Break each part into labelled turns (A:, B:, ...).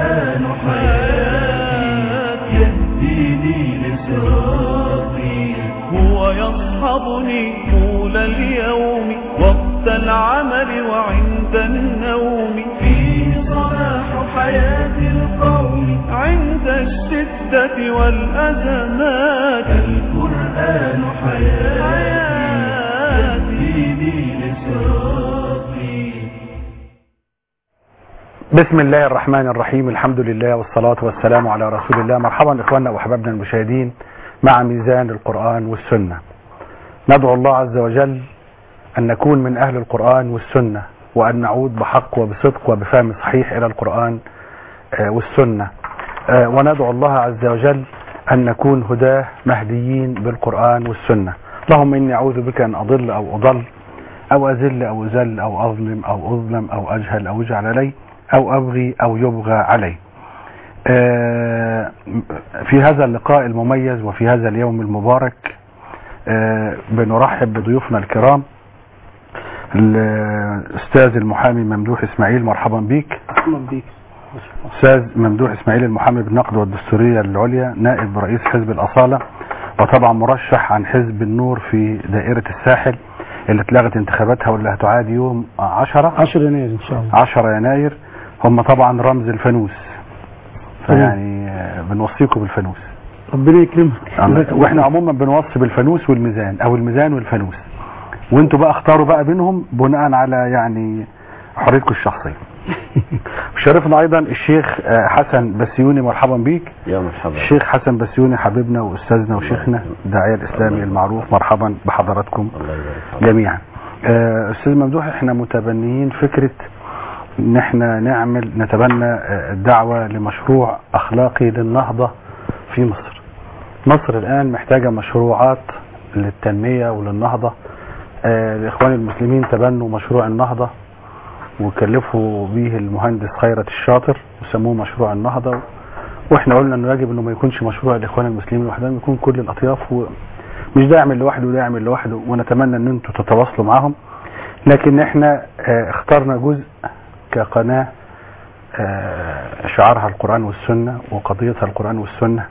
A: القرآن حياتي يهديني لصراطي
B: هو يصحبني طول اليوم وقت العمل وعند النوم
A: فيه صلاح حياة القوم
B: عند الشدة والأزمات
A: القرآن حياتي يهديني لصراطي
C: بسم الله الرحمن الرحيم الحمد لله والصلاة والسلام على رسول الله مرحبا إخواننا وأحبابنا المشاهدين مع ميزان القرآن والسنة ندعو الله عز وجل أن نكون من أهل القرآن والسنة وأن نعود بحق وبصدق وبفهم صحيح إلى القرآن آه، والسنة آه، وندعو الله عز وجل أن نكون هداه مهديين بالقرآن والسنة اللهم إني أعوذ بك أن أضل أو أضل أو أذل أو أذل أو أظلم أو أظلم أو أجهل أو يجعل علي أو أبغي أو يبغى علي آه، في هذا اللقاء المميز وفي هذا اليوم المبارك آه، بنرحب بضيوفنا الكرام الأستاذ المحامي ممدوح إسماعيل مرحبا بيك
D: اهلا بيك
C: أستاذ ممدوح إسماعيل المحامي بالنقد والدستورية العليا نائب رئيس حزب الأصالة وطبعا مرشح عن حزب النور في دائرة الساحل اللي اتلغت انتخاباتها واللي هتعاد يوم 10
D: 10 يناير ان شاء الله
C: 10 يناير هم طبعا رمز الفانوس فيعني آه، بنوصيكم بالفانوس
D: ربنا يكرمك جزاك الله
C: واحنا عموما بنوصي بالفانوس والميزان او الميزان والفانوس وانتوا بقى اختاروا بقى بينهم بناء على يعني حريتكم الشخصيه شرفنا ايضا الشيخ آه، حسن بسيوني مرحبا بيك
E: يا مرحبا
C: الشيخ حسن بسيوني حبيبنا واستاذنا وشيخنا الداعيه الاسلامي المعروف مرحبا بحضراتكم
E: الله يبارك فيك
C: جميعا آه، استاذ ممدوح احنا متبنيين فكره ان احنا نعمل نتبنى آه، الدعوه لمشروع اخلاقي للنهضه في مصر مصر الان محتاجه مشروعات للتنميه وللنهضه آه، الاخوان المسلمين تبنوا مشروع النهضه وكلفوا به المهندس خيرت الشاطر وسموه مشروع النهضه واحنا قلنا انه يجب انه ما يكونش مشروع الاخوان المسلمين لوحدهم يكون كل الاطياف ومش ده يعمل لوحده وده يعمل لوحده ونتمنى ان انتم تتواصلوا معاهم لكن احنا آه، اخترنا جزء كقناه آه، شعارها القران والسنه وقضيتها القران والسنه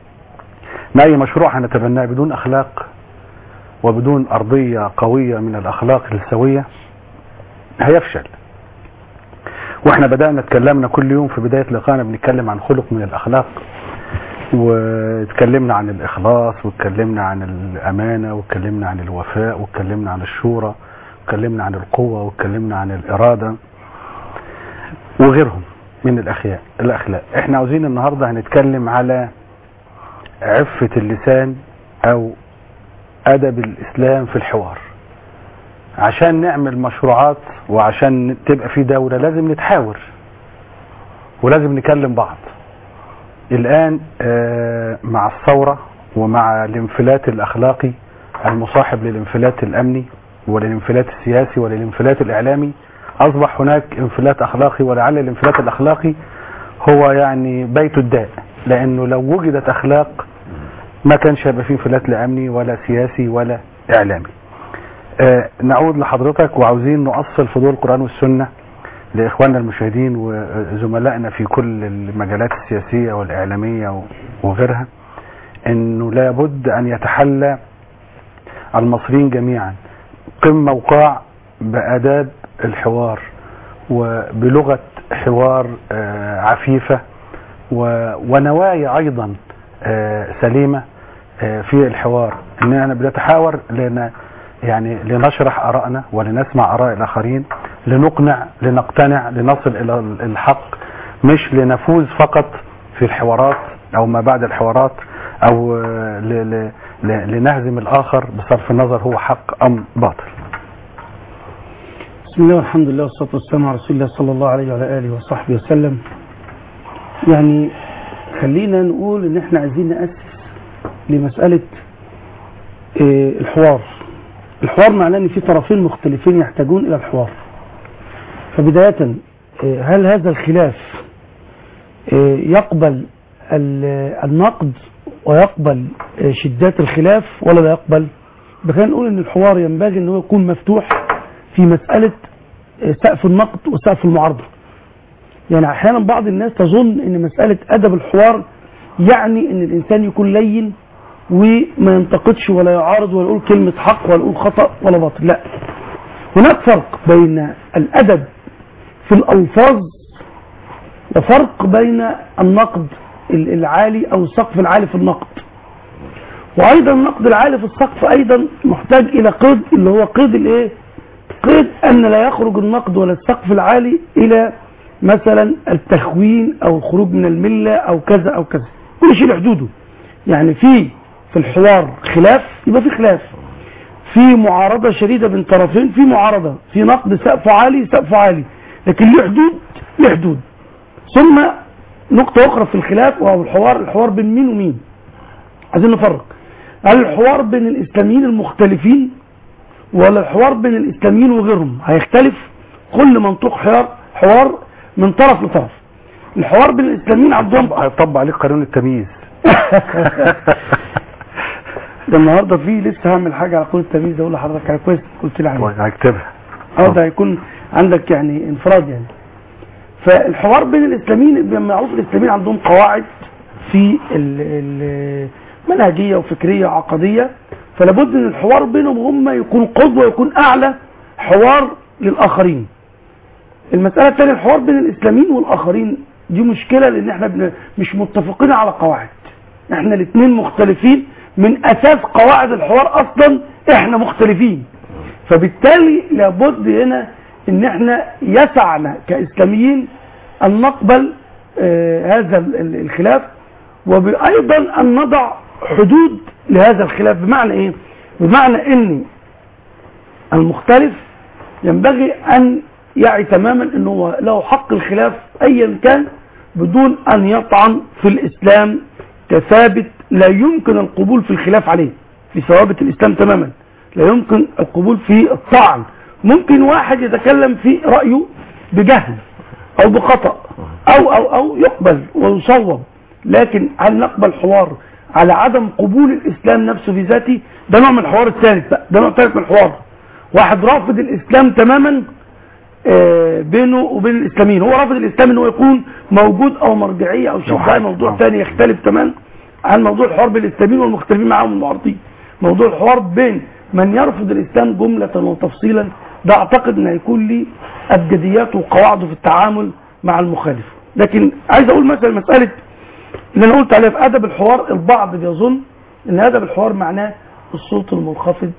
C: ما اي مشروع هنتبناه بدون اخلاق وبدون ارضيه قويه من الاخلاق السويه هيفشل واحنا بدانا اتكلمنا كل يوم في بدايه لقائنا بنتكلم عن خلق من الاخلاق واتكلمنا عن الاخلاص واتكلمنا عن الامانه واتكلمنا عن الوفاء واتكلمنا عن الشورى واتكلمنا عن القوه واتكلمنا عن الاراده وغيرهم من الاخلاق الاخلاق احنا عاوزين النهارده هنتكلم على عفه اللسان او ادب الاسلام في الحوار عشان نعمل مشروعات وعشان تبقى في دولة لازم نتحاور ولازم نكلم بعض الآن آه، مع الثورة ومع الانفلات الأخلاقي المصاحب للانفلات الأمني وللانفلات السياسي وللانفلات الإعلامي أصبح هناك انفلات أخلاقي ولعل الانفلات الأخلاقي هو يعني بيت الداء لأنه لو وجدت أخلاق ما كانش هيبقى فيه انفلات لا أمني ولا سياسي ولا إعلامي آه، نعود لحضرتك وعاوزين نؤصل في ضوء القرآن والسنة لإخواننا المشاهدين وزملائنا في كل المجالات السياسية والإعلامية و- وغيرها إنه لابد أن يتحلى المصريين جميعا قمة وقاع بآداب الحوار وبلغة حوار آه، عفيفة و- ونوايا أيضا آه، سليمة آه، في الحوار إننا بنتحاور لأن يعني لنشرح آرائنا ولنسمع آراء الآخرين لنقنع لنقتنع لنصل إلى الحق مش لنفوز فقط في الحوارات أو ما بعد الحوارات أو آه، ل- ل- ل- لنهزم الآخر بصرف النظر هو حق أم باطل
D: بسم الله والحمد لله والصلاه والسلام على رسول الله صلى الله عليه وعلى اله وصحبه وسلم يعني خلينا نقول ان احنا عايزين ناسس لمساله آه، الحوار الحوار معناه ان في طرفين مختلفين يحتاجون الى الحوار فبدايه آه، هل هذا الخلاف آه، يقبل ال- النقد ويقبل آه، شدات الخلاف ولا لا يقبل خلينا نقول ان الحوار ينبغي ان هو يكون مفتوح في مسألة آه، سقف النقد وسقف المعارضة يعني احيانا بعض الناس تظن ان مساله ادب الحوار يعني ان الانسان يكون لين وما ينتقدش ولا يعارض ولا يقول كلمه حق ولا يقول خطا ولا باطل لا هناك فرق بين الادب في الالفاظ وفرق بين النقد ال- العالي او السقف العالي في النقد وايضا النقد العالي في السقف ايضا محتاج الى قيد اللي هو قيد الايه قيد ان لا يخرج النقد ولا السقف العالي الى مثلا التخوين او الخروج من المله او كذا او كذا كل شيء له حدوده يعني في في الحوار خلاف يبقى في خلاف في معارضه شديده بين طرفين في معارضه في نقد سقف عالي سقف عالي لكن له حدود له حدود ثم نقطه اخرى في الخلاف وهو الحوار الحوار بين مين ومين عايزين نفرق هل الحوار بين الاسلاميين المختلفين ولا الحوار بين الاسلاميين وغيرهم هيختلف كل منطوق حوار حوار من طرف لطرف الحوار بين الاسلاميين عندهم
C: هيطبق عليك قانون التمييز
D: ده النهارده في لسه هعمل حاجه على قانون التمييز ده اقول لحضرتك على كويس قلت لي عليه
C: هكتبها
D: اه ده هيكون عندك يعني انفراد يعني فالحوار بين الاسلاميين بيبقى معروف الاسلاميين عندهم قواعد في ال- المنهجيه وفكريه وعقديه فلابد ان الحوار بينهم هم يكون قدوه يكون اعلى حوار للاخرين المساله الثانيه الحوار بين الاسلاميين والاخرين دي مشكله لان احنا بن- مش متفقين على قواعد احنا الاثنين مختلفين من اساس قواعد الحوار اصلا احنا مختلفين فبالتالي لابد هنا ان احنا يسعنا كاسلاميين ان نقبل آه، هذا ال- ال- الخلاف وايضا ان نضع حدود لهذا الخلاف بمعنى ايه بمعنى ان المختلف ينبغي ان يعي تماما انه هو له حق الخلاف ايا كان بدون ان يطعن في الاسلام كثابت لا يمكن القبول في الخلاف عليه في ثوابت الاسلام تماما لا يمكن القبول في الطعن ممكن واحد يتكلم في رايه بجهل او بخطا او او او يقبل ويصوب لكن هل نقبل حوار على عدم قبول الاسلام نفسه في ذاته ده نوع من الحوار الثالث بقى ده نوع ثالث من الحوار واحد رافض الاسلام تماما آه، بينه وبين الاسلاميين هو رافض الاسلام ان هو يكون موجود او مرجعيه او شيء ده
C: حاجة.
D: موضوع
C: آه.
D: ثاني يختلف تماما عن موضوع الحوار بين الاسلاميين والمختلفين معاهم المعارضين موضوع الحوار بين من يرفض الاسلام جمله وتفصيلا ده اعتقد ان هيكون لي ابجدياته وقواعده في التعامل مع المخالف لكن عايز اقول مثلا مساله اللي انا قلت عليها في ادب الحوار البعض بيظن ان ادب الحوار معناه الصوت المنخفض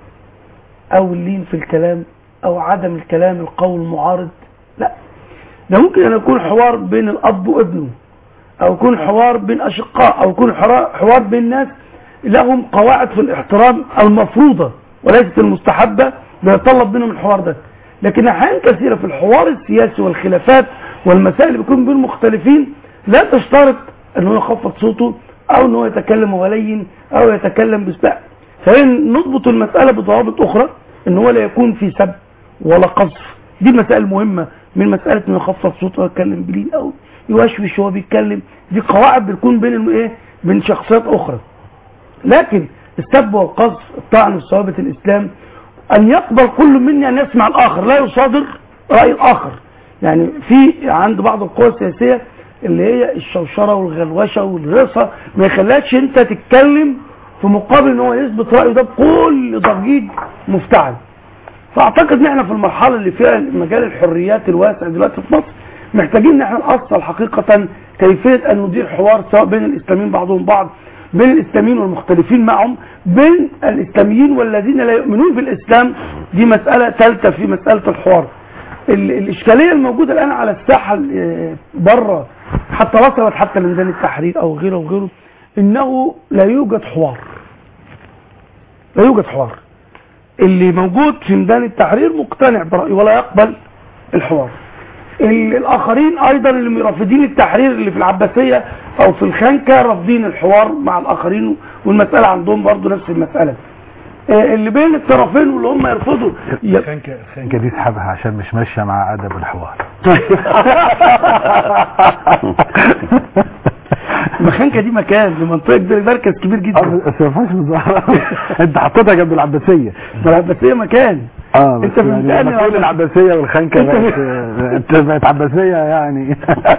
D: او اللين في الكلام او عدم الكلام القول المعارض لا ده ممكن ان يكون حوار بين الاب وابنه او يكون حوار بين اشقاء او يكون حرا- حوار بين ناس لهم قواعد في الاحترام المفروضه وليست المستحبه بيتطلب منهم الحوار ده لكن احيان كثيره في الحوار السياسي والخلافات والمسائل اللي بيكون بين المختلفين لا تشترط ان هو يخفض صوته او ان هو يتكلم ولين او يتكلم بسباق فإن نضبط المسألة بضوابط أخرى إن هو لا يكون في سب ولا قذف دي مسائل مهمة من مسألة إنه يخفض صوته ويتكلم بلين أو يوشوش وهو بيتكلم دي قواعد بتكون بين الم- إيه بين شخصيات أخرى لكن السب والقذف الطعن في ثوابت الإسلام أن يقبل كل مني أن يسمع الآخر لا يصادر رأي الآخر يعني في عند بعض القوى السياسية اللي هي الشوشرة والغلوشة والهيصة ما يخليكش أنت تتكلم في مقابل ان هو يثبت رايه ده بكل ضجيج مفتعل فاعتقد ان احنا في المرحله اللي فيها مجال الحريات الواسع دلوقتي في مصر محتاجين ان احنا نأصل حقيقه كيفيه ان ندير حوار سواء بين الاسلاميين بعضهم بعض بين الاسلاميين والمختلفين معهم بين الاسلاميين والذين لا يؤمنون بالاسلام دي مساله ثالثه في مساله الحوار ال- الاشكاليه الموجوده الان على الساحه آه، بره حتى وصلت حتى لميدان التحرير او غيره وغيره انه لا يوجد حوار لا يوجد حوار اللي موجود في ميدان التحرير مقتنع برأيه ولا يقبل الحوار ال- الاخرين ايضا اللي رافضين التحرير اللي في العباسيه او في الخنكه رافضين الحوار مع الاخرين والمساله عندهم برضو نفس المساله آه، اللي بين الطرفين واللي هم يرفضوا ي-
C: الخنكة الخنكة دي اسحبها عشان مش ماشية مع أدب الحوار
D: المخانكه دي مكان لمنطقه كبيره مركز كبير جدا
C: بس ما ينفعش بالظبط انت حطيتها جنب العباسية
D: ده العباسيه مكان
C: اه بس
D: انت
C: يعني
D: فهمتني
C: لما تقول
D: ولا؟
C: العباسيه والخنكه
D: انت
C: بقت آه، انت بقت عباسيه يعني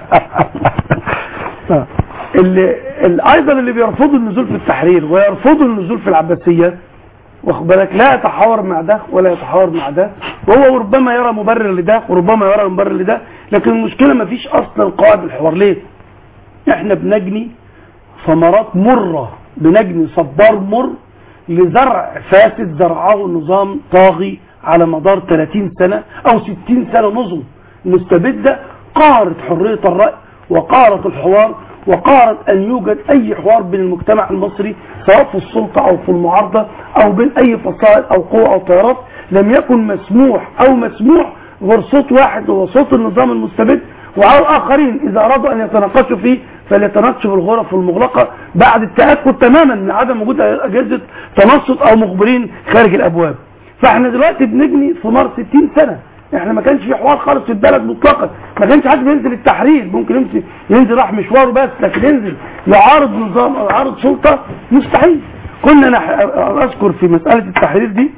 C: آه.
D: اللي اللي ايضا اللي بيرفضوا النزول في التحرير ويرفضوا النزول في العباسيه واخد بالك لا يتحاور مع ده ولا يتحاور مع ده وهو ربما يرى مبرر لده وربما يرى مبرر لده لكن المشكله ما فيش اصلا قواعد الحوار ليه؟ احنا بنجني ثمرات مره بنجني صبار مر لزرع فاسد زرعه نظام طاغي على مدار 30 سنه او 60 سنه نظم مستبده قهرت حريه الراي وقهرت الحوار وقهرت ان يوجد اي حوار بين المجتمع المصري سواء في السلطه او في المعارضه او بين اي فصائل او قوى او تيارات لم يكن مسموح او مسموح غير صوت واحد هو صوت النظام المستبد وعلى الاخرين اذا ارادوا ان يتناقشوا فيه فليتناقشوا في الغرف المغلقه بعد التاكد تماما من عدم وجود اجهزه تنصت او مخبرين خارج الابواب فاحنا دلوقتي بنجني ثمار 60 سنه احنا ما كانش في حوار خالص في البلد مطلقا ما كانش حد بينزل التحرير ممكن يمشي ينزل راح مشواره بس لكن ينزل يعارض نظام او يعارض سلطه مستحيل كنا انا اذكر في مساله التحرير دي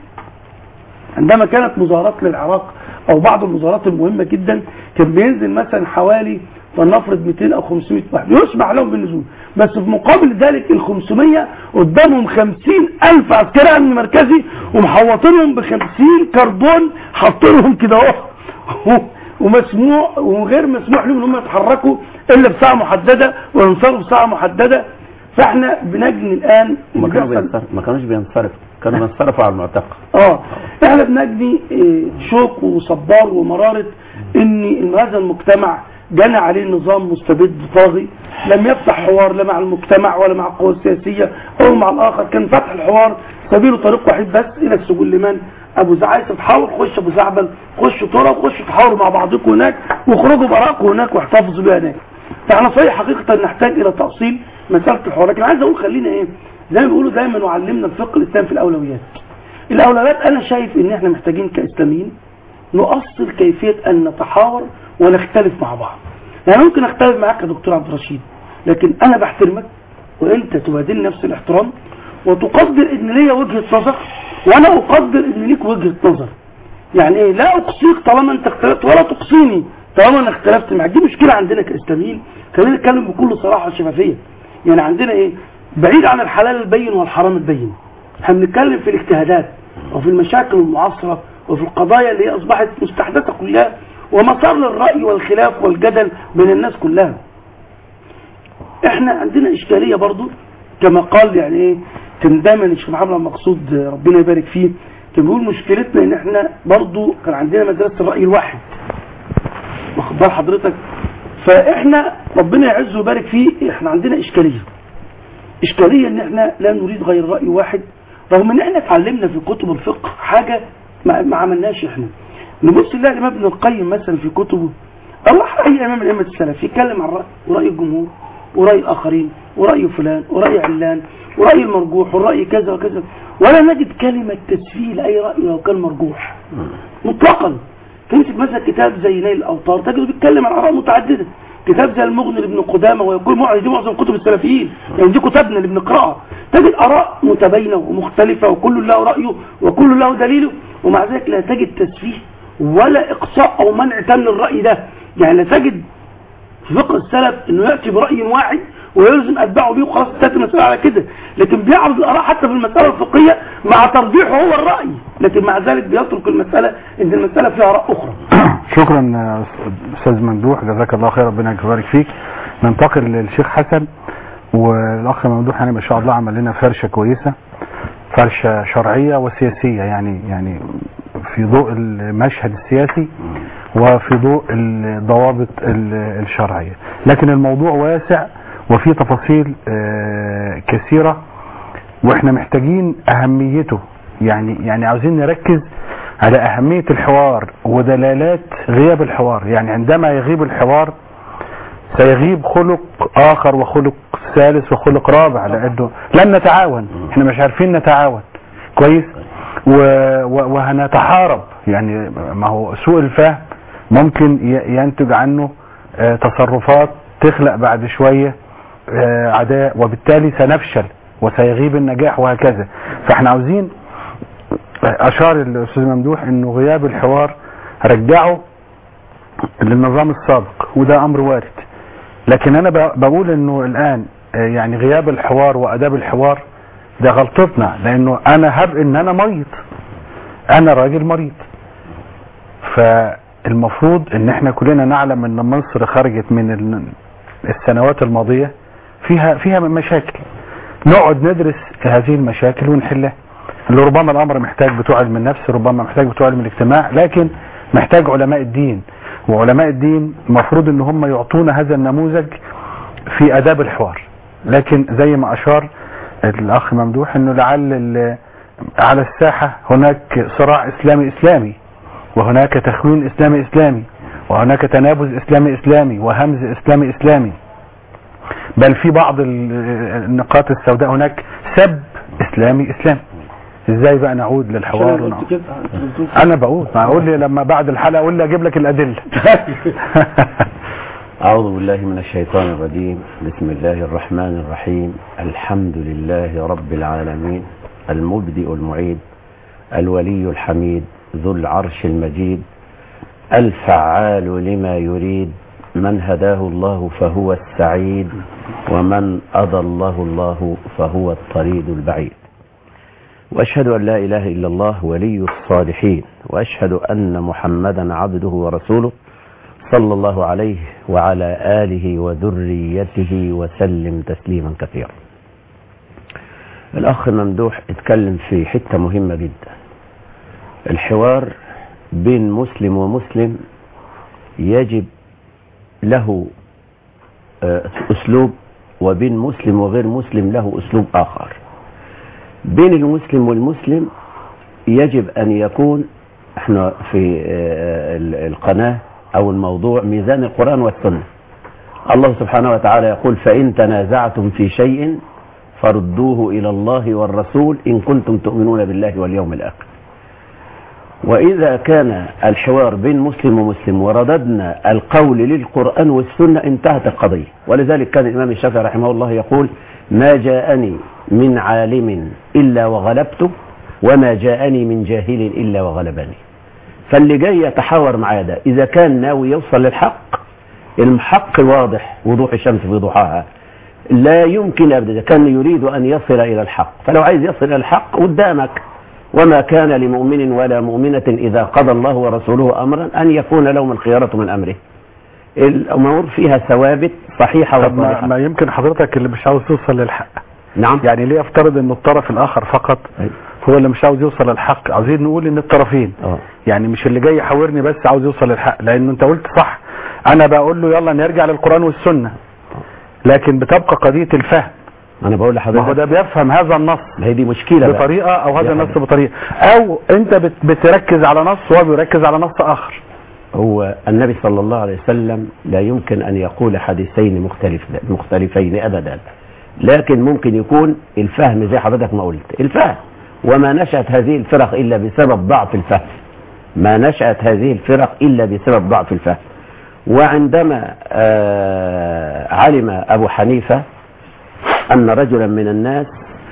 D: عندما كانت مظاهرات للعراق او بعض المظاهرات المهمه جدا كان بينزل مثلا حوالي فلنفرض 200 او 500 واحد يسمح لهم بالنزول بس في مقابل ذلك ال 500 قدامهم 50 الف عسكري امن مركزي ومحوطينهم ب 50 كربون حاطينهم كده اهو ومسموع وغير مسموح لهم ان هم يتحركوا الا بساعه محدده وينصرفوا في ساعه محدده فاحنا بنجني الان
E: ما كانوا
D: بيحصل-
E: بينصرف ما كانوش بينصرفوا كانوا بينصرفوا على المعتقل
D: اه احنا بنجني آه، شوق وصبار ومرارة ان إن هذا المجتمع جنى عليه نظام مستبد طاغي لم يفتح حوار لا مع المجتمع ولا مع القوى السياسية او مع الاخر كان فتح الحوار سبيله طريق واحد بس الى السجون لمن ابو زعايس تحاور خش ابو زعبل خش طرق وخش تحاوروا مع بعضكم هناك واخرجوا بارائكم هناك واحتفظوا بها هناك فاحنا صحيح حقيقة نحتاج الى تأصيل مسألة الحوار لكن عايز اقول خلينا ايه زي ما بيقولوا دايما وعلمنا الفقه الاسلامي في الاولويات الاولويات انا شايف ان احنا محتاجين كاسلاميين نؤصل كيفية ان نتحاور ونختلف مع بعض يعني ممكن اختلف معاك يا دكتور عبد الرشيد لكن انا بحترمك وانت تبادلني نفس الاحترام وتقدر ان ليا وجهة نظر وانا اقدر ان ليك وجهة نظر يعني ايه لا اقصيك طالما انت اختلفت ولا تقصيني طالما انا اختلفت معاك دي مشكلة عندنا كاسلاميين خلينا نتكلم بكل صراحة وشفافية يعني عندنا ايه بعيد عن الحلال البين والحرام البين احنا بنتكلم في الاجتهادات وفي المشاكل المعاصرة وفي القضايا اللي هي اصبحت مستحدثة كلها ومسار للرأي والخلاف والجدل بين الناس كلها احنا عندنا اشكالية برضو كما قال يعني ايه كان دايما الشيخ محمد المقصود ربنا يبارك فيه كان بيقول مشكلتنا ان احنا برضو كان عندنا مدرسة الرأي الواحد واخد بال حضرتك فاحنا ربنا يعز ويبارك فيه احنا عندنا اشكالية اشكالية ان احنا لا نريد غير رأي واحد رغم ان احنا اتعلمنا في كتب الفقه حاجة ما, ما عملناش احنا نبص نلاقي الامام ابن القيم مثلا في كتبه او اي امام من ائمه السلف يتكلم عن راي وراي الجمهور وراي الاخرين وراي فلان وراي علان وراي المرجوح وراي كذا وكذا ولا نجد كلمه تسفيه لاي راي لو كان مرجوح مطلقا تمسك مثلا كتاب زي نيل الاوطار تجده بيتكلم عن اراء متعدده كتاب زي المغني لابن قدامه ويقول معظم دي معظم كتب السلفيين يعني دي كتبنا اللي بنقراها تجد اراء متباينه ومختلفه وكل له رايه وكل له دليله ومع ذلك لا تجد تسفيه ولا اقصاء او منع تام للراي ده يعني لا تجد في فقه السلف انه ياتي براي واحد ويلزم اتباعه بيه وخلاص انتهت المساله على كده لكن بيعرض الاراء حتى في المساله الفقهيه مع ترجيحه هو الراي لكن مع ذلك بيترك المساله ان المساله فيها اراء اخرى
C: شكرا يا استاذ ممدوح جزاك الله خير ربنا يبارك فيك ننتقل للشيخ حسن والاخ ممدوح يعني ما شاء الله عمل لنا فرشه كويسه فرشه شرعيه وسياسيه يعني يعني في ضوء المشهد السياسي وفي ضوء الضوابط ال- الشرعيه لكن الموضوع واسع وفيه تفاصيل آه، كثيره واحنا محتاجين اهميته يعني يعني عاوزين نركز على اهمية الحوار ودلالات غياب الحوار يعني عندما يغيب الحوار سيغيب خلق اخر وخلق ثالث وخلق رابع لانه لن نتعاون احنا مش عارفين نتعاون كويس و... و... وهنتحارب يعني ما هو سوء الفهم ممكن ي... ينتج عنه آه، تصرفات تخلق بعد شوية آه، عداء وبالتالي سنفشل وسيغيب النجاح وهكذا فاحنا عاوزين اشار الاستاذ ممدوح انه غياب الحوار رجعه للنظام السابق وده امر وارد لكن انا ب- بقول انه الان آه، يعني غياب الحوار واداب الحوار ده غلطتنا لانه انا هب ان انا مريض انا راجل مريض فالمفروض ان احنا كلنا نعلم ان مصر خرجت من ال- السنوات الماضية فيها فيها مشاكل نقعد ندرس هذه المشاكل ونحلها اللي ربما الامر محتاج بتوع علم النفس ربما محتاج بتوع علم الاجتماع لكن محتاج علماء الدين وعلماء الدين المفروض ان هم يعطونا هذا النموذج في اداب الحوار لكن زي ما اشار الاخ ممدوح انه لعل ال- على الساحة هناك صراع اسلامي اسلامي وهناك تخوين اسلامي اسلامي وهناك تنابز اسلامي اسلامي وهمز اسلامي اسلامي بل في بعض ال- النقاط السوداء هناك سب اسلامي اسلامي ازاي بقى نعود للحوار
D: عشان
C: ونعود
D: قلت كده أنت بتقول
C: انا بقول ما اقول لي لما بعد الحلقه اقول لي اجيب لك الادله
E: أعوذ بالله من الشيطان الرجيم بسم الله الرحمن الرحيم الحمد لله رب العالمين المبدئ المعيد الولي الحميد ذو العرش المجيد الفعال لما يريد من هداه الله فهو السعيد ومن أضله الله فهو الطريد البعيد وأشهد أن لا إله إلا الله ولي الصالحين وأشهد أن محمدا عبده ورسوله صلى الله عليه وعلى آله وذريته وسلم تسليما كثيرا الأخ ممدوح اتكلم في حتة مهمة جدا الحوار بين مسلم ومسلم يجب له آه، أسلوب وبين مسلم وغير مسلم له أسلوب آخر بين المسلم والمسلم يجب أن يكون احنا في آه، ال- القناة أو الموضوع ميزان القرآن والسنة الله سبحانه وتعالى يقول فإن تنازعتم في شيء فردوه إلى الله والرسول إن كنتم تؤمنون بالله واليوم الآخر وإذا كان الحوار بين مسلم ومسلم ورددنا القول للقرآن والسنة انتهت القضية ولذلك كان الإمام الشافعي رحمه الله يقول ما جاءني من عالم إلا وغلبته وما جاءني من جاهل إلا وغلبني فاللي جاي يتحاور معاه ده إذا كان ناوي يوصل للحق الحق واضح وضوح الشمس في ضحاها لا يمكن أبدا إذا كان يريد أن يصل إلى الحق فلو عايز يصل إلى الحق قدامك وما كان لمؤمن ولا مؤمنة إذا قضى الله ورسوله أمرا أن يكون لهم الخيارة من أمره الأمور فيها ثوابت صحيحة
C: طب ما,
E: وصالحة
C: ما يمكن حضرتك اللي مش عاوز توصل للحق
E: نعم
C: يعني ليه افترض ان الطرف الاخر فقط
E: أيوة.
C: هو اللي مش عاوز يوصل للحق عاوزين نقول ان الطرفين
E: آه.
C: يعني مش اللي جاي يحاورني بس عاوز يوصل للحق لانه انت قلت صح انا بقول له يلا نرجع للقرآن والسنة لكن بتبقى قضية الفهم
E: أنا بقول
C: ما هو
E: لحضرتك
C: ده بيفهم هذا النص
E: ما هي دي مشكلة بقى.
C: بطريقة او هذا
E: يا
C: النص
E: حضرتك.
C: بطريقة او انت بت- بتركز على نص وهو بيركز على نص اخر
E: هو النبي صلى الله عليه وسلم لا يمكن أن يقول حديثين مختلف مختلفين أبدا لكن ممكن يكون الفهم زي حضرتك ما قلت الفهم وما نشأت هذه الفرق إلا بسبب ضعف الفهم ما نشأت هذه الفرق إلا بسبب ضعف الفهم وعندما آه، علم أبو حنيفة أن رجلا من الناس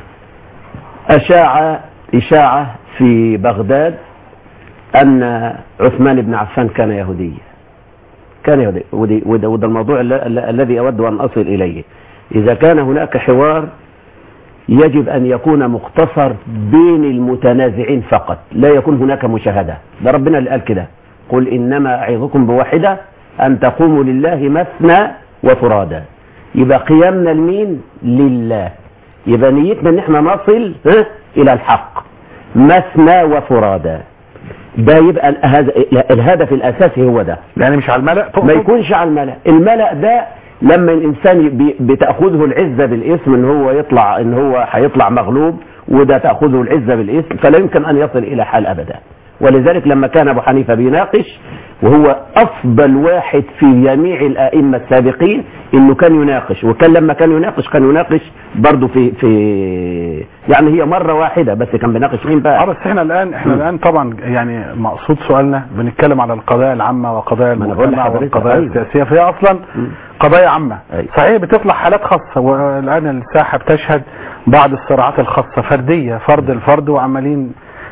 E: أشاع إشاعة في بغداد أن عثمان بن عفان كان يهوديا كان يهودي ودي- وده, وده الموضوع ال- ال- الذي أود أن أصل إليه إذا كان هناك حوار يجب أن يكون مختصر بين المتنازعين فقط لا يكون هناك مشاهدة ده ربنا اللي قال كده قل إنما أعظكم بواحدة أن تقوموا لله مثنى وفرادا يبقى قيامنا لمين لله يبقى نيتنا ان احنا نصل ها، الى الحق مثنى وفرادا ده يبقى ال- هذا- الهدف الاساسي هو ده
C: يعني مش على الملأ
E: ما
C: تقصد
E: يكونش على الملأ الملأ ده لما الانسان بي- بتاخذه العزه بالاسم ان هو يطلع ان هو هيطلع مغلوب وده تاخذه العزه بالاسم فلا يمكن ان يصل الى حال ابدا ولذلك لما كان ابو حنيفه بيناقش وهو افضل واحد في جميع الائمه السابقين انه كان يناقش وكان لما كان يناقش كان يناقش برضه في في يعني هي مره واحده بس كان بيناقش مين
C: اه
E: بقى
C: بس احنا الان احنا الان طبعا يعني مقصود سؤالنا بنتكلم على القضايا العامه وقضايا
E: ما أنا بقول
C: المجتمع
E: لحضرتك،
C: والقضايا
E: أيوة.
C: السياسيه فهي اصلا
E: مم.
C: قضايا عامه
E: أيوة.
C: صحيح بتطلع حالات خاصه والان الساحه بتشهد بعض الصراعات الخاصه فرديه فرد الفرد وعمالين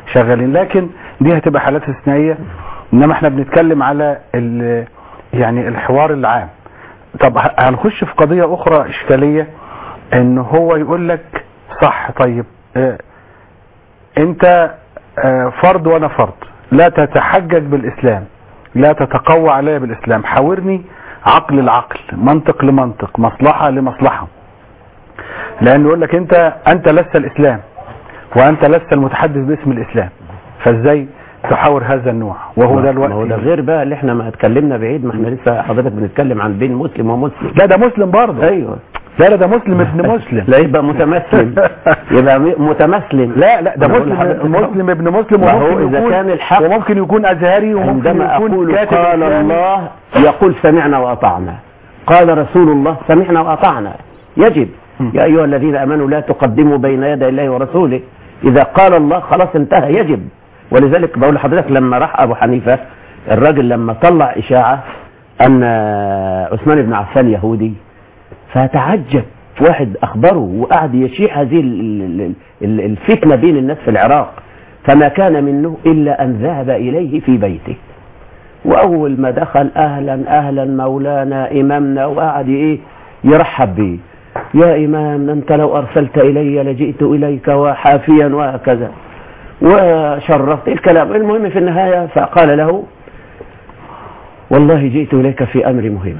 C: شغالين لكن دي هتبقى حالات استثنائيه انما احنا بنتكلم على ال- يعني الحوار العام طب ه- هنخش في قضيه اخرى اشكاليه ان هو يقول لك صح طيب اه انت اه فرد وانا فرد لا تتحجج بالاسلام لا تتقوى علي بالاسلام حاورني عقل العقل منطق لمنطق مصلحه لمصلحه لانه يقول لك انت انت لست الاسلام وانت لست المتحدث باسم الاسلام فازاي تحاور هذا النوع وهو ده الوقت
E: ما هو ده غير بقى اللي احنا ما اتكلمنا بعيد ما احنا لسه حضرتك بنتكلم عن بين مسلم ومسلم
C: لا ده مسلم برضه
E: ايوه
C: لا لا ده مسلم ابن مسلم
E: لا يبقى متمسلم يبقى م- متمسلم
C: لا لا ده
E: أنا بقول
C: مسلم
E: لحضرتك
C: مسلم ابن مسلم
E: ما هو
C: وممكن
E: إذا
C: يكون
E: كان الحق
C: وممكن يكون ازهري وممكن
E: عندما
C: يكون
E: أقول
C: كاتب
E: قال
C: إسلامي.
E: الله يقول سمعنا وأطعنا قال رسول الله سمعنا وأطعنا يجب يا أيها الذين أمنوا لا تقدموا بين يدي الله ورسوله إذا قال الله خلاص انتهى يجب ولذلك بقول لحضرتك لما راح أبو حنيفة الراجل لما طلع إشاعة أن عثمان بن عفان يهودي فتعجب واحد أخبره وقعد يشيع هذه ال- ال- ال- الفتنة بين الناس في العراق فما كان منه إلا أن ذهب إليه في بيته وأول ما دخل أهلا أهلا مولانا إمامنا وقعد إيه يرحب به يا إمام أنت لو أرسلت إلي لجئت إليك وحافيا وهكذا وشرفت الكلام المهم في النهاية فقال له والله جئت إليك في أمر مهم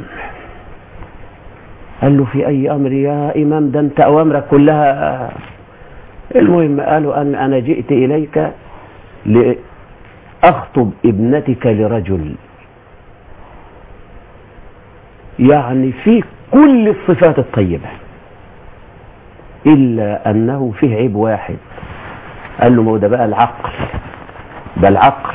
E: قال له في أي أمر يا إمام ده أنت أوامرك كلها المهم قالوا أن أنا جئت إليك لأخطب ابنتك لرجل يعني في كل الصفات الطيبة إلا أنه فيه عيب واحد قال له ما هو ده بقى العقل ده العقل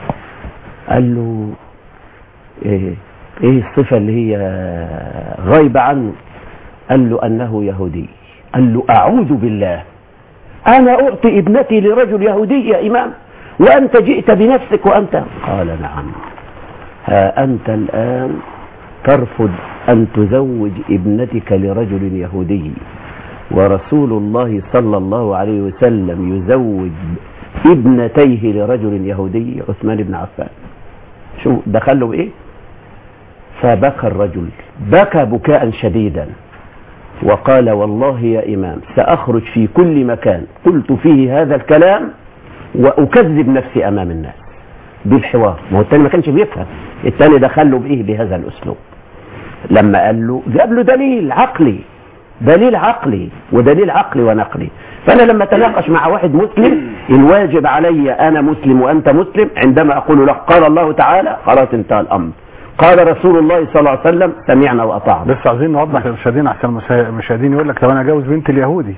E: قال له إيه, إيه الصفة اللي هي غايبة عنه قال له أنه يهودي قال له أعوذ بالله أنا أعطي ابنتي لرجل يهودي يا إمام وأنت جئت بنفسك وأنت قال نعم ها أنت الآن ترفض أن تزوج ابنتك لرجل يهودي ورسول الله صلى الله عليه وسلم يزوج ابنتيه لرجل يهودي عثمان بن عفان شو دخله بإيه فبكى الرجل بكى بكاء شديدا وقال والله يا إمام سأخرج في كل مكان قلت فيه هذا الكلام وأكذب نفسي أمام الناس بالحوار ما هو التاني ما كانش بيفهم التاني دخله بإيه بهذا الأسلوب لما قال له جاب له دليل عقلي دليل عقلي ودليل عقلي ونقلي فأنا لما أتناقش مع واحد مسلم الواجب علي أنا مسلم وأنت مسلم عندما أقول لك قال الله تعالى خلاص انتهى الأمر قال رسول الله صلى الله عليه وسلم سمعنا وأطعنا
C: بس عايزين نوضح للمشاهدين عشان المشا- المشاهدين يقول لك طب انا اجوز بنت اليهودي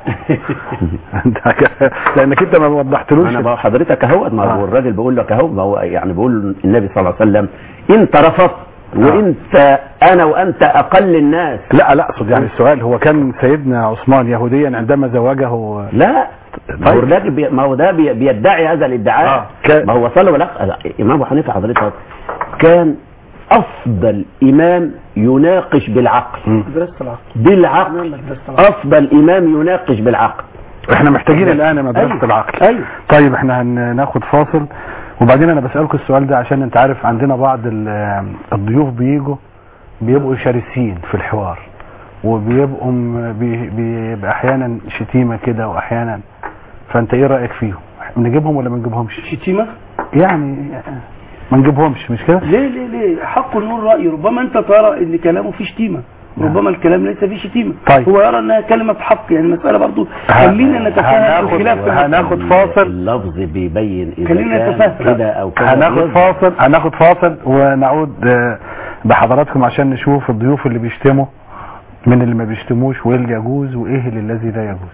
C: انت ك- لانك انت ما وضحتلوش
E: انا بقى حضرتك اهو ما هو
C: آه.
E: الراجل بيقول لك اهو ما هو يعني بيقول النبي صلى الله عليه وسلم انت رفضت وانت انا وانت اقل الناس
C: لا لا اقصد يعني السؤال هو كان سيدنا عثمان يهوديا عندما زوجه
E: لا ما هو الراجل بي- ما هو ده بي- بيدعي هذا الادعاء
C: آه. ك-
E: ما هو صلى بالك امام ابو حنيفه حضرتك كان افضل امام يناقش بالعقل
D: مدرسة العقل
E: بالعقل
D: مدرسة العقل
E: افضل امام يناقش بالعقل
C: احنا محتاجين الان مدرسه
E: أيوة.
C: العقل
E: أيوة.
C: طيب احنا هناخد فاصل وبعدين انا بسالكم السؤال ده عشان انت عارف عندنا بعض ال- الضيوف بيجوا بيبقوا شرسين في الحوار وبيبقوا م- بي- بيبقى احيانا شتيمه كده واحيانا فانت ايه رايك فيهم نجيبهم ولا ما نجيبهمش
D: شتيمة
C: يعني ما نجيبهمش مش كده
D: ليه ليه ليه حق نقول رأي ربما انت ترى ان كلامه فيه شتيمة ربما الكلام ليس فيه شتيمة
C: طيب.
D: هو يرى انها كلمة حق يعني المسألة برضو
C: ه-
D: خلينا نتفاهم
C: هناخد-
D: الخلاف في
C: هناخد
D: المسألة.
C: فاصل
E: اللفظ بيبين اذا
D: خلينا
E: كان
D: نتفاهم.
E: كده او كده
C: هناخد
E: يظهر.
C: فاصل هناخد فاصل ونعود آه، بحضراتكم عشان نشوف الضيوف اللي بيشتموا من اللي ما بيشتموش وايه اللي يجوز وايه اللي الذي لا يجوز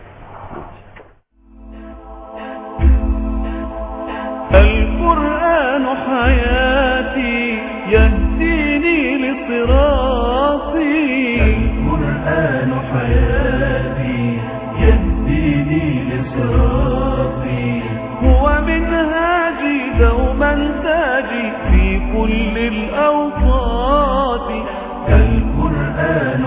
B: القرآن حياتي يهديني لصراطي
A: القرآن حياتي يهديني لصراطي
B: هو منهاجي دوما تاجي في كل الأوقات
A: القرآن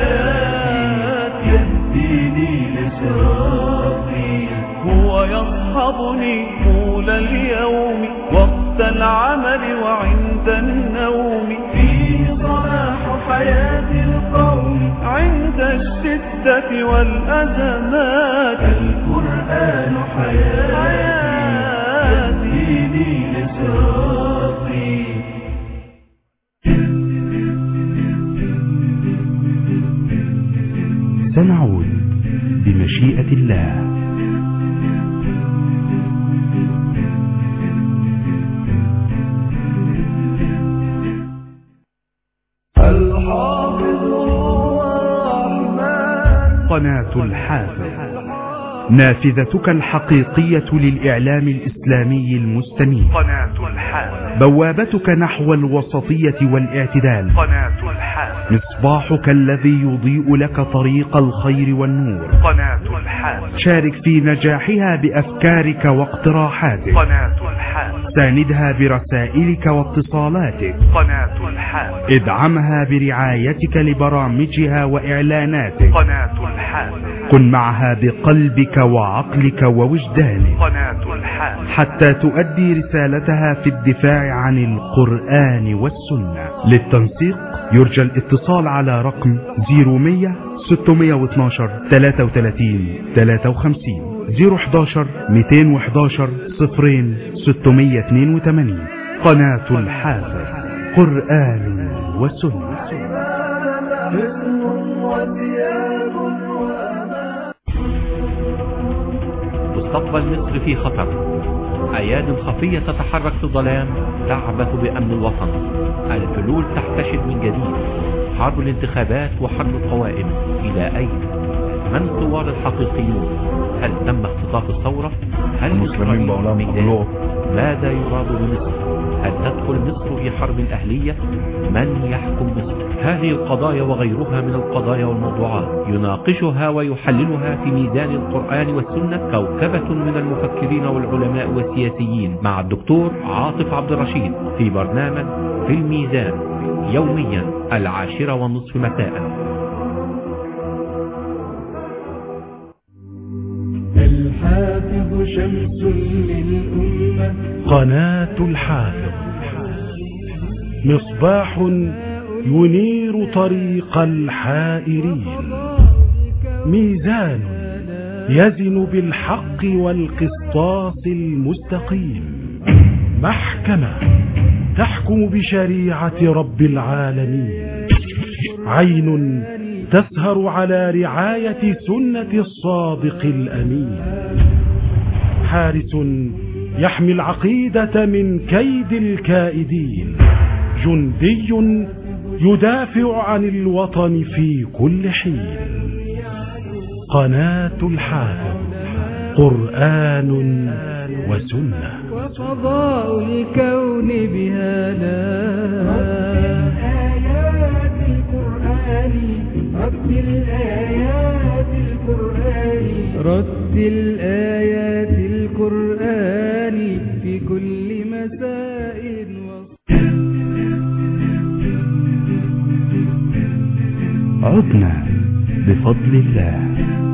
A: حياتي يهديني لصراطي
B: هو يصحب ويصحبني طول اليوم وقت العمل وعند النوم
A: فيه صلاح حياة القوم
B: عند الشدة والأزمات
A: القرآن حياتي
B: حياتي
A: يهديني لصراطي
F: سنعود بمشيئة الله
B: الحافظ هو الرحمن
F: قناة الحافظ نافذتك الحقيقية للإعلام الإسلامي المستنير
B: قناة الحافظ
F: بوابتك نحو الوسطية والاعتدال
B: قناة الحافظ
F: مصباحك الذي يضيء لك طريق الخير والنور
B: قناة الحافظ
F: شارك في نجاحها بأفكارك واقتراحاتك
B: قناة الحافظ
F: ساندها برسائلك واتصالاتك
B: قناة الحافظ
F: ادعمها برعايتك لبرامجها وإعلاناتك
B: قناة الحافظ
F: كن معها بقلبك وعقلك ووجدانك
B: قناة الحافظ
F: حتى تؤدي رسالتها في الدفاع عن القرآن والسنة للتنسيق يرجى الاتصال على رقم 0100 612 33 53 011 211 صفرين 682 قناة الحافظ قرآن وسنة
A: حصن وثياب وأمان
G: مستقبل مصر في خطر أياد خفية تتحرك في الظلام تعبث بأمن الوطن الحلول تحتشد من جديد حرب الانتخابات وحرب القوائم إلى أين؟ من الثوار الحقيقيون؟ هل تم اختطاف الثورة؟ هل المسلمين ميدان؟ ماذا يراد بمصر؟ هل تدخل مصر في حرب أهلية؟ من يحكم مصر؟ هذه القضايا وغيرها من القضايا والموضوعات يناقشها ويحللها في ميدان القرآن والسنة كوكبة من المفكرين والعلماء والسياسيين مع الدكتور عاطف عبد الرشيد في برنامج في الميزان يوميا العاشرة والنصف مساء
A: الحافظ شمس للأمة
F: قناة الحافظ مصباح ينير طريق الحائرين ميزان يزن بالحق والقسطاس المستقيم محكمة تحكم بشريعة رب العالمين عين تسهر على رعاية سنة الصادق الأمين حارس يحمي العقيدة من كيد الكائدين جندي يدافع عن الوطن في كل حين قناة الحافظ قرآن وسنة
A: وقضاء الكون بهذا آيات القرآن رتل آيات القرآن رتل آيات القرآن في كل مساء
F: عدنا بفضل الله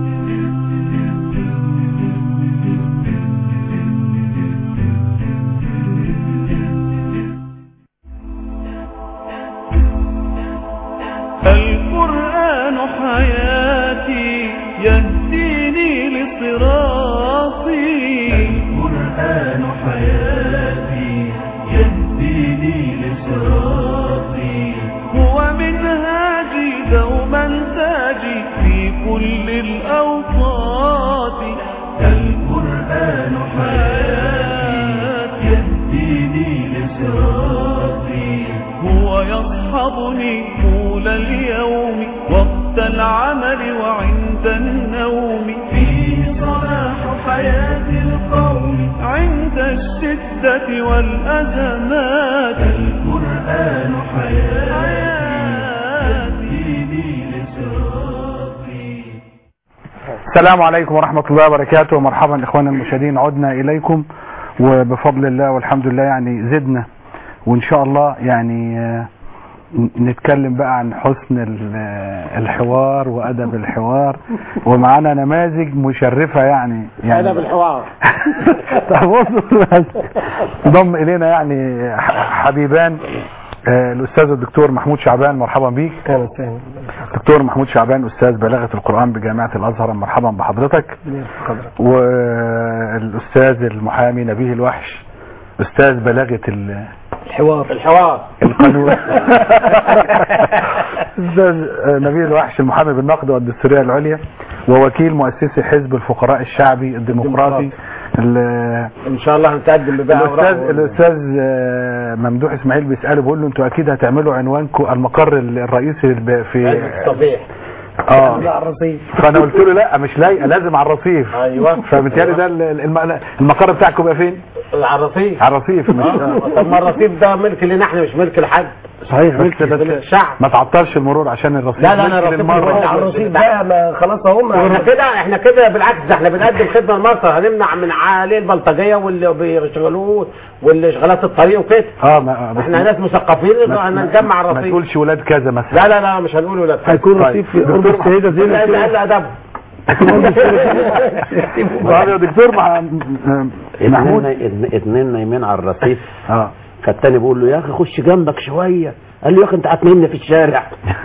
B: القرآن حياتي يهديني لصراطي
A: القرآن حياتي يهديني لصراطي
B: هو منهاجي دوما تاجي في كل الأوقات
A: القرآن حياتي يهديني لصراطي
B: هو يصحبني طول اليوم وقت العمل وعند النوم
A: فيه صلاح حياة القوم
B: عند الشدة والأزمات
A: القرآن حياتي
B: حياتي
A: يهديني لصراطي
C: السلام عليكم ورحمة الله وبركاته ومرحبا إخوانا المشاهدين عدنا إليكم وبفضل الله والحمد لله يعني زدنا وإن شاء الله يعني آه، ن- نتكلم بقى عن حسن ال- الحوار وادب الحوار ومعانا نماذج مشرفه يعني يعني
H: ادب الحوار
C: طب بصوا بس ضم الينا يعني ح- حبيبان آه، الاستاذ الدكتور محمود شعبان مرحبا بيك
D: اهلا وسهلا
C: دكتور محمود شعبان استاذ بلاغه القران بجامعه الازهر مرحبا بحضرتك والاستاذ المحامي نبيه الوحش استاذ بلاغه ال-
D: الحوار
H: الحوار
C: القانون استاذ نبيل الوحش المحامي بالنقد والدستوريه العليا ووكيل مؤسسي حزب الفقراء الشعبي الديمقراطي ال-
H: ان شاء الله هنتقدم ببقى
C: الاستاذ الاستاذ آه، ممدوح اسماعيل بيساله بيقول له انتوا اكيد هتعملوا عنوانكم المقر الرئيسي الب- في
H: صبيح
C: اه
D: لا الرصيف
C: فانا قلت له لا مش لايقه لازم على الرصيف
H: ايوه
C: فبالتالي ده ال- الم- المقر بتاعكم يبقى فين؟
H: على الرصيف
C: على الرصيف مش
H: طب ما الرصيف ده ملك لنا احنا مش ملك لحد
C: صحيح بس بس
H: الشعب
C: ما تعطلش المرور عشان الرصيف
H: لا لا انا
C: ممكن
H: الرصيف
C: المرة.
H: اللي على الرصيف بقى ما خلاص اهو احنا كده احنا كده بالعكس ده احنا بنقدم خدمه لمصر هنمنع من عليه البلطجيه واللي بيشغلوه واللي شغالات الطريق وكده
C: اه ما بس
H: احنا ناس مثقفين
C: ما-
H: احنا نجمع
C: ما
H: الرصيف
C: تقولش ولاد كذا مثلا
H: لا لا لا مش هنقول ولا
D: هيكون
C: طيب.
D: رصيف في قرب السيدة زينب
H: لا
D: كده.
H: قال ادب
C: طب يا دكتور مع محمود
E: اتنين اتنين نايمين على الرصيف
C: اه
E: فالتاني بيقول له يا اخي خش جنبك شويه قال له يا اخي انت هتنامني في الشارع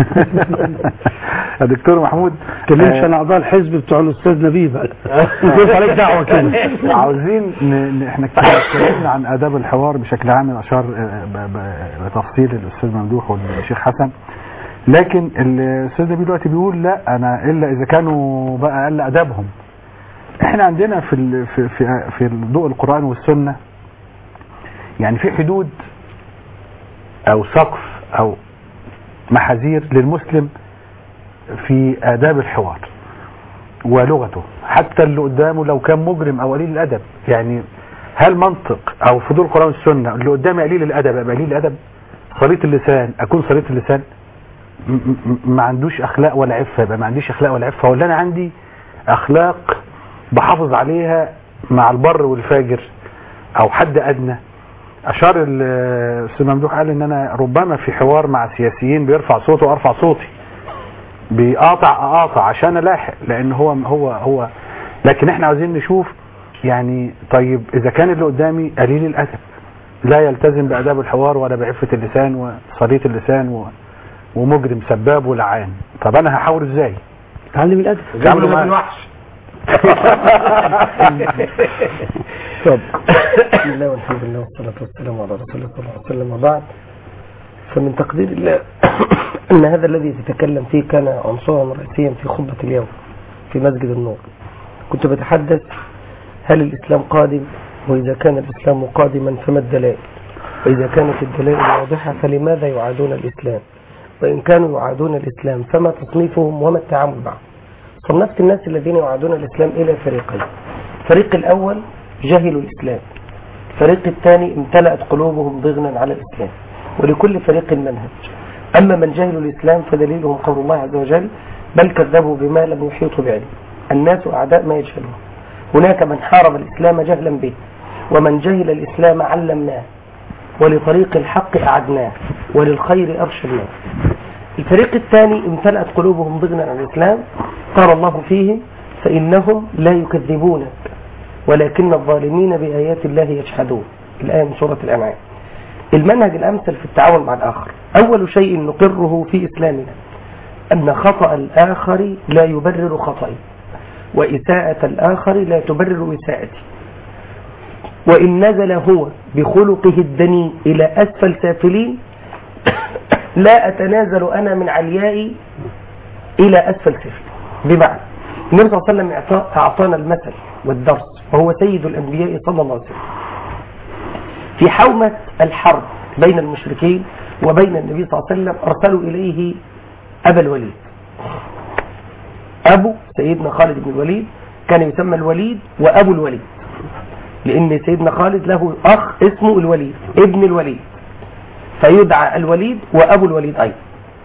C: يا دكتور محمود
D: تكلمش
C: آه،
D: عن اعضاء الحزب بتوع الاستاذ نبيل بقى مفيش عليك دعوه كده
C: عاوزين ن... ن... احنا اتكلمنا عن اداب الحوار بشكل عام اشار آه، ب... ب... بتفصيل الاستاذ ممدوح والشيخ حسن لكن الاستاذ نبيل دلوقتي بيقول لا انا الا اذا كانوا بقى اقل ادابهم احنا عندنا في ال... في في في ضوء القران والسنه يعني في حدود او سقف او محاذير للمسلم في آداب الحوار ولغته حتى اللي قدامه لو كان مجرم أو قليل الأدب يعني هل منطق أو في ضوء القرآن والسنة اللي قدامي قليل الأدب أبقى قليل الأدب صليت اللسان أكون صليت اللسان م- م- ما عندوش أخلاق ولا عفة يبقى ما عنديش أخلاق ولا عفة ولا أنا عندي أخلاق بحافظ عليها مع البر والفاجر أو حد أدنى أشار ال- الأستاذ ممدوح قال إن أنا ربما في حوار مع سياسيين بيرفع صوته وأرفع صوتي بيقاطع اقاطع عشان الاحق لان هو هو هو لكن احنا عاوزين نشوف يعني طيب اذا كان اللي قدامي قليل الادب لا يلتزم باداب الحوار ولا بعفه اللسان وصليت اللسان و ومجرم سباب ولعان طب انا هحاول ازاي
D: تعلم الادب
C: تعملوا معاه.
H: الوحش
D: طب بسم الله والحمد لله والصلاة والسلام على رسول الله صلى الله عليه وسلم وبعد فمن تقدير الله أن هذا الذي تتكلم فيه كان عنصرا رئيسيا في خطبة اليوم في مسجد النور كنت بتحدث هل الإسلام قادم وإذا كان الإسلام قادما فما الدلائل وإذا كانت الدلائل واضحة فلماذا يعادون الإسلام وإن كانوا يعادون الإسلام فما تصنيفهم وما التعامل معهم صنفت الناس الذين يعادون الإسلام إلى فريقين الفريق الأول جهلوا الإسلام الفريق الثاني امتلأت قلوبهم ضغنا على الإسلام ولكل فريق منهج أما من جهلوا الإسلام فدليلهم قول الله عز وجل بل كذبوا بما لم يحيطوا بعلم الناس أعداء ما يجهلون هناك من حارب الإسلام جهلا به ومن جهل الإسلام علمناه ولطريق الحق أعدناه وللخير أرشدناه الفريق الثاني امتلأت قلوبهم ضغنا عن الإسلام قال الله فيهم فإنهم لا يكذبونك ولكن الظالمين بآيات الله يجحدون الآية من سورة الأنعام المنهج الأمثل في التعامل مع الآخر أول شيء نقره في إسلامنا أن خطأ الآخر لا يبرر خطئي وإساءة الآخر لا تبرر إساءتي وإن نزل هو بخلقه الدنيء إلى أسفل سافلين لا أتنازل أنا من عليائي إلى أسفل سفل بمعنى النبي صلى الله عليه وسلم أعطى- أعطانا المثل والدرس وهو سيد الأنبياء صلى الله عليه وسلم في حومة الحرب بين المشركين وبين النبي صلى الله عليه وسلم أرسلوا إليه أبا الوليد أبو سيدنا خالد بن الوليد كان يسمى الوليد وأبو الوليد لأن سيدنا خالد له أخ اسمه الوليد ابن الوليد فيدعى الوليد وأبو الوليد أيضا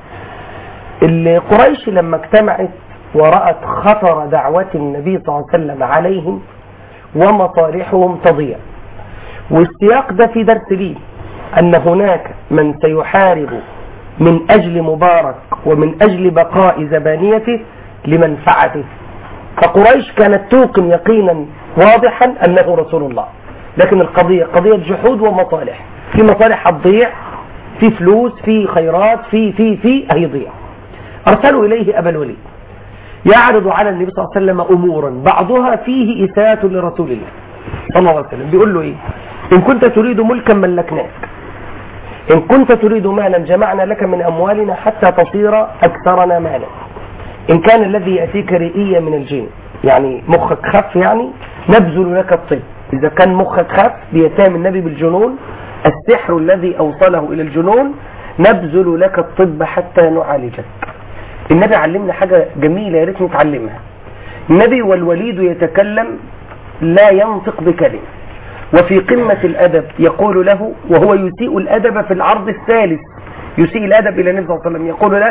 D: القريش لما اجتمعت ورأت خطر دعوة النبي صلى الله عليه وسلم عليهم ومصالحهم تضيع والسياق ده في درس لي أن هناك من سيحارب
I: من أجل مبارك ومن أجل بقاء زبانيته لمنفعته فقريش كانت توقن يقينا واضحا أنه رسول الله لكن القضية قضية جحود ومصالح في مصالح هتضيع في فلوس في خيرات في في في هيضيع أرسلوا إليه أبا الوليد يعرض على النبي صلى الله عليه وسلم أمورا بعضها فيه إساءة لرسول الله صلى الله عليه وسلم بيقول له إيه إن كنت تريد ملكا ملكناك إن كنت تريد مالا جمعنا لك من أموالنا حتى تصير أكثرنا مالا إن كان الذي يأتيك رئية من الجن يعني مخك خف يعني نبذل لك الطب إذا كان مخك خف بيتهم النبي بالجنون السحر الذي أوصله إلى الجنون نبذل لك الطب حتى نعالجك النبي علمنا حاجة جميلة يا ريت نتعلمها النبي والوليد يتكلم لا ينطق بكلمة وفي قمة الأدب يقول له وهو يسيء الأدب في العرض الثالث يسيء الأدب إلى النبي صلى الله عليه وسلم يقول له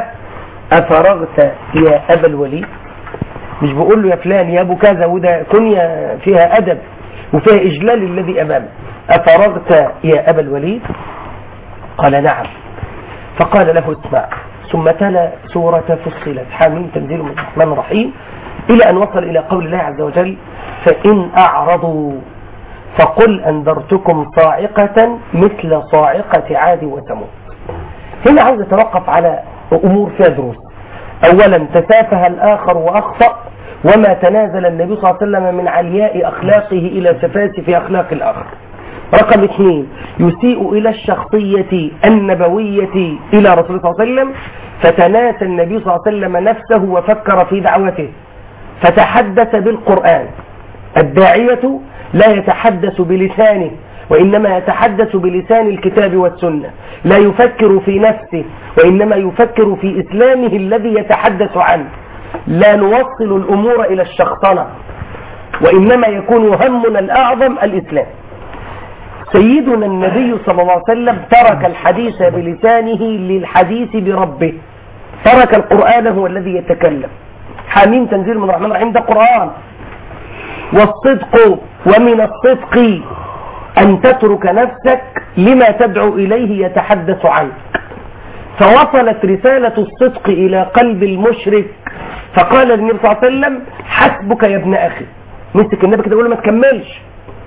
I: أفرغت يا أبا الوليد مش بقول له يا فلان يا أبو كذا وده كنية فيها أدب وفيها إجلال الذي أمامه أفرغت يا أبا الوليد قال نعم فقال له اسمع ثم تلا سورة فصلت حامين تنزيل من الرحمن الرحيم إلى أن وصل إلى قول الله عز وجل فإن أعرضوا فقل أنذرتكم صاعقة مثل صاعقة عاد وثمود هنا عاوز أتوقف على أمور فيها دروس أولا تسافه الآخر وأخطأ وما تنازل النبي صلى الله عليه وسلم من علياء أخلاقه إلى سفاسف أخلاق الآخر رقم اثنين يسيء إلى الشخصية النبوية إلى رسول الله صلى الله عليه وسلم فتناسى النبي صلى الله عليه وسلم نفسه وفكر في دعوته فتحدث بالقرآن الداعية لا يتحدث بلسانه وإنما يتحدث بلسان الكتاب والسنة لا يفكر في نفسه وإنما يفكر في إسلامه الذي يتحدث عنه لا نوصل الأمور إلى الشخصنة وإنما يكون همنا الأعظم الإسلام سيدنا النبي صلى الله عليه وسلم ترك الحديث بلسانه للحديث بربه ترك القرآن هو الذي يتكلم حاميم تنزيل من الرحمن الرحيم ده قرآن والصدق ومن الصدق أن تترك نفسك لما تدعو إليه يتحدث عنك فوصلت رسالة الصدق إلى قلب المشرك فقال النبي صلى الله عليه وسلم حسبك يا ابن أخي مسك النبي كده يقول له ما تكملش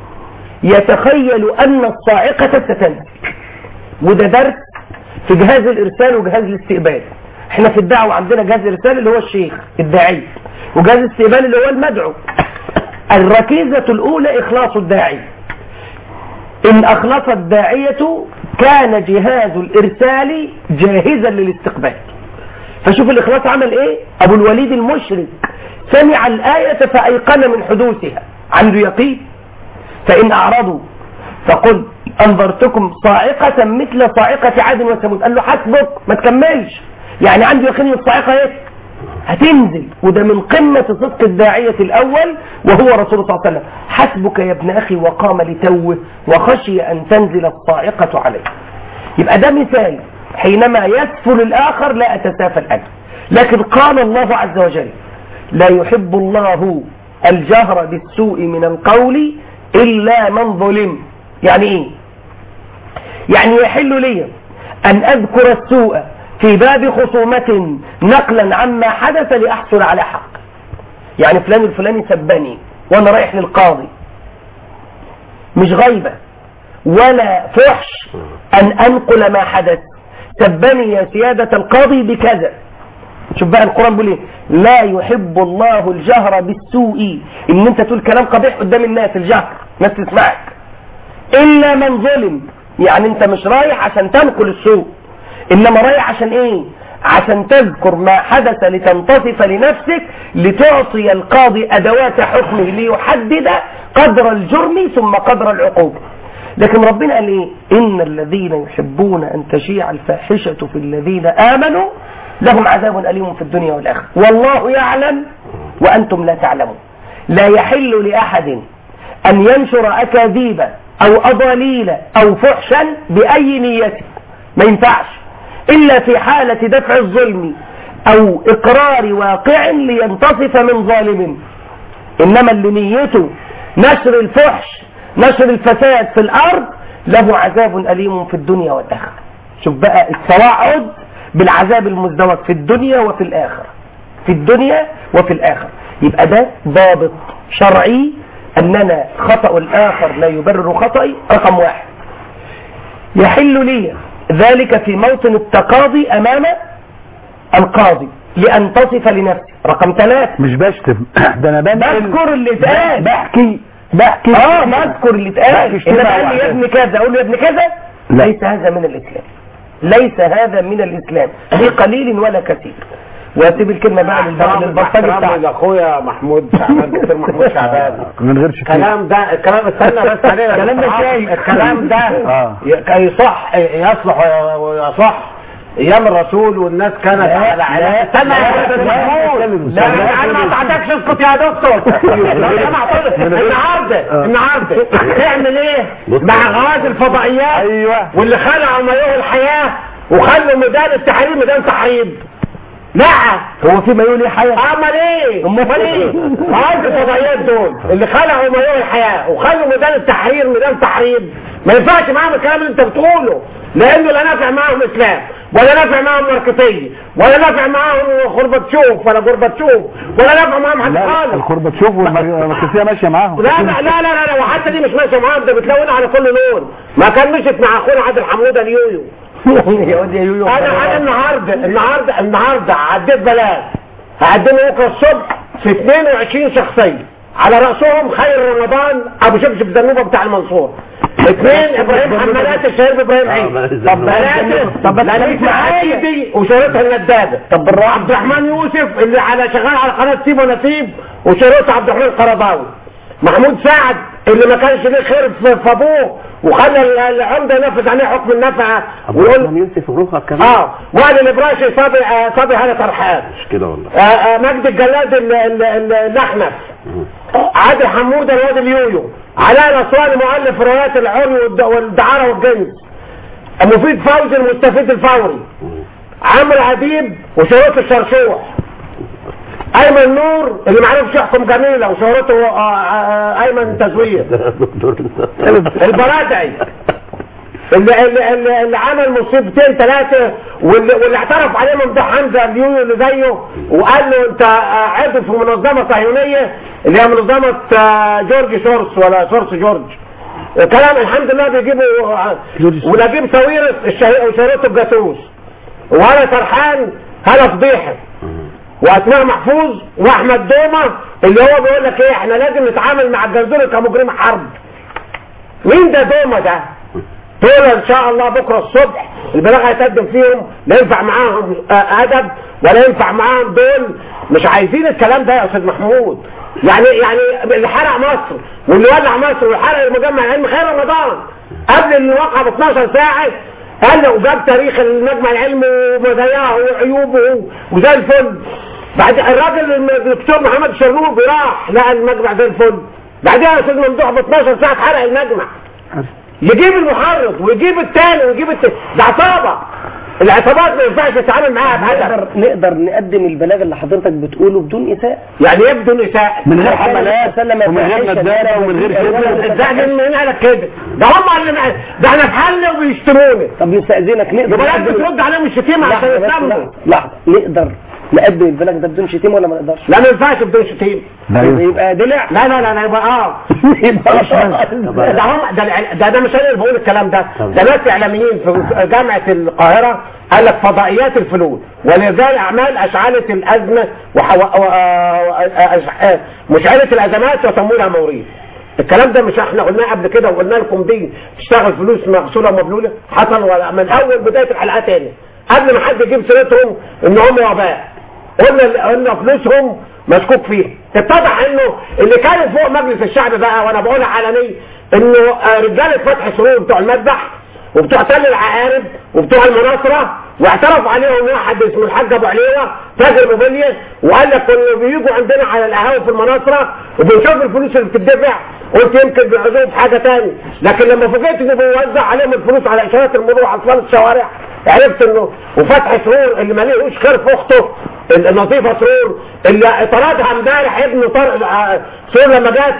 I: يتخيل أن الصاعقة ستنزل وده درس في جهاز الإرسال وجهاز الاستقبال احنا في الدعوة عندنا جهاز الإرسال اللي هو الشيخ الداعي وجهاز الاستقبال اللي هو المدعو الركيزة الأولى إخلاص الداعي إن أخلص الداعية كان جهاز الإرسال جاهزا للاستقبال فشوف الإخلاص عمل إيه أبو الوليد المشرك سمع الآية فأيقن من حدوثها عنده يقين فإن أعرضوا فقل أنظرتكم صاعقة مثل صاعقة عاد وثمود قال له حسبك ما تكملش يعني عنده يقين ان الصاعقة ايه هتنزل وده من قمة صدق الداعية الأول وهو رسول الله صلى الله عليه وسلم حسبك يا ابن أخي وقام لتوه وخشي أن تنزل الصاعقة عليه يبقى ده مثال حينما يسفل الآخر لا أتسافل أنا لكن قال الله عز وجل لا يحب الله الجهر بالسوء من القول إلا من ظلم يعني إيه يعني يحل لي أن أذكر السوء في باب خصومة نقلا عما حدث لأحصل على حق يعني فلان الفلاني سبني وأنا رايح للقاضي مش غيبة ولا فحش أن أنقل ما حدث سبني يا سيادة القاضي بكذا شوف بقى القرآن بيقول ايه لا يحب الله الجهر بالسوء ان انت تقول كلام قبيح قدام الناس الجهر الناس تسمعك الا من ظلم يعني انت مش رايح عشان تنقل السوء انما رايح عشان ايه عشان تذكر ما حدث لتنتصف لنفسك لتعطي القاضي ادوات حكمه ليحدد قدر الجرم ثم قدر العقوبة لكن ربنا قال ايه ان الذين يحبون ان تشيع الفاحشة في الذين امنوا لهم عذاب أليم في الدنيا والآخرة والله يعلم وأنتم لا تعلمون لا يحل لأحد أن ينشر أكاذيب أو أضاليل أو فحشا بأي نية ما ينفعش إلا في حالة دفع الظلم أو إقرار واقع لينتصف من ظالم إنما اللي نيته نشر الفحش نشر الفساد في الأرض له عذاب أليم في الدنيا والآخرة شوف بقى التوعد بالعذاب المزدوج في الدنيا وفي الآخرة في الدنيا وفي الآخرة يبقى ده ضابط شرعي أننا خطأ الآخر لا يبرر خطأي رقم واحد يحل لي ذلك في موطن التقاضي أمام القاضي لأن تصف لنفسي رقم ثلاثة
C: مش بشتم ده انا بنقل
I: بذكر اللي اتقال
C: بحكي بحكي
I: اه بذكر اللي اتقال
C: بحكي
I: انما
C: اشتباه
I: قال لي يا
C: واحدة.
I: ابن كذا اقول له يا ابن كذا
C: لا.
I: ليس هذا من الاسلام ليس هذا من الاسلام في قليل ولا كثير واسيب الكلمه بقى للب- للبلطجي بتاعك
H: اخويا محمود شعبان الدكتور محمود شعبان
C: من غير شتيمة
H: الكلام ده الكلام استنى بس علينا
I: الكلام ده شايف.
H: الكلام ده
C: آه.
H: ي- يصح يصلح ويصح ايام الرسول والناس كانت على على استنى يا استاذ محمود لا لا انا ما قطعتكش اسكت يا دكتور لو سمحت النهارده النهارده هتعمل ايه مع غاز الفضائيات
C: ايوه
H: واللي خلعوا مايوه الحياه وخلوا ميدان التحرير ميدان تحريض لا
I: هو في ما يقول ايه حاجه
H: امال ايه امال ايه عايز الفضائيات دول اللي خلعوا مايوه الحياه وخلوا ميدان التحرير ميدان تحريض ما ينفعش معاهم الكلام اللي انت بتقوله لانه لا نافع معاهم اسلام ولا نافع معاهم ماركتيه ولا نافع معاهم خربتشوف ولا جورباتشوف ولا نافع معاهم حد
C: لا
H: خالص
C: الخربة تشوف والمركزية ماشية معاهم
H: لا لا لا لا لا, لا وحتى دي مش ماشيه معاهم ده بتلون على كل لون ما كان مشت مع اخونا عادل حموده اليويو
I: يا واد يا يويو
H: انا انا النهارده النهارده النهارده عديت بلاغ هقدمه بكره الصبح في 22 شخصيه على راسهم خير رمضان ابو شبشب زنوبه بتاع المنصور اثنين ابراهيم حمالات الشهير ابراهيم عيد طب ثلاثه طب لبيب معايدي وشهرتها النداده طب بالراحه عبد الرحمن يوسف اللي على شغال على قناه سيب ونسيب وشهرته عبد الرحمن القرضاوي محمود سعد اللي ما كانش ليه خير في في ابوه وخلى ال- العمده ينفذ عليه حكم النفقه ويقول
E: يوسف وروحك كمان
H: اه وائل الابراشي صابي آه صابي هلا فرحان
E: مش كده والله
H: آه آه مجدي الجلاد ال- ال- ال- الاحنف عادل حموده الواد اليويو علاء الاسواني مؤلف روايات العري والد- والدعاره والجنس مفيد فوزي المستفيد الفوري عمرو حبيب وشهرته الشرشوح ايمن نور اللي معرفش يحكم جميله وشهرته آه، آه، ايمن تزوير
E: دكتور
H: البرادعي اللي, اللي, اللي, اللي عمل مصيبتين ثلاثة واللي, واللي اعترف عليه ممدوح حمزة اليويو اللي زيه وقال له انت آه، عضو في منظمة صهيونية اللي هي منظمة آه، جورج شورس ولا شورس جورج كلام الحمد لله بيجيبوا آه، ونجيب ساويرس الشهي- وشهرته الجاسوس وهلا سرحان هلا فضيحة واسماء محفوظ واحمد دومة اللي هو بيقول لك ايه احنا لازم نتعامل مع الجزيرة كمجرم حرب مين ده دومة ده دول ان شاء الله بكرة الصبح البلاغ هيتقدم فيهم لا ينفع معاهم آه، ادب ولا ينفع معاهم دول مش عايزين الكلام ده يا استاذ محمود يعني يعني اللي حرق مصر واللي ولع مصر واللي حرق المجمع العلمي خير رمضان قبل الواقعة ب 12 ساعة قال له وجاب تاريخ المجمع العلمي ومزاياه وعيوبه وزي الفل بعد الراجل الدكتور محمد الشرنوبي راح لقى المجمع زي الفل بعدها يا استاذ ممدوح ب 12 ساعة حرق المجمع يجيب المحرض ويجيب التاني ويجيب التاني ده عصابة العصابات ما ينفعش تتعامل معاها بهدف
I: نقدر نقدر نقدم البلاغ اللي حضرتك بتقوله بدون اساءه
H: يعني يبدو الإساءة
C: من غير
I: عشان
C: حملات
I: الرسالة ما
C: ومن غير
I: تبقاش
C: ندالة ومن غير كده
H: ده من مين قالك كده ده هم اللي مع- ده احنا في حل وبيشتموني
I: طب يستأذنك نقدر
H: يبقى لازم
I: نقدم-
H: ترد عليهم الشتيمة عشان
I: لحظة بس،
H: يفهموا
I: لحظة لحظة. نقدر نقدم البلاغ ده بدون شتيمة ولا ما نقدرش؟
H: لا ما ينفعش بدون شتيمة
C: لا ينفع.
I: يبقى دلع
H: لا لا لا لا يبقى اه
I: يبقى
H: ده هم ده الع- ده, ده مش انا اللي بقول الكلام ده ده ناس اعلاميين في جامعه القاهره قال لك فضائيات الفلول ولذلك اعمال اشعلت الازمه وحو... و... آه، أش- آه، مشعله الازمات وسموها موريث الكلام ده مش احنا قلناه قبل كده وقلنا لكم دي تشتغل فلوس مغسوله ومبلوله حصل ولا من اول بدايه الحلقات تاني قبل ما حد يجيب سيرتهم ان هم وباء قلنا قلنا فلوسهم مشكوك فيها اتضح انه اللي كانوا فوق مجلس الشعب بقى وانا بقولها علني انه آه، رجاله فتح سرور بتوع المذبح وبتوع تل العقارب وبتوع المناصره واعترف عليهم واحد اسمه الحاج ابو عليوه تاجر موبيليا وقال لك كانوا بيجوا عندنا على القهاوي في المناصره وبنشوف الفلوس اللي بتدفع قلت يمكن بيعوزوه في حاجه تاني لكن لما فوجئت انه بيوزع عليهم الفلوس على اشارات المرور على اطفال الشوارع عرفت انه وفتح سرور اللي ما ليهوش خير في اخته النظيفه سرور اللي طردها امبارح ابن طارق آه، سرور لما جت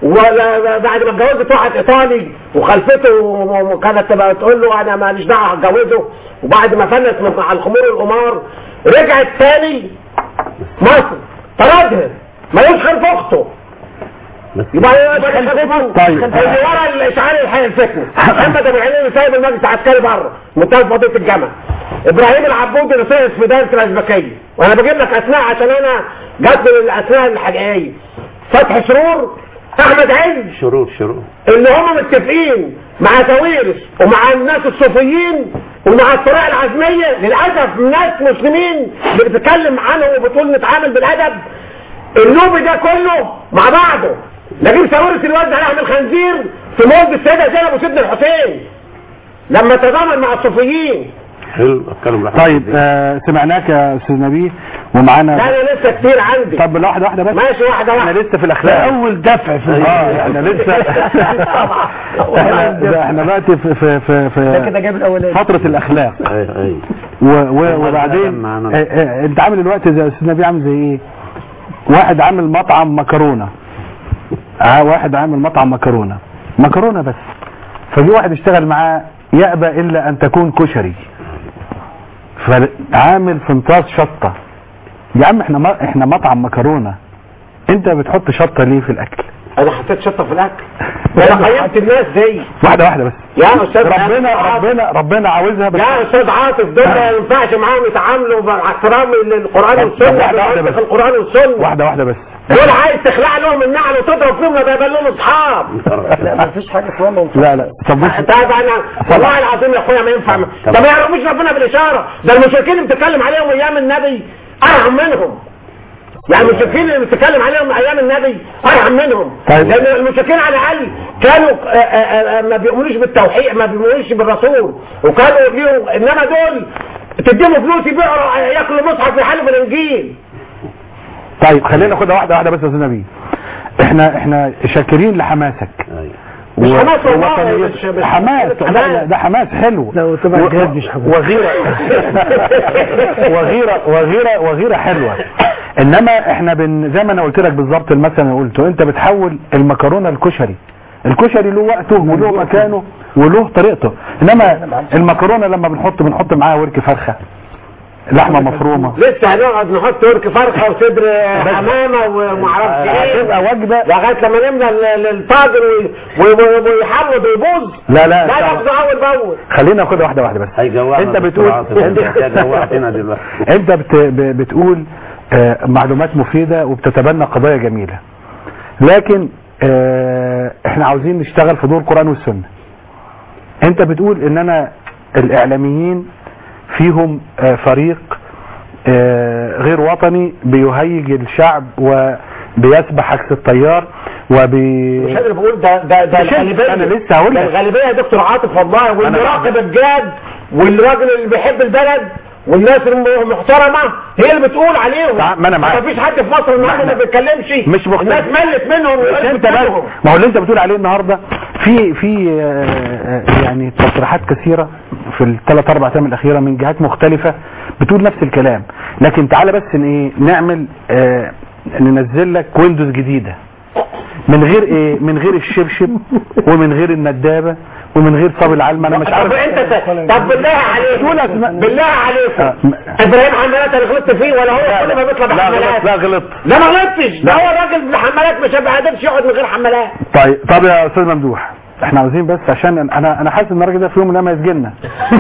H: ولا بعد ما اتجوزت واحد ايطالي وخلفته وكانت تبقى تقول له انا ماليش دعوه هتجوزه وبعد ما فلت من على الخمور والقمار رجعت تاني مصر طردها ملوش خير في اخته يبقى يبقى خلفته
C: طيب.
H: اللي ورا الاشعال الحي الفتنه محمد ابو العليم سايب المجلس العسكري بره منتهى فضيله الجامعه ابراهيم العبود اللي صيص في دايره الازبكيه وانا بجيب لك اسماء عشان انا جت من الاسماء الحقيقيه فتحي سرور احمد عز
E: شرور شرور
H: اللي هم متفقين مع ساويرس ومع الناس الصوفيين ومع الطريقه العزميه للاسف ناس مسلمين اللي بتتكلم عنهم وبتقول نتعامل بالادب اللوبي ده كله مع بعضه نجيب ساويرس اللي وزع لحم الخنزير في مولد السيده زينب وسيدنا الحسين لما تضامن مع الصوفيين
E: حلو اتكلم
C: طيب آه سمعناك يا استاذ نبيه ومعانا
H: لا انا لسه كتير عندي
C: طب لا واحده واحده بس
H: ماشي واحده
C: احنا
H: واحده
C: لسه في الاخلاق
D: اول دفع في
C: اه احنا لسه احنا ده احنا دلوقتي في في في,
I: ده كده
C: في
I: جاب الاولاني
C: فتره الاخلاق
E: اي اي
C: و و وبعدين
E: معانا.
C: آه، آه، انت عامل الوقت زي استاذ نبيه عامل زي ايه واحد عامل مطعم مكرونه اه واحد عامل مطعم مكرونه مكرونه بس فجي واحد اشتغل معاه يأبى الا ان تكون كشري فعامل فنطاس شطه يا عم احنا ما احنا مطعم مكرونه انت بتحط شطه ليه في الاكل
H: انا حطيت شطه في الاكل انا قيمت الناس دي
C: واحده واحده بس
H: يا استاذ
C: ربنا
H: عاطف.
C: ربنا ربنا عاوزها بس
H: يا استاذ عاطف دول ما ينفعش معاهم يتعاملوا مع احترام للقران
C: طب
H: والسنه
C: واحدة واحدة
H: بالمنطق
C: بس.
H: القران والسنه
C: واحده واحده بس
H: دول عايز تخلع لهم النعل وتضرب فيهم ما بيبقى لهم اصحاب
I: لا ما فيش حاجه اسمها موضوع
C: لا لا طب بص
H: انت عارف انا والله العظيم يا اخويا ما ينفع ده ما يعرفوش ربنا بالاشاره ده المشركين اللي بتتكلم عليهم ايام النبي ارحم منهم يعني المشركين اللي بتتكلم عليهم ايام النبي ارحم منهم
C: طيب.
H: لان المشركين على الاقل كانوا آه، آه، آه، ما بيؤمنوش بالتوحيد ما بيؤمنوش بالرسول وكانوا ليهم انما دول تديهم فلوس يبيعوا ياكلوا مصحف يحلوا بالانجيل
C: طيب خلينا ناخدها واحده واحده بس يا استاذ نبيل احنا احنا شاكرين لحماسك
H: مش
C: و-
H: حماس والله،
C: ووطنيتك.
H: مش- مش-
C: حماس
H: مش
C: لا
H: حماس.
C: لا ده حماس حلو
D: لو تبع
C: و-
D: الجهاد مش حماس.
C: وغيره وغيره وغيره وغيره حلوه انما احنا بن زي ما انا قلت لك بالظبط المثل اللي قلته انت بتحول المكرونه الكشري الكشري له وقته وله مكانه وله طريقته انما المكرونه لما بنحط بنحط معاها ورك فرخه لحمه مفرومه
H: لسه هنقعد نحط ورك فرخه وصدر حمامه ومعرفش ايه
C: هتبقى وجبه
H: لغايه لما نملى ال- ال- الطاجن وي- وي- وي- ويحمض ويبوظ
C: لا لا
H: لا ياخده اول باول
C: خلينا ناخدها واحده واحده بس
E: هيجوعنا
C: انت
E: دكتور
C: بتقول
E: عاطف. انت جوعتنا دلوقتي
C: انت بت... ب- بتقول آه، معلومات مفيدة وبتتبنى قضايا جميلة لكن آه، احنا عاوزين نشتغل في دور القرآن والسنة انت بتقول ان انا الاعلاميين فيهم آه، فريق آه، غير وطني بيهيج الشعب وبيسبح عكس التيار وبي
H: مش قادر بقول ده ده ده
C: مش انت،
H: الغالبيه
C: انا لسه هقول
H: ده
C: لك.
H: الغالبيه يا دكتور عاطف والله والمراقب
C: أنا-
H: الجاد والراجل اللي بيحب البلد والناس المحترمه هي اللي بتقول عليهم
C: تع- ما أنا معاك.
H: مفيش حد في مصر النهارده ما
C: احنا-
H: بيتكلمش
C: مش مختلف.
H: الناس ملت منهم
C: مش
H: والناس
C: انت بس
H: بتكلمهم.
C: ما هو اللي انت بتقول عليه النهارده في في آه، آه، يعني تصريحات كثيره في الثلاث اربع ايام الاخيره من جهات مختلفه بتقول نفس الكلام لكن تعالى بس ان ايه نعمل آه، ننزل لك ويندوز جديده من غير ايه من غير الشبشب ومن غير الندابه ومن غير صاب العلم انا مش
H: طب
C: عارف
H: انت ت- طب بالله
C: دول
H: عليك
C: أسماء.
H: بالله عليك
C: آه، م-
H: ابراهيم حمالات انا غلطت فيه ولا هو كل ما بيطلع
C: لا غلط
H: بحمالات
C: لا غلط
H: لا ما غلطتش ده هو الراجل بحمالات مش ما قدرش يقعد من غير حمالات
C: طيب طب يا استاذ ممدوح احنا عاوزين بس عشان انا انا حاسس ان الراجل ده في يوم من الايام هيسجننا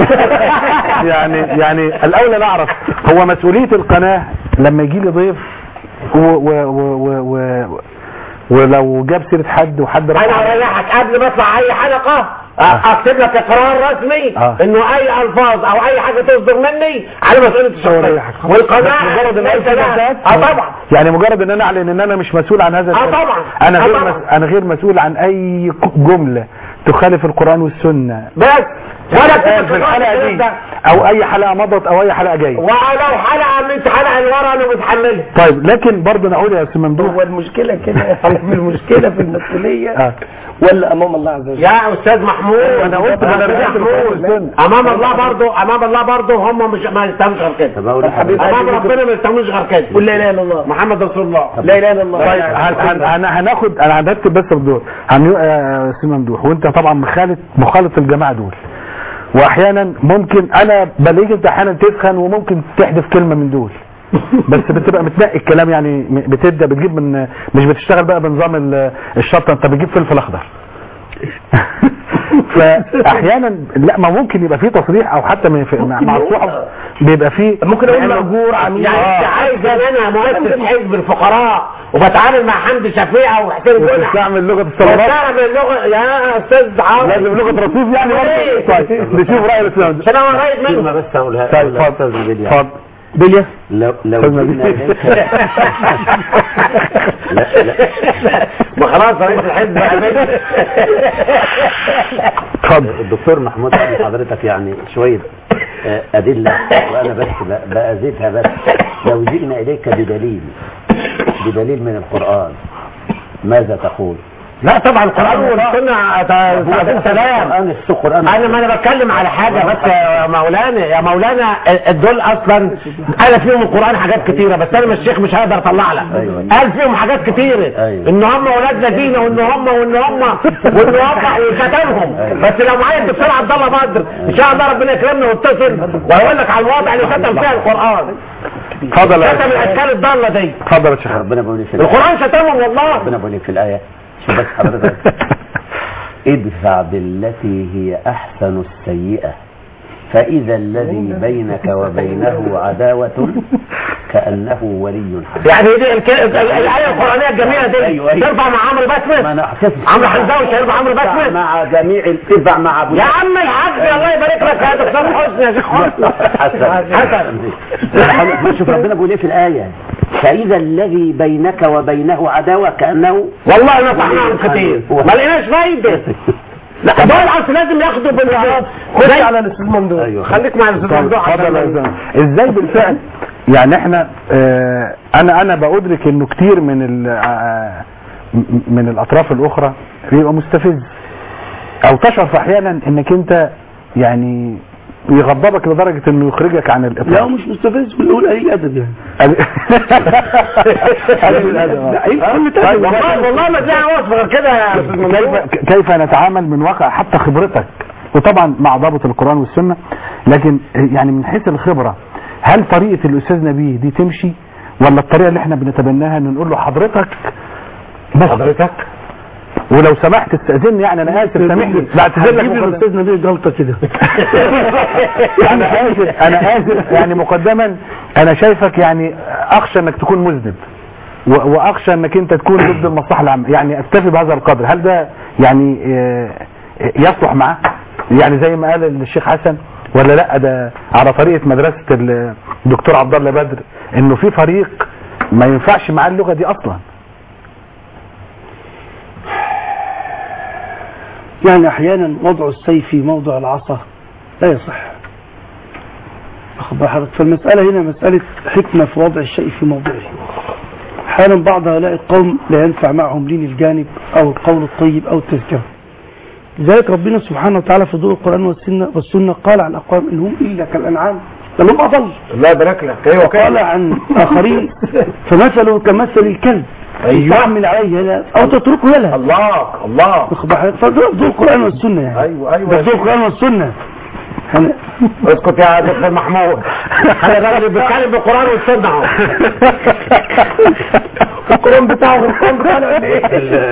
C: يعني يعني الاولى نعرف هو مسؤوليه القناه لما يجي لي ضيف و و و و و ولو جاب سيره حد وحد
H: انا
C: رفع
H: هريحك قبل ما اطلع اي حلقه أ- اكتب لك اقرار رسمي
C: آه.
H: انه اي الفاظ او اي حاجه تصدر مني على مسؤوليه الشخصيه والقناه
C: مجرد ان
H: ليس لها اه طبعا
C: يعني مجرد ان انا اعلن ان انا مش مسؤول عن هذا
H: اه
C: الشيء.
H: طبعا.
C: انا
H: اه
C: غير
H: طبعا.
C: مس... انا غير مسؤول عن اي ك- جمله تخالف القران والسنه
H: بس ولا
C: هتتقال في الحلقه دي او اي حلقه مضت او اي حلقه جايه
H: ولو حلقه من حلقه اللي ورا انا متحملها
C: طيب لكن برضه انا اقول يا استاذ ممدوح
I: هو المشكلة كده يعني في المشكلة في المسؤولية
C: آه.
I: ولا أمام الله عز وجل
H: يا استاذ محمود
C: أنا قلت
H: يا
C: أنا
H: أستاذ
C: رجعت
H: محمود
C: للسنة.
H: امام الله برضو امام الله برضو هم مش ما يستاهلوش غير كده
E: طب اقول لحضرتك
H: امام ربنا ما يستاهلوش غير كده
I: قل لا إله إلا الله
H: محمد رسول الله
I: لا إله إلا الله
C: طيب هن- هن- هن- هناخد انا هنكتب بس الدور هن آه، استاذ ممدوح وانت طبعا مخالط مخالط الجماعه دول واحيانا ممكن انا بلاقيك انت احيانا تسخن وممكن تحذف كلمه من دول بس بتبقى متنقي الكلام يعني م- بتبدا بتجيب من مش بتشتغل بقى بنظام ال- الشطه انت بتجيب فلفل اخضر فاحيانا لا ما ممكن يبقى فيه تصريح او حتى من- في- مع مع الصحف بيبقى فيه
I: ممكن أقول
C: لأنه-
I: مأجور عميل
H: يعني انت عايز ان انا مؤسس حزب الفقراء وبتعامل مع حمدي شفيقه وحسين جنح
C: وتستعمل لغه الثورات
H: وتعمل اللغه يا استاذ عاوز
C: لازم لغه رصيف يعني
H: ليه؟
C: برضه طيب نشوف راي الاستاذ
H: عشان انا قريب
E: كلمه
H: منه
E: بس اقولها
C: طيب
E: أقولها
C: اتفضل
E: أستاذ نبيل يعني.
C: اتفضل
D: بليا
E: لو لو
C: أستاذ
E: جبنا
C: نبيل.
E: إليك لا لا
H: ما خلاص رئيس الحزب عمل.
C: اتفضل
E: الدكتور محمود قال لحضرتك يعني شوية آه، أدلة وأنا بس ب- بأزيدها بس لو جئنا إليك بدليل بدليل من القرآن ماذا تقول؟
H: لا طبعا القران والسنه تعظيم سلام
E: القرآن القرآن
H: انا ما انا بتكلم على حاجه بس يا مولانا يا مولانا دول اصلا قال فيهم القران حاجات كتيره بس انا مش شيخ مش هقدر اطلع لك
E: أيوة.
H: قال فيهم حاجات كتيره
E: أيوة.
H: ان هم ولاد الذين وان هم وان هم وان هم وشتمهم
E: أيوة.
H: بس لو معايا الدكتور عبد الله بدر ان شاء الله ربنا يكرمنا ويتصل وهيقول لك على الوضع اللي شتم فيها القران
C: اتفضل يا
H: شتم الاشكال الضاله دي
C: اتفضل يا شيخ
E: ربنا بيقول لي في الآية
H: القران شتمهم والله
E: ربنا بيقول لي في الآية شوف بس حضرتك ادفع بالتي هي أحسن السيئة فإذا الذي بينك وبينه عداوة كأنه ولي حميد
H: يعني دي الك- الايه القرانيه الجميله دي
E: أيوة، أيوة.
H: ترفع مع عمرو
E: ما
H: بسمه
E: انا احسس
H: عمرو حمزاوي مش هيرفع عمرو بسمه
E: مع جميع اتبع مع ابو
H: يا عم الحاج الله يبارك لك يا دكتور حسني يا شيخ حسني
E: حسن
H: حسن
E: شوف ربنا بيقول ايه في الايه فاذا الذي بينك وبينه عداوه كانه
H: والله نصحناهم كتير ما لقيناش فايده لا دول اصل لازم ياخدوا بالوعظ
I: خش على الاستاذ ممدوح
E: ايوه
H: خليك مع الاستاذ ممدوح
C: اتفضل يا
H: عشان
C: أستاذ. ازاي بالفعل يعني احنا اه انا انا بادرك انه كتير من ال- آه، م- من الاطراف الاخرى بيبقى مستفز او تشعر في احيانا انك انت يعني يغضبك لدرجه انه يخرجك عن
D: لا
C: الاطار
D: هو مش مستفز بنقول قليل ادب يعني
C: قليل الأدب.
D: لا، إيه، كل
C: طيب،
D: تأدب.
H: والله والله ما تلاقي وصف غير كده يا استاذ ممدوح
C: كيف كيف نتعامل من واقع حتى خبرتك وطبعا مع ضابط القرآن والسنة لكن يعني من حيث الخبرة هل طريقة الأستاذ نبيه دي تمشي ولا الطريقة اللي احنا بنتبناها ان نقول له حضرتك بس حضرتك ولو سمحت استأذني يعني انا اسف سامحني بعتذر لك
D: هتجيب
C: مقدما.
D: الاستاذ نبيل جلطه كده
C: انا اسف انا اسف يعني مقدما انا شايفك يعني اخشى انك تكون مذنب و- واخشى انك انت تكون ضد المصلحه العامه يعني اكتفي بهذا القدر هل ده يعني آه، يصلح معاه يعني زي ما قال الشيخ حسن ولا لا ده على طريقه مدرسه الدكتور عبد الله بدر انه في فريق ما ينفعش معاه اللغه دي اصلا
D: يعني احيانا وضع السيف في موضع العصا لا يصح واخد بال حضرتك؟ فالمسألة هنا مسألة حكمة في وضع الشيء في موضعه احيانا بعض هؤلاء القوم لا ينفع معهم لين الجانب او القول الطيب او التذكرة لذلك ربنا سبحانه وتعالى في ضوء القرآن والسنة, والسنة قال عن أقوام إن هم إلا كالأنعام بل هم أضل
H: الله يبارك لك ايوه
D: وقال عن آخرين فمثله كمثل الكلب
H: أيوة.
D: تعمل عليه يلهث أو تتركه يلهث
H: الله الله
D: واخد بال حضرتك؟ فده ضوء القرآن والسنة يعني
H: ايوه ايوه
D: ده ضوء القرآن والسنة يعني
H: اسكت يا دكتور محمود انا الراجل بيتكلم بالقران والسنه اهو القران بتاعه والقران بتاعه ايه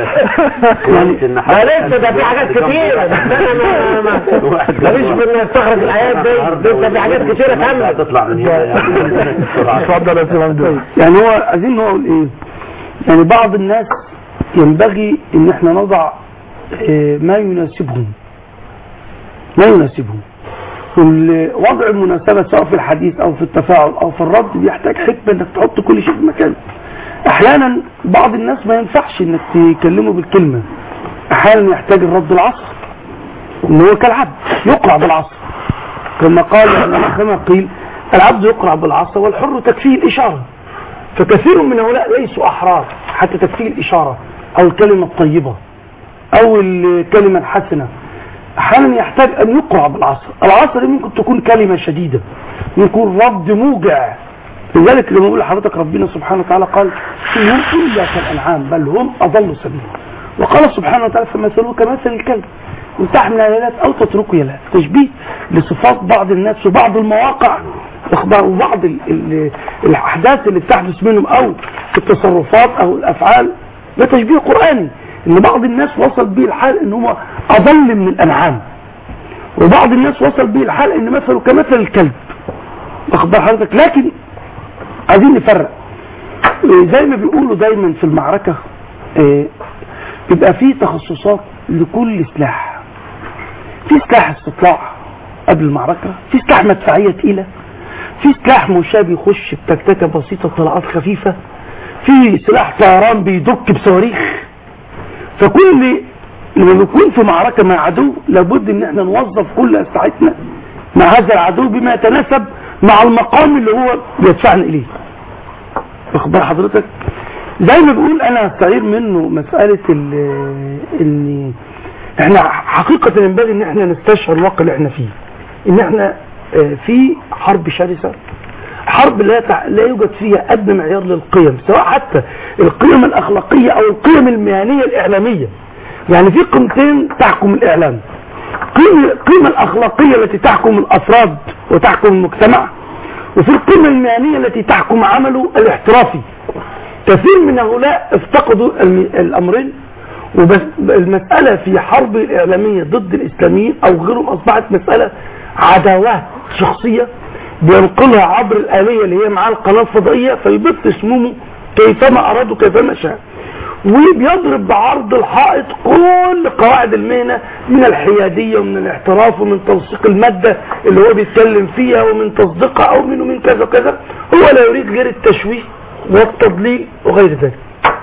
H: ما لسه ده في حاجات كتيرة ده انا ما ما ماليش في ان استخرج الايات دي لسه في حاجات كتيرة كاملة
E: تطلع من هنا يعني
C: اتفضل يا سيدي ممدوح
D: يعني هو عايزين نقول ايه يعني بعض الناس ينبغي ان احنا نضع آه، ما يناسبهم ما يناسبهم كل وضع المناسبة سواء في الحديث او في التفاعل او في الرد بيحتاج حكمة انك تحط كل شيء في مكانه احيانا بعض الناس ما ينفعش انك تكلمه بالكلمة احيانا يحتاج الرد العصر ان هو كالعبد يقرع بالعصا كما قال كما قيل العبد يقرع بالعصا والحر تكفيه الاشاره فكثير من هؤلاء ليسوا احرار حتى تكفيه الاشاره او الكلمه الطيبه او الكلمه الحسنه احيانا يحتاج ان يقرع بالعصا العصا دي ممكن تكون كلمه شديده يكون رد موجع لذلك لما يقول لحضرتك ربنا سبحانه وتعالى قال إن هم إلا كالأنعام بل هم أضل سبيلا وقال سبحانه وتعالى فمثله كمثل الكلب إن تحمل يلات أو تتركه يلات تشبيه لصفات بعض الناس وبعض المواقع إخبار وبعض ال ال الأحداث اللي بتحدث منهم أو التصرفات أو الأفعال ده تشبيه قرآني إن بعض الناس وصل به الحال إن هو أضل من الأنعام وبعض الناس وصل به الحال إن مثله كمثل الكلب أخبار حضرتك لكن عايزين نفرق زي ما بيقولوا دايما في المعركة آه، بيبقى في تخصصات لكل سلاح في سلاح استطلاع قبل المعركة في سلاح مدفعية تقيلة في سلاح مشابه يخش بتكتكة بسيطة طلقات خفيفة في سلاح طيران بيدك بصواريخ فكل لما بنكون في معركة مع عدو لابد ان احنا نوظف كل اسلحتنا مع هذا العدو بما يتناسب مع المقام اللي هو بيدفعنا اليه واخد بال حضرتك زي ما بقول انا استعير منه مسألة ال- ان احنا حقيقة ينبغي ان احنا نستشعر الواقع اللي احنا فيه ان احنا آه، في حرب شرسة حرب لا تع... لا يوجد فيها ادنى معيار للقيم سواء حتى القيم الاخلاقية او القيم المهنية الاعلامية يعني في قيمتين تحكم الاعلام قيمة القيمة الاخلاقية التي تحكم الافراد وتحكم المجتمع وفي القيمة المهنية التي تحكم عمله الاحترافي كثير من هؤلاء افتقدوا الم- الامرين وبس المسألة في حرب الإعلامية ضد الإسلاميين أو غيرهم أصبحت مسألة عداوات شخصية بينقلها عبر الآلية اللي هي معاه القناة الفضائية فيبث سمومه كيفما أراد وكيفما شاء وبيضرب بعرض الحائط كل قواعد المهنة من الحيادية ومن الاحتراف ومن تلصيق المادة اللي هو بيتكلم فيها ومن تصديقها أو من ومن كذا وكذا هو لا يريد غير التشويه والتضليل وغير ذلك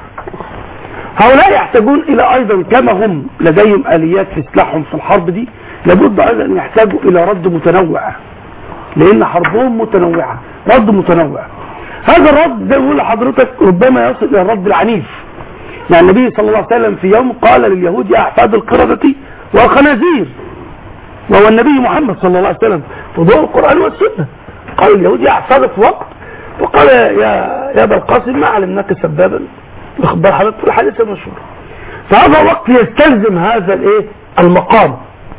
D: هؤلاء يحتاجون الى ايضا كما هم لديهم اليات في سلاحهم في الحرب دي لابد ايضا ان يحتاجوا الى رد متنوع لان حربهم متنوعه رد متنوع هذا الرد زي ما بقول لحضرتك ربما يصل الى الرد العنيف يعني النبي صلى الله عليه وسلم في يوم قال لليهود يا احفاد القردة والخنازير وهو النبي محمد صلى الله عليه وسلم في ضوء القران والسنه قال اليهود يا احفاد في وقت وقال يا يا ابا القاسم ما علمناك سبابا واخبار حضرتك في الحديث المشهور فهذا وقت يستلزم هذا الايه المقام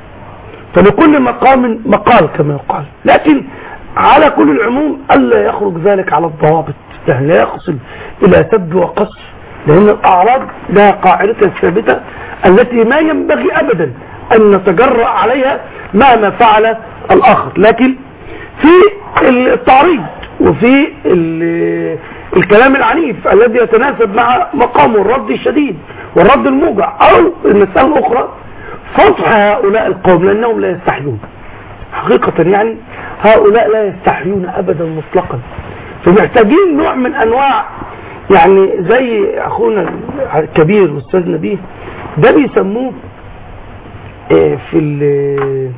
D: فلكل مقام مقال كما يقال لكن على كل العموم الا يخرج ذلك على الضوابط يعني لا يصل الى سب وقصف لان الاعراض لها قاعدتها الثابته التي ما ينبغي ابدا ان نتجرأ عليها مهما فعل الاخر لكن في التعريض وفي ال- الكلام العنيف الذي يتناسب مع مقامه الرد الشديد والرد الموجع او المسألة الاخرى فضح هؤلاء القوم لانهم لا يستحيون حقيقة يعني هؤلاء لا يستحيون ابدا مطلقا فمحتاجين نوع من انواع يعني زي اخونا الكبير واستاذ نبيه ده بيسموه آه، في ال-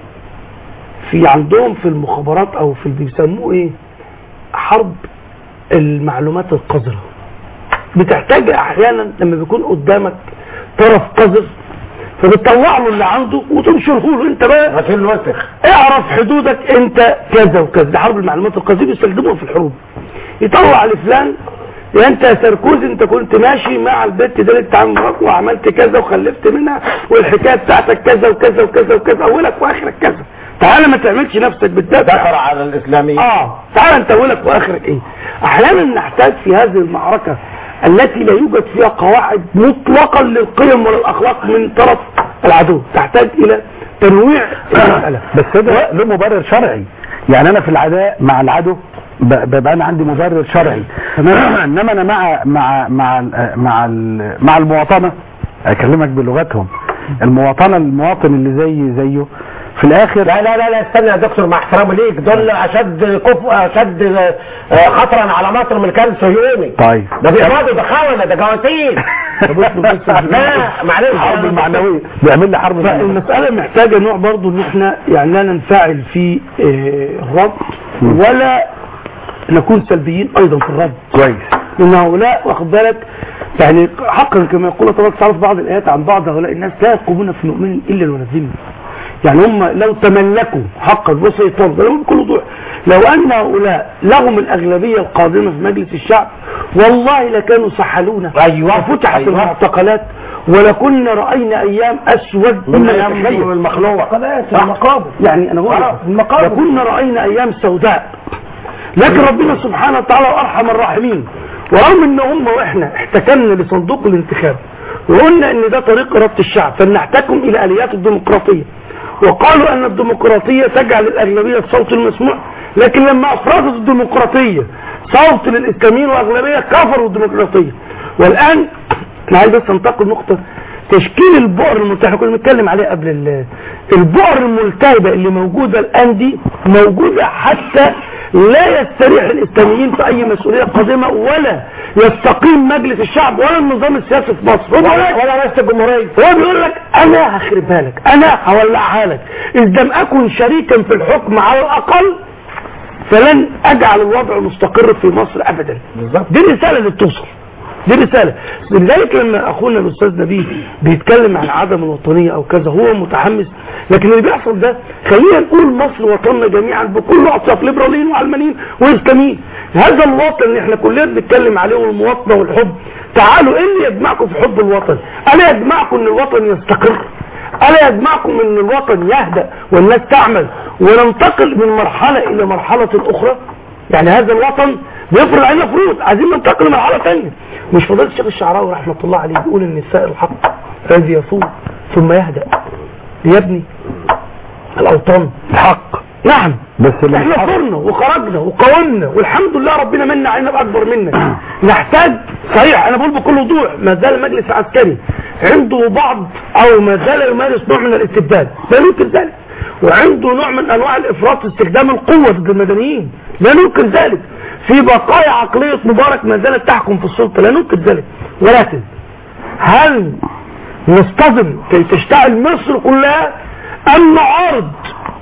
D: في عندهم في المخابرات او في بيسموه ايه حرب المعلومات القذرة بتحتاج احيانا لما بيكون قدامك طرف قذر فبتطلع له اللي عنده وتنشره له انت بقى
H: غسيل وسخ
D: اعرف حدودك انت كذا وكذا ده حرب المعلومات القذرة بيستخدموها في الحروب يطلع لفلان يا انت يا سركوز انت كنت ماشي مع البت ده اللي انت عمرك وعملت كذا وخلفت منها والحكايه بتاعتك كذا وكذا وكذا وكذا اولك واخرك كذا تعالى ما تعملش نفسك بالدافع
H: دخل على الاسلاميين
D: اه تعالى انت اولك واخرك ايه احيانا نحتاج في هذه المعركة التي لا يوجد فيها قواعد مطلقا للقيم وللاخلاق من طرف العدو تحتاج الى تنويع المسألة
C: بس ده له مبرر شرعي يعني انا في العداء مع العدو ب- بيبقى انا عندي مبرر شرعي انما انا مع مع مع ال- مع ال- مع المواطنه اكلمك بلغتهم المواطنه المواطن اللي زي زيه في الاخر
H: لا لا لا لا استنى يا دكتور مع احترامي ليك دول اشد كفء اشد آه، خطرا على مصر من الكيان الصهيوني
C: طيب
H: ده بيقبضوا ده خونه ده جواسيس لا معلش
C: الحرب المعنويه بيعمل لي حرب معنوية.
D: فالمسألة محتاجة نوع برضو ان احنا يعني لا ننفعل في آه، الرد ولا نكون سلبيين ايضا في الرد
C: كويس
D: ان هؤلاء واخد بالك يعني حقا كما يقول الله تبارك وتعالى في بعض الايات عن بعض هؤلاء الناس لا يقومون في مؤمن الا الولاذين يعني هم لو تملكوا حقا وسيطروا ده بكل وضوح لو ان هؤلاء لهم الاغلبيه القادمه في مجلس الشعب والله لكانوا سحلونا
H: أيوة.
D: وفتحت
H: أيوة.
D: المعتقلات ولكنا راينا ايام اسود مما نتخيل
H: المخلوع
D: المقابر يعني انا بقول المقابر لكنا راينا ايام سوداء لكن ربنا سبحانه وتعالى ارحم الراحمين ورغم ان هم واحنا احتكمنا لصندوق الانتخاب وقلنا ان ده طريق اراده الشعب فلنحتكم الى اليات الديمقراطيه وقالوا ان الديمقراطيه تجعل الاغلبيه الصوت المسموع لكن لما افرضت الديمقراطيه صوت للاسلاميين واغلبيه كفروا الديمقراطيه والان انا عايز بس انتقل نقطه تشكيل البؤر الملتهبه كنا بنتكلم عليه قبل ال- البؤر الملتهبه اللي موجوده الان دي موجوده حتى لا يستريح الاسلاميين في اي مسؤوليه قادمه ولا يستقيم مجلس الشعب ولا النظام السياسي في مصر هو بيقول لك
H: ولا رئيس الجمهوريه
D: هو بيقول لك انا هخربها لك انا هولعها لك اذا لم اكن شريكا في الحكم على الاقل فلن اجعل الوضع مستقر في مصر ابدا دي الرساله اللي بتوصل دي رسالة لذلك لما اخونا الاستاذ نبيل بيتكلم عن عدم الوطنية او كذا هو متحمس لكن اللي بيحصل ده خلينا نقول مصر وطننا جميعا بكل اطراف ليبراليين وعلمانيين واسلاميين هذا الوطن اللي احنا كلنا بنتكلم عليه والمواطنة والحب تعالوا ايه اللي يجمعكم في حب الوطن الا يجمعكم ان الوطن يستقر ألا يجمعكم أن الوطن يهدأ والناس تعمل وننتقل من مرحلة إلى مرحلة أخرى يعني هذا الوطن بيفرض علينا فروض عايزين ننتقل لمرحلة ثانية مش فضيلة الشيخ الشعراوي رحمة الله عليه بيقول ان السائر الحق الذي يصوم ثم يهدأ ليبني الأوطان
C: الحق
D: نعم
C: بس اللي
D: احنا
C: الحق
D: صرنا وخرجنا وقاومنا والحمد لله ربنا من علينا باكبر منا نحتاج صحيح انا بقول بكل وضوح ما زال المجلس العسكري عنده بعض او ما زال يمارس نوع من الاستبداد لا ننكر ذلك وعنده نوع من انواع الافراط في استخدام القوه ضد المدنيين لا ننكر ذلك في بقايا عقليه مبارك ما زالت تحكم في السلطه لا ننكر ذلك ولكن هل نصطدم كي تشتعل مصر كلها ام نعارض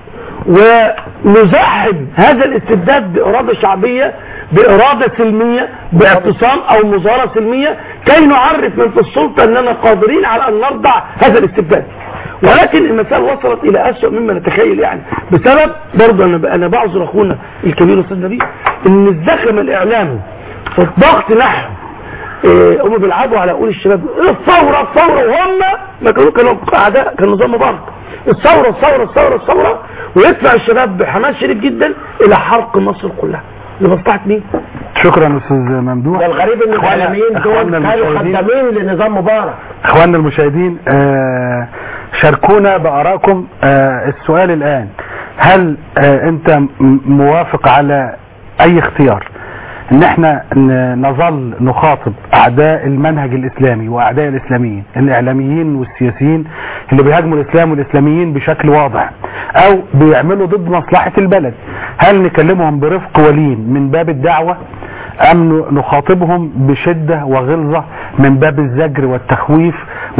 D: ونزاحم هذا الاستبداد بإرادة شعبية بإرادة سلمية باعتصام أو مظاهرة سلمية كي نعرف من في السلطة أننا قادرين على أن نرضع هذا الاستبداد ولكن المسألة وصلت إلى أسوأ مما نتخيل يعني بسبب برضه أنا أنا بعذر أخونا الكبير أستاذ نبيل إن الزخم الإعلامي في الضغط نحو إيه، هم بيلعبوا على قول الشباب الثورة الثورة وهم ما كانوا كانوا أعداء كان نظام مبارك الثورة الثورة الثورة الثورة ويدفع الشباب بحماس شديد جدا إلى حرق مصر كلها لمصلحة مين؟
C: شكرا استاذ ممدوح
H: والغريب ان
C: إخوانا-
H: الاعلاميين دول
C: إخواننا
H: كانوا
C: المشاهدين-
H: خدامين لنظام مبارك
C: اخواننا المشاهدين آه، شاركونا بارائكم آه، السؤال الان هل آه، انت م- موافق على اي اختيار ان احنا ن- نظل نخاطب اعداء المنهج الاسلامي واعداء الاسلاميين الاعلاميين والسياسيين اللي بيهاجموا الاسلام والاسلاميين بشكل واضح او بيعملوا ضد مصلحة البلد هل نكلمهم برفق ولين من باب الدعوة ام ن- نخاطبهم بشدة وغلظة من باب الزجر والتخويف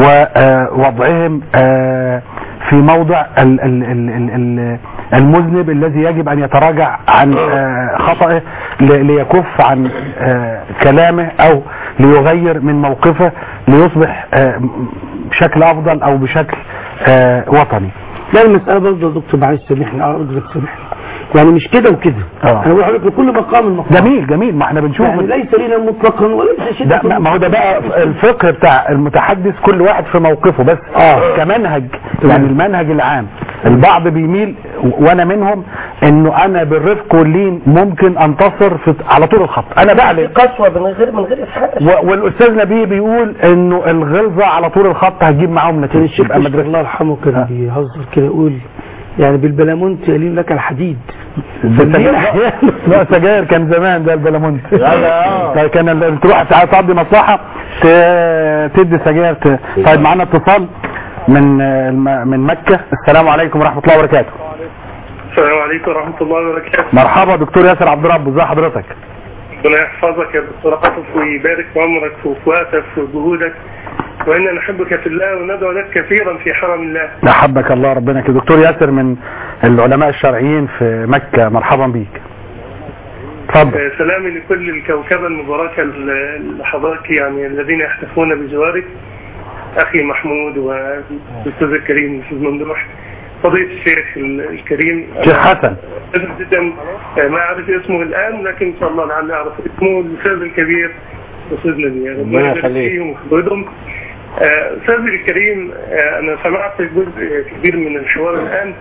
C: ووضعهم في موضع ال- ال- ال- ال- ال- المذنب الذي يجب ان يتراجع عن آه، خطئه ل- ليكف عن آه، كلامه او ليغير من موقفه ليصبح آه، م- بشكل افضل او بشكل آه، وطني
D: لا المسألة برضه يا دكتور معلش سامحني أرجوك تسامحني يعني مش كده وكده
C: آه.
D: أنا بقول لحضرتك لكل مقام مقام
C: جميل جميل ما احنا بنشوف
D: يعني ليس لنا مطلقا وليس شدة
C: ده ما ما هو ده بقى الفقه بتاع المتحدث كل واحد في موقفه بس
D: آه.
C: كمنهج يعني المنهج العام البعض بيميل و- وانا منهم انه انا بالرفق واللين ممكن انتصر في على طول الخط انا بعلن
H: قسوة من غير من غير اسحاق
C: و- والاستاذ نبيه بيقول انه الغلظه على طول الخط هتجيب معاهم
D: كان
C: نتيجه
D: الشيخ
C: يبقى
D: مدرسة
C: مدرسه
D: الله يرحمه كان بيهزر كده يقول يعني بالبلامونت يلين لك الحديد
C: ده سجاير لا سجاير كان زمان ده البلامونت كان ال- تروح تع- تقضي مصلحه ت- تدي سجاير ت- طيب معانا اتصال من آه، الم- من مكه السلام عليكم ورحمه الله وبركاته
J: السلام عليكم ورحمة الله وبركاته
C: مرحبا دكتور ياسر عبد الرب ازي حضرتك
J: ربنا يحفظك يا دكتور عاطف ويبارك في عمرك وفي وقتك وجهودك وإنا نحبك في الله وندعو لك كثيرا في حرم الله
C: احبك الله ربنا يكرمك دكتور ياسر من العلماء الشرعيين في مكة مرحبا بيك اتفضل
J: آه، سلامي لكل الكوكبة المباركة ال- لحضرتك يعني الذين يحتفون بجوارك أخي محمود والأستاذ الكريم الأستاذ ممدوح فضيلة الشيخ ال- الكريم
C: شيخ حسن
J: أسف جدا آه، ما أعرف اسمه الآن لكن إن شاء الله لعل أعرف اسمه الأستاذ الكبير أستاذ نبي ربنا يبارك
E: يخليك.
J: فيهم ويخلدهم آه، أستاذي الكريم آه، أنا سمعت جزء كبير من الحوار الآن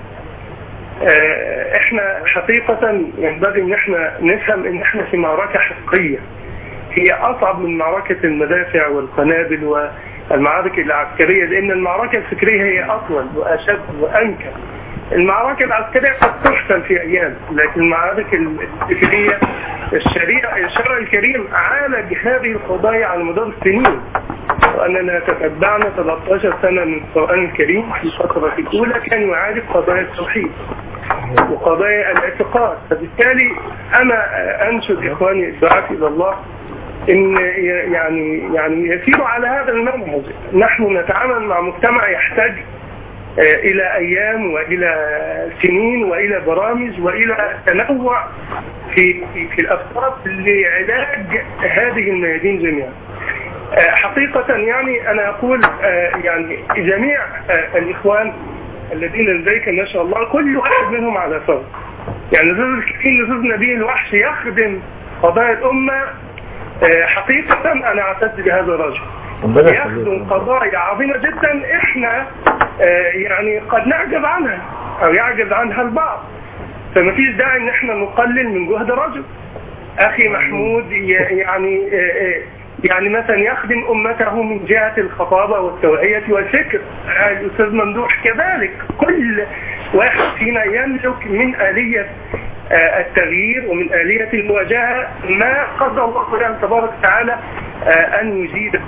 J: آه، احنا حقيقة ينبغي ان احنا نفهم ان احنا في معركة حقيقية هي اصعب من معركة المدافع والقنابل والمعارك العسكرية لان المعركة الفكرية هي اطول واشد وانكى المعركة العسكرية قد تحسن في ايام لكن المعارك الفكرية الشريعة الشرع الكريم عالج هذه القضايا على مدار السنين وأننا تتبعنا 13 سنة من القرآن الكريم في الفترة الأولى كان يعالج قضايا التوحيد وقضايا الاعتقاد فبالتالي أنا أنشد إخواني الدعاة إلى الله إن يعني يعني يسيروا على هذا المنهج نحن نتعامل مع مجتمع يحتاج آه، إلى أيام وإلى سنين وإلى برامج وإلى تنوع في في, في الأفكار لعلاج هذه الميادين جميعا. آه، حقيقة يعني أنا أقول آه، يعني جميع آه، الإخوان الذين لديك ما شاء الله كل واحد منهم على فوق يعني الأستاذ الكريم الأستاذ نبيل الوحش يخدم قضايا الأمة آه، حقيقة أنا أعتز بهذا الرجل
H: ربنا
J: يخدم قضايا عظيمة جدا احنا آه، يعني قد نعجز عنها او يعجز عنها البعض فما فيش داعي ان احنا نقلل من جهد رجل اخي محمود ي- يعني آه، آه، يعني مثلا يخدم امته من جهة الخطابة والتوعية والفكر آه، الاستاذ ممدوح كذلك كل واحد فينا يملك من آلية آه، التغيير ومن آلية المواجهة ما قدر الله له تبارك وتعالى آه، أن يجيده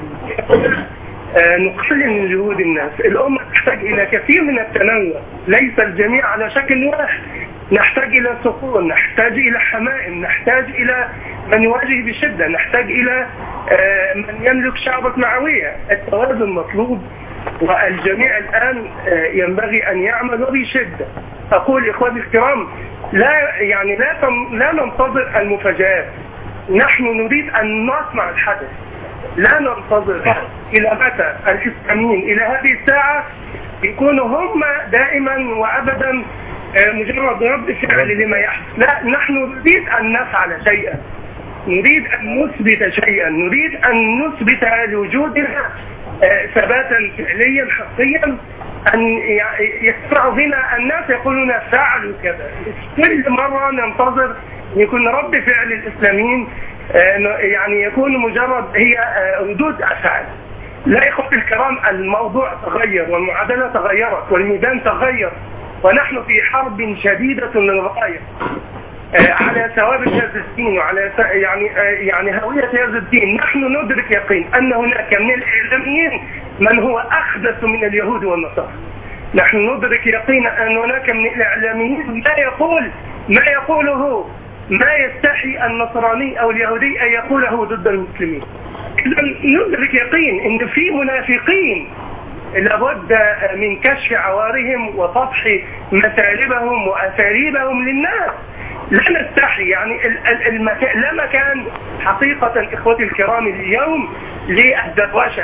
J: آه، نقلل من جهود الناس الأمة تحتاج إلى كثير من التنوع ليس الجميع على شكل واحد نحتاج إلى سقون نحتاج إلى حمائم نحتاج إلى من يواجه بشدة نحتاج إلى آه، من يملك شعبة معوية التوازن مطلوب والجميع الآن آه، ينبغي أن يعملوا بشدة أقول إخواني الكرام لا يعني لا تن- لا ننتظر المفاجآت نحن نريد أن نصنع الحدث لا ننتظر إلى متى الإسلاميين إلى هذه الساعة يكونوا هم دائما وأبدا آه، مجرد رد فعل لما يحدث لا نحن نريد أن نفعل شيئا نريد أن نثبت شيئا نريد أن نثبت لوجودنا آه، ثباتا فعليا حقيا أن يع- يسمع بنا الناس يقولون فعلوا كذا كل مرة ننتظر يكون رد فعل الإسلاميين آه، ن- يعني يكون مجرد هي آه، ردود أفعال لا إخوتي الكرام الموضوع تغير والمعادلة تغيرت والميدان تغير ونحن في حرب شديدة للغاية آه، على ثوابت هذا الدين وعلى س- يعني آه، يعني هوية هذا الدين نحن ندرك يقين أن هناك من الإعلاميين من هو أخبث من اليهود والنصارى نحن ندرك يقينا أن هناك من الإعلاميين لا يقول ما يقوله ما يستحي النصراني أو اليهودي أن يقوله ضد المسلمين إذا ندرك يقين أن في منافقين لابد من كشف عوارهم وطفح مسالبهم وأساليبهم للناس لا نستحي يعني ال- ال- المكان لا مكان حقيقة إخوتي الكرام اليوم للدروشة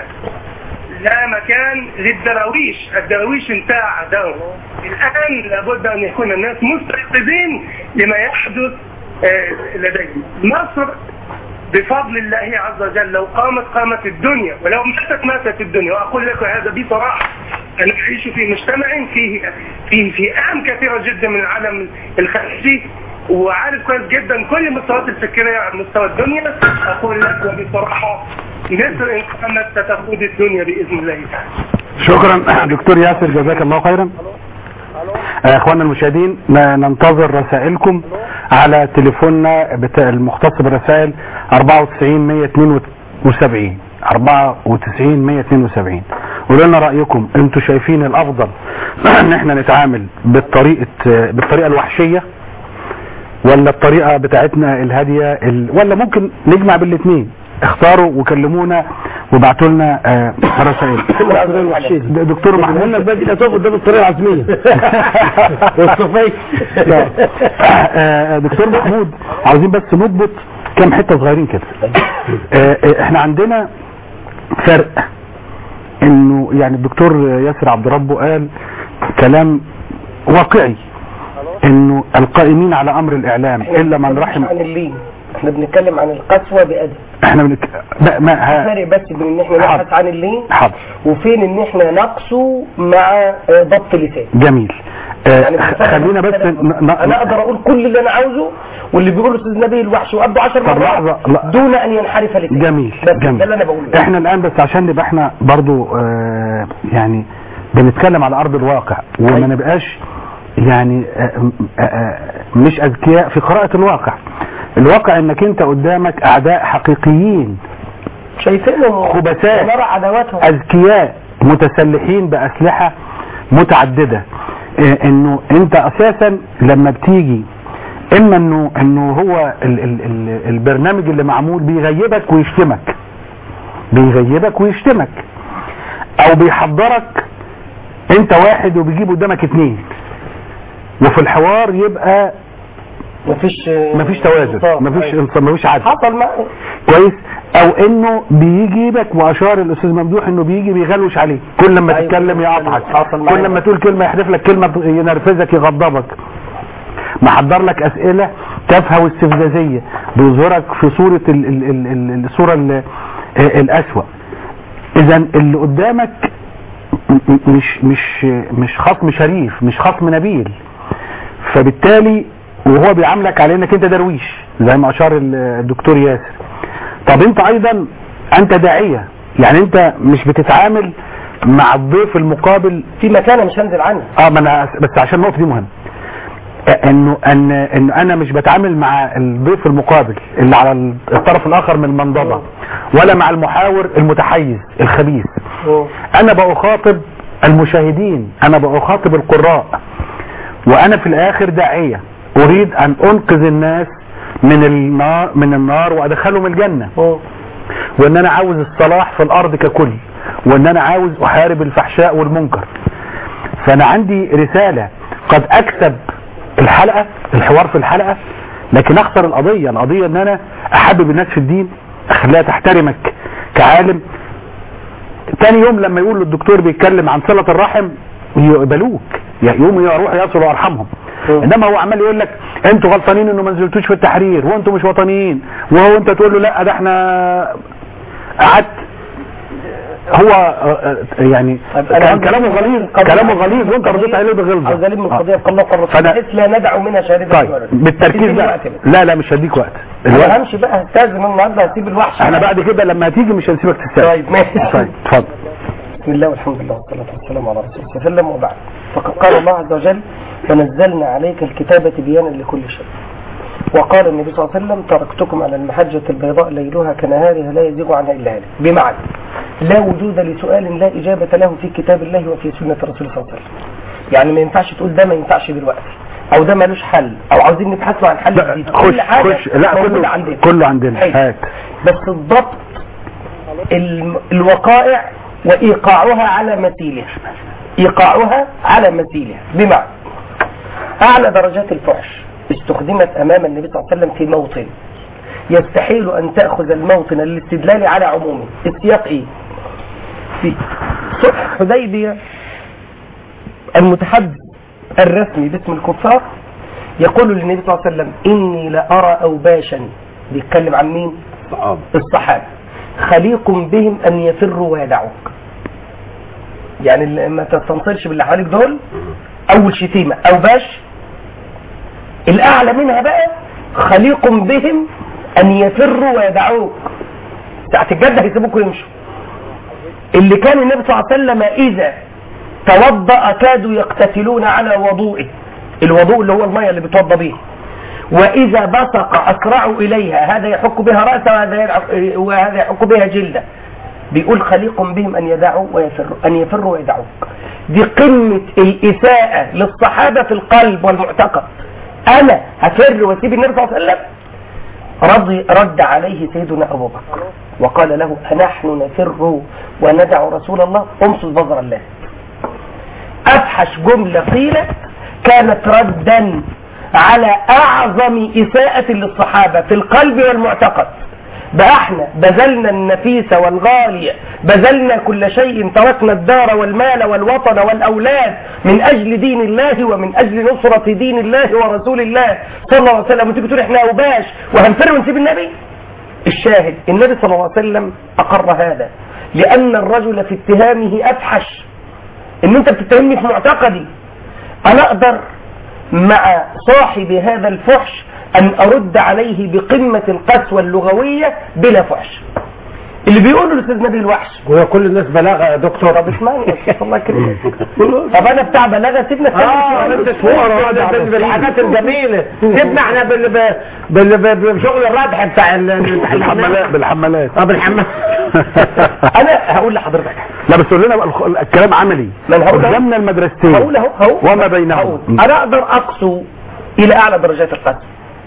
J: لا مكان للدراويش الدراويش انتهى عداهم الآن لابد أن يكون الناس مستيقظين لما يحدث آه، لديهم مصر بفضل الله عز وجل لو قامت قامت الدنيا ولو ماتت ماتت الدنيا وأقول لك هذا بصراحة أنا أعيش في مجتمع فيه فيه فئام كثيرة جدا من العالم الخارجي وعارف كويس جدا كل المستويات الفكرية على مستوى الدنيا أقول لك وبصراحة مصر إن قامت ستقود الدنيا بإذن الله تعالى
C: شكرا دكتور ياسر جزاك الله خيرا آه، اخواننا المشاهدين ن- ننتظر رسائلكم على تليفوننا بتاع المختص بالرسائل 94 172 94 172 قولوا لنا رايكم انتوا شايفين الافضل ان احنا نتعامل بالطريقه بالطريقه الوحشيه ولا الطريقه بتاعتنا الهاديه ال... ولا ممكن نجمع بالاثنين اختاروا وكلمونا وبعتوا لنا آه، رسائل د- دكتور محمود
D: قلنا بقى كده تقف قدام الطريقه العزميه والصفاي
C: لا. آه، دكتور محمود عاوزين بس نضبط كام حته صغيرين كده آه، آه، احنا عندنا فرق انه يعني الدكتور ياسر عبد ربه قال كلام واقعي انه القائمين على امر الاعلام الا من رحم
I: عن اللين احنا بنتكلم عن القسوة بأدب
C: احنا بنك... ما, ما ها...
I: فرق بس بين ان احنا نبحث عن اللين
C: حاضر
I: وفين ان احنا نقسو مع آه، ضبط لسان
C: جميل آه،
I: يعني
C: خ-
I: بنفرق
C: خلينا بس
I: بين
C: ن... ن...
I: انا اقدر اقول كل اللي انا عاوزه واللي بيقوله استاذ نبيل الوحش وابدو 10
C: طب لحظة،
I: مرات
C: لا.
I: دون ان ينحرف لسان
C: جميل
I: بس
C: جميل
I: ده اللي انا بقوله
C: احنا الان بس عشان نبقى احنا برضو اه يعني بنتكلم على ارض الواقع وما نبقاش يعني اه اه اه مش اذكياء في قراءة الواقع الواقع انك انت قدامك اعداء حقيقيين
I: شايفينهم
C: خبثاء.
I: ونرى عداواتهم
C: اذكياء متسلحين باسلحة متعددة اه انه انت اساسا لما بتيجي اما انه انه هو ال ال ال البرنامج اللي معمول بيغيبك ويشتمك بيغيبك ويشتمك او بيحضرك انت واحد وبيجيب قدامك اتنين وفي الحوار يبقى
I: مفيش
C: مفيش توازن
I: انصاف.
C: مفيش
I: أيوة.
C: انصاف مفيش عدل
I: حصل معي
C: كويس او انه بيجيبك واشار الاستاذ ممدوح انه بيجي بيغلوش عليك كل لما
I: أيوة.
C: تتكلم يقطعك
I: حصل معايا.
C: كل لما تقول كلمه يحذف لك كلمه ينرفزك يغضبك محضر لك اسئله تافهه واستفزازيه بيظهرك في صوره ال ال ال ال الصوره ال الاسوأ اذا اللي قدامك م- م- مش مش مش خصم شريف مش خصم نبيل فبالتالي وهو بيعاملك على انك انت درويش زي ما اشار ال- الدكتور ياسر طب انت ايضا انت داعية يعني انت مش بتتعامل مع الضيف المقابل
I: في مكانه مش هنزل عنها
C: اه ما انا بس عشان النقطه دي مهمه انه ان ان انا مش بتعامل مع الضيف المقابل اللي على الطرف الاخر من المنضده ولا مع المحاور المتحيز الخبيث انا بخاطب المشاهدين انا بخاطب القراء وانا في الاخر داعيه اريد ان انقذ الناس من النار من النار وادخلهم الجنه وان انا عاوز الصلاح في الارض ككل وان انا عاوز احارب الفحشاء والمنكر فانا عندي رسالة قد اكسب الحلقة الحوار في الحلقة لكن اخسر القضية القضية ان انا احبب الناس في الدين اخليها تحترمك كعالم تاني يوم لما يقول الدكتور بيتكلم عن صلة الرحم يقبلوك يقوموا يروحوا يصلوا ارحمهم انما هو عمال يقول لك انتوا غلطانين انه ما نزلتوش في التحرير وانتوا مش وطنيين وهو انت تقول له لا ده احنا قعدت هو آه، آه، يعني كان كلامه غليظ كلامه غليظ وانت رديت عليه
I: عاوز
C: بغلظه
I: الم القضيه بقلة قرة
C: فأنا-
I: بحيث لا ندعو منها شارده
C: طيب بالتركيز بقى لا لا مش هديك وقت
I: انا
C: الوقت
I: همشي بقى هستاذن النهارده هسيب الوحش
C: احنا بعد كده لما هتيجي مش هنسيبك تستاذن
I: طيب ماشي
C: طيب اتفضل
I: بسم الله والحمد لله والصلاة والسلام على رسول الله صلى الله عليه وسلم وبعد فقد قال الله عز وجل ونزلنا عليك الكتاب تبيانا لكل شيء وقال النبي صلى الله عليه وسلم تركتكم على المحجة البيضاء ليلها كنهارها لا يزيغ عنها إلا هالك بمعنى لا وجود لسؤال لا إجابة له في كتاب الله وفي سنة الرسول صلى الله عليه وسلم يعني ما ينفعش تقول ده ما ينفعش دلوقتي أو ده ملوش حل أو عاوزين نبحث له عن حل
C: لا
I: جديد
C: خش
I: كل حاجة
C: خش لا
I: موجودة
C: كله
I: عندنا
C: كله عندنا
I: حلو.
C: هات
I: بس الضبط الم- الوقائع وإيقاعها على مثيلها إيقاعها على مثيلها بمعنى أعلى درجات الفحش استخدمت أمام النبي صلى الله عليه وسلم في موطن يستحيل أن تأخذ الموطن الاستدلال على عمومه السياق إيه في صلح حديبية المتحدث الرسمي باسم الكفار يقول للنبي صلى الله عليه وسلم إني لأرى أوباشا بيتكلم عن مين الصحابة خليق بهم أن يفروا ويدعوك يعني اللي ما تستنصرش باللي حواليك دول أول شتيمة أوباش الأعلى منها بقى خليق بهم أن يفروا ويدعوك ساعة الجد هيسيبوك ويمشوا اللي كان النبي صلى الله عليه وسلم إذا توضأ كادوا يقتتلون على وضوئه الوضوء اللي هو المية اللي بتوضى به وإذا بصق أسرعوا إليها هذا يحك بها رأسه وهذا يلعق- وهذا يحك بها جلده بيقول خليق بهم أن يدعوا ويفروا أن يفروا ويدعوك دي قمة الإساءة للصحابة في القلب والمعتقد أنا هفر وأسيب النبي صلى الله عليه وسلم رضي رد عليه سيدنا أبو بكر وقال له أنحن نفر وندع رسول الله أمس بظر الله أفحش جملة قيلت كانت ردا على أعظم إساءة للصحابة في القلب والمعتقد بقى احنا بذلنا النفيس والغالي بذلنا كل شيء تركنا الدار والمال والوطن والأولاد من أجل دين الله ومن أجل نصرة دين الله ورسول الله صلى الله عليه وسلم وتيجي تقول احنا أوباش وهنفر ونسيب النبي الشاهد النبي صلى الله عليه وسلم أقر هذا لأن الرجل في اتهامه أفحش ان انت بتتهمني في معتقدي انا اقدر مع صاحب هذا الفحش ان ارد عليه بقمة القسوة اللغوية بلا فحش اللي بيقوله الاستاذ نبيل الوحش
H: وهي كل الناس بلاغه يا دكتور
I: طب اسمعني يا استاذ الله يكرمك طب انا بتاع بلاغه سيبنا
H: اه انت تفوق بالحاجات الجميله سيبنا احنا بال بال بال- بشغل الردح بتاع ال- بتاع
C: بالحمالات بالحمالات
H: اه بالحمام
I: انا هقول لحضرتك حاجة.
C: لا بس قول لنا بقى الخ- الكلام عملي
I: ما أنا هقول أهو.
C: قدامنا المدرستين
I: هقول اهو هقول
C: وما بينهم
I: هقول. انا اقدر اقسو الى اعلى درجات القسوه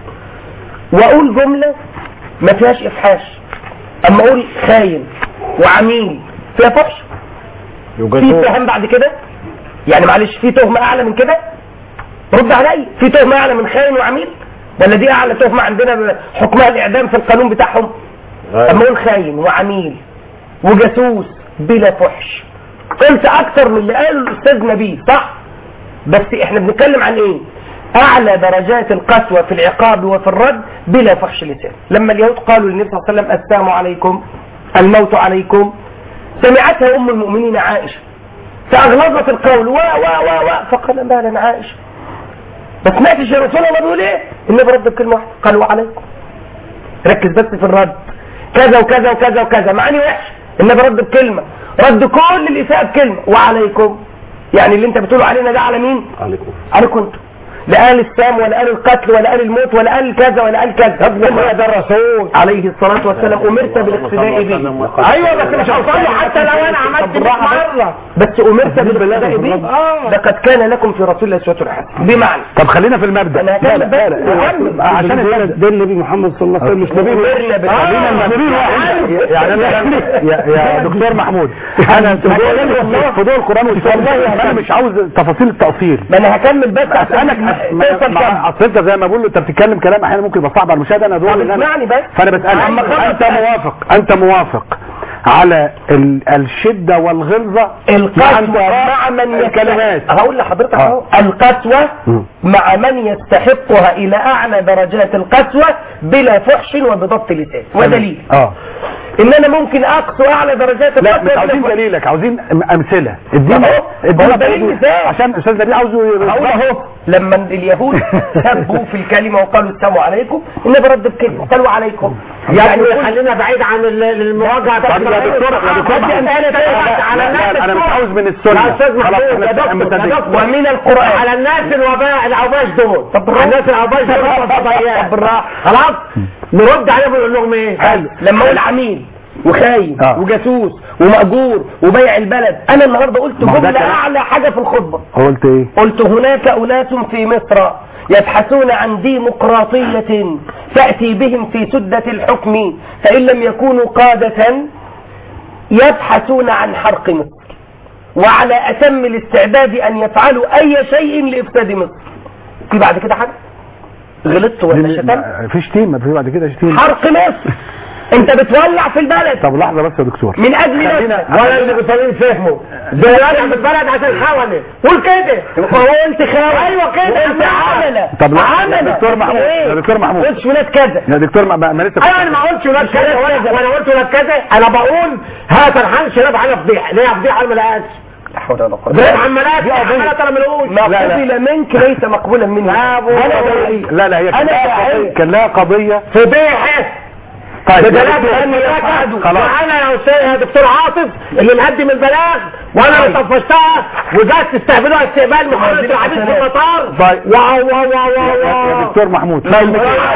I: واقول جمله ما فيهاش افحاش اما اقول خاين وعميل فيها فحش في اتهام بعد كده يعني معلش في تهمه اعلى من كده رد عليا في تهمه اعلى من خاين وعميل ولا دي اعلى تهمه عندنا حكمها الاعدام في القانون بتاعهم اما اقول خاين وعميل وجاسوس بلا فحش قلت اكتر من اللي قاله الاستاذ نبيل صح بس احنا بنتكلم عن ايه اعلى درجات القسوة في العقاب وفي الرد بلا فحش لسان لما اليهود قالوا للنبي صلى الله عليه وسلم السلام عليكم الموت عليكم سمعتها ام المؤمنين عائشة فاغلظت القول و و و و فقال مالا عائشة ما سمعتش يا رسول الله بيقول ايه النبي رد بكلمة واحدة قال وعليكم ركز بس في الرد كذا وكذا وكذا وكذا معاني وحش النبي رد بكلمة رد كل الإساءة بكلمة وعليكم يعني اللي انت بتقولوا علينا ده على مين
C: عليكم
I: عليكم انتم لا قال السام ولا قال القتل ولا قال الموت ولا قال كذا ولا قال كذا
H: ما ده الرسول
I: عليه الصلاة والسلام أمرت بالاقتداء به
H: ايوه بس مش هوصل له حتى لو انا عملت 100 مره
I: بس أمرت بالاقتداء به لقد كان لكم في رسول الله أسوة حسنة بمعنى
C: طب خلينا في المبدا
I: أنا
C: لا
I: هكمل
C: لا
I: بس.
C: لا
I: هكمل.
C: لا عشان المبدأ.
D: ده النبي محمد صلى الله عليه وسلم مش نبي
I: أمرنا
C: خلينا
I: بالقتداء
C: النبي واحد. يعني أنا- يا يا دكتور محمود انا في فضول القران والسنه انا مش عاوز تفاصيل التقصير
I: ما أنا هكمل بس عشان
C: اسالك
I: توصل كم
C: مع- اصل انت زي ما بقول له انت بتتكلم كلام احيانا ممكن يبقى صعب على المشاهد انا دور
I: طب
C: ان انا
I: اسمعني بس.
C: فانا بسالك
I: عم خلص
C: انت
I: بقى.
C: موافق انت موافق على ال- الشده والغلظه
I: القسوة
C: أنت
I: مع من
C: الكلمات
I: يستحق هقول لحضرتك
C: آه.
I: اهو القسوة
C: مم.
I: مع من يستحقها إلى أعلى درجات القسوة بلا فحش وبضبط لسان ودليل
C: اه
I: إن أنا ممكن أقسو أعلى درجات
C: لا
I: القسوة
C: مش
I: بلا
C: عاوزين
I: فحش.
C: دليلك عاوزين أم- امثله ادينا
I: أهو.
C: ادينا
I: هو دليل
C: دليل.
I: مثال.
C: عشان استاذ نبيل عاوزه
I: أقول أهو لما اليهود سبوا في الكلمة وقالوا السلام عليكم النبي رد بكلمة قالوا عليكم
H: يعني
I: كل-
H: خلينا بعيد عن ال- المواجهه
C: طب يا دكتور يا دكتور
H: هدي
C: محمود.
H: أمثلة تانية على
C: لا،
H: الناس
C: لا، انا مش
H: السوء.
C: عاوز من السنه
H: يا استاذ
C: خلاص،
H: محمود يا
C: احنا
H: دكتور يا
C: مصدقين.
H: دكتور
I: ومن القرآن
H: على الناس الوباء الاوباش دول
I: طب
H: على الناس الاوباش دول الفضائيات
I: طب بالراحة.
H: خلاص نرد عليهم ونقول لهم ايه
I: حلو لما اقول عميل وخاين
C: آه.
I: وجاسوس ومأجور وبيع البلد انا النهارده قلت
C: ما هو ده
I: جمله
C: كلام.
I: اعلى حاجه في الخطبه
C: قلت ايه
I: قلت هناك اناس في مصر يبحثون عن ديمقراطيه تاتي بهم في سده الحكم فان لم يكونوا قاده يبحثون عن حرق مصر وعلى اتم الاستعداد ان يفعلوا اي شيء لافساد مصر في بعد كده حاجه غلطت ولا شتمت
C: ما- في شتيمه في بعد كده شتيمه
I: حرق مصر انت بتولع في البلد
C: طب لحظه بس يا دكتور
I: من اجل
C: خلينا-
I: نفسك
H: ولا اللي بيطالبين فهموا ده راجع من البلد عشان خونه قول كده
I: هو انت خاوي
H: ايوه كده
I: انت عمله
C: طب لا،
I: عمله
C: يا دكتور محمود، يا دكتور محمود.
I: قلتش ولاد كذا
C: يا دكتور ما, ما ما لسه
H: ايوه انا ما قلتش ولاد كذا ولا وانا قلت ولاد كذا انا بقول هات الحان شباب على فضيحه ليه فضيحه انا ما لقاش
I: لا حول ولا قوه
H: زي العمالات دي عمالات انا ما لقوش
I: ما
C: لا، لا.
I: قبل منك ليس مقبولا مني انا داعي
C: لا لا هي كان
I: أنا
C: لها
I: داعي.
C: قضية- كان لها قضيه
H: فضيحه
C: طيب يا
H: بدلات
C: دكتور،
H: ان يفعل
C: خلاص
H: وانا يا استاذ يا دكتور عاطف اللي مقدم البلاغ وانا اللي طفشتها وجات تستقبلوها استقبال محمد العبيد في المطار
C: طيب.
H: واو واو واو
C: يا
H: واو
C: دكتور محمود
H: طيب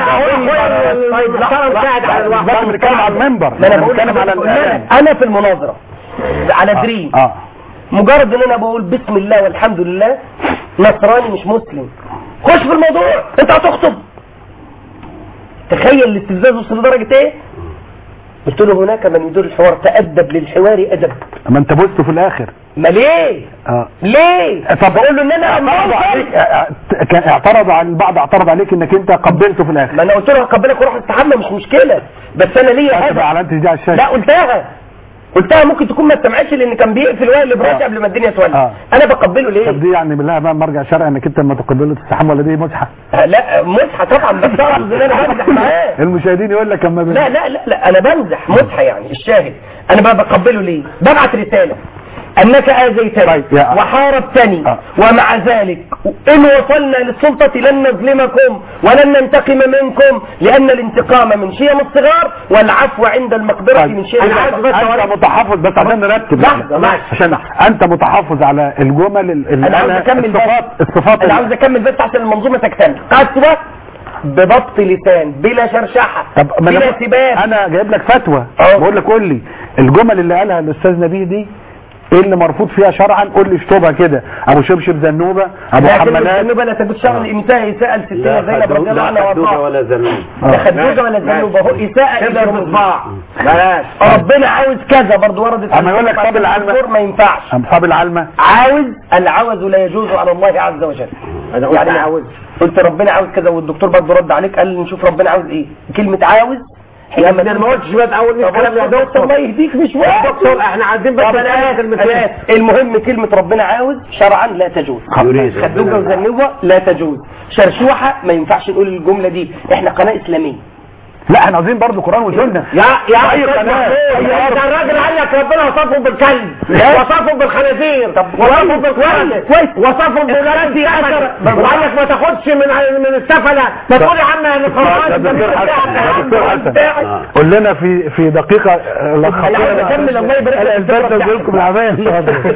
H: المحترم قاعد على
C: بس
H: الوقت
C: بنتكلم على المنبر
I: ما انا بقول
C: بنتكلم على الاعلام
I: انا في المناظره على دريم
C: اه
I: مجرد ان انا بقول بسم الله والحمد لله نصراني مش مسلم خش في الموضوع انت هتخطب تخيل الاستفزاز وصل لدرجه ايه قلت له هناك من يدير الحوار تأدب للحوار أدب
C: ما انت بوسته في الاخر
I: ما ليه
C: اه
I: ليه
C: طب
I: بقول له ان انا
C: اعترض عليك
I: منصر.
C: اه، كان اعترض على البعض اعترض عليك انك انت قبلته في الاخر
I: ما انا قلت له هقبلك وروح استحمى مش مشكله بس انا ليا
C: انت
I: هذا
C: ما اعلنتش دي على الشاشه
I: لا قلتها قلتها ممكن تكون ما استمعتش لان كان بيقفل وائل الابراج
C: آه.
I: قبل ما الدنيا تولع
C: آه.
I: انا بقبله ليه
C: طب دي يعني بالله بقى مرجع شرعي انك انت لما تقبله تستحمى ولا دي مزحه
I: لا مزحه طبعا بس اقصد ان انا بمزح معاه
C: المشاهدين يقول لك اما
I: لا لا لا لا انا بمزح مزحه يعني الشاهد انا بقى بقبله ليه ببعت رساله انك اذيتني
C: طيب، يا-
I: وحاربتني
C: آه.
I: ومع ذلك ان وصلنا للسلطه لن نظلمكم ولن ننتقم منكم لان الانتقام من شيم الصغار والعفو عند المقدره
C: طيب.
I: من شيم
C: انا عايز بس
I: الكبار.
C: انت متحفظ بس عشان نرتب
I: لحظة، معلش.
C: عشان انت متحفظ على الجمل اللي
I: انا عاوز اكمل
C: الصفات
I: بس
C: الصفات
I: انا
C: اللي-
I: عاوز اكمل بس عشان المنظومه تكتمل قسوه بضبط لسان بلا شرشحه
C: طب ما
I: بلا
C: انا
I: سباب
C: انا جايب لك فتوى
I: اه.
C: بقول لك قول لي الجمل اللي قالها الاستاذ نبيه دي ايه اللي مرفوض فيها شرعا قول لي اشطبها كده ابو شبشب زنوبه ابو
I: لا كلمة
C: حملات
I: الذنوبة لا تجوز شرع الإمساء إساءة لستنا زينب رضي الله عنها
E: لا خدوجة
I: وارضاها
E: ولا زمان
I: لا خدوجة ولا الذنوبة هو إساءة إلى المصباح
E: بلاش
I: ربنا عاوز كذا برضه وردت
C: أما يقول لك طب العلمة.
I: الدكتور ما ينفعش
C: اصحاب العلمة
I: عاوز العوز لا يجوز على الله عز وجل
E: انا قلت
I: يعني
E: عاوز
I: قلت ربنا عاوز كذا والدكتور برضه رد عليك قال نشوف ربنا عاوز ايه كلمة عاوز
E: يا ابني انا ما قلتش بقى اول
I: طب
E: الكلام يا
I: دكتور
E: دكتور
I: الله يهديك مش
E: يا
I: واحد
E: دكتور احنا عايزين بس
I: طب انا
E: نتكلم
I: آسف،
E: كلمتين.
I: أنا آسف. المهم كلمة ربنا عاوز شرعا لا تجوز
E: يريد.
I: خدوجة وزنوبة لا تجوز شرشوحة ما ينفعش نقول الجملة دي احنا قناة اسلامية
C: لا احنا عاوزين برضه قران وسنه
H: يا يا
C: أي
H: أستاذ
C: قناة.
H: محمود،
C: أي
H: ده الراجل قال لك ربنا وصفهم بالكلب وصفهم بالخنازير وصفهم بالكويس وصفهم بالولاد وقال لك ما تاخدش من من السفله ما تقول يا عم انا
C: يا دكتور حسن يا دكتور حسن قول لنا في في دقيقه آه، لخص
I: انا عاوز اكمل الله يبارك لك
C: البرد وجيلكم العبايه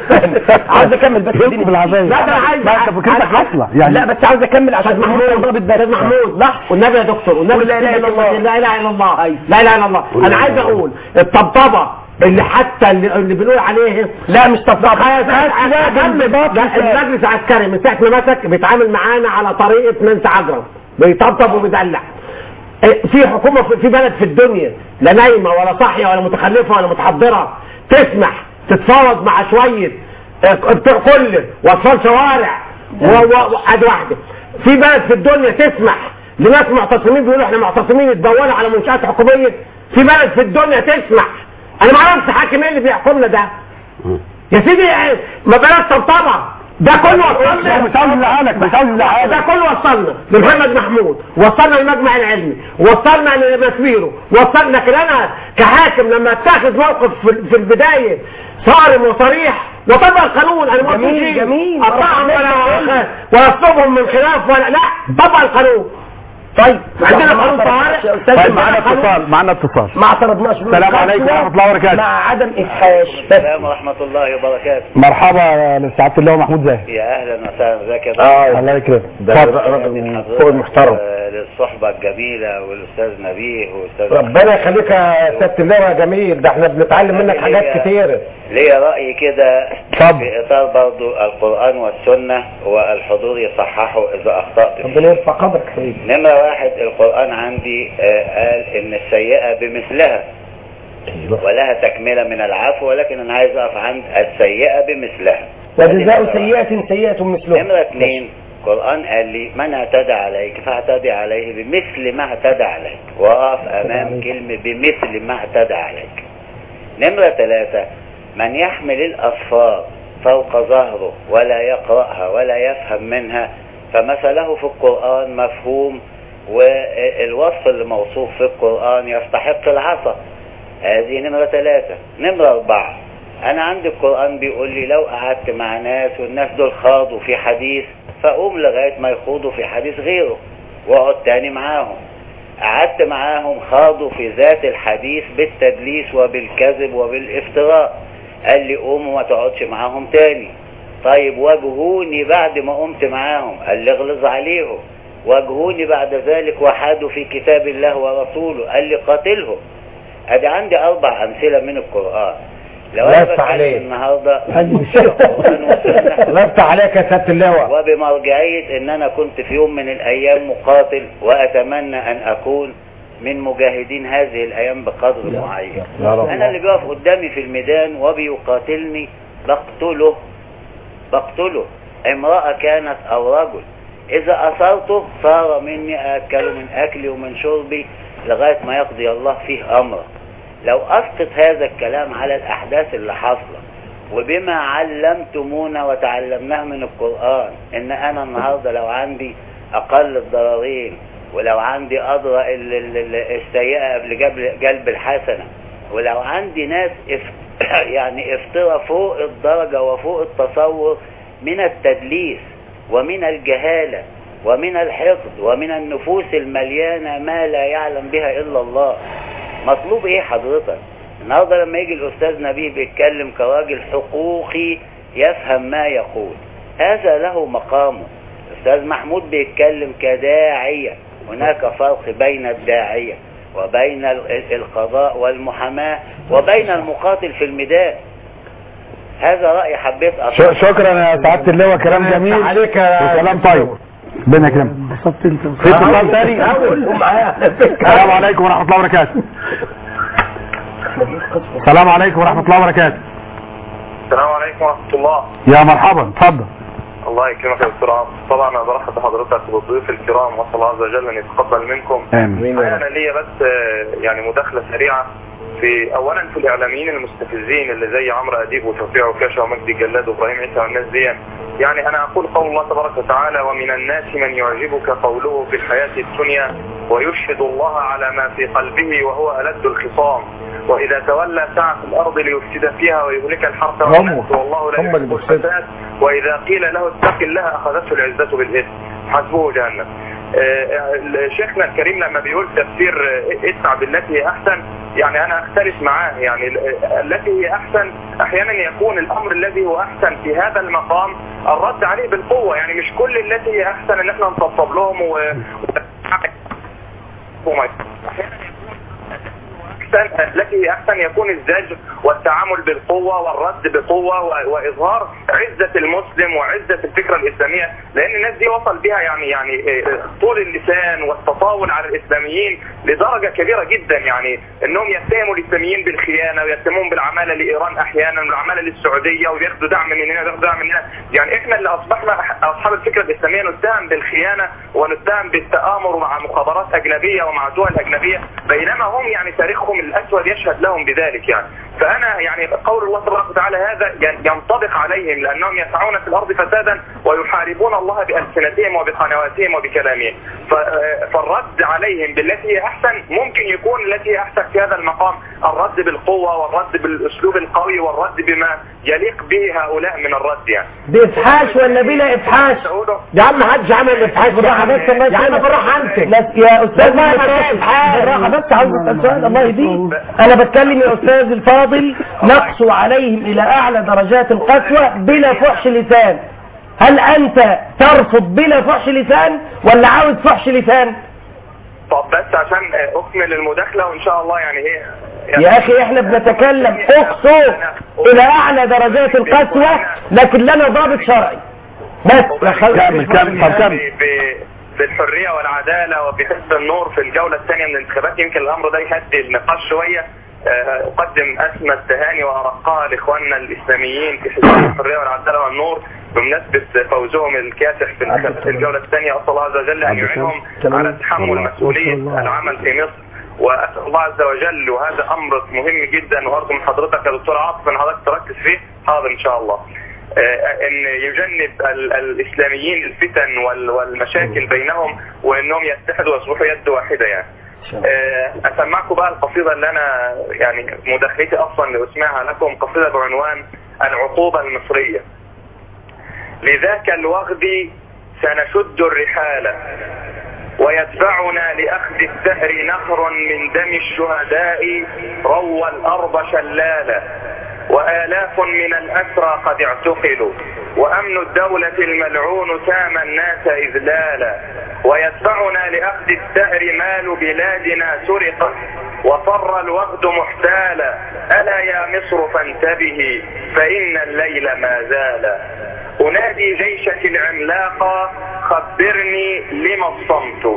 I: عاوز اكمل بس
C: جيلكم بالعبايه
H: لا، ده أنا عايز-
C: لا انت فكرتك واصله يعني
I: لا بس عاوز اكمل عشان محمود ضابط بس
H: استاذ محمود لا والنبي يا دكتور والنبي
I: لا إله إلا الله.
H: لا اله الا الله لا اله الا الله انا عايز اقول الطبطبه اللي حتى اللي, اللي بنقول عليه
I: لا مش طبطبه
H: لا المجلس العسكري من ساعه ما مسك بيتعامل معانا على طريقه نانسي عجرم بيطبطب وبيدلع إيه، في حكومه في في بلد في الدنيا لا نايمه ولا صاحيه ولا متخلفه ولا متحضره تسمح تتفاوض مع شويه آه، كل واطفال شوارع و- و- وادي واحده في بلد في الدنيا تسمح لناس معتصمين بيقولوا احنا معتصمين يتدولوا على منشات حكوميه في بلد في الدنيا تسمح انا ما اعرفش حاكم ايه اللي بيحكمنا ده يا سيدي إيه، ما بلاش طبطبه ده كله وصلنا
C: مش عاوز ازعلك مش عاوز
H: ده
C: ازعلك
H: كله وصلنا لمحمد محمود وصلنا للمجمع العلمي وصلنا لمسميره وصلنا لكن انا كحاكم لما اتخذ موقف في في البدايه صارم وصريح وطبق القانون انا ما قلتش
I: جميل،
H: إيه.
I: جميل.
H: اقطعهم ولا ولا اطلبهم من خلاف ولا لا طبق القانون
I: طيب
H: عندنا قانون طوارئ
C: طيب معانا اتصال معانا اتصال
I: ما اعترضناش
C: السلام عليكم ورحمة الله وبركاته.
I: مع عدم إفحاش بس
K: السلام ورحمة الله وبركاته
C: مرحبا يا سعاده الله محمود زاهر
K: يا أهلا وسهلا ازيك يا
C: اه الله يكرمك اتفضل
K: راجل
H: فوق المحترم.
K: للصحبة الجميلة والأستاذ نبيه والأستاذ
H: ربنا يخليك يا سياده اللواء يا جميل ده احنا بنتعلم منك حاجات كتيره
K: ليا رأي كده
C: اتفضل.
K: في إطار برضو القرآن والسنة والحضور يصححه إذا أخطأت فيه
H: ربنا يرفع قدرك يا حبيبي
K: نمرة واحد القرآن عندي آه، قال إن السيئة بمثلها ولها تكملة من العفو ولكن أنا عايز أقف عند السيئة بمثلها
I: وجزاء
K: هذه نمرة
I: سيئة سيئة مثلها
K: نمرة اثنين القرآن قال لي من اعتدى عليك فاعتدي عليه بمثل ما اعتدى عليك وأقف أمام كلمة بمثل ما اعتدى عليك نمرة ثلاثة من يحمل الأصفار فوق ظهره ولا يقرأها ولا يفهم منها فمثله في القرآن مفهوم والوصف اللي موصوف في القرآن يستحق العصا هذه نمرة ثلاثة نمرة أربعة أنا عندي القرآن بيقول لي لو قعدت مع ناس والناس دول خاضوا في حديث فأقوم لغاية ما يخوضوا في حديث غيره وأقعد تاني معاهم قعدت معاهم خاضوا في ذات الحديث بالتدليس وبالكذب وبالافتراء قال لي قوم وما تقعدش معاهم تاني طيب واجهوني بعد ما قمت معاهم قال لي اغلظ عليهم واجهوني بعد ذلك وحادوا في كتاب الله ورسوله قال لي قاتلهم ادي عندي اربع امثله من القران لو
H: الله
K: انا
H: يفتح
K: بتكلم
H: عليك.
K: النهارده
H: الله
K: القرآن والسنة
H: يفتح عليك يا سياده اللواء
K: وبمرجعية ان انا كنت في يوم من الايام مقاتل واتمنى ان اكون من مجاهدين هذه الأيام بقدر معين
H: يا رب.
K: أنا اللي بيقف قدامي في الميدان وبيقاتلني بقتله بقتله امرأة كانت أو رجل إذا أثرته صار مني أكل من أكلي ومن شربي لغاية ما يقضي الله فيه أمره لو أسقط هذا الكلام على الأحداث اللي حاصلة وبما علمتمونا وتعلمناه من القرآن إن أنا النهاردة لو عندي أقل الضررين ولو عندي أضرى ال- ال- ال- السيئة قبل جلب- جلب الحسنة ولو عندي ناس اف يعني افترى فوق الدرجة وفوق التصور من التدليس ومن الجهالة ومن الحقد ومن النفوس المليانة ما لا يعلم بها إلا الله مطلوب ايه حضرتك النهارده لما يجي الاستاذ نبيه بيتكلم كراجل حقوقي يفهم ما يقول هذا له مقامه الاستاذ محمود بيتكلم كداعية هناك فرق بين الداعية وبين ال- القضاء والمحاماة وبين المقاتل في الميدان هذا رأي حبيت
C: ش-
K: أطلع
C: شكرا يا سعادة اللواء كلام جميل
H: عليك يا
C: وكلام طيب ربنا يكرمك
D: انبسطت انت
C: في اتصال تاني
H: قول معايا على فكرة.
C: السلام عليكم ورحمة الله وبركاته السلام عليكم ورحمة الله وبركاته
L: السلام عليكم ورحمة الله
C: يا مرحبا اتفضل
L: الله يكرمك يا دكتور عمرو طبعا انا برحب بحضرتك وبالضيوف الكرام واسال الله عز وجل ان يتقبل منكم
C: امين
L: انا ليا بس آه، يعني مداخله سريعه في اولا في الاعلاميين المستفزين اللي زي عمرو اديب وتوفيق عكاشه ومجدي جلاد وابراهيم عيسى والناس دي يعني انا اقول قول الله تبارك وتعالى ومن الناس من يعجبك قوله في الحياه الدنيا ويشهد الله على ما في قلبه وهو الد الخصام واذا تولى سعى في الارض ليفسد فيها ويهلك الحرث والنسل والله لا
H: هم اللي
L: يحب
H: بيفسدوا.
L: الفساد واذا قيل له اتق الله اخذته العزه بالاثم حسبه جهنم آه، شيخنا الكريم لما بيقول تفسير آه، ادفع بالتي هي احسن يعني انا اختلف معاه يعني ال- آه، التي هي احسن احيانا يكون الامر الذي هو احسن في هذا المقام الرد عليه بالقوه يعني مش كل التي هي احسن ان احنا نطبطب لهم و... و... احيانا احسن التي هي احسن يكون الزجر والتعامل بالقوه والرد بقوه و- واظهار عزه المسلم وعزه الفكره الاسلاميه لان الناس دي وصل بها يعني يعني إيه، طول اللسان والتطاول على الاسلاميين لدرجه كبيره جدا يعني انهم يتهموا الاسلاميين بالخيانه ويتهمون بالعماله لايران احيانا والعماله للسعوديه وبياخدوا دعم من هنا وبياخدوا دعم من هنا يعني احنا اللي اصبحنا أح- اصحاب الفكره الاسلاميه نتهم بالخيانه ونتهم بالتامر مع مخابرات اجنبيه ومع دول اجنبيه بينما هم يعني تاريخهم الاسود يشهد لهم بذلك يعني فانا يعني قول الله تبارك وتعالى هذا ين- ينطبق عليهم لانهم يسعون في الارض فسادا ويحاربون الله بالسنتهم وبقنواتهم وبكلامهم ف- فالرد عليهم بالتي هي احسن ممكن يكون التي هي احسن في هذا المقام الرد بالقوه والرد بالاسلوب القوي والرد بما يليق به هؤلاء من الرد يعني
H: بإفحاش ولا بلا إفحاش يا عم محدش عمل إفحاش بالراحة بس يا عم بالراحة أنت
D: لا يا استاذ
H: ما
D: بالراحة
H: فيش إفحاش.
D: بالراحة بس عاوز اسال سؤال الله يهديك انا بتكلم يا استاذ الفاضل نقسو عليهم الى اعلى درجات القسوة بلا فحش لسان هل انت ترفض بلا فحش لسان ولا عاوز فحش لسان
L: طب بس عشان اكمل المداخله وان شاء الله يعني ايه
D: يا اخي احنا بنتكلم اقسو الى اعلى درجات القسوة لكن لنا ضابط شرعي بس
C: كمل كمل طب كمل
L: في في في الحريه والعداله وفي حزب النور في الجوله الثانيه من الانتخابات يمكن الامر ده يهدي النقاش شويه آه، اقدم اسمى التهاني وارقاها لاخواننا الاسلاميين في حزب الحريه والعداله والنور بمناسبه فوزهم الكاسح في انتخابات الجوله الثانيه اسال الله عز وجل ان يعينهم على تحمل مسؤوليه العمل في مصر واسال الله عز وجل وهذا امر مهم جدا وارجو من حضرتك يا دكتور عاطف ان حضرتك تركز فيه حاضر ان شاء الله آه، ان يجنب ال- الاسلاميين الفتن وال- والمشاكل بينهم وانهم يتحدوا ويصبحوا يد واحده يعني آه، اسمعكم بقى القصيده اللي انا يعني مداخلتي اصلا لاسمعها لكم قصيده بعنوان العقوبه المصريه لذاك الوغد سنشد الرحال ويدفعنا لأخذ الدهر نهر من دم الشهداء روى الأرض شلالا وآلاف من الأسرى قد اعتقلوا وأمن الدولة الملعون سام الناس إذلالا ويدفعنا لأخذ الدهر مال بلادنا سرقت وفر الوغد محتالا ألا يا مصر فانتبهي فإن الليل ما زال أنادي جيشك العملاق خبرني لما الصمت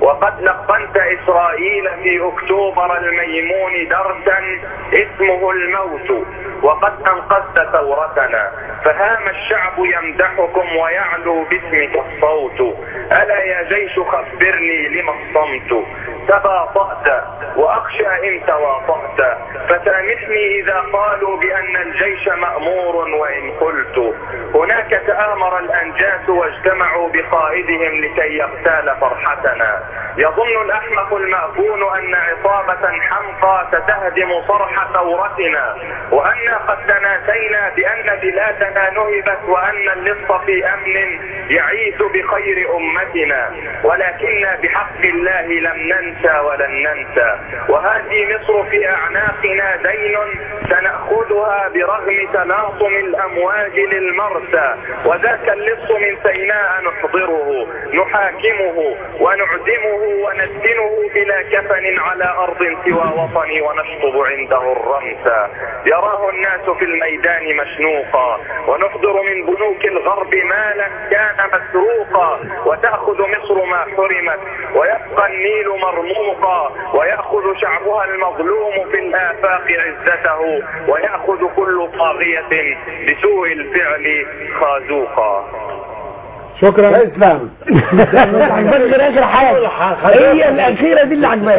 L: وقد لقنت إسرائيل في أكتوبر الميمون درسا اسمه الموت وقد أنقذت ثورتنا فهام الشعب يمدحكم ويعلو باسمك الصوت ألا يا جيش خبرني لما الصمت تباطأت وأخشى إن تواطأت فسامحني إذا قالوا بأن الجيش مأمور وإن قلت هناك تآمر الأنجاس واجتمعوا بقائدهم لكي يغتال فرحتنا يظن الأحمق المأفون أن عصابة حمقى ستهدم صرح ثورتنا وأنا قد تناسينا بأن بلادنا نهبت وأن اللص في أمن يعيش بخير أمتنا ولكننا بحق الله لم ننسى ولن ننسى وهذه مصر في أعناقنا دين سنأخذها برغم تلاطم الأمواج للمرسى وذاك اللص من سيناء نحضره نحاكمه ونعدمه وندفنه بلا كفن على أرض سوى وطني ونشطب عنده الرمسى يراه الناس في الميدان مشنوقا ونحضر من بنوك الغرب مالا كان مسروقا وتأخذ مصر ما حرمت ويبقى النيل مرموقا ويأخذ شعبها المظلوم في الآفاق عزته ويأخذ كل طاغية بسوء الفعل خازوقا
H: شكرا اسلام
I: عجبك غير اخر حاجه هي الاخيره دي اللي عجباك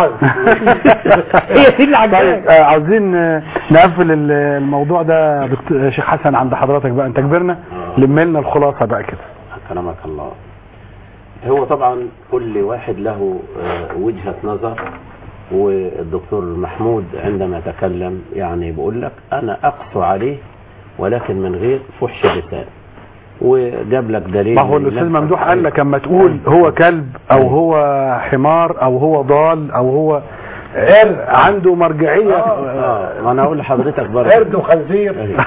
I: هي دي اللي عجباك
C: طيب آه، عاوزين آه، نقفل ال- الموضوع ده دكتور آه، شيخ حسن عند حضرتك بقى انت كبرنا لم لنا الخلاصه بقى كده
E: أكرمك الله هو طبعا كل واحد له آه، وجهة نظر والدكتور محمود عندما تكلم يعني بيقول لك أنا أقسو عليه ولكن من غير فحش لسان وجاب لك دليل
C: ما هو
E: من
C: الاستاذ
E: نفسك.
C: ممدوح قال لك اما تقول هو كلب او هو حمار او هو ضال او هو عر عنده مرجعيه
E: اه ما انا اقول لحضرتك برضه
H: قرد وخنزير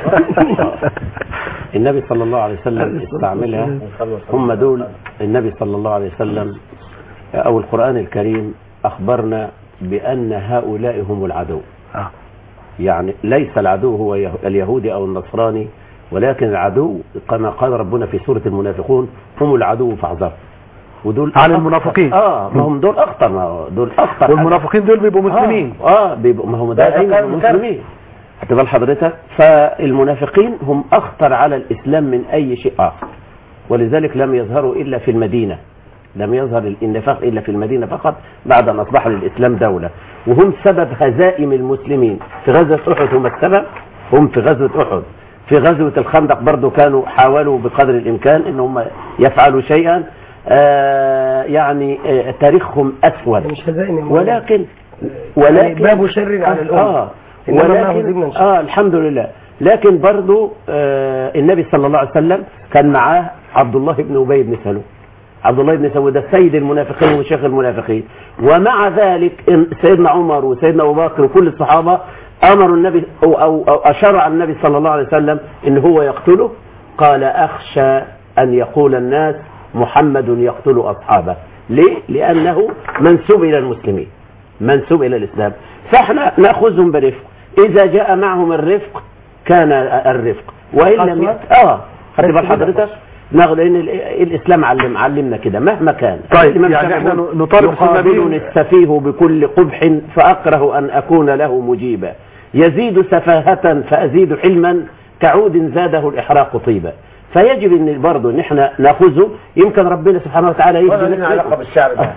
E: النبي صلى الله عليه وسلم استعملها هم دول النبي صلى الله عليه وسلم او القرآن الكريم اخبرنا بان هؤلاء هم العدو
C: آه.
E: يعني ليس العدو هو يه- اليهودي او النصراني ولكن العدو كما قال ربنا في سورة المنافقون هم العدو فاحذروا ودول
C: عن
E: أخطر-
C: المنافقين.
E: اه ما هم دول اخطر ما هو دول اخطر
C: والمنافقين دول بيبقوا مسلمين
E: اه, آه بيبقوا ما هم
H: ده
E: ده أيوة
H: كان- كان-
E: مسلمين هتبقى حضرتك فالمنافقين هم اخطر على الاسلام من اي شيء اخر ولذلك لم يظهروا الا في المدينه لم يظهر النفاق الا في المدينه فقط بعد ان اصبح للاسلام دوله وهم سبب هزائم المسلمين في غزوه احد هم السبب هم في غزوه احد في غزوه الخندق برضو كانوا حاولوا بقدر الامكان ان هم يفعلوا شيئا آه يعني آه تاريخهم اسود
I: مش هزائم المؤمنين.
E: ولكن
I: يعني باب شر على الأمة.
E: آه
I: إنما ما هزمنا
E: ولكن
I: إن شاء
E: آه الحمد لله لكن برضو آه النبي صلى الله عليه وسلم كان معاه عبد الله بن أبي بن سلول عبد الله بن سلول ده سيد المنافقين وشيخ المنافقين ومع ذلك إن- سيدنا عمر وسيدنا أبو بكر وكل الصحابة أمروا النبي أو, أو, أو أشار على النبي صلى الله عليه وسلم إن هو يقتله قال أخشى أن يقول الناس محمد يقتل أصحابه ليه؟ لأنه منسوب إلى المسلمين منسوب إلى الإسلام فإحنا نأخذهم برفق إذا جاء معهم الرفق كان الرفق وإن لم يت... آه هتبقى حضرتك ناخد لأن ال- الإسلام علم علمنا كده مهما كان
C: طيب،
E: الإمام
C: يعني
E: الشافعي
C: إحنا
E: يقول،
C: نطالب سيدنا
E: يقابلني
C: النبي-
E: السفيه بكل قبح فأكره أن أكون له مجيبا يزيد سفاهة فأزيد حلما كعود زاده الإحراق طيبا فيجب ان برضه ان احنا ناخذه يمكن ربنا سبحانه وتعالى
H: ولا
E: يجزي
H: لنا علاقه بالشعر ده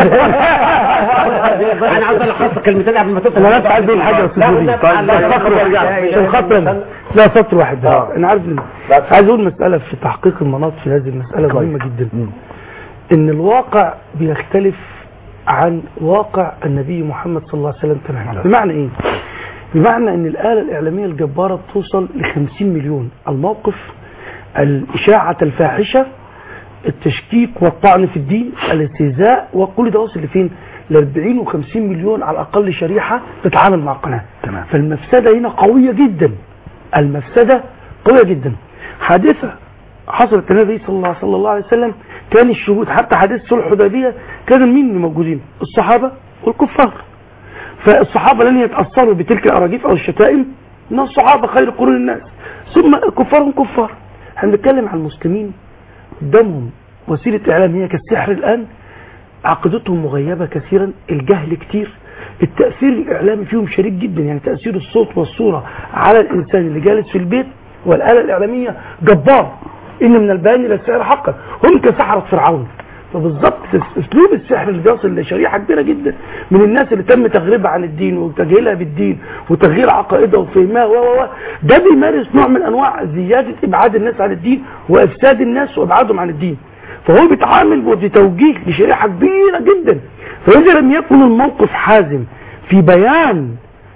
I: انا عاوز الخص كلمتين قبل ما تدخل
D: انا بس عايز اقول حاجه يا استاذ ودي طيب سطر وارجع عشان خاطر لا سطر واحد بس. انا عارف إن- عايز اقول مساله في تحقيق المناط في هذه المساله مهمه جدا ان الواقع بيختلف عن واقع النبي محمد صلى الله عليه وسلم تماما بمعنى ايه بمعنى ان الاله الاعلاميه الجباره بتوصل ل 50 مليون الموقف الاشاعه الفاحشه التشكيك والطعن في الدين الاستهزاء وكل ده وصل لفين ل 40 و50 مليون على الاقل شريحه تتعامل مع القناه
C: تمام.
D: فالمفسده هنا قويه جدا المفسده قويه جدا حادثه حصلت للنبي صلى الله, صلى الله عليه وسلم كان الشهود حتى حديث صلح الحديبيه كان مين اللي موجودين الصحابه والكفار فالصحابه لن يتاثروا بتلك الاراجيف او الشتائم ان الصحابه خير قرون الناس ثم الكفار هم كفار احنا بنتكلم عن المسلمين قدامهم وسيله اعلام هي كالسحر الان عقيدتهم مغيبة كثيرا الجهل كتير التأثير الإعلامي فيهم شديد جدا يعني تأثير الصوت والصورة على الإنسان اللي جالس في البيت والآلة الإعلامية جبار إن من البيان إلى السحر حقا هم كسحرة فرعون فبالظبط اسلوب السحر اللي بيصل لشريحه كبيره جدا من الناس اللي تم تغريبها عن الدين وتجهيلها بالدين وتغيير عقائدها وفهمها و و و ده بيمارس نوع من انواع زياده ابعاد الناس عن الدين وافساد الناس وابعادهم عن الدين فهو بيتعامل بتوجيه لشريحه كبيره جدا فاذا لم يكن الموقف حازم في بيان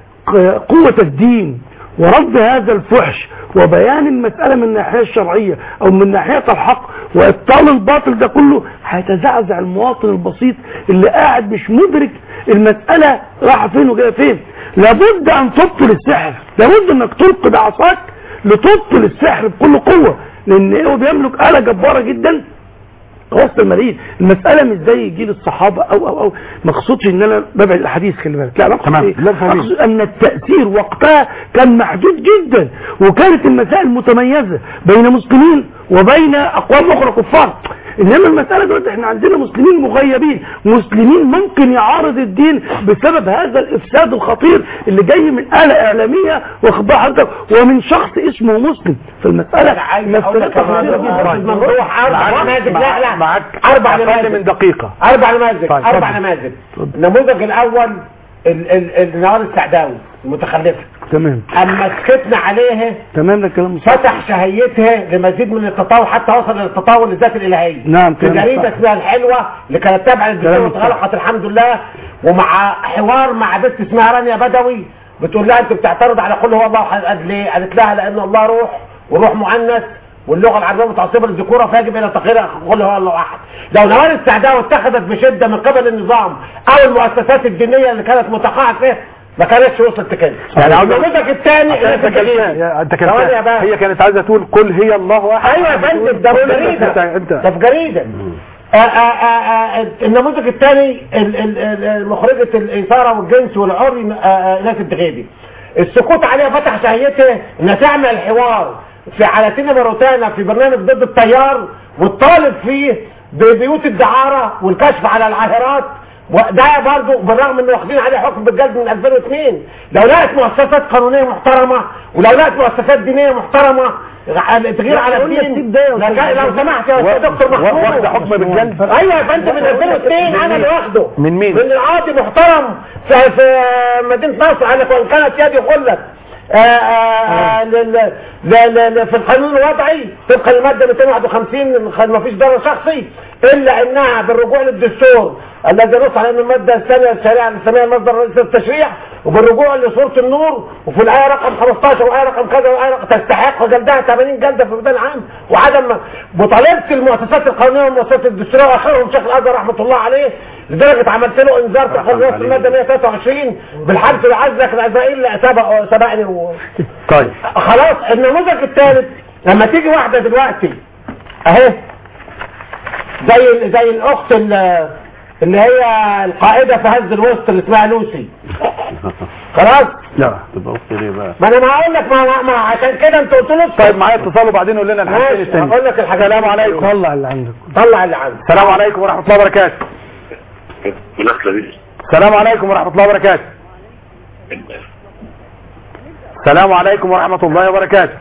D: قوه الدين ورد هذا الفحش وبيان المسألة من الناحية الشرعية أو من ناحية الحق وإبطال الباطل ده كله هيتزعزع المواطن البسيط اللي قاعد مش مدرك المسألة رايحة فين وجاية فين لابد أن تبطل السحر لابد أنك تلقي بعصاك لتبطل السحر بكل قوة لأن هو بيملك آلة جبارة جدا وسط الملايين المسألة مش زي جيل الصحابة أو أو أو ما اقصدش إن أنا ببعد الحديث خلي بالك لا أقصد
C: تمام.
D: إيه؟
C: لا فهمين.
D: أقصد أن التأثير وقتها كان محدود جدا وكانت المسائل متميزة بين مسلمين وبين أقوام أخرى كفار إنما المسألة دلوقتي إحنا عندنا مسلمين مغيبين مسلمين ممكن يعارض الدين بسبب هذا الإفساد الخطير اللي جاي من آلة إعلامية واخد بال حضرتك ومن شخص اسمه مسلم فالمسألة مسألة خطيرة جدا
H: ممدوح اربع نماذج لا لا
C: معاك
H: اربع
C: أقل
H: نماذج
C: من دقيقة
H: اربع نماذج
C: طيب،
H: اربع
C: اتفضل.
H: نماذج النموذج الاول ال- ال- النهار السعداوي المتخلفه
D: تمام
H: اما سكتنا عليه
D: تمام ده كلام صح
H: فتح شهيتها لمزيد من التطاول حتى وصل التطاول للذات الالهيه
D: نعم
H: في
D: كلام
H: جريده
D: صح.
H: اسمها الحلوه اللي كانت تابعه للدكتور
D: كلام صح.
H: واتغلقت الحمد لله ومع حوار مع بنت اسمها رانيا بدوي بتقول لها انت بتعترض على قول هو الله احد قالت ليه؟ قالت لها لان الله روح وروح مؤنث واللغه العربيه متعصبه للذكوره فيجب الى تغيير قول هو الله احد. لو نوال السعداء اتخذت بشده من قبل النظام او المؤسسات الدينيه اللي كانت متقاعد فيها ما كانتش وصلت كده.
C: يعني عاوز-
H: النموذج الثاني
C: انت كانت يا- انت كانت
H: ثواني يا باشا.
C: هي كانت عايزه تقول قل هي الله احد
H: ايوه يا فندم ده في
C: انت
H: جريده
C: انت
H: ده في جريده آه، آه، آه، آه، النموذج الثاني ال- ال- ال- مخرجة الإثارة والجنس والعري آه، آه، ناس الدغيبي السكوت عليها فتح شهيته انها تعمل حوار في على سينما روتانا في برنامج ضد التيار والطالب فيه ببيوت الدعارة والكشف على العاهرات وده برضه بالرغم ان واخدين عليه حكم بالجلد من 2002 لو لقت مؤسسات قانونيه محترمه ولو لقت مؤسسات دينيه محترمه تغيير على الدين لجأ- لو سمحت يا استاذ دكتور محمود
C: واخده حكم بالجلد
H: ايوه يا فندم من 2002 انا اللي واخده
C: من مين؟
H: من القاضي محترم في, في مدينه نصر على وان كانت يدي غلت آه، آه، آه، لل- ل- ل- في القانون الوضعي طبقا للماده 251 ما فيش ضرر شخصي الا انها بالرجوع للدستور الذي نص على ان الماده الثانيه الشريعه الاسلاميه المصدر الرئيسي للتشريع وبالرجوع لسوره النور وفي الايه رقم 15 والايه رقم كذا والايه رقم تستحق جلدها 80 جلده في الميدان العام وعدم مطالبه المؤسسات القانونيه والمؤسسات الدستوريه واخرهم شيخ الازهر رحمه الله عليه لدرجه عملت له انذار في نص الماده 123 بالحبس العز لكن اسرائيل سبق سبقني و...
C: طيب
H: خلاص النموذج الثالث لما تيجي واحده دلوقتي اهي زي زي الاخت اللي اللي هي القائده في هز الوسط اللي اسمها لوسي خلاص
C: لا
E: تبقى اختي ليه بقى
H: ما انا ما هقول لك ما, ما, ما عشان كده انت قلت له
C: طيب معايا اتصال وبعدين قول لنا الحاجتين
H: ماشي
C: التانيين
H: هقول لك الحاجات
C: السلام عليكم
D: طلع اللي عندك
H: طلع اللي عندك
C: السلام عليكم ورحمه الله وبركاته
M: الأكلة دي
C: السلام عليكم ورحمه الله وبركاته السلام عليكم ورحمه الله وبركاته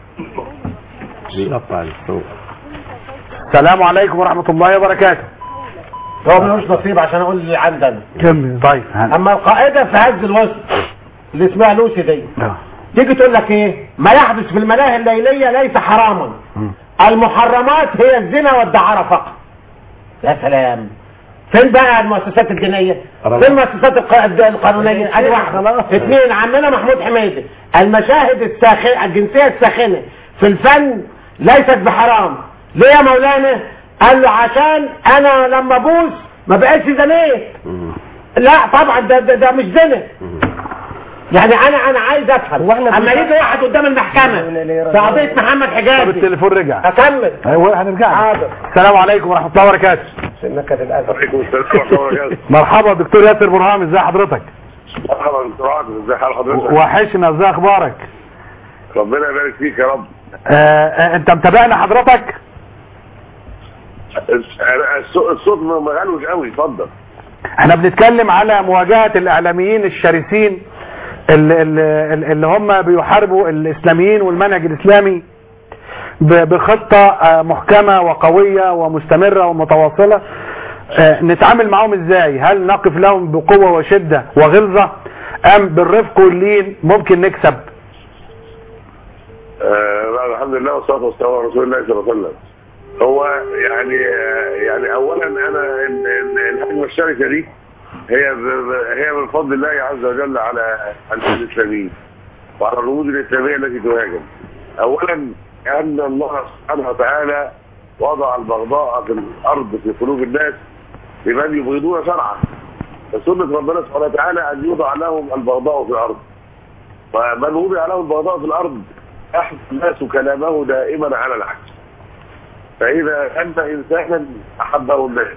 E: بيقطع الصوت
C: السلام عليكم ورحمه الله وبركاته
H: هو ملوش نصيب عشان اقول اللي عندنا
D: كمل
C: طيب هن-
H: اما القائده في هز الوسط اللي اسمها لوسي دي
C: آه.
H: تيجي تقول لك ايه ما يحدث في الملاهي الليليه ليس حراما
C: مم.
H: المحرمات هي الزنا والدعاره فقط يا سلام فين بقى المؤسسات الدينيه
E: خلاص.
H: فين المؤسسات الق- القانونيه ادي واحده اثنين عمنا محمود حميدي المشاهد الساخنه الجنسيه الساخنه في الفن ليست بحرام ليه يا مولانا قال له عشان انا لما ابوس ما بقاش زنيت لا طبعا ده ده, ده مش زنا يعني انا انا عايز افهم اما يجي واحد قدام المحكمه في قضيه محمد
C: طب
H: حجازي
C: التليفون رجع
H: اكمل
C: ايوه هنرجع له.
H: حاضر
C: السلام عليكم ورحمه الله وبركاته
H: سنك الاسف
M: عليكم السلام ورحمة الله وبركاته
C: مرحبا دكتور ياسر برهام ازي حضرتك
M: مرحبا دكتور عادل ازي حال حضرتك
C: وحشنا ازي اخبارك
M: ربنا يبارك فيك يا رب
C: آه آه انت متابعنا حضرتك
M: الصوت الصوت مغلوش قوي اتفضل
C: احنا بنتكلم على مواجهة الاعلاميين الشرسين اللي, اللي, اللي هم بيحاربوا الاسلاميين والمنهج الاسلامي ب- بخطة آه، محكمة وقوية ومستمرة ومتواصلة آه، نتعامل معهم ازاي هل نقف لهم بقوة وشدة وغلظة ام بالرفق واللين ممكن نكسب
M: آه، لا، الحمد لله والصلاه والسلام على رسول الله صلى الله عليه وسلم هو يعني آه، يعني اولا انا ال- ال- الهجمه الشرسه دي هي ب- ب- هي من فضل الله عز وجل على على الاسلاميين وعلى الرموز الاسلاميه التي تهاجم اولا ان الله سبحانه وتعالى وضع البغضاء في الارض في قلوب الناس لمن يبغضون شرعا فسنه ربنا سبحانه وتعالى ان يوضع لهم البغضاء في الارض فمن وضع له البغضاء في الارض يحمل الناس كلامه دائما على العكس فاذا انت انسانا احبه الناس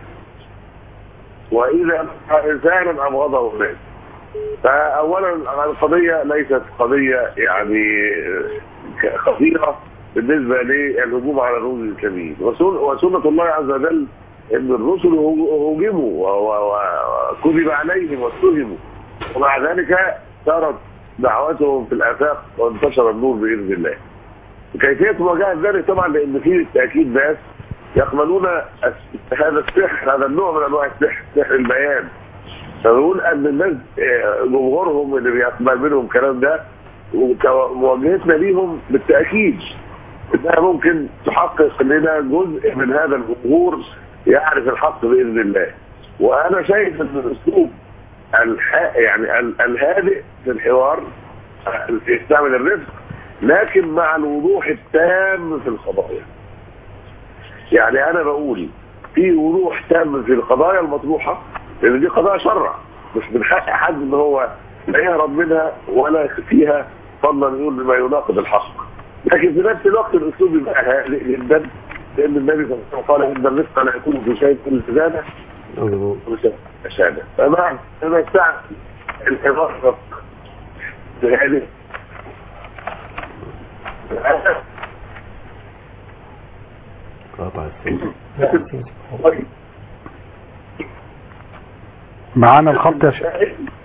M: واذا أنت انسانا ابغضه الناس فاولا القضيه ليست قضيه يعني خطيره بالنسبه للهجوم على الرسل الاسلاميين وسن- وسنه الله عز وجل ان الرسل هجموا و- و- وكذب عليهم واتهموا ومع ذلك صارت دعوتهم في الافاق وانتشر النور باذن الله. كيفيه مواجهه ذلك طبعا لان في بالتاكيد ناس يقبلون الس- هذا السحر هذا النوع من انواع السحر سحر البيان فنقول ان الناس آه، جمهورهم اللي بيقبل منهم الكلام ده ومواجهتنا ليهم بالتاكيد انها ممكن تحقق لنا جزء من هذا الجمهور يعرف الحق باذن الله وانا شايف ان الاسلوب الح... يعني ال- الهادئ في الحوار آه، يستعمل الرفق لكن مع الوضوح التام في القضايا يعني انا بقول في وضوح تام في القضايا المطروحه لان دي قضايا شرع مش من حق حد ان هو لا يهرب منها ولا فيها فضلا يقول بما يناقض الحق لكن في نفس الوقت الاسلوب يبقى هادئ جدا لان النبي صلى الله عليه وسلم قال ان الرفق لا يكون في شيء كل زياده شهاده فمع انا ساعه الحوار رفق هادئ
E: قطع السلم
C: معانا الخط يا شيخ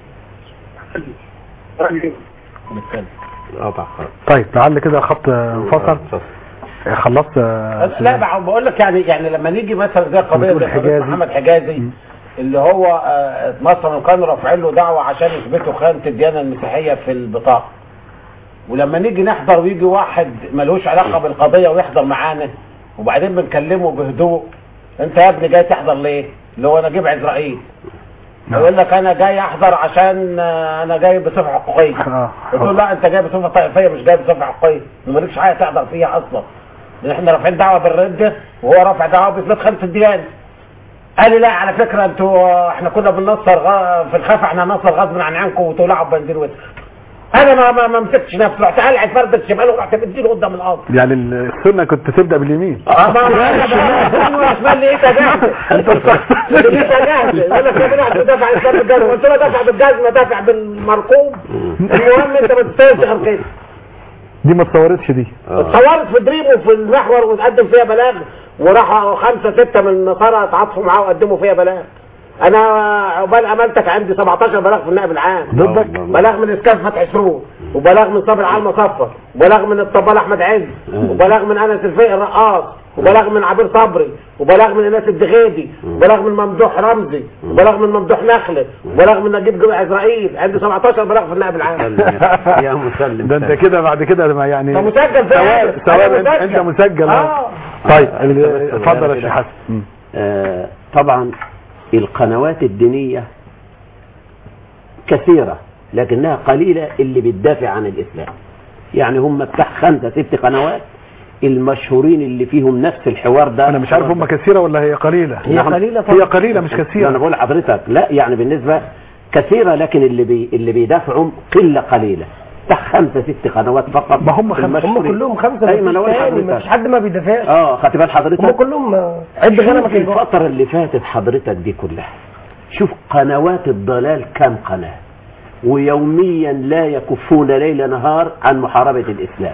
E: قطع خلاص
C: طيب لعل كده الخط انفصل خلصت
H: بس لا بقى بقول لك يعني يعني لما نيجي مثلا زي قضيه
C: بتقول
H: زي قضيه
C: حجازي.
H: محمد حجازي اللي هو آه، مثلا كانوا رافعين له دعوه عشان يثبتوا خيانه الديانه المسيحيه في البطاقه ولما نيجي نحضر ويجي واحد ملوش علاقه بالقضيه ويحضر معانا وبعدين بنكلمه بهدوء انت يا ابني جاي تحضر ليه؟ اللي هو نجيب عزرائيل يقول لك انا جاي احضر عشان آه، انا جاي بصفه حقوقيه
C: آه.
H: قلت له لا انت جاي بصفه طائفيه مش جاي بصفه حقوقيه مالكش حاجه تحضر فيها اصلا لان احنا رافعين دعوه بالرده وهو رافع دعوه باثبات خمس الديانه قال لي لا على فكره انتوا احنا كنا بننصر غ... في الخفا احنا ننصر غصب عن عنكم وتولعوا بنزين وسخ انا ما ما, ما مسكتش نفسي رحت قلعت فرده الشمال ورحت بديله قدام القاضي
C: يعني السنة كنت تبدأ باليمين
H: اه ما ما اسمع لي ايه تجاهل انت ليه تجاهل يقول لك يا ابني انت دافع الاسلام بالجزمه قلت له دافع بالجزمه دافع بالمرقوم المهم انت ما تستاهلش غير كده
C: دي ما اتصورتش دي
H: اتصورت في دريم وفي المحور وتقدم فيها بلاغ وراحوا خمسه سته من النصارى اتعاطفوا معاه وقدموا فيها بلاغ انا عقبال امالتك عندي 17 بلاغ في النائب العام
C: ضدك
H: بلاغ من اسكاف فتحي سرور وبلاغ من صابر علي مصفر وبلاغ من الطبال احمد عز وبلاغ من انس الفقي الرقاص وبلاغ من عبير صبري وبلاغ من ايناس الدغيدي وبلاغ من ممدوح رمزي وبلاغ من ممدوح نخله وبلاغ من نجيب جمع اسرائيل عندي 17 بلاغ في النائب العام
E: يا مسلم
C: ده انت كده بعد كده ما يعني
H: ده مسجل في
C: ثواب
H: الآخر.
C: ثواب
H: أنا
C: انت, انت مسجل
H: اه
C: طيب
E: بس
C: ال- اتفضل يا
E: كده.
C: شيخ حسن مم.
E: آه، طبعا القنوات الدينية كثيرة لكنها قليلة اللي بتدافع عن الإسلام يعني هم بتاع خمسة ست قنوات المشهورين اللي فيهم نفس الحوار ده
C: انا مش عارف هم كثيرة ولا هي قليلة
E: هي قليلة طبعا.
C: هي قليلة مش
E: انا
C: كثيرة
E: بقول لحضرتك لا يعني بالنسبة كثيرة لكن اللي بي اللي بيدافعوا قلة قليلة بتاع خمسة ست قنوات فقط
C: ما هم خمسة.
I: هم
E: المشهورين.
I: كلهم خمسه
E: ايوه انا
I: مفيش
E: بقول
I: تاني، مفيش
E: لحضرتك
I: حد ما بيدافعش
E: اه خدت بال حضرتك
I: هم كلهم آه، عد
E: شوف
I: غنمك الجوع.
E: الفترة اللي فاتت حضرتك دي كلها شوف قنوات الضلال كم قناة ويوميا لا يكفون ليل نهار عن محاربة الإسلام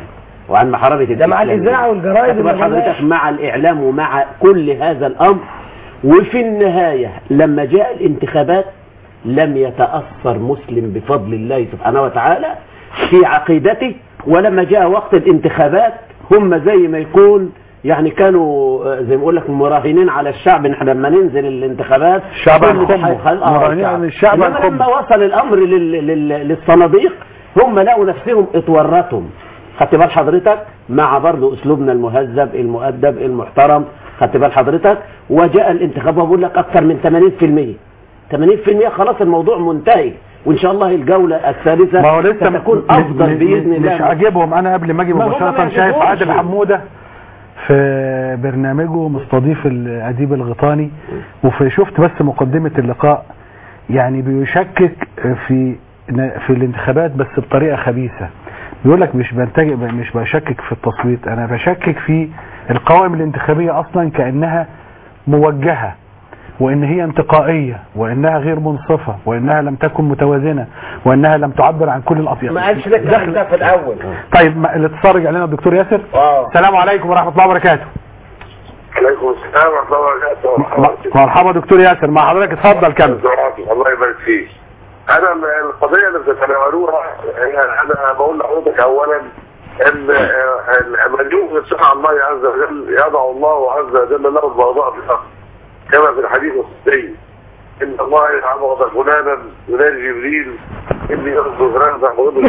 E: وعن محاربة
I: ده مع
E: الإسلام.
I: الإذاعة والجرايد
E: خدت بال
I: والمجلات.
E: حضرتك مع الإعلام ومع كل هذا الأمر وفي النهاية لما جاء الانتخابات لم يتأثر مسلم بفضل الله سبحانه وتعالى في عقيدته ولما جاء وقت الانتخابات هم زي ما يكون يعني كانوا آه، زي ما بقول لك مراهنين على الشعب ان احنا لما ننزل الانتخابات
C: الشعب
E: كل
C: هنخمه.
E: حي- خل- آه،
C: مراهنين على الشعب
E: إنما
C: هنخمه.
E: لما وصل الامر لل... لل... للصناديق هم لقوا نفسهم اتورطوا خدت بال حضرتك مع برضه اسلوبنا المهذب المؤدب المحترم خدت بال حضرتك وجاء الانتخاب وبقول لك اكثر من 80% 80% خلاص الموضوع منتهي وان شاء الله الجوله الثالثه
C: ما هو لسه
E: ستكون
C: م-
E: افضل
C: م-
E: باذن الله
C: مش عاجبهم انا قبل ما اجي
E: ما هم
C: مباشره
E: ما
C: شايف
E: يعجبهمش.
C: عادل حموده في برنامجه مستضيف الاديب الغيطاني وفي شفت بس مقدمه اللقاء يعني بيشكك في في الانتخابات بس بطريقه خبيثه بيقول لك مش بنتج مش بشكك في التصويت انا بشكك في القوائم الانتخابيه اصلا كانها موجهه وان هي انتقائيه وانها غير منصفه وانها لم تكن متوازنه وانها لم تعبر عن كل الاطياف
H: ما قالش ده الكلام ده في الاول
C: طيب ما- الاتصال رجع لنا الدكتور ياسر
H: اه
C: السلام عليكم ورحمه الله وبركاته
M: عليكم السلام ورحمه الله وبركاته
C: مرحبا دكتور ياسر مع حضرتك اتفضل كمل
M: الله يبارك فيك انا م- القضيه اللي بتتناولوها هي انا بقول لحضرتك اولا ان آه، من يوجد شرع الله عز وجل يضع الله عز وجل له البغضاء في الارض كما في الحديث القدسي ان الله يعبد فلانا ينادي جبريل اني ارجو فلانا فاخذه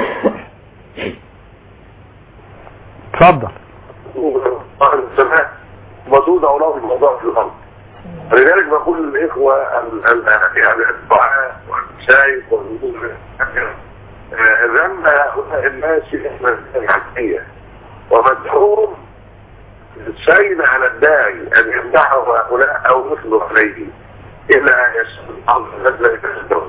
C: اتفضل
M: الله السماء وتوضع له البغضاء في الارض لذلك بقول للاخوه ال- ال- يعني الدعاء والمشايخ والنجوم آه، ذم هؤلاء الناس احنا العقليه ومدعوهم شين على الداعي ان يمدحه هؤلاء او يثنوا عليه الى ان يشهد الله لا يكذبون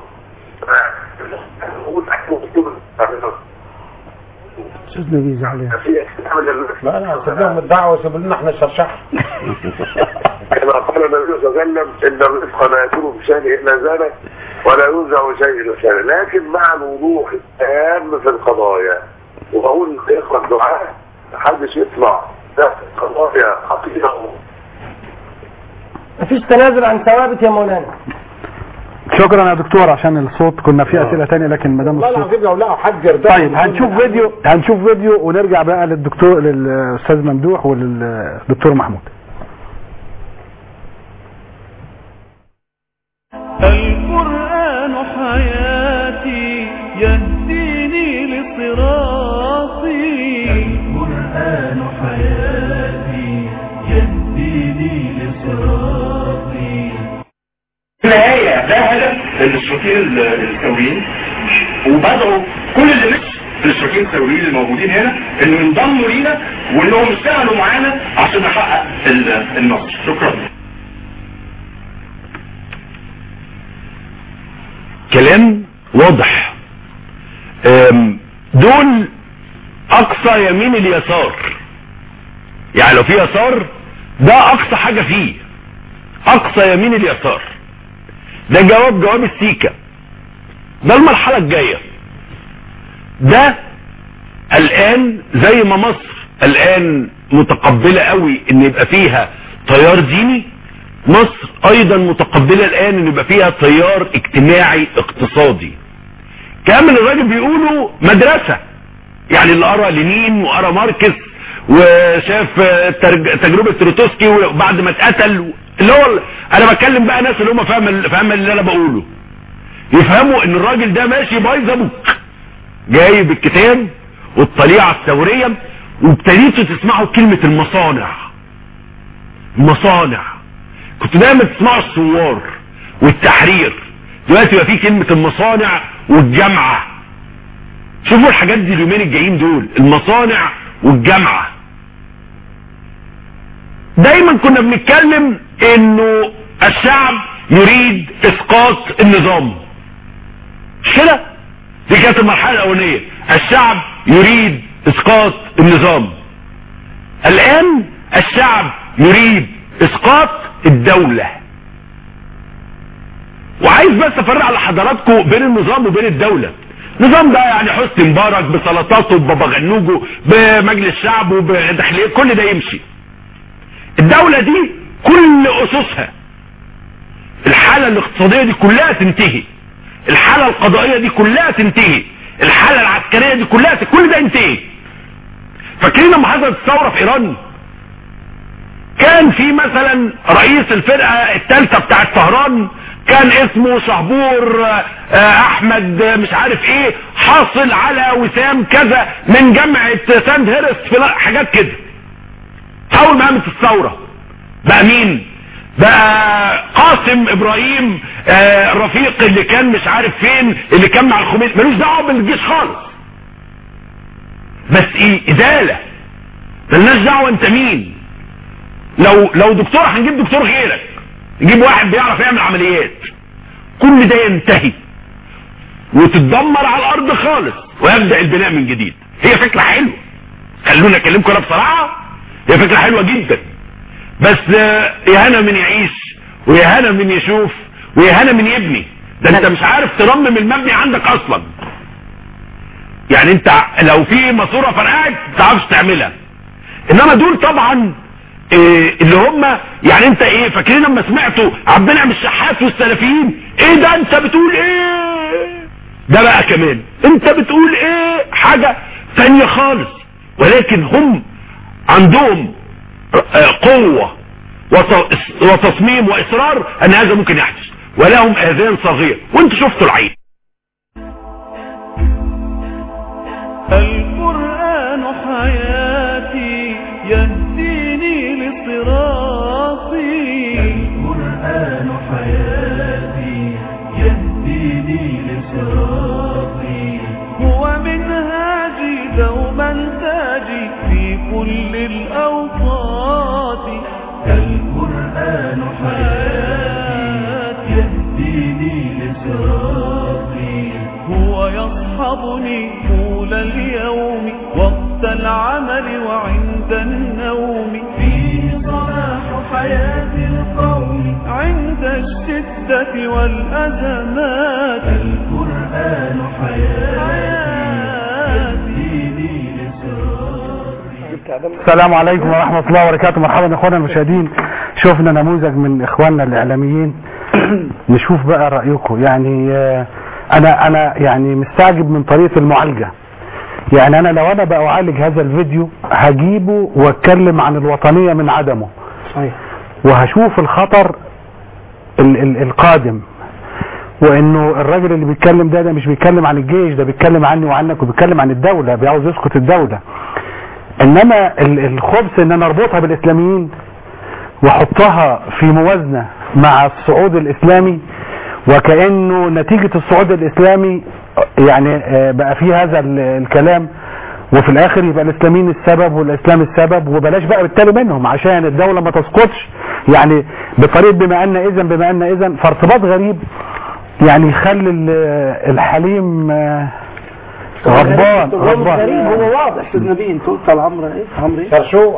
D: استاذ نبي زعلان
H: لا لا سيبهم الدعوه وسيب لنا احنا الشرشحه
M: كما قال النبي صلى الله عليه وسلم ان الرزق لا يكون بشيء الا زانه ولا ينزع شيء الا شانه لكن مع الوضوح التام في القضايا وبقول لاخوه الدعاء محدش يطلع ده قضايا خطيره
I: مفيش تنازل عن ثوابت يا مولانا
C: شكرا يا دكتور عشان الصوت كنا في اسئله تانية لكن ما دام
H: والله
C: الصوت
H: العظيم لو لقوا حد يرضى
C: طيب هنشوف فيديو هنشوف فيديو ونرجع بقى للدكتور للاستاذ ممدوح وللدكتور محمود
B: القرآن حياتي يهديني لصراطي
A: القرآن حياتي يهديني لصراطي
N: النهاية ده هدف للاشتراكيين الثوريين وبدعوا كل اللي مش في الاشتراكيين الثوريين الموجودين هنا انه ينضموا لينا وانهم يشتغلوا معانا عشان نحقق ال- النصر شكرا
O: كلام واضح أم، دول اقصى يمين اليسار يعني لو في يسار ده اقصى حاجة فيه اقصى يمين اليسار ده جواب جواب السيكا ده المرحلة الجاية ده الان زي ما مصر الان متقبلة قوي ان يبقى فيها تيار ديني مصر ايضا متقبلة الان ان يبقى فيها تيار اجتماعي اقتصادي كامل الراجل بيقولوا مدرسة يعني اللي قرا لينين وقرا ماركس وشاف ترج- تجربة تروتسكي وبعد ما اتقتل اللي هو انا بتكلم بقى ناس اللي هم فاهم فاهم اللي انا بقوله يفهموا ان الراجل ده ماشي بايظ ابوك جايب الكتاب والطليعة الثورية وابتديتوا تسمعوا كلمة المصانع المصانع كنت دايما تسمعوا الثوار والتحرير دلوقتي بقى في كلمة المصانع والجامعة شوفوا الحاجات دي اليومين الجايين دول المصانع والجامعة دايما كنا بنتكلم انه الشعب يريد اسقاط النظام مش كده دي كانت المرحلة الاولانية الشعب يريد اسقاط النظام الان الشعب يريد اسقاط الدولة وعايز بس افرق على حضراتكم بين النظام وبين الدولة نظام ده يعني حسني مبارك بسلطاته ببابا غنوجه بمجلس الشعب وبداخليه كل ده يمشي الدولة دي كل اسسها الحالة الاقتصادية دي كلها تنتهي الحالة القضائية دي كلها تنتهي الحالة العسكرية دي كلها كل ده ينتهي فاكرين لما حصلت الثورة في ايران كان في مثلا رئيس الفرقة الثالثة بتاعت طهران كان اسمه شهبور آه، احمد آه، مش عارف ايه حاصل على وسام كذا من جامعة ساند هيرست في حاجات كده اول ما قامت الثورة بقى مين بقى قاسم ابراهيم آه، الرفيق اللي كان مش عارف فين اللي كان مع الخميس ملوش دعوه بالجيش خالص بس ايه ازاله ملناش دعوه انت مين لو لو دكتور هنجيب دكتور غيرك نجيب واحد بيعرف يعمل عمليات كل ده ينتهي وتتدمر على الارض خالص ويبدا البناء من جديد هي فكره حلوه خلونا اكلمكم انا بصراحه هي فكره حلوه جدا بس آه، يا هنا من يعيش ويا هنا من يشوف ويا هنا من يبني ده انت مش عارف ترمم المبني عندك اصلا يعني انت لو في ماسوره فرقعت ما تعرفش تعملها انما دول طبعا إيه اللي هم يعني انت ايه فاكرين لما سمعتوا عبد المنعم الشحات والسلفيين ايه ده انت بتقول ايه ده بقى كمان انت بتقول ايه حاجة تانية خالص ولكن هم عندهم آه، قوة وت- وتصميم واصرار ان هذا ممكن يحدث ولهم اذان صغير وانتوا شفتوا العين
B: القرآن حياتي يهديني لصراطي
A: القرآن حياتي يهديني لصراطي
B: هو منهاجي دوما تاجي في كل الأوقات
A: القرآن حياتي يهديني لصراطي
B: هو يصحبني طول اليوم وقت العمل وعند النوم
A: فيه صلاح حياة القوم
B: عند الشدة والأزمات
A: القرآن حياتي يهديني لصراطي
C: السلام عليكم ورحمة الله وبركاته مرحبا اخوانا المشاهدين شفنا نموذج من اخواننا الاعلاميين نشوف بقى رأيكم يعني آه، انا انا يعني مستعجب من طريقة المعالجة يعني انا لو انا بقى اعالج هذا الفيديو هجيبه واتكلم عن الوطنية من عدمه
D: صحيح
C: وهشوف الخطر ال ال القادم وانه الراجل اللي بيتكلم ده ده مش بيتكلم عن الجيش ده بيتكلم عني وعنك وبيتكلم عن الدولة بيعاوز يسقط الدولة انما ال- الخبث ان انا اربطها بالاسلاميين واحطها في موازنة مع الصعود الاسلامي وكأنه نتيجة الصعود الاسلامي يعني آه، بقى في هذا ال- الكلام وفي الاخر يبقى الاسلاميين السبب والاسلام السبب وبلاش بقى بالتالي منهم عشان الدولة ما تسقطش يعني بطريقة بما ان اذا بما ان اذا فارتباط غريب يعني يخلي ال- الحليم آه، غضبان غضبان
D: غريب هو واضح استاذ نبيل انت قلت على عمرو ايه عمرو ايه
H: شرشوع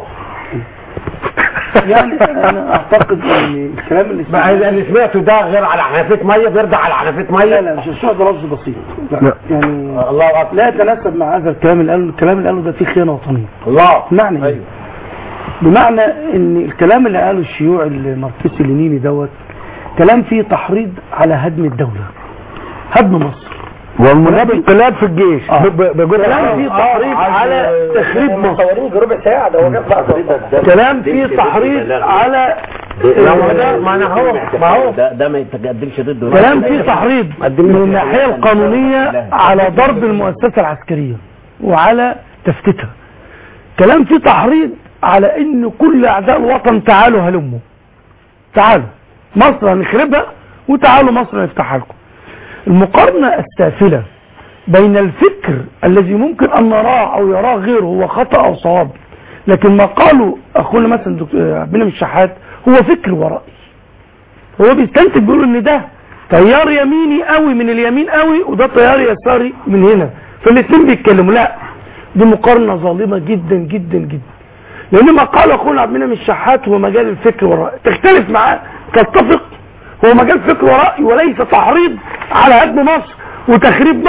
D: يعني انا اعتقد ان الكلام اللي
H: ما
D: سمعته
H: اللي سمعته ده غير على حنفيه ميه بيرجع على حنفيه ميه
D: لا لا مش الشوع ده لفظ بسيط لا.
C: لا.
D: يعني
H: الله اكبر
D: لا يتناسب مع هذا الكلام اللي قاله الكلام اللي قاله ده فيه خيانه وطنيه
H: الله
D: بمعنى ايه؟
H: أيوه.
D: بمعنى ان الكلام اللي قاله الشيوع الماركسي اللينيني دوت كلام فيه تحريض على هدم الدوله هدم مصر
C: والمناب انقلاب في الجيش
D: آه.
C: ب- ب- بجرعة
D: كلام فيه تحريض على تخريب مصر
H: مصورين ربع ساعه ده هو بيطلع
D: كلام فيه تحريض على
H: ما انا هو ما هو
E: ده ده ما يتقدمش ضده
D: كلام فيه تحريض من الناحية القانونية على ضرب المؤسسة العسكرية وعلى تفتيتها كلام فيه تحريض على ان كل اعداء الوطن تعالوا هلموا تعالوا مصر هنخربها وتعالوا مصر نفتحها لكم المقارنة السافلة بين الفكر الذي ممكن ان نراه او يراه غيره هو خطأ او صواب لكن ما قاله اخونا مثلا دكتور عبد المنعم الشحات هو فكر ورائي هو بيستنتج بيقول ان ده تيار يميني قوي من اليمين قوي وده تيار يساري من هنا فالاثنين بيتكلموا لا دي مقارنه ظالمه جدا جدا جدا لان ما قال اخونا عبد المنعم الشحات هو مجال الفكر والراي تختلف معاه تتفق هو مجال فكر ورأي وليس تحريض على هدم مصر وتخريب مصر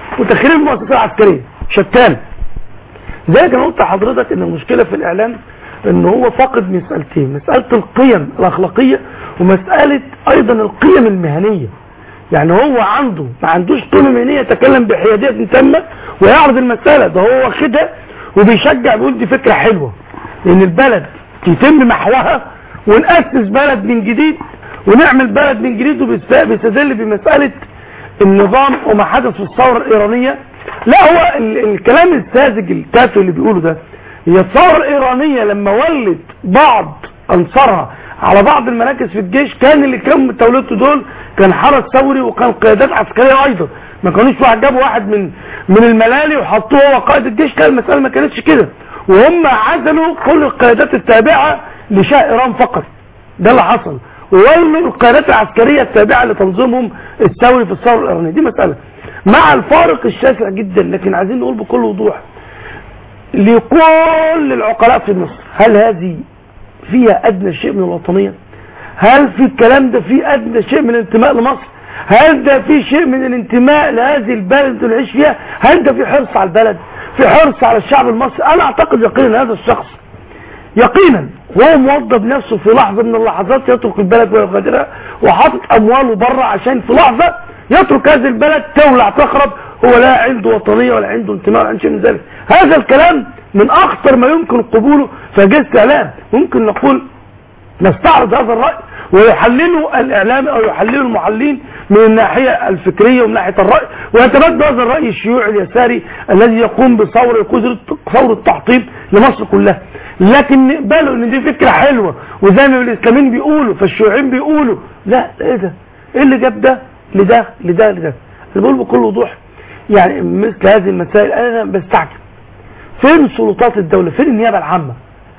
D: وتخريب المؤسسات العسكريه شتان زي ما قلت لحضرتك ان المشكله في الاعلام ان هو فاقد مسألتين مسألة القيم الاخلاقية ومسألة ايضا القيم المهنية يعني هو عنده ما عندوش قيمة مهنية يتكلم بحيادية تامة ويعرض المسألة ده هو واخدها وبيشجع بيقول دي فكرة حلوة لان البلد يتم محوها ونأسس بلد من جديد ونعمل بلد من جديد وبيستدل بمسألة النظام وما حدث في الثورة الإيرانية لا هو ال- الكلام الساذج التافه اللي بيقوله ده هي الثورة الإيرانية لما ولت بعض أنصارها على بعض المراكز في الجيش كان اللي كانوا تولدته دول كان حرس ثوري وكان قيادات عسكرية أيضا ما كانوش واحد جابوا واحد من من الملالي وحطوه هو قائد الجيش كان المسألة ما كانتش كده وهم عزلوا كل القيادات التابعة لشاه إيران فقط ده اللي حصل وولوا القيادات العسكرية التابعة لتنظيمهم الثوري في الثورة الإيرانية دي مسألة مع الفارق الشاسع جدا لكن عايزين نقول بكل وضوح لكل العقلاء في مصر هل هذه فيها أدنى شيء من الوطنية هل في الكلام ده فيه أدنى شيء من الانتماء لمصر هل ده في شيء من الانتماء لهذه البلد اللي نعيش فيها هل ده في حرص على البلد في حرص على الشعب المصري انا اعتقد يقينا هذا الشخص يقينا وهو موظف نفسه في لحظة من اللحظات يترك البلد ويغادرها وحاطط امواله بره عشان في لحظة يترك هذه البلد تولع تخرب هو لا عنده وطنية ولا عنده انتماء ولا عنده شيء من ذلك هذا الكلام من اخطر ما يمكن قبوله في اجهزة الاعلام ممكن نقول نستعرض هذا الرأي ويحلله الإعلام أو يحلله المحللين من الناحية الفكرية ومن ناحية الرأي ويتبدى هذا الرأي الشيوعي اليساري الذي يقوم بثورة يقود ثورة تحطيم لمصر كلها لكن نقبله ان دي فكرة حلوة وزي ما الإسلاميين بيقولوا فالشيوعيين بيقولوا لا ايه ده ايه اللي جاب ده لده لده لده انا بقول بكل وضوح يعني مثل هذه المسائل انا بستعجب فين سلطات الدولة فين النيابة العامة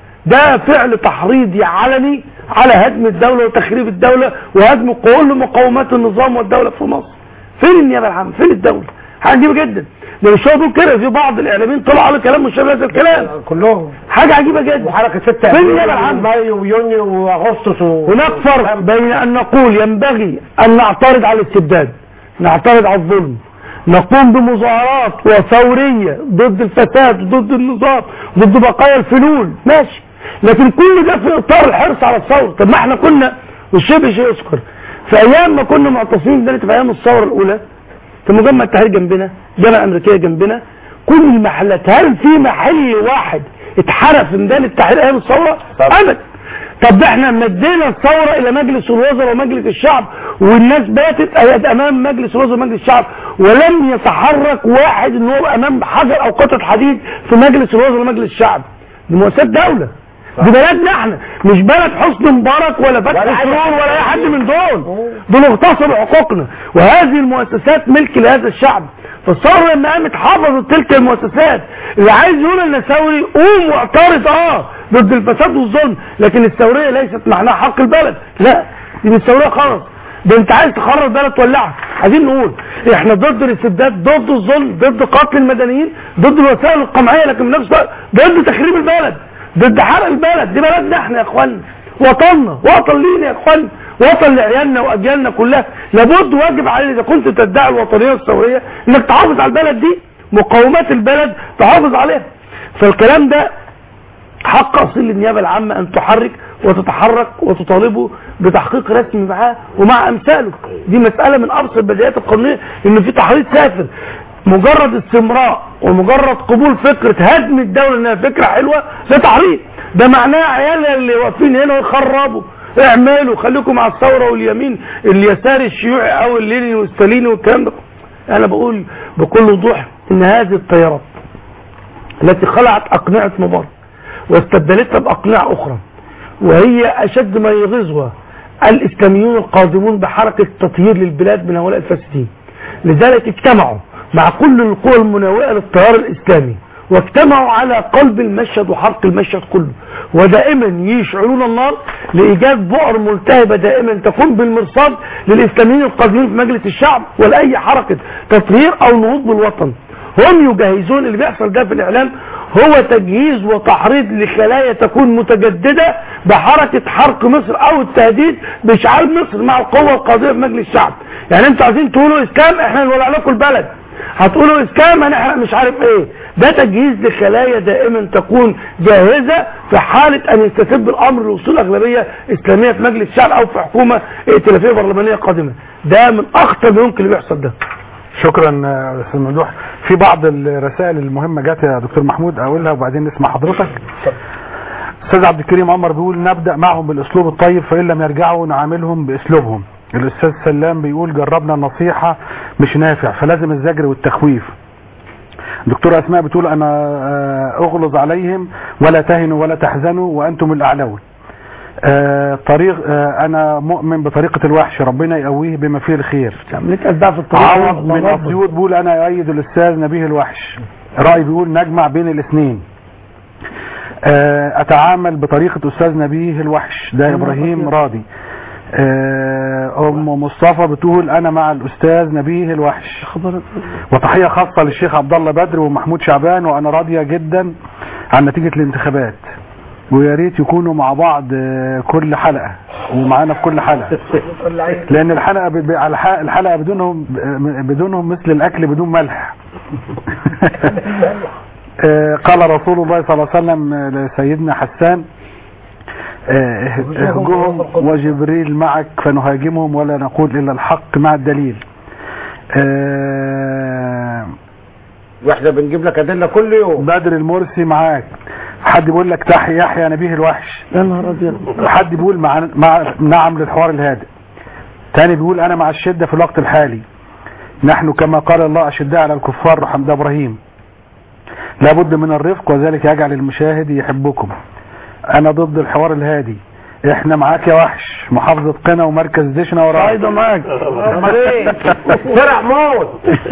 D: ده فعل تحريضي علني على هدم الدولة وتخريب الدولة وهدم كل مقومات النظام والدولة في مصر فين النيابة العامة فين الدولة حاجة عجيبة جدا ده مش هو بيقول كده في بعض الاعلاميين طلعوا على كلام مشابه هذا الكلام
H: كلهم
D: حاجة عجيبة جدا
H: وحركة 6
D: فين النيابة العامة
H: مايو ويونيو واغسطس و...
D: هناك فرق بين ان نقول ينبغي ان نعترض على الاستبداد نعترض على الظلم نقوم بمظاهرات وثورية ضد الفساد ضد النظام ضد بقايا الفلول ماشي لكن كل ده في اطار الحرص على الثورة طب ما احنا كنا والشبه شيء يذكر في ايام ما كنا معتصمين بداية في ايام الثورة الاولى في مجمع التحرير جنبنا جامعة امريكية جنبنا كل المحلات هل في محل واحد اتحرق في ميدان التحرير ايام الثورة ابدا طب ده احنا مدينا الثورة الى مجلس الوزراء ومجلس الشعب والناس باتت امام مجلس الوزراء ومجلس الشعب ولم يتحرك واحد ان هو امام حجر او قطعة حديد في مجلس الوزراء ومجلس الشعب دي مؤسسات دولة دي بلدنا احنا مش بلد حسني مبارك ولا فتحي سرور ولا اي حد من دول دول اغتصبوا حقوقنا وهذه المؤسسات ملك لهذا الشعب فالثوره لما قامت حفظت تلك المؤسسات اللي عايز يقول لنا ثوري قوم واعترض اه ضد الفساد والظلم لكن الثوريه ليست معناها حق البلد لا دي مش ثوريه خالص ده انت عايز تخرب البلد تولعها عايزين نقول احنا ضد الاستبداد ضد الظلم ضد قتل المدنيين ضد الوسائل القمعيه لكن بنفس الوقت ضد تخريب البلد ضد حرق البلد دي بلدنا احنا يا اخوانا وطننا وطن لينا يا اخوانا وطن لعيالنا واجيالنا كلها لابد واجب علينا اذا كنت تدعي الوطنيه والثوريه انك تحافظ على البلد دي مقومات البلد تحافظ عليها فالكلام ده حق اصيل للنيابه العامه ان تحرك وتتحرك وتطالبه بتحقيق رسمي معاه ومع امثاله دي مساله من ابسط البدايات القانونيه ان في تحريض سافر مجرد استمراء ومجرد قبول فكرة هدم الدولة انها فكرة حلوة ده تحريض ده معناه عيال اللي واقفين هنا يخربوا اعملوا خليكم مع الثورة واليمين اليسار الشيوعي او الليني والستاليني والكلام ده انا بقول بكل وضوح ان هذه التيارات التي خلعت اقنعة مبارك واستبدلتها باقنعة اخرى وهي اشد ما يغيظها الاسلاميون القادمون بحركة تطهير للبلاد من هؤلاء الفاسدين لذلك اجتمعوا مع كل القوى المناوئة للتيار الإسلامي واجتمعوا على قلب المشهد وحرق المشهد كله ودائما يشعلون النار لإيجاد بؤر ملتهبة دائما تكون بالمرصاد للإسلاميين القادمين في مجلس الشعب ولأي حركة تطهير أو نهوض بالوطن هم يجهزون اللي بيحصل ده في الإعلام هو تجهيز وتحريض لخلايا تكون متجددة بحركة حرق مصر أو التهديد بإشعال مصر مع القوة القادمة في مجلس الشعب يعني انتوا عايزين تقولوا إسلام احنا نولع لكم البلد هتقولوا اسكام هنحرق مش عارف ايه ده تجهيز لخلايا دائما تكون جاهزه في حاله ان يستتب الامر لوصول اغلبيه اسلاميه في مجلس الشعب او في حكومه ائتلافيه برلمانيه قادمه ده من اخطر ما يمكن اللي بيحصل ده
C: شكرا آه، استاذ ممدوح في بعض الرسائل المهمه جات يا دكتور محمود اقولها وبعدين نسمع حضرتك استاذ عبد الكريم عمر بيقول نبدا معهم بالاسلوب الطيب فان لم يرجعوا نعاملهم باسلوبهم الاستاذ سلام بيقول جربنا النصيحه مش نافع فلازم الزجر والتخويف دكتورة أسماء بتقول أنا آه، أغلظ عليهم ولا تهنوا ولا تحزنوا وأنتم الأعلون آه، طريق آه، أنا مؤمن بطريقة الوحش ربنا يقويه بما فيه الخير
D: لك أتباع في الطريق
C: عوض
D: الله
C: من
D: أكبر.
C: أسيوط بيقول أنا أؤيد الأستاذ نبيه الوحش رأي بيقول نجمع بين الاثنين آه، أتعامل بطريقة أستاذ نبيه الوحش ده إبراهيم راضي آه، أم مصطفى بتقول أنا مع الأستاذ نبيه الوحش وتحية خاصة للشيخ عبد الله بدر ومحمود شعبان وأنا راضية جدا عن نتيجة الانتخابات ويا ريت يكونوا مع بعض آه، كل حلقة ومعانا في كل حلقة لأن الحلقة ب- ب- على الح- الحلقة بدونهم بدونهم مثل الأكل بدون ملح آه، قال رسول الله صلى الله عليه وسلم آه، لسيدنا حسان آه، اهجهم وجبريل معك فنهاجمهم ولا نقول إلا الحق مع الدليل آه،
H: واحنا بنجيب لك ادله كل يوم
C: بدر المرسي معاك حد بيقول لك تحيا يحيى نبيه الوحش
D: يا نهار ابيض
C: حد بيقول مع, مع نعم للحوار الهادئ تاني بيقول انا مع الشدة في الوقت الحالي نحن كما قال الله اشداء على الكفار رحم ده ابراهيم لابد من الرفق وذلك يجعل المشاهد يحبكم انا ضد الحوار الهادي احنا معاك يا وحش محافظة قنا ومركز دشنا وراك
D: ايضا معاك
H: امال ايه فرع موت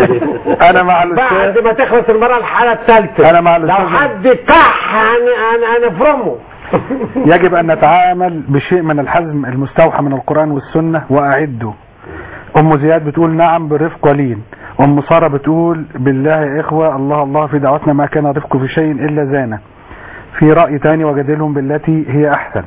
C: انا مع الاستاذ
H: بعد ما تخلص المره الحاله الثالثه
C: انا مع
H: لو
C: الاستاذ
H: حد كح هن- هن- هنفرمه
C: يجب أن نتعامل بشيء من الحزم المستوحى من القرآن والسنة وأعده أم زياد بتقول نعم بالرفق ولين أم سارة بتقول بالله يا إخوة الله الله في دعوتنا ما كان رفق في شيء إلا زانه في رأي تاني وجادلهم بالتي هي أحسن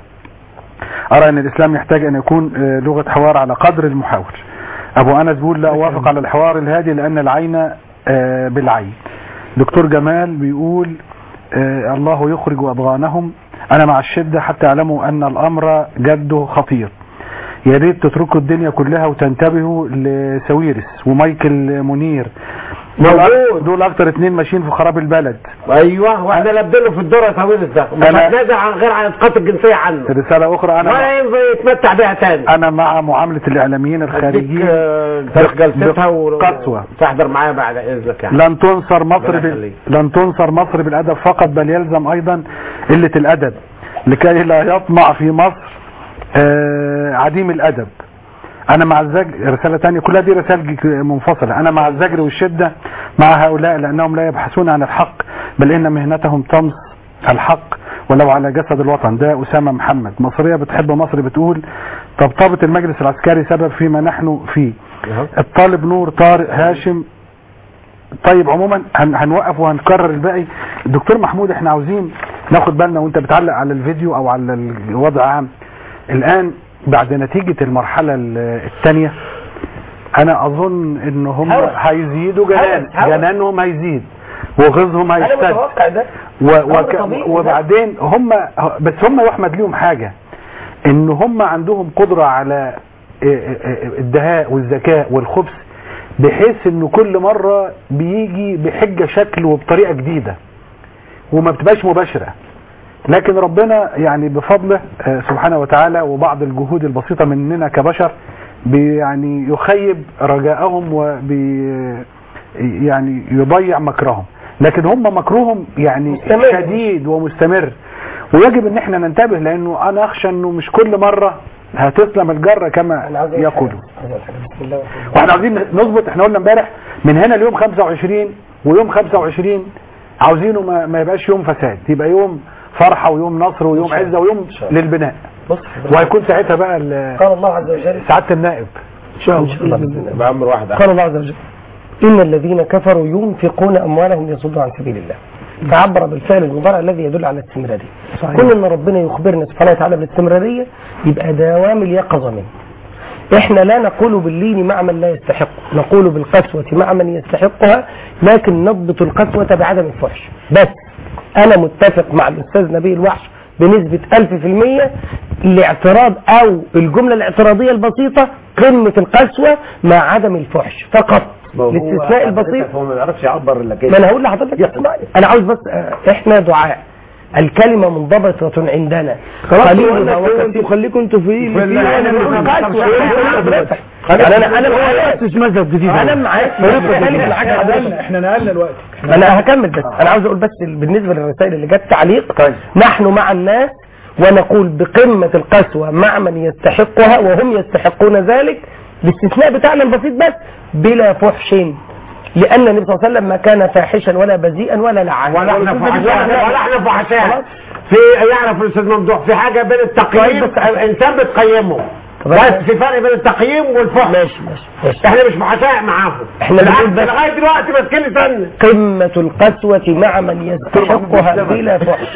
C: أرى أن الإسلام يحتاج أن يكون آه، لغة حوار على قدر المحاور أبو أنس بيقول لا أوافق على الحوار الهادي لأن العين آه، بالعين دكتور جمال بيقول آه، الله يخرج أضغانهم أنا مع الشدة حتى يعلموا أن الأمر جد خطير يا ريت تتركوا الدنيا كلها وتنتبهوا لسويرس ومايكل منير دول,
H: موجود.
C: دول أكتر اتنين ماشيين في خراب البلد
H: ايوه واحنا لابدينه في الدور يا سويرس ده مش
C: أنا-
H: هتنازع عن غير عن اسقاط الجنسيه عنه
C: رسالة أخرى أنا
H: ولا ينفع يتمتع بيها تاني
C: أنا مع معاملة الإعلاميين
H: اديك
C: الخارجيين
H: آه، تاريخ جلستها
C: قسوة
H: وتحضر معايا بعد اذنك يعني
C: لن تنصر مصر
H: ربنا
C: بال...
H: يخليك.
C: لن تنصر مصر بالادب فقط بل يلزم ايضا قله الادب لكي لا يطمع في مصر آه عديم الادب انا مع الزجر رساله ثانيه كلها دي رسائل ج- منفصله انا مع الزجر والشده مع هؤلاء لانهم لا يبحثون عن الحق بل ان مهنتهم طمس الحق ولو على جسد الوطن ده اسامه محمد مصريه بتحب مصر بتقول طبطبه المجلس العسكري سبب فيما نحن فيه الطالب نور طارق هاشم طيب عموما هن هنوقف وهنكرر الباقي الدكتور محمود احنا عاوزين ناخد بالنا وانت بتعلق على الفيديو او على الوضع عام الان بعد نتيجة المرحلة الثانية انا اظن ان هم
H: هوس.
C: هيزيدوا جنان
H: هوس، هوس.
C: جنانهم هيزيد وغيظهم
H: انا
C: هيشتد
H: متوقع ده
C: و وك
H: طبيعي.
C: وبعدين هم بس هم يا احمد ليهم حاجة ان هم عندهم قدرة على الدهاء والذكاء والخبث بحيث انه كل مرة بيجي بحجة شكل وبطريقة جديدة وما بتبقاش مباشرة لكن ربنا يعني بفضله آه، سبحانه وتعالى وبعض الجهود البسيطة مننا كبشر بي يعني يخيب رجاءهم وبي يعني يضيع مكرهم لكن هم مكرهم يعني
H: مستمر.
C: شديد ومستمر ويجب ان احنا ننتبه لانه انا اخشى انه مش كل مرة هتسلم الجرة كما يقولوا
H: بسم الله والحمد
C: واحنا عاوزين نظبط احنا قلنا امبارح من هنا ليوم 25 ويوم 25 عاوزينه ما, ما يبقاش يوم فساد يبقى يوم فرحة ويوم نصر ويوم عزة ويوم للبناء
H: بص
C: وهيكون ساعتها بقى ال-
H: قال الله عز وجل
C: سعادة النائب
D: ان شاء الله
H: بأمر واحد
I: قال الله عز وجل إن الذين كفروا ينفقون أموالهم ليصدوا عن سبيل الله فعبر بالفعل المضارع الذي يدل على الاستمرارية
D: صحيح.
I: كل ما ربنا يخبرنا سبحانه وتعالى بالاستمرارية يبقى دوام اليقظة منه احنا لا نقول باللين مع من لا يستحق نقول بالقسوة مع من يستحقها لكن نضبط القسوة بعدم الفحش بس انا متفق مع الاستاذ نبيل وحش بنسبة ألف في المية الاعتراض او الجملة الاعتراضية البسيطة قمة القسوة مع عدم الفحش فقط الاستثناء البسيط
H: هو ما بيعرفش يعبر الا كده
I: ما انا هقول لحضرتك اسمعني انا عاوز بس آه، احنا دعاء الكلمة منضبطة عندنا
D: خلاص
I: قليلها
D: انتوا
I: وكثير.
D: خليكم انتوا في اللي
I: في
D: فيه
I: اللي
D: وانا
I: أنا
D: بقول
I: بقول
D: قسوة.
I: قسوة. يعني انا انا معاك
D: مش مذهب جديد
I: انا معاك بتكلم حاجة حضرتك.
D: احنا نقلنا الوقت
I: انا هكمل بس انا عاوز اقول بس بالنسبه للرسائل اللي جت تعليق نحن مع الناس ونقول بقمه القسوه مع من يستحقها وهم يستحقون ذلك باستثناء بتاعنا البسيط بس بلا فحش لان النبي صلى الله عليه وسلم ما كان فاحشا ولا بذيئا ولا لعانا
H: ولا احنا فحشاء ولا احنا فحشاء في يعرف الاستاذ ممدوح في حاجه بين التقييم انسان بتقيمه بس في فرق بين التقييم والفحش
I: ماشي ماشي ماشي
H: احنا مش فحشاء معاهم
I: احنا بنقول
H: بالعكس
I: بس-
H: لغايه دلوقتي ماسكين لساننا
I: قمة القسوة مع من يستحقها بلا فحش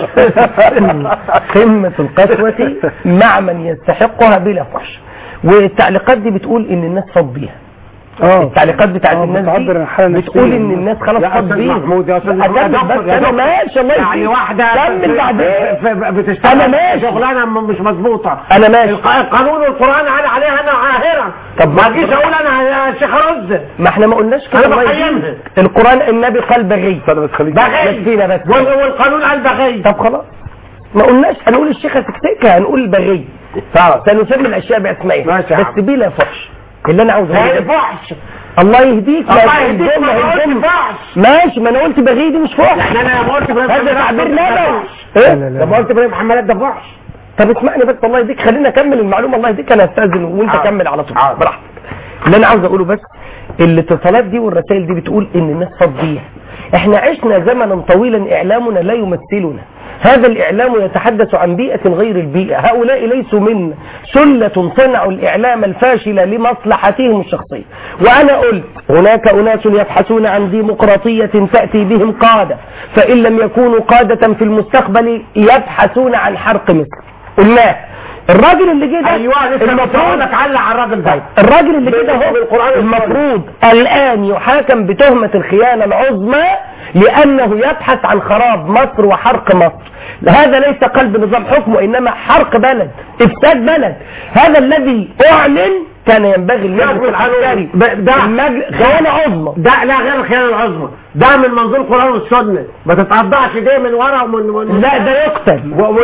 I: قمة القسوة مع من يستحقها بلا فحش والتعليقات دي بتقول ان الناس فاض بيها
D: اه
I: التعليقات بتاعت الناس
D: بتعبر
I: دي
D: عن حالة
I: بتقول
D: نفسية.
I: ان الناس خلاص
H: يا
I: فاض
H: استاذ
I: بيها
H: محمود يا استاذ محمود
I: أكمل
H: يا
I: بس
H: دكتور يا
I: انا
H: دكتور.
I: ماشي الله
H: يعني
I: يهديك
H: واحده
I: كمل بعدين
H: ف- بتشتغل
I: أنا ماشي.
H: شغلانه م- مش مظبوطه
I: انا ماشي
H: الق- القانون والقران انا عليها انا عاهرا
I: طب
H: ما اجيش اقول انا يا شيخ رز
I: ما احنا ما قلناش كده
H: أنا
I: الله
H: بقيمها.
I: يهديك. القرآن النبي قال بغي
H: بغي
I: نفسينا بس
H: وال- والقانون قال بغي
I: طب خلاص ما قلناش هنقول الشيخة سكسكة هنقول بغي سنسمي الاشياء باسمائها
H: ماشي يا
I: بس
H: عم.
I: بلا فحش اللي انا عاوزه
H: هاي
I: أقوله.
H: فحش
I: الله يهديك
H: الله
I: لا
H: يهديك،
I: تهزمنا،
H: ما قلتش
I: هزمنا.
H: فحش.
I: ماشي ما انا قلت بغي دي مش فحش
H: يعني انا لما قلت ابراهيم
I: هذا
H: حمالات
I: تعبير
H: ده
I: نبوي
H: فحش.
I: ايه
H: لما قلت ابراهيم حمالات ده فحش
I: طب اسمعني بس الله يهديك خلينا اكمل المعلومه الله يهديك انا استاذن وانت
H: حاضر.
I: كمل على طول
H: حاضر.
I: براحتك اللي انا عاوز اقوله بس الاتصالات دي والرسائل دي بتقول ان الناس فضيها احنا عشنا زمنا طويلا اعلامنا لا يمثلنا هذا الاعلام يتحدث عن بيئة غير البيئة هؤلاء ليسوا منا سلة صنعوا الاعلام الفاشل لمصلحتهم الشخصية وانا قلت هناك اناس يبحثون عن ديمقراطية تأتي بهم قادة فان لم يكونوا قادة في المستقبل يبحثون عن حرق مصر قلناه الراجل اللي جه ده
H: ايوه لسه
I: المفروض
H: لك علق على الراجل ده
I: الراجل اللي كده هو
H: بالقرآن
I: المفروض الآن يحاكم بتهمة الخيانة العظمى لأنه يبحث عن خراب مصر وحرق مصر هذا ليس قلب نظام حكم وإنما حرق بلد إفساد بلد هذا الذي أعلن كان ينبغي المجلس العسكري
H: ده
I: المجلس خيانة عظمى
H: ده لا غير الخيانه العظمى ده من منظور القران والسنه ما تتقطعش دي من ورا ومن من
I: لا ده يقتل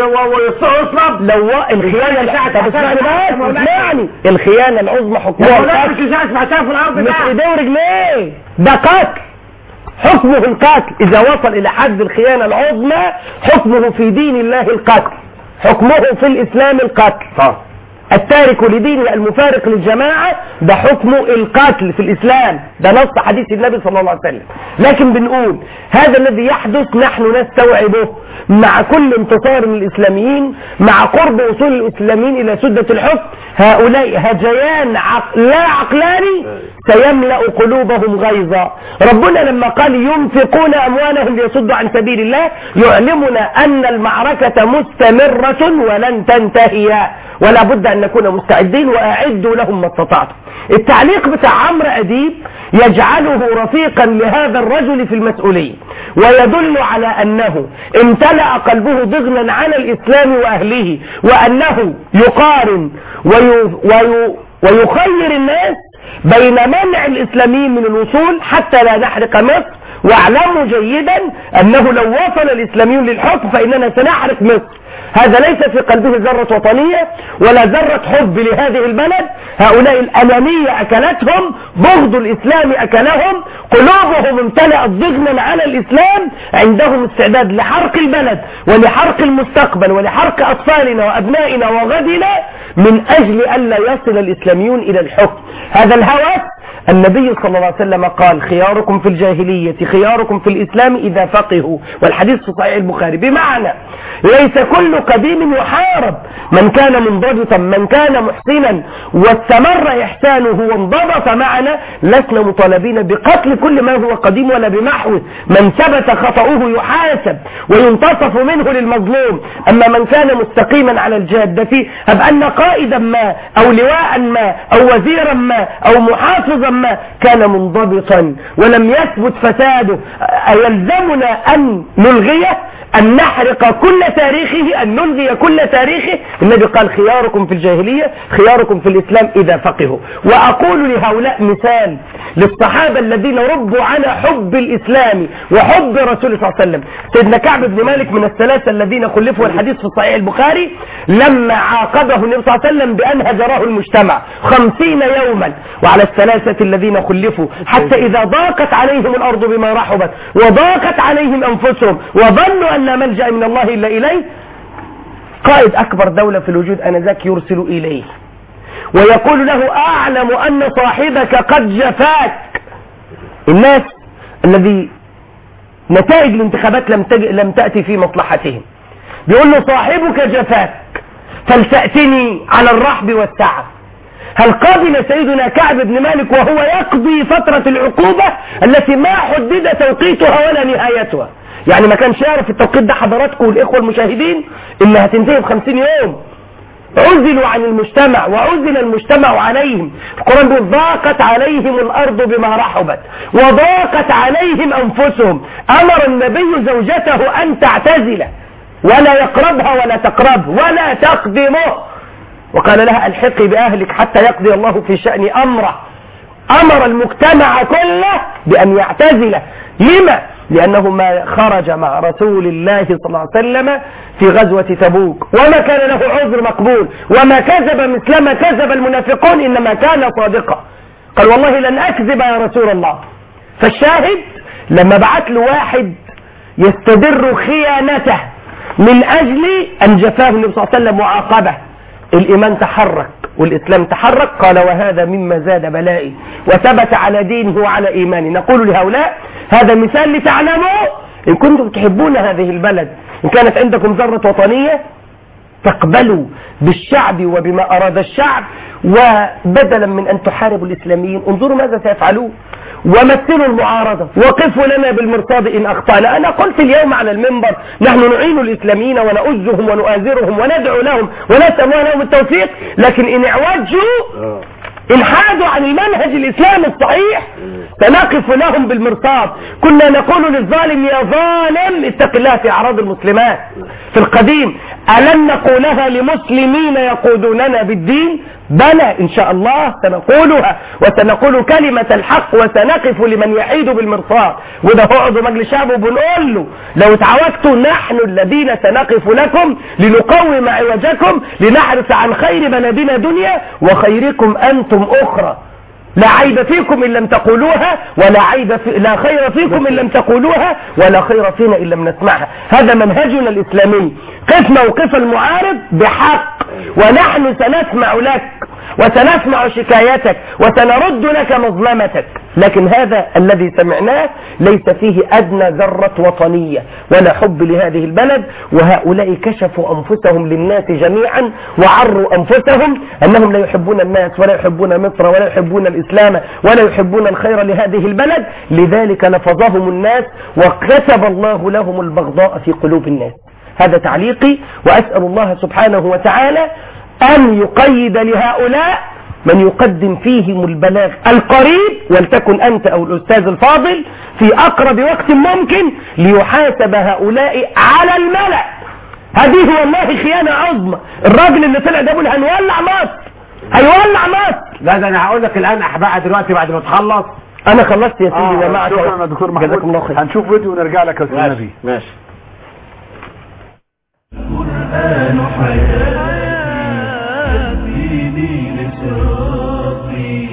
H: ويصلب
I: لو الخيانة
H: الإشاعة
I: طب اسمعني
H: بتاعت-
I: بس اسمعني الخيانة العظمى
H: يا
I: حكمها
H: مولانا
I: القتل.
H: مش اشاعه سمعتها في الارض
I: مش
H: ده
I: ايديه ورجليه ده قتل حكمه القتل اذا وصل الى حد الخيانة العظمى حكمه في دين الله القتل حكمه في الاسلام القتل التارك لدينه المفارق للجماعة ده حكمه القتل في الإسلام ده نص حديث النبي صلى الله عليه وسلم لكن بنقول هذا الذي يحدث نحن نستوعبه مع كل انتصار من الإسلاميين مع قرب وصول الإسلاميين إلى سدة الحكم هؤلاء هجيان عق... لا عقلاني سيملأ قلوبهم غيظا ربنا لما قال ينفقون أموالهم ليصدوا عن سبيل الله يعلمنا أن المعركة مستمرة ولن تنتهي ولا بد أن نكون مستعدين وأعدوا لهم ما استطعتم التعليق بتاع عمرو أديب يجعله رفيقا لهذا الرجل في المسؤولية ويدل على أنه امتلأ قلبه ضغنا على الإسلام وأهله وأنه يقارن وي وي ويخير الناس بين منع الإسلاميين من الوصول حتى لا نحرق مصر واعلموا جيدا أنه لو وصل الإسلاميون للحكم فإننا سنحرق مصر هذا ليس في قلبه ذرة وطنية ولا ذرة حب لهذه البلد هؤلاء الأنانية أكلتهم بغض الإسلام أكلهم قلوبهم امتلأت ضغنا على الإسلام عندهم استعداد لحرق البلد ولحرق المستقبل ولحرق أطفالنا وأبنائنا وغدنا من أجل ألا يصل الإسلاميون إلى الحكم هذا الهوس النبي صلى الله عليه وسلم قال خياركم في الجاهلية خياركم في الإسلام إذا فقهوا والحديث في صحيح البخاري بمعنى ليس كل قديم يحارب من كان منضبطا من كان محسنا واستمر إحسانه وانضبط معنا لسنا مطالبين بقتل كل ما هو قديم ولا بمحوه من ثبت خطأه يحاسب وينتصف منه للمظلوم أما من كان مستقيما على الجادة هب أن قائدا ما أو لواء ما أو وزيرا ما أو محافظا ما كان منضبطا ولم يثبت فساده أيلزمنا أن نلغيه أن نحرق كل تاريخه أن نلغي كل تاريخه النبي قال خياركم في الجاهلية خياركم في الإسلام إذا فقهوا وأقول لهؤلاء مثال للصحابة الذين ربوا على حب الإسلام وحب رسول صلى الله عليه وسلم سيدنا كعب بن مالك من الثلاثة الذين خلفوا الحديث في صحيح البخاري لما عاقبه النبي صلى الله عليه وسلم بأن هجراه المجتمع خمسين يوما وعلى الثلاثة الذين خلفوا حتى إذا ضاقت عليهم الأرض بما رحبت وضاقت عليهم أنفسهم وظنوا أن لا ملجأ من الله إلا إليه قائد أكبر دولة في الوجود أنذاك يرسل إليه ويقول له أعلم أن صاحبك قد جفاك الناس الذي نتائج الانتخابات لم تج... لم تأتي في مصلحتهم بيقول له صاحبك جفاك فلتأتني على الرحب والسعة هل قابل سيدنا كعب بن مالك وهو يقضي فترة العقوبة التي ما حدد توقيتها ولا نهايتها يعني ما كانش يعرف التوقيت ده حضراتكم والإخوة المشاهدين إنها تنتهي بخمسين يوم عزلوا عن المجتمع وعزل المجتمع عليهم القرآن بيقول ضاقت عليهم الأرض بما رحبت وضاقت عليهم أنفسهم أمر النبي زوجته أن تعتزله ولا يقربها ولا تقربه ولا تقدمه وقال لها الحقي بأهلك حتى يقضي الله في شأن أمره أمر المجتمع كله بأن يعتزله لما؟ لأنه ما خرج مع رسول الله صلى الله عليه وسلم في غزوة تبوك وما كان له عذر مقبول وما كذب مثلما كذب المنافقون إنما كان صادقا قال والله لن أكذب يا رسول الله فالشاهد لما بعت له واحد يستدر خيانته من أجل أن جفاه النبي صلى الله عليه وسلم وعاقبه الإيمان تحرك والإسلام تحرك قال وهذا مما زاد بلائي وثبت على دينه وعلى إيمانه نقول لهؤلاء هذا مثال لتعلموا إن كنتم تحبون هذه البلد إن كانت عندكم ذرة وطنية تقبلوا بالشعب وبما أراد الشعب وبدلا من أن تحاربوا الإسلاميين انظروا ماذا سيفعلون ومثلوا المعارضة وقفوا لنا بالمرصاد إن أخطأنا أنا قلت اليوم على المنبر نحن نعين الإسلاميين ونؤزهم ونؤازرهم وندعو لهم ونسأل الله لهم التوفيق لكن إن اعوجوا إن حادوا عن المنهج الإسلامي الصحيح سنقف لهم بالمرصاد كنا نقول للظالم يا ظالم اتق الله في أعراض المسلمات في القديم ألم نقولها لمسلمين يقودوننا بالدين بلى إن شاء الله سنقولها وسنقول كلمة الحق وسنقف لمن يحيد بالمرصاد وده قعد مجلس شعب وبنقول له لو تعودتوا نحن الذين سنقف لكم لنقوم عوجكم لنحرص عن خير بلدنا دنيا وخيركم أنتم أخرى لا عيب فيكم إن لم تقولوها ولا عيب في لا خير فيكم إن لم تقولوها ولا خير فينا إن لم نسمعها هذا منهجنا الإسلامي قف موقف المعارض بحق ونحن سنسمع لك وسنسمع شكايتك وسنرد لك مظلمتك لكن هذا الذي سمعناه ليس فيه أدنى ذرة وطنية ولا حب لهذه البلد وهؤلاء كشفوا أنفسهم للناس جميعا وعروا أنفسهم أنهم لا يحبون الناس ولا يحبون مصر ولا يحبون الإسلام ولا يحبون الخير لهذه البلد لذلك لفظهم الناس وكتب الله لهم البغضاء في قلوب الناس هذا تعليقي وأسأل الله سبحانه وتعالى أن يقيد لهؤلاء من يقدم فيهم البلاغ القريب ولتكن أنت أو الأستاذ الفاضل في أقرب وقت ممكن ليحاسب هؤلاء على الملأ هذه والله خيانة عظمى الراجل اللي طلع ده بيقول هنولع مصر هيولع مصر
H: لا ده انا هقول لك الان احبقى دلوقتي بعد ما تخلص
I: انا خلصت يا سيدي
C: آه
I: ومعك
C: شكرا يا دكتور
I: جزاكم الله
C: محمود
I: خير
C: هنشوف فيديو ونرجع لك يا استاذ نبي
H: ماشي
A: القرآن حياتي ديني لصراطي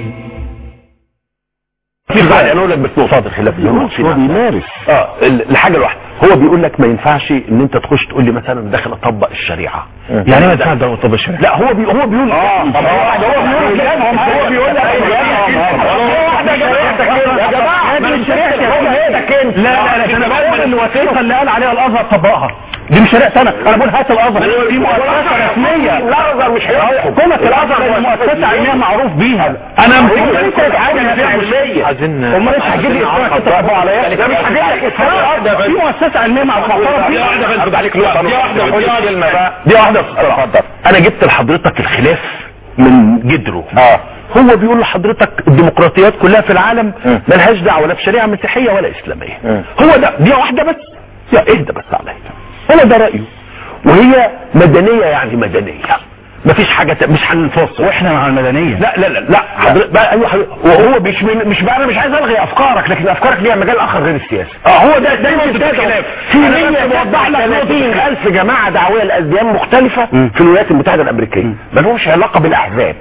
O: في بقى انا اقول لك بس نقطات الخلاف اللي هو هو بيمارس اه ال- الحاجه الواحده هو بيقول لك ما ينفعش ان انت تخش تقول لي مثلا داخل اطبق الشريعه
P: يعني ما ينفعش ده طب الشريعه
O: لا هو بي هو بيقول اه هو بيقول هو بيقول هو بيقول واحده يا جماعه يا جماعه
D: دي مش شريعتك
O: انت
D: لا لا لا انا بقول الوثيقه اللي قال عليها الازهر طبقها دي مش شريعتي انا انا بقول هات الازهر دي مؤسسه رسميه
O: الازهر مش هيحكم
D: حكومه الازهر مؤسسه علميه معروف بيها انا مش
O: انت حاجه فيها علميه
G: عايزين
D: امال ايش هتجيب لي اسمها انت تطبق عليا
O: ده مش هجيب لك اسمها
D: في مؤسسه علميه معروفه
O: دي واحده بس
D: ارد عليك نقطه
O: دي واحده
D: نقطة.
O: دي واحده
D: كلمة بقى.
O: دي واحده بسرعه انا جبت لحضرتك الخلاف من جدره اه هو بيقول لحضرتك الديمقراطيات كلها في العالم ملهاش دعوه لا بشريعه مسيحيه ولا اسلاميه هو ده دي واحده بس يا اهدى بس عليا هو ده رايه وهي مدنيه يعني مدنيه مفيش حاجه ت- مش هننفصل
D: واحنا مع المدنيه
O: لا لا لا لا حضرتك بقى ايوه حضرتك وهو مش من مش بقى انا مش عايز الغي افكارك لكن افكارك ليها مجال اخر غير السياسي اه هو ده ده نقطه الخلاف في 100 الف جماعه دعويه لاديان مختلفه في الولايات المتحده الامريكيه ما لهمش علاقه بالاحزاب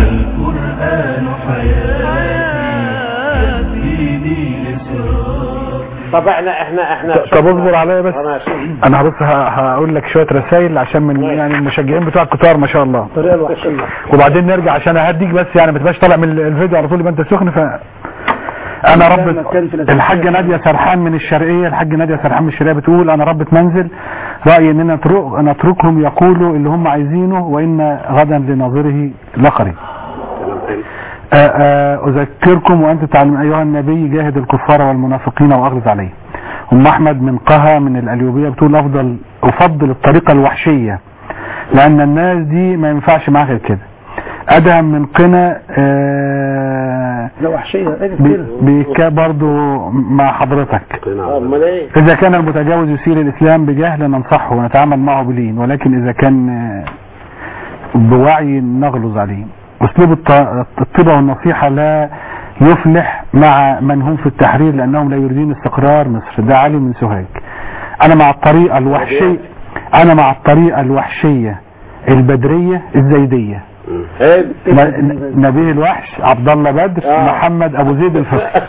H: طب احنا احنا احنا
C: طب اصبر عليا بس انا بص ه- هقول لك شويه رسائل عشان من يعني المشجعين بتوع الكتار ما شاء الله
D: الطريقه الوحشيه
C: وبعدين نرجع عشان اهديك بس يعني ما تبقاش طالع من الفيديو على طول يبقى انت سخن ف انا ربة الحاجة نادية سرحان من الشرقية الحاجة نادية سرحان من الشرقية بتقول انا ربة منزل رأيي اننا نترك- نتركهم يقولوا اللي هم عايزينه وان غدا لناظره لقريب آه، آه، أذكركم وأنت تعلم أيها النبي جاهد الكفار والمنافقين وأغلظ عليهم أم أحمد من قها من الأليوبية بتقول أفضل أفضل الطريقة الوحشية لأن الناس دي ما ينفعش معاها غير كده أدهم من قنا آه،
D: لا وحشيه ايه
C: بي-
D: كده
C: بيكا برضو مع حضرتك
H: امال ايه
C: إذا كان المتجاوز يسير الإسلام بجهل ننصحه ونتعامل معه بلين ولكن إذا كان آه، بوعي نغلظ عليه أسلوب الط- الطيبة والنصيحة لا يفلح مع من هم في التحرير لأنهم لا يريدون استقرار مصر ده علي من سوهاج أنا مع الطريقة الوحشية أنا مع الطريقة الوحشية البدرية الزيدية ن- نبيه الوحش عبد الله بدر محمد ابو زيد الفقي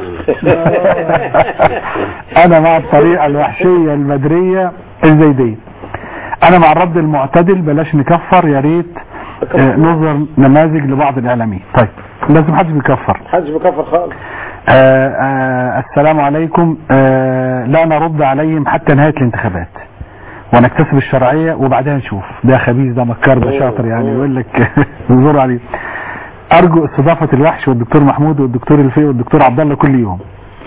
C: انا مع الطريقه الوحشيه البدريه الزيديه انا مع الرد المعتدل بلاش نكفر يا ريت آه، نظهر نماذج لبعض الاعلاميين طيب لازم محدش بيكفر
H: محدش بيكفر خالص
C: آه آه السلام عليكم آه لا نرد عليهم حتى نهاية الانتخابات ونكتسب الشرعية وبعدها نشوف ده خبيث ده مكار ده شاطر يعني يقول لك انظروا عليه ارجو استضافة الوحش والدكتور محمود والدكتور الفي والدكتور عبد الله كل يوم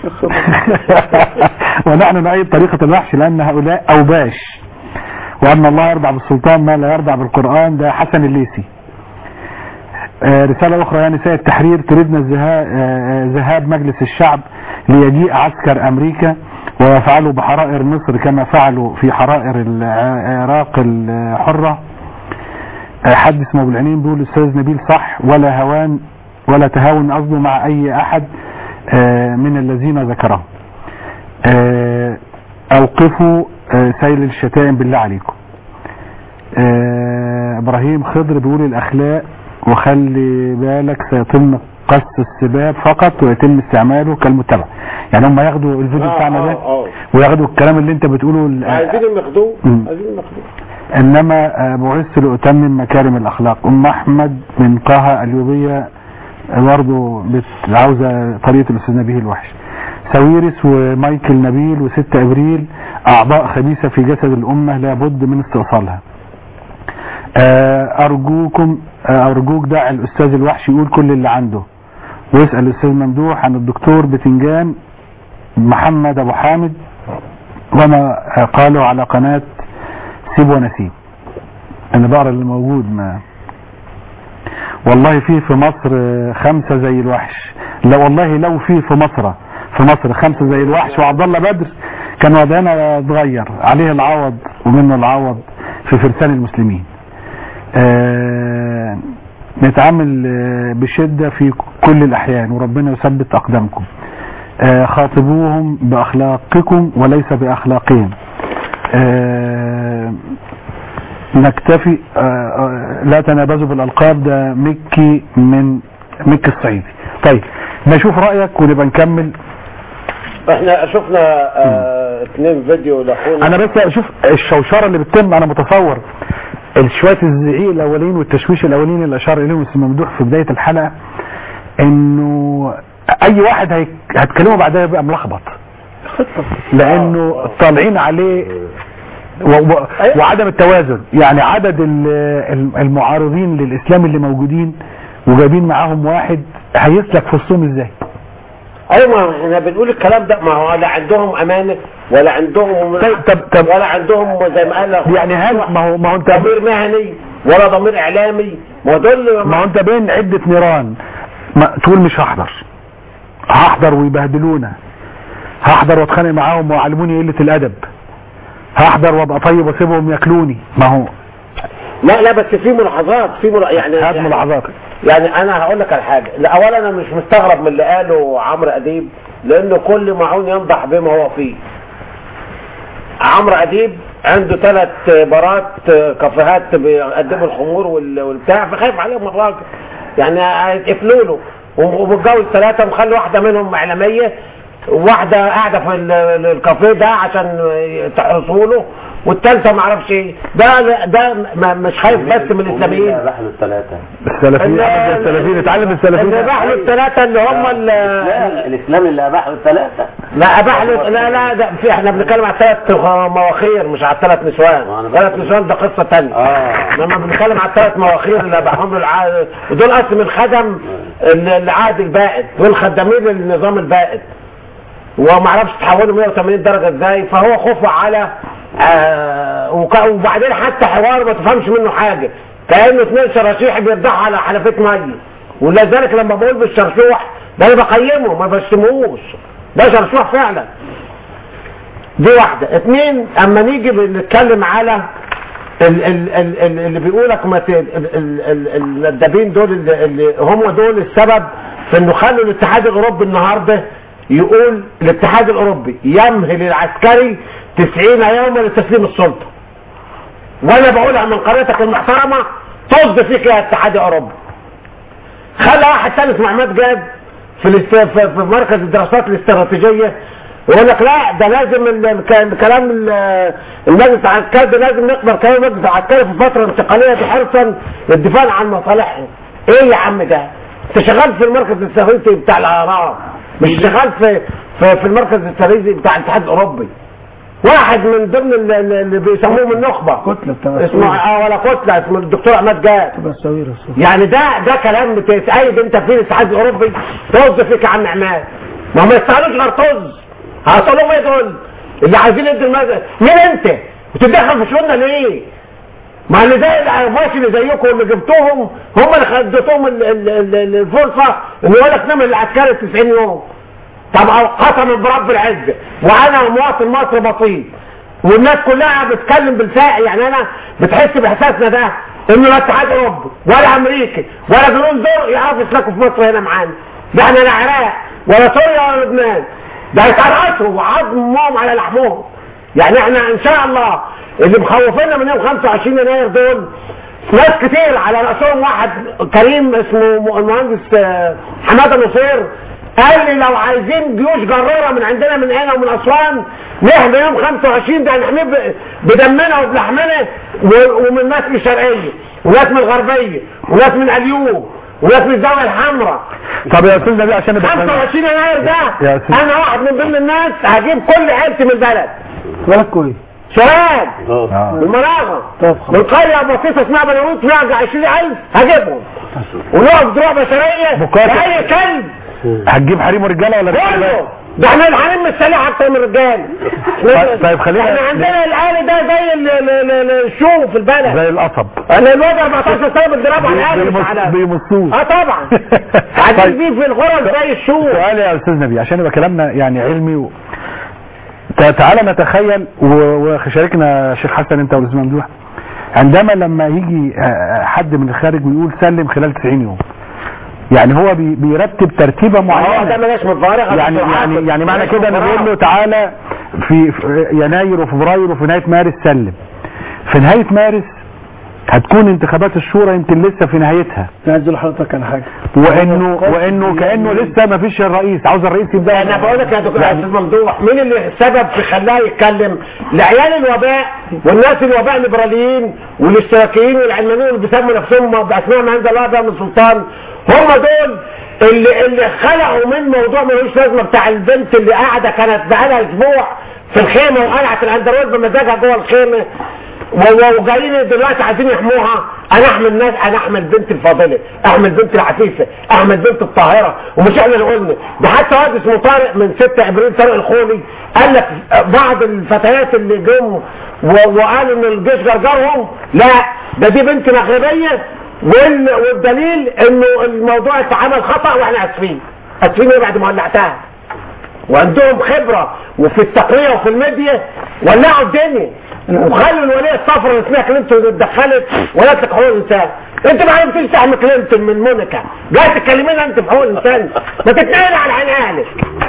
C: ونحن نؤيد طريقة الوحش لان هؤلاء اوباش وان الله يرضى بالسلطان ما لا يرضى بالقرآن ده حسن الليسي آه، رسالة أخرى يا نساء التحرير تريدنا الذها- آه، ذهاب مجلس الشعب ليجيء عسكر أمريكا ويفعلوا بحرائر مصر كما فعلوا في حرائر العراق الحرة آه، حد اسمه ابو العينين بيقول الأستاذ نبيل صح ولا هوان ولا تهاون قصده مع أي أحد آه، من الذين ذكرهم آه، أوقفوا آه، سيل الشتائم بالله عليكم آه، ابراهيم خضر بيقول الاخلاق وخلي بالك سيتم قص السباب فقط ويتم استعماله كالمتبع يعني هم ياخدوا الفيديو
H: آه،
C: بتاعنا
H: آه،
C: ده
H: آه.
C: وياخدوا الكلام اللي انت بتقوله ال-
H: عايزين المخدوم
C: مم.
H: عايزين المخدوم
C: انما آه، بعثت لاتمم مكارم الاخلاق ام احمد من قها اليوبيه برضه بت- عاوزه طريقه الاستاذ نبيه الوحش ساويرس ومايكل نبيل و6 ابريل اعضاء خبيثه في جسد الامه لابد من استئصالها آه، ارجوكم آه، ارجوك دع الاستاذ الوحش يقول كل اللي عنده واسال الاستاذ ممدوح عن الدكتور بتنجان محمد ابو حامد وما آه، قالوا على قناه سيب ونسيب انا بقرا اللي موجود ما والله في في مصر آه، خمسة زي الوحش لا والله لو في في مصر في مصر خمسة زي الوحش وعبد الله بدر كان وضعنا اتغير عليه العوض ومنه العوض في فرسان المسلمين آه، نتعامل آه، بشدة في كل الأحيان وربنا يثبت أقدامكم آه، خاطبوهم بأخلاقكم وليس بأخلاقهم آه، نكتفي آه، آه، لا تنابزوا بالألقاب ده مكي من مكي الصعيدي طيب نشوف رأيك ونبقى نكمل
H: احنا شفنا اه اثنين فيديو لاخونا
C: انا بس اشوف الشوشره اللي بتتم انا متصور شويه الزعيق الاولين والتشويش الاولين اللي اشار اليهم السي ممدوح في بدايه الحلقه انه اي واحد هي- هتكلمه بعدها يبقى ملخبط لانه طالعين عليه و... و... وعدم التوازن يعني عدد ال- ال- المعارضين للاسلام اللي موجودين وجايبين معاهم واحد هيسلك في وسطهم ازاي
H: ايوه ما احنا بنقول الكلام ده ما هو لا عندهم امانه ولا عندهم
C: طيب طب طب
H: ولا عندهم زي ما قال
C: يعني هل ما هو ما هو انت
H: ضمير مهني ولا ضمير اعلامي ما هو دول
C: ما هو انت بين عدة نيران ما تقول مش هحضر هحضر ويبهدلونا هحضر واتخانق معاهم ويعلموني قلة الادب هحضر وابقى طيب واسيبهم ياكلوني ما هو
H: لا لا بس في ملاحظات في ملا... يعني
C: هات
H: يعني-
C: ملاحظات
H: يعني انا هقول لك على حاجه لا اولا انا مش مستغرب من اللي قاله عمرو اديب لانه كل معون ينضح بما هو فيه عمرو اديب عنده ثلاث بارات كافيهات بيقدموا الخمور وال- والبتاع فخايف عليهم الراجل يعني هيتقفلوا له ومتجوز ثلاثه مخلي واحده منهم اعلاميه وواحده قاعده في ال- الكافيه ده عشان تحرسوا له والثالثه ما اعرفش ايه ده ده ما- مش خايف بس من الاسلاميين
P: رحلوا الثلاثة
C: السلفيين عمل زي السلفيين اتعلم السلفيين
H: اللي راح له الثلاثه اللي هم ال-
P: الإسلام اللي أباحوا الثلاثة
H: لا اباح له لا لا ده في احنا بنتكلم على ثلاث مواخير مش على ثلاث نسوان ثلاث نسوان ده قصه ثانيه
P: اه
H: لما بنتكلم على الثلاث مواخير اللي اباحهم له العهد ودول اصل من خدم ال- العهد البائد دول خدامين للنظام البائد وما اعرفش تحولوا 180 درجه ازاي فهو خوفه على آه وك- وبعدين حتى حوار ما تفهمش منه حاجه كانه اثنين شراشيح بيرضعوا على حنفيه ميه ولذلك لما بقول بالشرشوح ده انا بقيمه ما بشتموش ده شرشوح فعلا دي واحدة اتنين اما نيجي بنتكلم على ال ال ال ال اللي بيقولك ما ت- ال- ال- ال- الندابين دول اللي, اللي هم دول السبب في انه خلوا الاتحاد الاوروبي النهارده يقول الاتحاد الاوروبي يمهل العسكري 90 يوما لتسليم السلطه وانا بقولها من قناتك المحترمه طز فيك يا اتحاد اوروبي خلى واحد ثاني اسمه عماد جاد في الاست... في في مركز الدراسات الاستراتيجيه يقول لك لا ده لازم ال- ال- كلام ال- المجلس العسكري ده لازم نقبل كلام المجلس العسكري في فتره انتقاليه بحرصا للدفاع عن مصالحهم ايه يا عم ده انت شغال في المركز الاستراتيجي بتاع الاراء مش شغال في في, في المركز الاستراتيجي بتاع الاتحاد الاوروبي واحد من ضمن ال- ال- اللي بيسموهم النخبه
D: كتلة بتاع
H: اسمه اه ولا كتله اسمه الدكتور عماد جاد
D: تبقى سويرة صح.
H: يعني ده ده كلام بتأيد انت في الاتحاد الاوروبي طز فيك يا عم عماد ما هم يستاهلوش غير طز هيوصلوا ايه دول اللي عايزين يدوا المجلس مين انت وتتدخل في شؤوننا ليه ما اللي زي العرباش اللي زيكم اللي جبتوهم هم اللي خدتوهم ال- ال- ال- الفرصه ان يقول لك نعمل العسكري 90 يوم طب قسما برب العزه وانا مواطن مصري بسيط والناس كلها بتتكلم بالفاعل يعني انا بتحس باحساسنا ده انه لا اتحاد اوروبي ولا امريكي ولا جنود دول يعرفوا يسلكوا في مصر هنا معانا ده احنا لا عراق ولا سوريا ولا لبنان ده يترقصوا وعظمهم على لحمهم يعني احنا ان شاء الله اللي مخوفينا من يوم 25 يناير دول ناس كتير على راسهم واحد كريم اسمه المهندس آه، حماده نصير قال لي لو عايزين جيوش جراره من عندنا من هنا ومن اسوان نحمي يوم 25 ده نحميه ب- بدمنا وبلحمنا و- ومن ناس من الشرقيه وناس من الغربيه وناس من اليوب وناس من الزاويه الحمراء
C: طب يا استاذ نبيل عشان نبقى
H: 25 يناير ده
C: يا أستاذ.
H: انا واحد من ضمن الناس هجيب كل عيلتي من البلد
D: بالك كويس
H: شباب
C: آه.
H: من المناغم
D: طب
H: من قرية بسيطة اسمها بنوت فيها 20000 هجيبهم ونقف دروع بشرية
C: مقاتل.
H: بأي كلب
C: هتجيب حريم ورجاله ولا رجاله
H: كله ده احنا الحريم مش سلاح اكتر من الرجال
C: طيب- طيب خلينا-
H: احنا عندنا الآلي ده زي ال- ال- ال- ال- الشو في البلد
C: زي القصب
H: انا الواد 14 سنة بالضرب على الآلي مش على
C: بيمصوه
H: اه طبعا عايزين بيه في الغرز زي الشو
C: سؤال يا استاذ نبي عشان يبقى كلامنا يعني علمي و... تع- تعالى نتخيل و- وشاركنا شيخ حسن انت والاستاذ ممدوح عندما لما يجي آه، حد من الخارج ويقول سلم خلال 90 يوم يعني هو بي- بيرتب ترتيبه
H: اه ده
C: معينه
H: ملاش مفارقة
C: يعني يعني يعني معنى كده انه بيقول له تعالى في في يناير وفبراير وفي نهايه مارس سلم في نهايه مارس هتكون انتخابات الشورى يمكن لسه في نهايتها
D: نعزل لحضرتك على حاجة
C: وانه وانه كانه لسه ما فيش الرئيس عاوز الرئيس يبدا
H: انا بقول لك يا دكتور يا استاذ ممدوح مين اللي السبب في خلاه يتكلم لعيال الوباء والناس الوباء الليبراليين والاشتراكيين والعلمانيين اللي بيسموا نفسهم باسماء ما عند الله بقى من سلطان هم دول اللي اللي خلقوا من موضوع ملوش لازمه بتاع البنت اللي قاعده كانت بقالها اسبوع في الخيمه وقلعت الاندرويد بمزاجها جوه الخيمه و- و- وجايين دلوقتي عايزين يحموها انا احمي الناس انا احمي البنت الفاضله احمي البنت العفيفه احمي البنت الطاهره ومش احنا اللي قلنا ده حتى واحد اسمه طارق من 6 ابريل طارق الخولي قال لك بعض الفتيات اللي جم و- وقالوا ان الجيش جرجرهم لا ده دي بنت مغربيه وال- والدليل انه الموضوع اتعمل خطا واحنا اسفين اسفين ايه بعد ما ولعتها وعندهم خبرة وفي التقرية وفي الميديا ولعوا الدنيا وخلوا الولية الصفراء اللي اسمها كلينتون اللي اتدخلت ولاية حقوق الانسان انت ما عرفتش تحمي كلينتون من مونيكا جاي تكلمينا انت في حقوق الانسان ما تتنقل على عين اهلك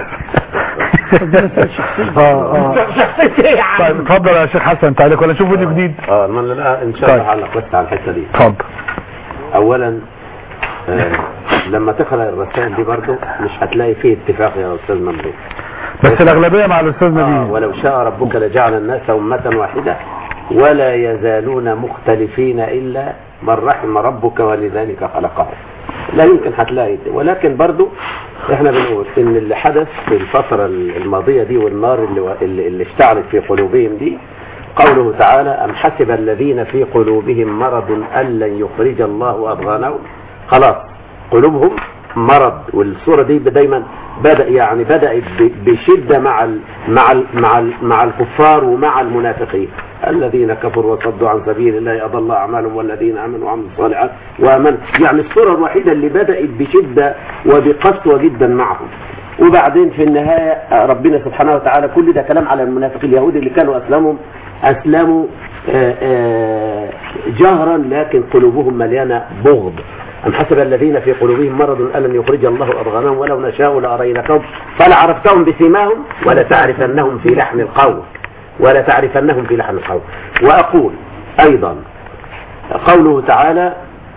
C: اه اه
H: شخصيتي ايه يا عم
C: طيب اتفضل يا شيخ حسن تعليق ولا نشوف فيديو جديد
E: اه ما لا ان شاء الله اعلق بس على الحته دي
C: اتفضل
E: اولا آه لما تقرا الرسائل دي برضو مش هتلاقي فيه اتفاق يا استاذ ممدوح
C: بس الاغلبيه مع الاستاذ
E: آه
C: نبيل
E: ولو شاء ربك لجعل الناس أمة واحدة ولا يزالون مختلفين إلا من رحم ربك ولذلك خلقهم لا يمكن هتلاقي ده. ولكن برضو احنا بنقول ان اللي حدث في الفترة الماضية دي والنار اللي, اللي, اللي اشتعلت في قلوبهم دي قوله تعالى أم حسب الذين في قلوبهم مرض أن لن يخرج الله أضغانهم خلاص قلوبهم مرض والصورة دي دايما بدأ يعني بدأت ب- بشدة مع ال مع ال مع ال مع الكفار ومع المنافقين الذين كفروا وصدوا عن سبيل الله أضل أعمالهم والذين آمنوا وعملوا الصالحات وآمنوا يعني الصورة الوحيدة اللي بدأت بشدة وبقسوة جدا معهم وبعدين في النهاية ربنا سبحانه وتعالى كل ده كلام على المنافقين اليهود اللي كانوا أسلموا أسلموا آه، آه، جهرا لكن قلوبهم مليانة بغض أم حسب الذين في قلوبهم مرض أن لن يخرج الله أضغانهم ولو نشاء لأريناكم فلعرفتهم بسيماهم ولتعرفنهم في لحن القول ولا تعرفنهم في لحن القول وأقول أيضا قوله تعالى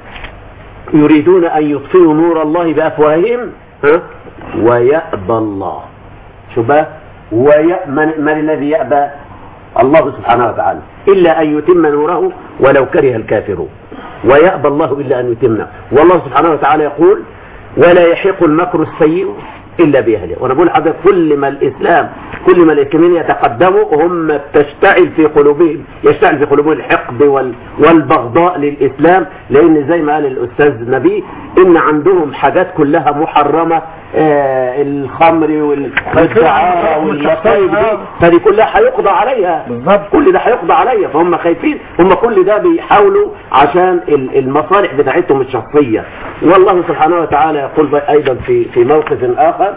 E: يريدون أن يطفئوا نور الله بأفواههم ها؟ ويأبى الله شو بقى وي... من... من الذي يأبى الله سبحانه وتعالى إلا أن يتم نوره ولو كره الكافرون ويأبى الله إلا أن يتمه والله سبحانه وتعالى يقول ولا يحيق المكر السيء إلا بأهله وأنا بقول حضرتك كل ما الإسلام كل ما الإسلاميين يتقدموا هم تشتعل في قلوبهم يشتعل في قلوبهم الحقد وال والبغضاء للإسلام لأن زي ما قال الأستاذ نبي إن عندهم حاجات كلها محرمة آه الخمر والدعارة والمصايب دي فدي كلها هيقضى عليها بالظبط كل ده هيقضى عليها فهم خايفين هم كل ده بيحاولوا عشان ال- المصالح بتاعتهم الشخصية والله سبحانه وتعالى يقول أيضا في في موقف آخر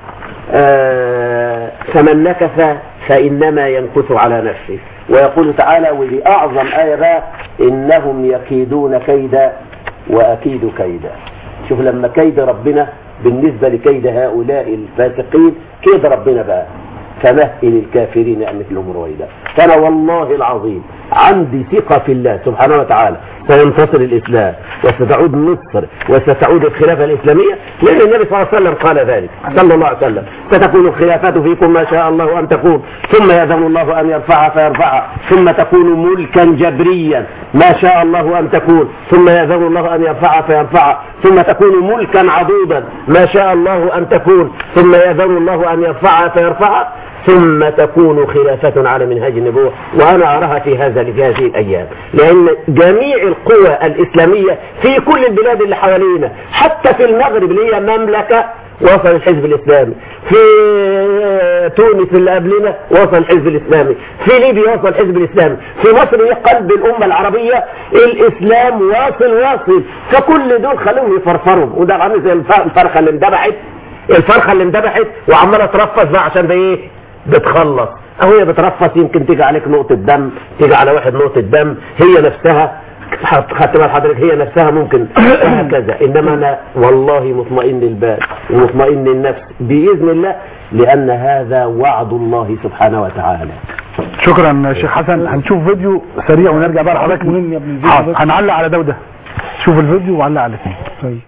E: آه، فمن نكث فإنما ينكث على نفسه ويقول تعالى ودي أعظم آية بقى إنهم يكيدون كيدا وأكيد كيدا شوف لما كيد ربنا بالنسبة لكيد هؤلاء الفاسقين كيد ربنا بقى فمهل الكافرين مثلهم رويدا فأنا والله العظيم عندي ثقة في الله سبحانه وتعالى سينتصر الإسلام وستعود مصر وستعود الخلافة الإسلامية لأن النبي صلى الله عليه وسلم قال ذلك صلى الله عليه وسلم ستكون الخلافة فيكم ما شاء الله أن تكون ثم يأذن الله أن يرفعها فيرفعها ثم تكون ملكا جبريا ما شاء الله أن تكون ثم يأذن الله أن يرفعها فيرفعها ثم تكون ملكا عضوضا ما شاء الله أن تكون ثم يأذن الله أن يرفعها فيرفعها ثم تكون خلافة على منهاج النبوة وأنا أراها في هذا في هذه الأيام لأن جميع القوى الإسلامية في كل البلاد اللي حوالينا حتى في المغرب اللي هي مملكة وصل الحزب الإسلامي في تونس اللي قبلنا وصل الحزب الإسلامي في ليبيا وصل الحزب الإسلامي في مصر هي قلب الأمة العربية الإسلام واصل واصل فكل دول خلوهم يفرفروا وده عامل زي الف- الفرخة اللي اندبحت الفرخة اللي اندبحت وعمالة ترفس بقى عشان ده ايه بتخلص اهو هي بترفس يمكن تيجي عليك نقطة دم تيجي على واحد نقطة دم هي نفسها خدت بال حضرتك هي نفسها ممكن هكذا انما انا والله مطمئن البال ومطمئن النفس باذن الله لان هذا وعد الله سبحانه وتعالى
C: شكرا يا شيخ حسن هنشوف فيديو سريع ونرجع بقى لحضرتك
D: مهم يا ابن الفيديو
C: حاضر
D: بس.
C: هنعلق على ده وده شوف الفيديو وعلق على الاثنين
D: طيب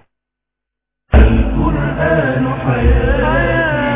A: القرآن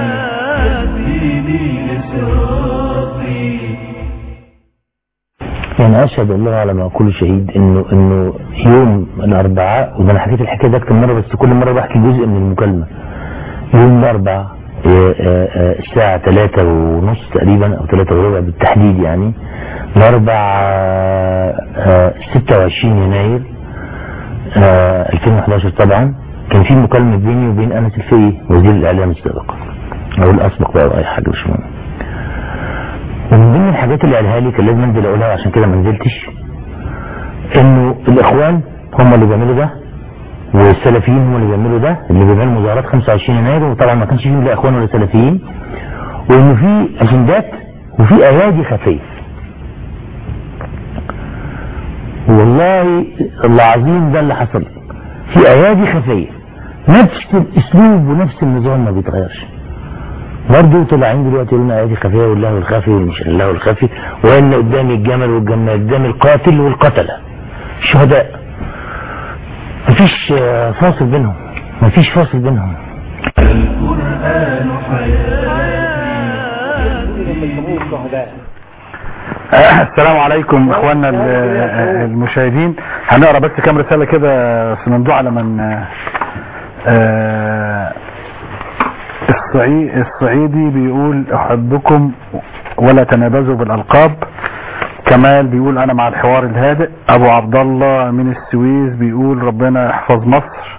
A: حياتي ديني لصراطي
Q: يعني اشهد الله على ما اقول شهيد انه انه يوم الاربعاء وده انا حكيت الحكايه دي اكتر مره بس كل مره بحكي جزء من المكالمه يوم الاربعاء آه، آه، آه، الساعة ثلاثة ونص تقريبا او ثلاثة وربع بالتحديد يعني الاربع آه، آه، 26 يناير آه، 2011 طبعا كان في مكالمة بيني وبين انس الفقي وزير الاعلام السابق او الاسبق بقى أو اي حاجة مش مهم ومن ضمن الحاجات اللي قالها لي كان لازم انزل اقولها عشان كده ما نزلتش انه الاخوان هم اللي بيعملوا ده والسلفيين هم اللي بيعملوا ده اللي بيعملوا مظاهرات 25 يناير وطبعا ما كانش فيهم لا اخوان ولا سلفيين وانه في اجندات وفي ايادي خفيه والله العظيم ده اللي حصل في ايادي خفيه نفس الاسلوب ونفس النظام ما بيتغيرش برضه طالعين دلوقتي يقولوا لنا ايادي خفيه والله الخفي والمش الله الخفي وان قدامي الجمل والجمل قدامي القاتل والقتله الشهداء مفيش آه، فاصل بينهم مفيش فاصل بينهم
A: القرآن
C: السلام عليكم اخواننا ال- المشاهدين هنقرا بس كام رساله كده في ممدوح على من آه، الصعي- الصعيدي بيقول احبكم ولا تنابزوا بالالقاب كمال بيقول انا مع الحوار الهادئ ابو عبد الله من السويس بيقول ربنا يحفظ مصر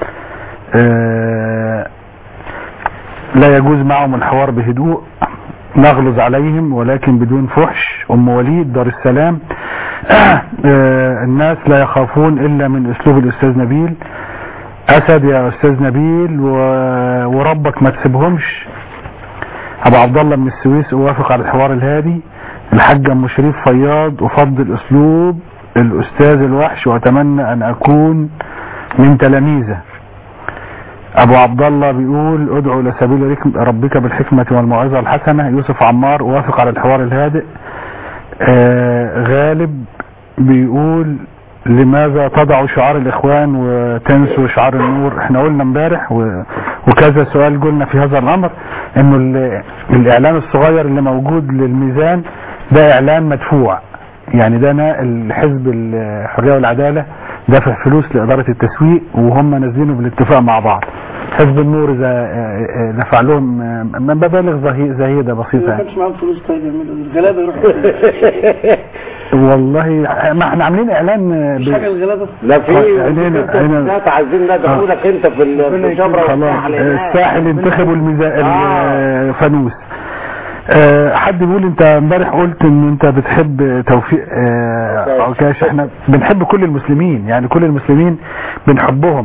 C: آه، لا يجوز معهم الحوار بهدوء نغلظ عليهم ولكن بدون فحش ام وليد دار السلام آه، الناس لا يخافون الا من اسلوب الاستاذ نبيل اسد يا استاذ نبيل و- وربك ما تسيبهمش ابو عبد الله من السويس اوافق على الحوار الهادي الحاج ام شريف فياض افضل اسلوب الاستاذ الوحش واتمنى ان اكون من تلاميذه ابو عبد الله بيقول ادعو الى سبيل رك- ربك بالحكمة والموعظة الحسنة يوسف عمار وافق على الحوار الهادئ آه غالب بيقول لماذا تضع شعار الاخوان وتنسوا شعار النور احنا قلنا امبارح و- وكذا سؤال قلنا في هذا الامر انه ال- الاعلان الصغير اللي موجود للميزان ده اعلان مدفوع يعني ده نا- الحزب الحرية والعدالة دافع فلوس لإدارة التسويق وهم نازلينه بالاتفاق مع بعض حزب النور إذا آه، آه، دفع لهم آه، مبالغ زهي- زهيدة بسيطة
D: ما
C: يعني.
D: كانش معاهم فلوس طيب يعملوا الغلابه يروحوا
C: والله ما احنا عاملين اعلان آه،
D: مش
C: ب-
D: حاجه الغلابه
H: لا في
C: عينينا عينينا
H: ناس عايزين ندعو لك انت في ال- في شبرا
C: خلاص
H: والساحل هناك.
C: الساحل انتخبوا الميزان
H: آه.
C: الفانوس آه، حد بيقول انت امبارح قلت ان انت بتحب توفيق آه، عكاش احنا بنحب كل المسلمين يعني كل المسلمين بنحبهم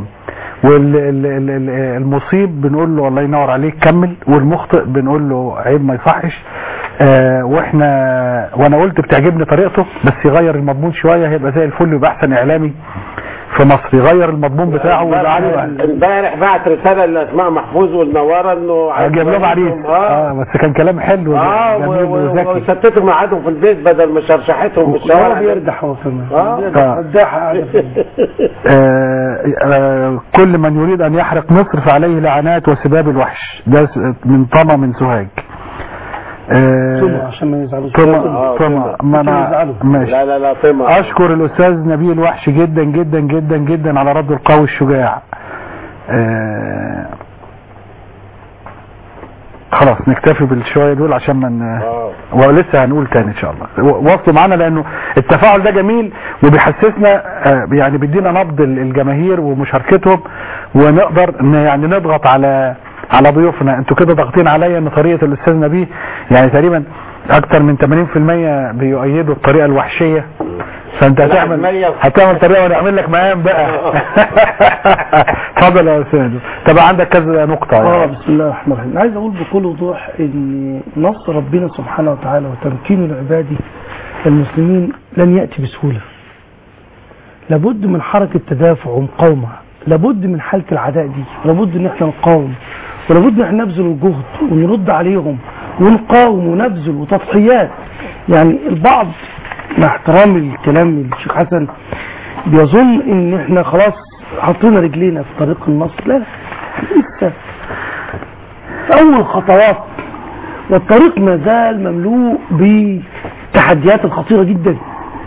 C: والمصيب بنقول له الله ينور عليك كمل والمخطئ بنقول له عيب ما يصحش آه، واحنا وانا قلت بتعجبني طريقته بس يغير المضمون شويه هيبقى زي الفل ويبقى احسن اعلامي في مصر يغير المضمون بتاعه ويبقى عليه بقى.
H: امبارح بعت رساله لاسماء محفوظ والنواره انه عايز
C: جاب لهم عريس
H: اه
C: اه بس كان كلام حلو
H: اه
C: جميل
H: و- و-
C: وذكي
H: وستتوا ميعادهم في البيت بدل ما شرشحتهم في الشوارع
D: هو بيردح هو كمان
H: آه.
C: آه.
D: رداحه قاعده في
C: آه آه كل من يريد ان يحرق مصر فعليه لعنات وسباب الوحش ده س- من طمع من سوهاج آه،
D: طمع عشان ما يزعلوش
C: طمع
H: آه،
C: طمع ما
D: ممكن
C: انا
D: يزعلوا.
C: ماشي
H: لا لا لا طمع
C: اشكر الاستاذ نبيل وحش جدا جدا جدا جدا على رد القوي الشجاع آه خلاص نكتفي بالشويه دول عشان من
H: اه
C: ولسه هنقول تاني ان شاء الله و- واصلوا معانا لانه التفاعل ده جميل وبيحسسنا آه، يعني بيدينا نبض ال- الجماهير ومشاركتهم ونقدر ن- يعني نضغط على على ضيوفنا انتوا كده ضاغطين عليا ان طريقه الاستاذ نبيه يعني تقريبا اكتر من 80% بيؤيدوا الطريقه الوحشيه فانت هتعمل
H: مية.
C: هتعمل طريقه ونعمل لك مقام بقى اتفضل يا استاذ طب عندك كذا نقطه
D: اه
C: يعني.
D: بسم الله الرحمن الرحيم عايز اقول بكل وضوح ان نصر ربنا سبحانه وتعالى وتمكين العباد المسلمين لن ياتي بسهوله لابد من حركه تدافع ومقاومه لابد من حاله العداء دي لابد ان احنا نقاوم ولابد ان احنا نبذل الجهد ونرد عليهم ونقاوم ونبذل وتضحيات يعني البعض مع احترامي الكلام الشيخ حسن بيظن ان احنا خلاص حطينا رجلينا في طريق النصر لا لا لسه في اول خطوات والطريق ما زال مملوء بالتحديات الخطيره جدا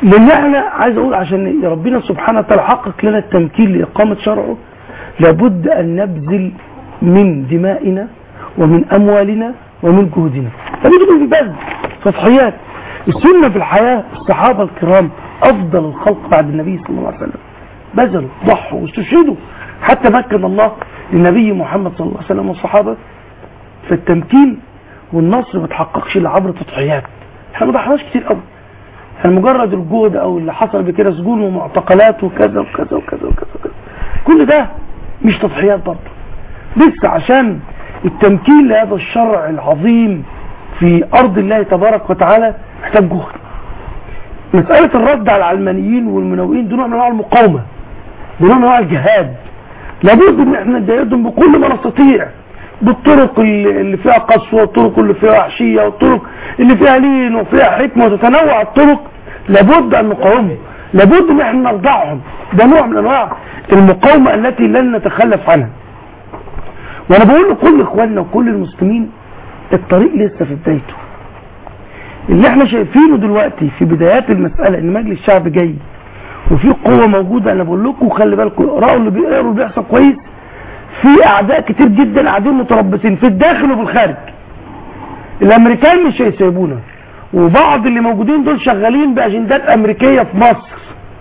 D: لان احنا عايز اقول عشان ربنا سبحانه وتعالى حقق لنا التمكين لاقامه شرعه لابد ان نبذل من دمائنا ومن اموالنا ومن جهدنا لابد من بذل تضحيات السنه في الحياه الصحابه الكرام افضل الخلق بعد النبي صلى الله عليه وسلم بذلوا ضحوا واستشهدوا حتى مكن الله للنبي محمد صلى الله عليه وسلم والصحابه فالتمكين والنصر ما تحققش الا عبر تضحيات احنا ما ضحناش كتير قوي يعني مجرد الجهد او اللي حصل بكده سجون ومعتقلات وكذا وكذا وكذا وكذا, وكذا. كل ده مش تضحيات برضه لسه عشان التمكين لهذا الشرع العظيم في ارض الله تبارك وتعالى محتاج جهد مسألة الرد على العلمانيين والمنوئين دي نوع من انواع المقاومة دي نوع من انواع الجهاد لابد ان احنا نجاهدهم بكل ما نستطيع بالطرق اللي اللي فيها قسوة والطرق اللي فيها وحشية والطرق اللي فيها لين وفيها حكمة وتتنوع الطرق لابد ان نقاومهم لابد ان احنا نرضعهم ده نوع من انواع المقاومة التي لن نتخلف عنها وانا بقول لكل اخواننا وكل المسلمين الطريق لسه في بدايته اللي احنا شايفينه دلوقتي في بدايات المسألة ان مجلس الشعب جاي وفي قوة موجودة انا بقول لكم خلي بالكم اقرأوا اللي بيقروا اللي بيحصل كويس في اعداء كتير جدا قاعدين متربصين في الداخل وفي الخارج الامريكان مش هيسيبونا وبعض اللي موجودين دول شغالين باجندات امريكيه في مصر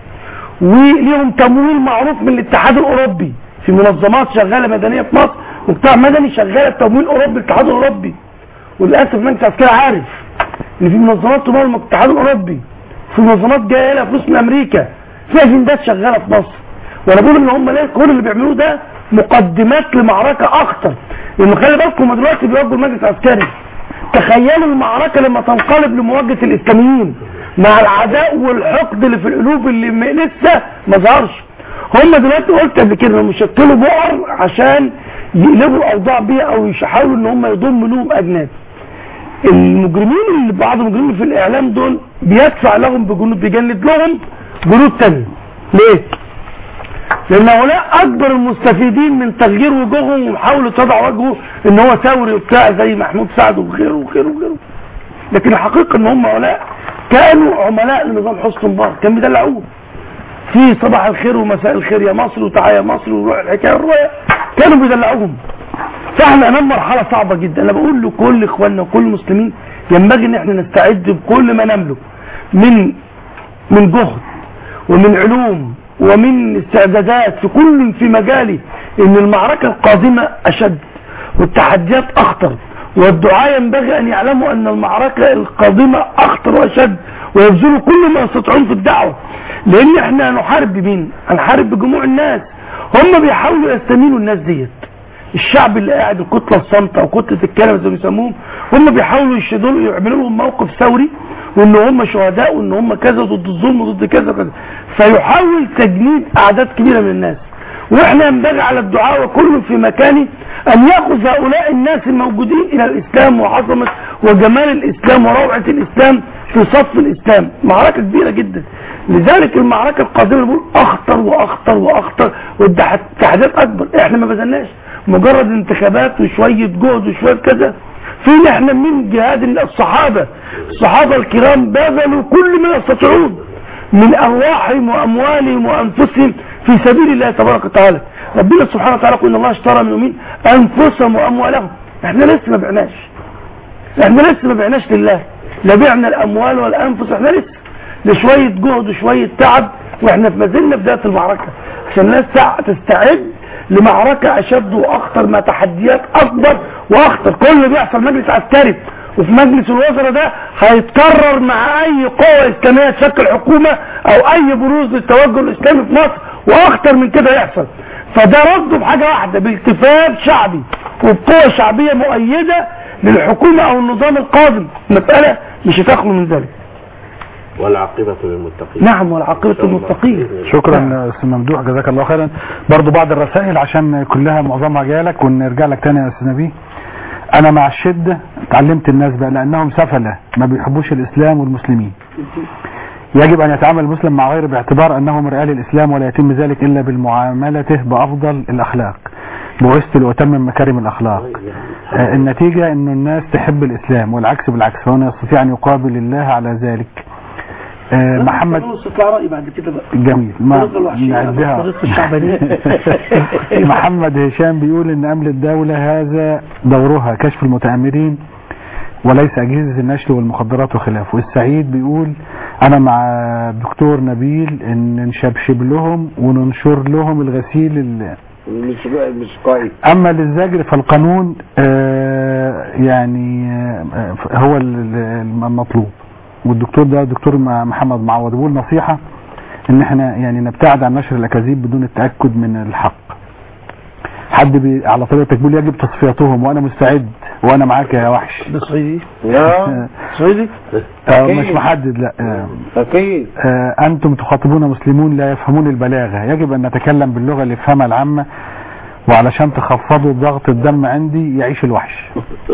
D: وليهم تمويل معروف من الاتحاد الاوروبي في منظمات شغاله مدنيه في مصر وبتاع مدني شغاله بتمويل اوروبي الاتحاد الاوروبي وللاسف المجلس العسكري عارف ان في منظمات تمول من الاتحاد الاوروبي في منظمات جايه لها فلوس من امريكا في اجندات شغاله في مصر وانا بقول ان هم ليه كل اللي بيعملوه ده مقدمات لمعركه اخطر لان خلي بالكم هم دلوقتي بيواجهوا المجلس العسكري تخيلوا المعركه لما تنقلب لمواجهه الاسلاميين مع العداء والحقد اللي في القلوب اللي م- لسه ما ظهرش هم دلوقتي قلت قبل كده انهم يشكلوا بؤر عشان يقلبوا الاوضاع بيها او يحاولوا ان هم يضموا لهم اجناد المجرمين اللي بعض المجرمين في الاعلام دول بيدفع لهم بجنود بيجند لهم جنود تانية ليه؟ لان هؤلاء اكبر المستفيدين من تغيير وجوههم ومحاولة تضع وجهه ان هو ثوري وبتاع زي محمود سعد وغيره وغيره وغيره لكن الحقيقة ان هم هؤلاء كانوا عملاء لنظام حسن مبارك كان بيدلعوه في صباح الخير ومساء الخير يا مصر وتعالى يا مصر وروح الحكايه والروايه كانوا بيدلعوهم فاحنا امام مرحله صعبه جدا انا بقول لكل اخواننا وكل المسلمين ينبغي ان احنا نستعد بكل ما نملك من من جهد ومن علوم ومن استعدادات في كل في مجالي ان المعركه القادمه اشد والتحديات اخطر والدعاء ينبغي ان يعلموا ان المعركه القادمه اخطر واشد ويبذلوا كل ما يستطيعون في الدعوه لان احنا هنحارب بمين؟ هنحارب بجموع الناس هم بيحاولوا يستميلوا الناس ديت الشعب اللي قاعد الكتله الصامته او كتله الكلمه زي ما بيسموهم هم بيحاولوا يشدوا يعملوا لهم موقف ثوري وان هم شهداء وان هم كذا ضد الظلم وضد كذا وكذا فيحاول تجنيد اعداد كبيره من الناس واحنا ينبغي على الدعاء وكل في مكانه ان ياخذ هؤلاء الناس الموجودين الى الاسلام وعظمه وجمال الاسلام وروعه الاسلام في صف الاسلام معركه كبيره جدا لذلك المعركه القادمه بقول اخطر واخطر واخطر والتحديات اكبر احنا ما بذلناش مجرد انتخابات وشويه جهد وشويه كذا فين احنا من جهاد الصحابه الصحابه الكرام بذلوا كل ما يستطيعون من ارواحهم واموالهم وانفسهم في سبيل الله تبارك وتعالى ربنا سبحانه وتعالى يقول ان الله اشترى من المؤمنين انفسهم واموالهم احنا لسه ما بعناش احنا لسه ما بعناش لله لا بعنا الاموال والانفس احنا لسه لشويه جهد وشويه تعب واحنا ما زلنا في بدايه المعركه عشان الناس تع- تستعد لمعركه اشد واخطر مع تحديات اكبر واخطر كل اللي بيحصل مجلس عسكري وفي مجلس الوزراء ده هيتكرر مع اي قوة اسلامية تشكل حكومة او اي بروز للتوجه الاسلامي في مصر واخطر من كده يحصل فده رده بحاجة واحدة بالتفاف شعبي وبقوة شعبية مؤيدة للحكومة او النظام القادم مسألة مش هتخلو من ذلك
E: والعاقبة للمتقين
D: نعم والعاقبة للمتقين
C: شكرا استاذ ممدوح جزاك الله خيرا برضو بعض الرسائل عشان كلها معظمها جايلك ونرجع لك تاني يا استاذ نبيه انا مع الشدة اتعلمت الناس بقى لانهم سفلة ما بيحبوش الاسلام والمسلمين يجب ان يتعامل المسلم مع غيره باعتبار انه مرآة للاسلام ولا يتم ذلك الا بالمعاملته بافضل الاخلاق بعثت لأتمم مكارم الأخلاق آه، النتيجة أن الناس تحب الإسلام والعكس بالعكس فهنا يستطيع أن يقابل الله على ذلك آه، محمد
D: نص اطلع رأي بعد كده بقى
C: جميل ما
D: طريقة الوحشية
C: نعدها
D: طريقة الشعبانية
C: محمد هشام بيقول ان امن الدولة هذا دورها كشف المتآمرين وليس اجهزة النشر والمخدرات وخلافه السعيد بيقول انا مع الدكتور نبيل ان نشبشب لهم وننشر لهم الغسيل ال-
H: مش مش كويس
C: اما للزجر فالقانون آه، يعني آه، هو ال- ال- المطلوب والدكتور ده دكتور م- محمد معوض بيقول نصيحة ان احنا يعني نبتعد عن نشر الاكاذيب بدون التأكد من الحق حد بي على طريقة تقول يجب تصفيتهم وانا مستعد وانا معاك يا وحش
D: ده صعيدي
H: لا
D: صعيدي
C: آه،
H: أكيد.
C: مش محدد لا آه.
H: اكيد
C: آه، أنتم تخاطبون مسلمون لا يفهمون البلاغة يجب أن نتكلم باللغة اللي يفهمها العامة وعلشان تخفضوا ضغط الدم عندي يعيش الوحش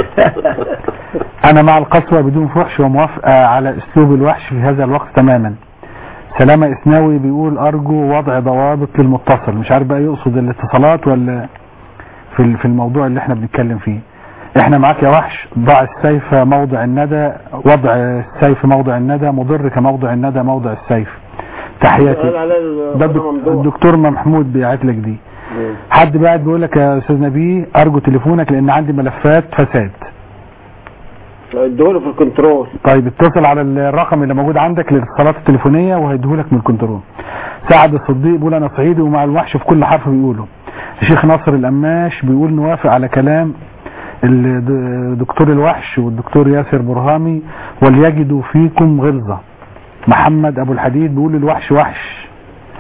C: أنا مع القسوة بدون فحش وموافقة على أسلوب الوحش في هذا الوقت تماما سلامة إسناوي بيقول أرجو وضع ضوابط للمتصل مش عارف بقى يقصد الاتصالات ولا في ال- في الموضوع اللي احنا بنتكلم فيه احنا معاك يا وحش ضع السيف موضع الندى وضع السيف موضع الندى مضر كموضع الندى موضع السيف تحياتي
H: قال على ال-
C: ده الدك-
H: ممدوح.
C: الدكتور محمود بيعت لك دي حد بعد بيقول لك يا استاذ نبيه ارجو تليفونك لان عندي ملفات فساد
H: ادوله في الكنترول
C: طيب اتصل على الرقم اللي موجود عندك للاتصالات التليفونيه وهيديهولك من الكنترول سعد الصديق بيقول انا صعيدي ومع الوحش في كل حرف بيقوله الشيخ ناصر القماش بيقول نوافق على كلام الدكتور الوحش والدكتور ياسر برهامي وليجدوا فيكم غلظة محمد ابو الحديد بيقول الوحش وحش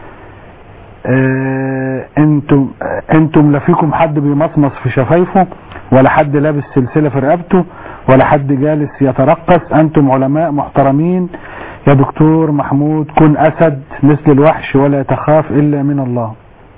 C: آه انتم آه انتم لا فيكم حد بيمصمص في شفايفه ولا حد لابس سلسلة في رقبته ولا حد جالس يترقص انتم علماء محترمين يا دكتور محمود كن اسد مثل الوحش ولا تخاف الا من الله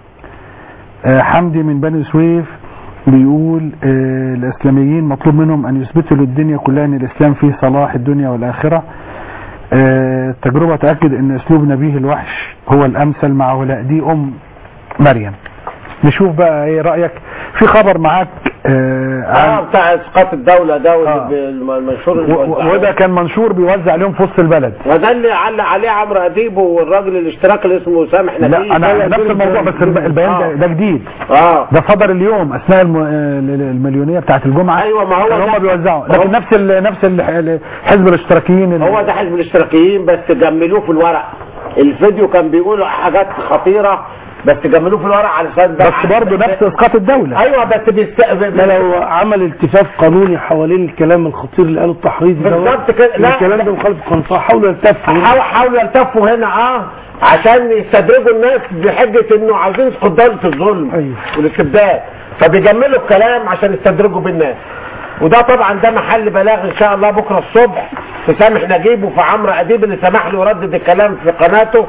C: آه حمدي من بني سويف بيقول آه الاسلاميين مطلوب منهم ان يثبتوا للدنيا كلها ان الاسلام فيه صلاح الدنيا والاخره آه، التجربة تأكد ان اسلوب نبيه الوحش هو الامثل مع ولاء دي ام مريم نشوف بقى ايه رأيك في خبر معاك آه
H: اه
C: عن
H: بتاع اسقاط الدوله ده واللي بالمنشور اللي
C: و- و-
H: بيوزعوه.
C: وده كان منشور بيوزع عليهم في وسط البلد
H: وده اللي علق عليه عمرو اديب والراجل الاشتراك اللي اسمه سامح نبيل
C: لا انا نفس الموضوع بس الب- البيان ده, ده جديد
H: اه
C: ده صدر اليوم اثناء الم- آه، المليونية بتاعت الجمعة
H: ايوه ما هو
C: كانوا
H: ده-
C: هم بيوزعوا
H: هو-
C: لكن نفس ال نفس ال- حزب الاشتراكيين ال-
H: هو ده حزب الاشتراكيين بس جملوه في الورق الفيديو كان بيقول حاجات خطيره بس جملوه في الورق علشان ده
C: بس برضه نفس اسقاط الدولة
H: ايوه بس بيست...
D: لا لو عمل التفاف قانوني حوالين الكلام الخطير اللي قاله التحريضي ده
H: بالظبط كده. لا،
D: الكلام
H: لا.
D: ده مخالف القانون فحاولوا يلتفوا
H: حاول حاولوا يلتفوا هنا اه عشان يستدرجوا الناس بحجه انه عاوزين يسقط دوله الظلم
D: أيوه.
H: والاستبداد فبيجملوا الكلام عشان يستدرجوا بالناس وده طبعا ده محل بلاغ ان شاء الله بكره الصبح في سامح نجيب وفي عمرو اديب اللي سمح له يردد الكلام في قناته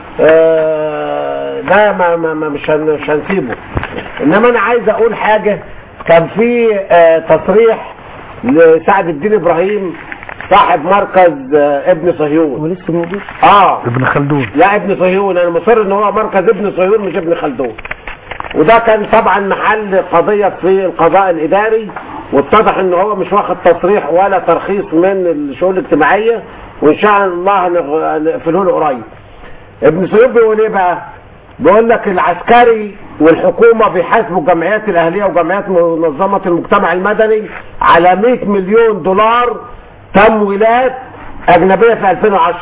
H: آه، ده ما ما ما مش هن- مش هنسيبه انما انا عايز اقول حاجه كان في آه، تصريح لسعد الدين ابراهيم صاحب مركز آه، ابن صهيون
D: ولسه موجود
H: اه
C: ابن خلدون
H: لا ابن صهيون انا مصر ان هو مركز ابن صهيون مش ابن خلدون وده كان طبعا محل قضية في القضاء الاداري واتضح ان هو مش واخد تصريح ولا ترخيص من الشؤون الاجتماعية وان شاء الله هنغ- هنقفله له قريب ابن صهيون بيقول ايه بقى بيقول لك العسكري والحكومة بيحاسبوا الجمعيات الاهلية وجمعيات منظمة المجتمع المدني على 100 مليون دولار تمويلات اجنبية في 2010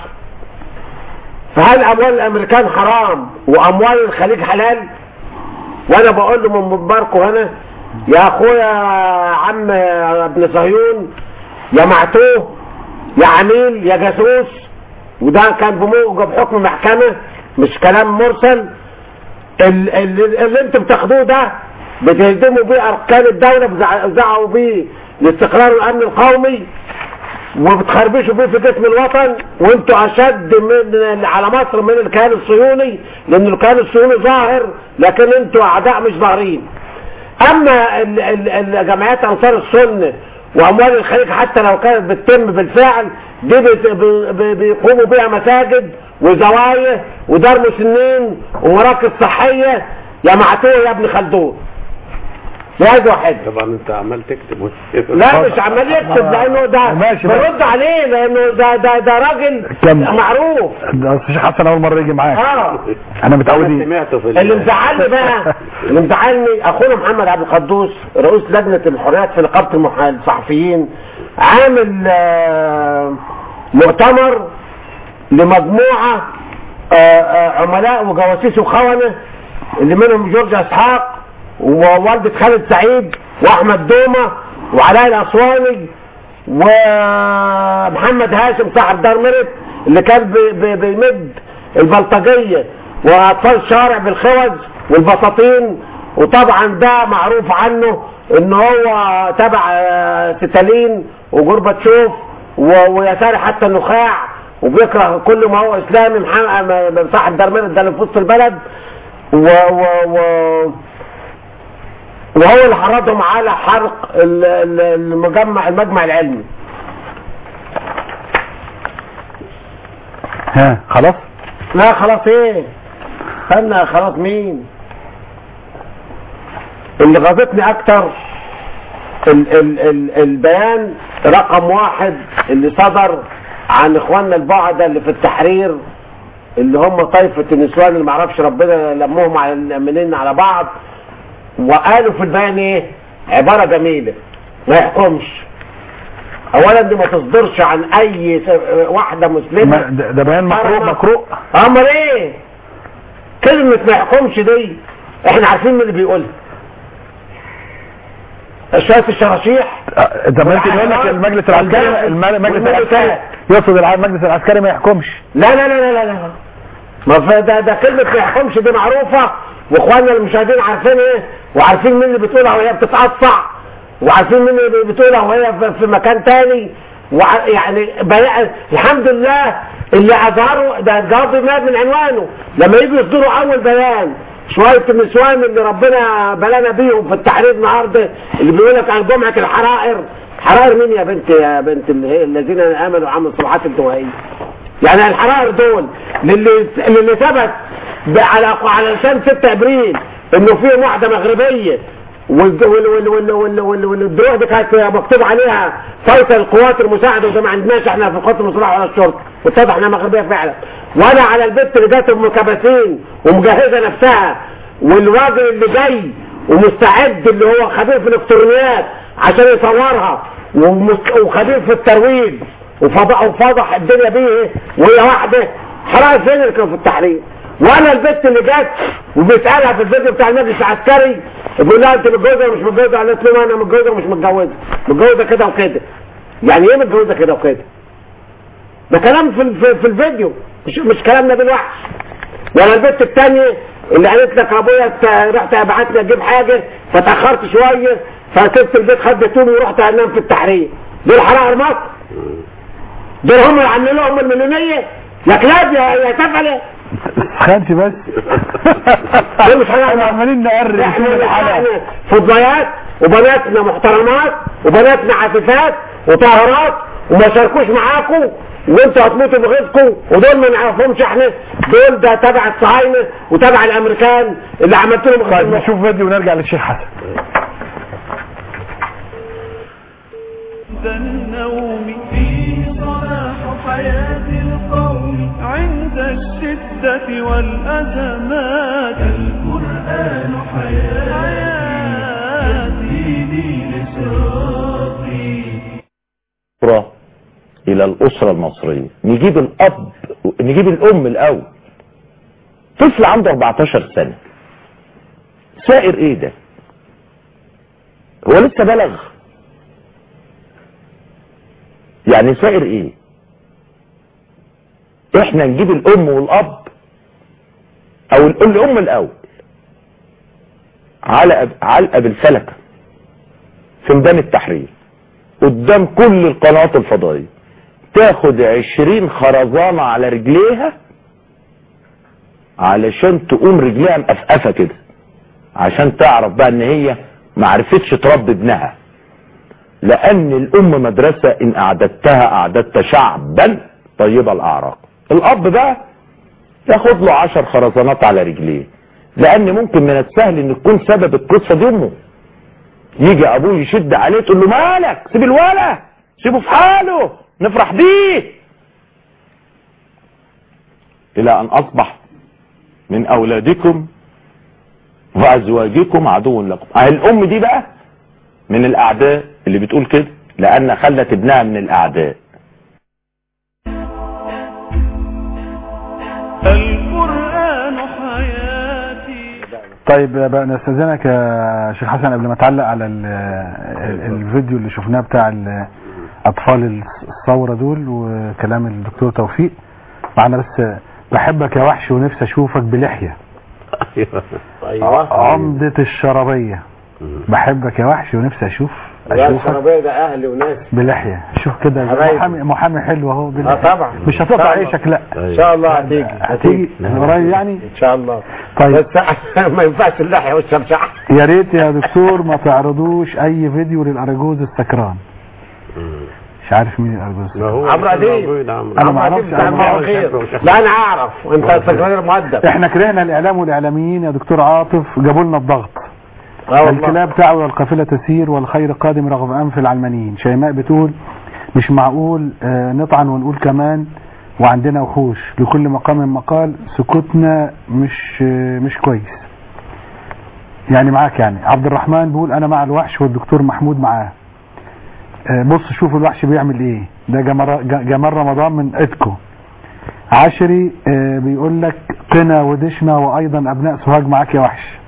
H: فهل اموال الامريكان حرام واموال الخليج حلال وانا بقول له من منبركم هنا يا اخويا عم ابن صهيون يا معتوه يا عميل يا جاسوس وده كان بموجب حكم محكمة مش كلام مرسل ال- ال- اللي انتم بتاخدوه ده بتهدموا بيه اركان الدولة بتزعقوا بيه الاستقرار والامن القومي وبتخربشوا بيه في جسم الوطن وانتوا اشد من على مصر من الكيان الصهيوني لان الكيان الصهيوني ظاهر لكن انتوا اعداء مش ظاهرين اما ال- ال- الجمعيات انصار السنه واموال الخليج حتى لو كانت بتتم بالفعل دي بت- ب- ب- بيقوموا بيها مساجد وزوايا ودار مسنين ومراكز صحيه يا معتوه يا ابن خلدون جهاز واحد
P: طبعا انت عمال تكتب
H: لا مش عمال يكتب لانه ده
C: ماشي،
H: برد عليه لانه ده ده ده راجل
C: كم؟
H: معروف
C: ده أستاذ حسن اول مره يجي معاك
H: اه
C: انا متعودين
P: سمعته في
H: اللي مزعلني بقى اللي مزعلني اخونا محمد عبد القدوس رئيس لجنه الحريات في نقابه المح- الصحفيين عامل آه، مؤتمر لمجموعه آه، آه، عملاء وجواسيس وخونه اللي منهم جورج اسحاق ووالده خالد سعيد واحمد دومه وعلاء الاسواني ومحمد هاشم صاحب دار مرت اللي كان بي- بي- بيمد البلطجيه واطفال الشارع بالخوذ والبساطين وطبعا ده معروف عنه ان هو تبع آه، ستالين وجورباتشوف و- ويساري حتى النخاع وبيكره كل ما هو اسلامي محمد صاحب دار مرت ده اللي في وسط البلد و, و, و وهو اللي حرضهم على حرق ال- ال- المجمع المجمع العلمي
C: ها خلاص
H: لا خلاص ايه استنى خلاص مين اللي غاضبني اكتر ال ال ال البيان رقم واحد اللي صدر عن اخواننا البعدة اللي في التحرير اللي هم طائفة النسوان اللي معرفش ربنا لمهم على منين على بعض وقالوا في البيان ايه عبارة جميلة ما يحكمش اولا دي ما تصدرش عن اي س- واحدة مسلمة
C: ما- ده ده بيان مقروء
H: محرمة.
C: مقروء
H: امال ايه كلمة ما يحكمش دي احنا عارفين مين اللي بيقولها شوية الشراشيح
C: آه، ده ممكن يقول لك المجلس العسكري الم- المجلس العسكري يقصد الع- المجلس العسكري ما يحكمش
H: لا لا لا لا لا لا ما في- ده ده كلمة ما يحكمش دي معروفة واخواننا المشاهدين عارفين ايه وعارفين مين اللي بتقولها وهي بتتقطع وعارفين مين اللي بتقولها وهي في- في مكان تاني وع- يعني بي... الحمد لله اللي اظهروا ده الجواب مات من عنوانه لما يجوا يصدروا اول بيان شوية النسوان اللي ربنا بلانا بيهم في التحرير النهارده اللي بيقول لك عن جمعة الحرائر حرائر مين يا بنت يا بنت اللي هي الذين امنوا وعملوا الصلحات الدوائية يعني الحرائر دول للي للي ثبت ب- على على لسان 6 ابريل انه في واحده مغربيه وال- وال- وال- وال- وال- وال- والدروع دي كانت مكتوب عليها فوت القوات المساعده وده ما عندناش احنا في القوات المسلحه ولا الشرطه واتضح انها مغربيه فعلا ولا على البنت اللي جات ام كباسين ومجهزه نفسها والراجل اللي جاي ومستعد اللي هو خبير في الالكترونيات عشان يصورها ومس- وخبير في الترويج وفضح وفضح الدنيا بيه وهي واحده حرائر فين اللي كانوا في التحرير وانا البت اللي جت وبيسالها في الفيديو بتاع المجلس العسكري بيقول لها انت متجوزه ولا مش متجوزه قالت له انا متجوزه ومش متجوزه متجوزه كده وكده يعني ايه متجوزه كده وكده ده كلام في في, في الفيديو مش مش كلام نبيل وحش ولا البت الثانيه اللي قالت لك ابويا ت- رحت ابعت لي اجيب حاجه فتاخرت شويه فسبت البيت خدت طولي ورحت انام في التحرير دول حرائر مصر دول هم اللي عاملين لهم المليونيه يا كلاب يا يا سفله
C: خانتي بس
H: دول مش حرائر
C: احنا عمالين نقرب
H: احنا
C: طول الحلقه
H: احنا فضيات وبناتنا محترمات وبناتنا عفيفات وطاهرات وما شاركوش معاكم وانتوا هتموتوا بغيظكم ودول ما نعرفهمش احنا دول ده تبع الصهاينه وتبع الامريكان اللي عملت لهم
C: طيب
H: خدمة.
C: نشوف فيديو ونرجع للشيخ حسن
B: عند النوم فيه صلاح حياة القوم عند الشدة والأزمات القرآن حياتي دين صراطي
R: الأسرة إلى الأسرة المصرية نجيب الأب نجيب الأم الأول طفل عنده 14 سنة سائر إيه ده هو لسه بلغ يعني سائر إيه إحنا نجيب الأم والأب أو ال- الأم الأول علقة علقة بالفلكة في ميدان التحرير قدام كل القنوات الفضائية تاخد عشرين خرزانة على رجليها علشان تقوم رجليها مقفقفة كده عشان تعرف بقى ان هي معرفتش تربي ابنها لان الام مدرسة ان اعددتها اعددت شعبا طيب الاعراق الاب بقى ياخد له عشر خرزانات على رجليه لان ممكن من السهل ان تكون سبب القصة دي امه يجي ابوه يشد عليه تقول له مالك سيب الولد سيبه في حاله نفرح بيه الى ان اصبح من اولادكم وازواجكم عدو لكم اهي الام دي بقى من الاعداء اللي بتقول كده لان خلت ابنها من الاعداء
B: القرآن حياتي
C: طيب بقى نستاذنك يا شيخ حسن قبل ما تعلق على ال- ال- الفيديو اللي شفناه بتاع ال- اطفال الثوره دول وكلام الدكتور توفيق معنا بس بحبك يا وحش ونفسي اشوفك بلحيه عمدة الشرابية بحبك يا وحش ونفسي اشوف
H: لا
C: اشوفك
H: الشرابية ده اهلي وناس
C: بلحية شوف كده
H: حبايبي.
C: محامي محامي حلو اهو بلحية
H: اه طبعا
C: مش
H: إن
C: هتقطع
H: شاء الله.
C: عيشك لا
H: ان شاء الله هتيجي
C: هتيجي قريب يعني
H: ان شاء الله
C: طيب.
H: بس ما ينفعش اللحية والشمشعة
C: يا ريت يا دكتور ما تعرضوش اي فيديو للارجوز السكران مش عارف مين الارجوز
H: عمرو اديب
C: انا ما اعرفش
H: بتاع
C: أنا ما
H: الله خير لا انا اعرف وانت السكرتير المؤدب
C: احنا كرهنا الاعلام والاعلاميين يا دكتور عاطف جابوا لنا الضغط
H: اه والله
C: الكلاب تعوي والقافلة تسير والخير قادم رغم أنف العلمانيين شيماء بتقول مش معقول آه، نطعن ونقول كمان وعندنا وحوش لكل مقام مقال سكوتنا مش آه، مش كويس يعني معاك يعني عبد الرحمن بيقول انا مع الوحش والدكتور محمود معاه آه، بص شوف الوحش بيعمل ايه ده جمال ج- جمال رمضان من ايدكو عشري آه، بيقول لك قنا ودشنا وايضا ابناء سوهاج معاك يا وحش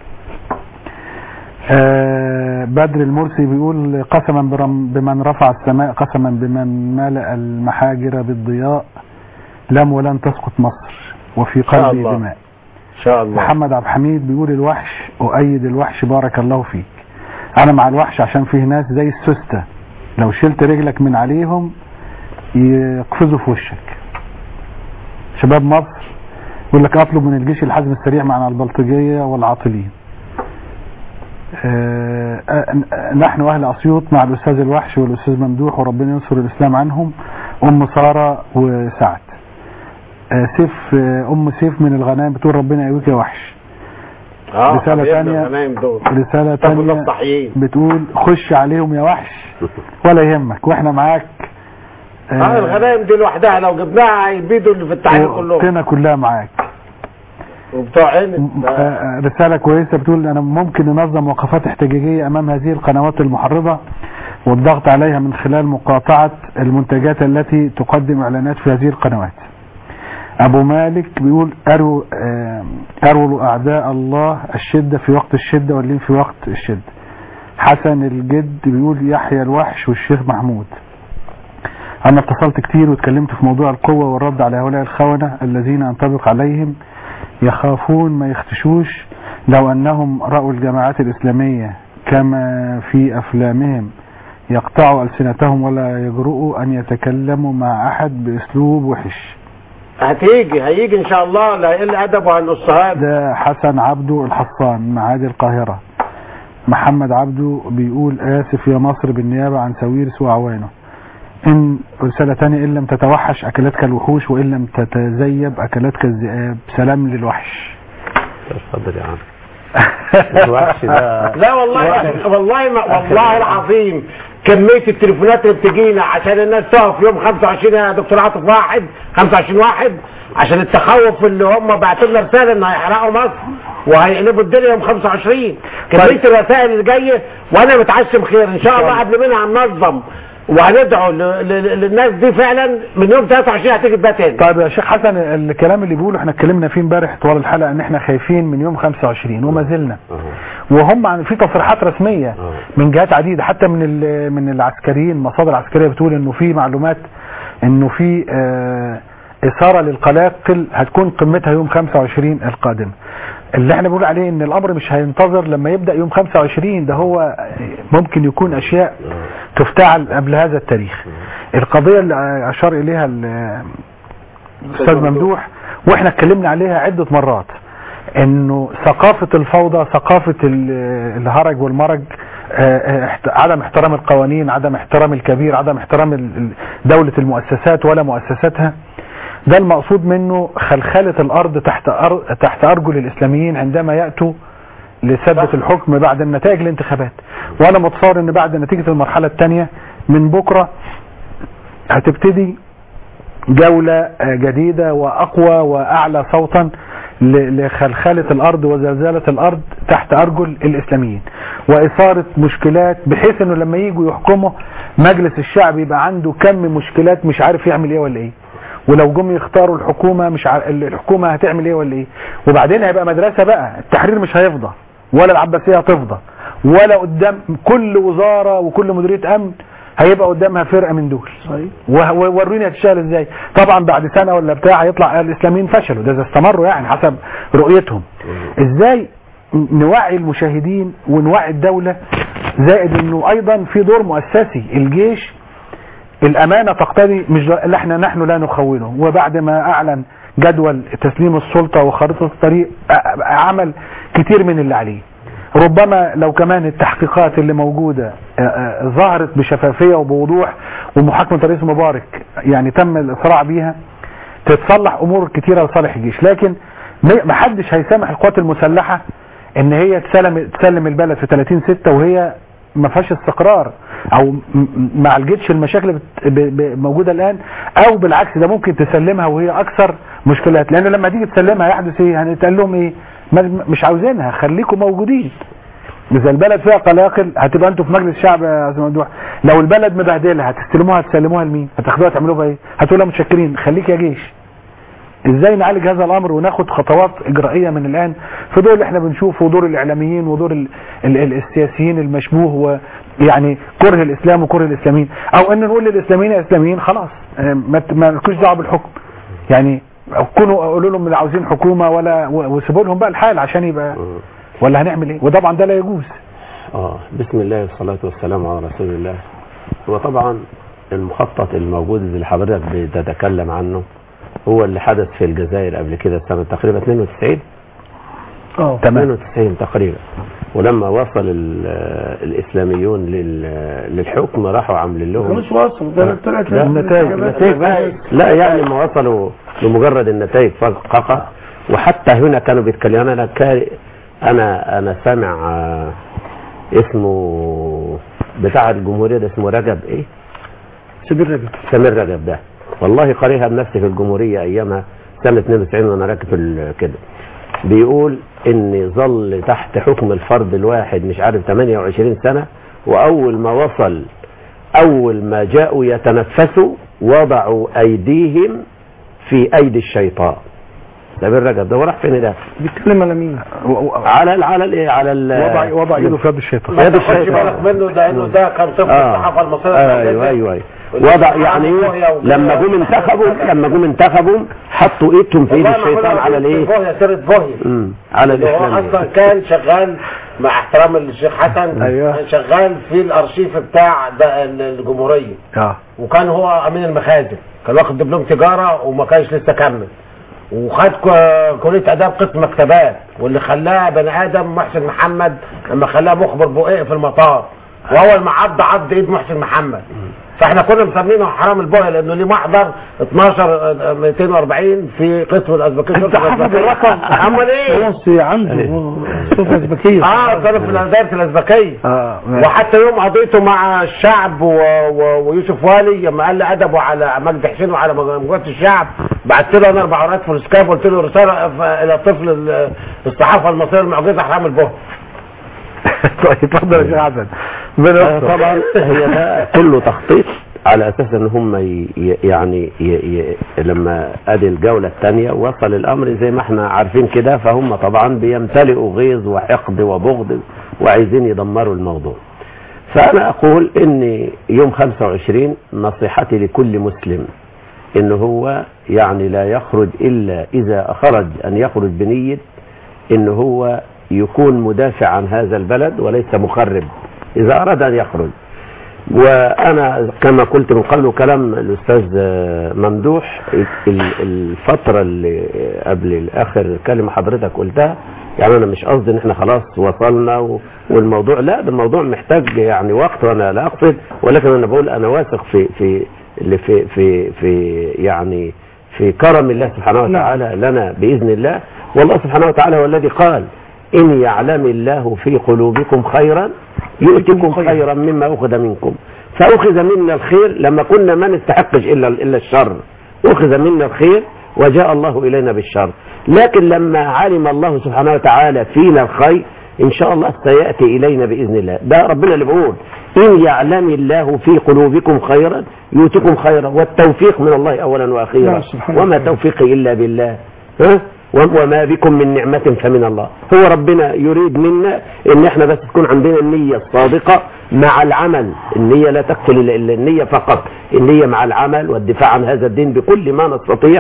C: آه، بدر المرسي بيقول قسما برم- بمن رفع السماء قسما بمن ملأ المحاجر بالضياء لم ولن تسقط مصر وفي
H: شاء
C: قلبي
H: الله.
C: دماء
H: ان شاء الله
C: محمد عبد الحميد بيقول الوحش أؤيد الوحش بارك الله فيك أنا مع الوحش عشان فيه ناس زي السوستة لو شلت رجلك من عليهم يقفزوا في وشك شباب مصر يقول لك أطلب من الجيش الحزم السريع مع البلطجية والعاطلين آه، آه، نحن أهل أسيوط مع الأستاذ الوحش والأستاذ ممدوح وربنا ينصر الإسلام عنهم أم سارة وسعد آه، سيف آه، أم سيف من الغنائم بتقول ربنا يقويك يا وحش
H: اه
C: رسالة
H: حبيبنا
C: تانية
H: الغنايم دول
C: رسالة
H: طب الله
C: تانية
H: الصحيين
C: بتقول خش عليهم يا وحش ولا يهمك واحنا معاك
H: اه الغنايم دي لوحدها لو جبناها هيبيدوا اللي في التعليم كلهم
C: وقتنا كلها معاك
H: وبتوع عين
C: آه، رسالة كويسة بتقول أنا ممكن ننظم وقفات احتجاجية أمام هذه القنوات المحرضة والضغط عليها من خلال مقاطعة المنتجات التي تقدم إعلانات في هذه القنوات أبو مالك بيقول أروا آه، أروا أعداء الله الشدة في وقت الشدة واللين في وقت الشدة حسن الجد بيقول يحيى الوحش والشيخ محمود أنا اتصلت كتير واتكلمت في موضوع القوة والرد على هؤلاء الخونة الذين ينطبق عليهم يخافون ما يختشوش لو أنهم رأوا الجماعات الإسلامية كما في أفلامهم يقطعوا ألسنتهم ولا يجرؤوا أن يتكلموا مع أحد بأسلوب وحش
H: هتيجي هيجي ان شاء الله لا يقل ادبه عن الصهاب
C: ده حسن عبده الحصان معادي القاهرة محمد عبده بيقول آسف يا مصر بالنيابة عن سويرس وأعوانه إن رسالة تانية إن لم تتوحش أكلاتك الوحوش وإن لم تتزيب أكلاتك الذئاب سلام للوحش
E: اتفضل يا عم الوحش ده
H: لا والله والله ما والله العظيم كمية التليفونات اللي بتجينا عشان الناس تقف يوم 25 يا دكتور عاطف واحد 25 واحد عشان التخوف اللي هم بعتوا لنا رسالة ان هيحرقوا مصر وهيقلبوا الدنيا يوم 25 كمية الرسائل اللي جاية وانا متعشم خير ان شاء الله قبل منها هننظم وهندعو ل- ل- للناس دي فعلا من يوم 23 هتيجي بقى تاني
C: طيب يا شيخ حسن الكلام اللي بيقوله احنا اتكلمنا فيه امبارح طوال الحلقة ان احنا خايفين من يوم 25 وما زلنا وهم عن في تصريحات رسمية من جهات عديدة حتى من ال- من العسكريين مصادر عسكرية بتقول انه في معلومات انه في آه، اثارة للقلاقل هتكون قمتها يوم 25 القادم اللي احنا بنقول عليه ان الامر مش هينتظر لما يبدأ يوم 25 ده هو ممكن يكون اشياء تفتعل قبل هذا التاريخ القضية اللي اشار اليها ال- الاستاذ ممدوح واحنا اتكلمنا عليها عدة مرات انه ثقافة الفوضى ثقافة ال- الهرج والمرج آه، آه، احت- عدم احترام القوانين عدم احترام الكبير عدم احترام ال- ال- دولة المؤسسات ولا مؤسساتها ده المقصود منه خلخلة الارض تحت أر... تحت ارجل الاسلاميين عندما يأتوا لثبت الحكم بعد النتائج الانتخابات وانا متصور ان بعد نتيجة المرحلة الثانية من بكرة هتبتدي جولة آه، جديدة واقوى واعلى صوتا ل- لخلخلة الارض وزلزلة الارض تحت ارجل الاسلاميين واثارة مشكلات بحيث انه لما يجوا يحكموا مجلس الشعب يبقى عنده كم مشكلات مش عارف يعمل ايه ولا ايه ولو جم يختاروا الحكومة مش عارف الحكومة هتعمل ايه ولا ايه وبعدين هيبقى مدرسة بقى التحرير مش هيفضى ولا العباسية هتفضى ولا قدام كل وزارة وكل مديرية امن هيبقى قدامها فرقة من دول
D: صحيح
C: وه- ووريني هتشتغل ازاي طبعا بعد سنة ولا بتاع هيطلع الاسلاميين فشلوا ده اذا استمروا يعني حسب رؤيتهم ازاي نوعي المشاهدين ونوعي الدولة زائد انه ايضا في دور مؤسسي الجيش الامانة تقتضي مش اللي احنا نحن لا نخونه وبعد ما اعلن جدول تسليم السلطة وخارطة الطريق أ- عمل كتير من اللي عليه ربما لو كمان التحقيقات اللي موجودة آه، آه، ظهرت بشفافية وبوضوح ومحاكمة رئيس مبارك يعني تم الإسراع بيها تتصلح أمور كتيرة لصالح الجيش لكن ما- محدش هيسامح القوات المسلحة ان هي تسلم تسلم البلد في 30 6 وهي ما فيهاش استقرار او م- م- ما عالجتش المشاكل اللي بت- ب- ب- موجوده الان او بالعكس ده ممكن تسلمها وهي اكثر مشكلات لان لما تيجي تسلمها يحدث ايه هنتقال لهم ايه ما- مش عاوزينها خليكم موجودين اذا البلد فيها قلاقل هتبقى انتوا في مجلس الشعب يا استاذ ممدوح لو البلد مبهدله هتستلموها هتسلموها لمين هتاخدوها تعملوها بايه هتقولوا متشكرين خليك يا جيش ازاي نعالج هذا الامر وناخد خطوات اجرائيه من الان في دور اللي احنا بنشوفه ودور الاعلاميين ودور ال ال ال السياسيين المشبوه ويعني كره الاسلام وكره الاسلاميين او ان نقول للاسلاميين يا اسلاميين خلاص اه، ما ت- ما لكوش دعوه بالحكم يعني كونوا قولوا لهم لا عاوزين حكومه ولا و- وسيبوا لهم بقى الحال عشان يبقى ولا هنعمل ايه وطبعا ده لا يجوز
S: اه بسم الله والصلاة والسلام على رسول الله هو طبعا المخطط الموجود اللي حضرتك بتتكلم عنه هو اللي حدث في الجزائر قبل كده سنة تقريبا 92
D: اه
S: 92 تقريبا ولما وصل ال- الاسلاميون لل- للحكم راحوا عاملين لهم
D: مش واصل ده طلعت
S: لا النتائج النتائج بقى لا يعني ما وصلوا لمجرد النتائج فقط وحتى هنا كانوا بيتكلموا انا كا- انا انا سامع آه، اسمه بتاع الجمهوريه ده اسمه رجب ايه؟
D: سمير رجب
S: سمير رجب ده والله قاريها بنفسي في الجمهوريه ايامها سنه 92 وانا راكب ال- كده بيقول ان ظل تحت حكم الفرد الواحد مش عارف 28 سنه واول ما وصل اول ما جاءوا يتنفسوا وضعوا ايديهم في ايدي الشيطان سمير رجب ده هو راح فين ده؟
D: بيتكلم على مين؟
S: على ال على الايه على ال
C: وضع وضع ايده في يد الشيطان
S: يد
H: خدش بالك
S: الشيطان
H: منه ده انه ده كان طفل
S: آه.
H: الصحافه المصريه
S: ايوه ايوه ايوه وضع يعني ايه لما جم انتخبوا لما جم انتخبوا حطوا ايدهم في ايد الشيطان على الايه؟
H: بوهيا سيرة بوهيا
S: مم، على
H: اللي هو
S: الاسلام
H: اصلا كان شغال مع احترام للشيخ حسن
C: أيوه.
H: كان شغال في الارشيف بتاع ده الجمهوريه
C: اه
H: وكان هو امين المخازن كان واخد دبلوم تجاره وما كانش لسه كمل وخد ك- كليه اداب قسم مكتبات واللي خلاه بني ادم محسن محمد لما خلاه مخبر بؤيق في المطار واول ما عض عض ايد محسن محمد فاحنا كنا مسمينه حرام البؤيق لانه ليه محضر 12 240 في قسم الازبكيه
D: انت حافظ الرقم
H: امال ايه؟
D: خلاص عنده صفة أزبكية
H: اه كان في دايره الازبكيه
C: اه
H: وحتى يوم قضيته مع الشعب و... و... ويوسف والي لما قال لي ادبه على مجدي حسين وعلى مجموعه الشعب بعت له انا اربع ورقات في السكاف قلت له رساله ف- الى طفل ال- الصحافه المصريه المعجزه حرام البهر
C: طيب اتفضل يا شيخ حسن
S: آه، طبعا هي ده كله تخطيط على اساس ان هم ي- ي- يعني ي ي لما ادي الجوله الثانيه وصل الامر زي ما احنا عارفين كده فهم طبعا بيمتلئوا غيظ وحقد وبغض وعايزين يدمروا الموضوع فانا اقول ان يوم 25 نصيحتي لكل مسلم ان هو يعني لا يخرج الا اذا خرج ان يخرج بنيه ان هو يكون مدافع عن هذا البلد وليس مخرب اذا اراد ان يخرج وانا كما قلت من قبل كلام الاستاذ آه، ممدوح ال- الفتره اللي قبل اخر كلمه حضرتك قلتها يعني انا مش قصدي ان احنا خلاص وصلنا و- والموضوع لا ده الموضوع محتاج يعني وقت وانا لا اقصد ولكن انا بقول انا واثق في في اللي في في في يعني في كرم الله سبحانه وتعالى لنا باذن الله والله سبحانه وتعالى هو الذي قال إن يعلم الله في قلوبكم خيرا يؤتكم خيرا مما أخذ منكم فأخذ منا الخير لما كنا ما نستحقش إلا إلا الشر أخذ منا الخير وجاء الله إلينا بالشر لكن لما علم الله سبحانه وتعالى فينا الخير إن شاء الله سيأتي إلينا بإذن الله ده ربنا اللي بيقول إن يعلم الله في قلوبكم خيرا يؤتكم خيرا والتوفيق من الله أولا وأخيرا
D: نعم، سبحانه
S: وما
D: وتعالى.
S: توفيقي إلا بالله ها وما بكم من نعمة فمن الله هو ربنا يريد منا ان احنا بس تكون عندنا النية الصادقة مع العمل النية لا تقتل إلا إلا النية فقط النية مع العمل والدفاع عن هذا الدين بكل ما نستطيع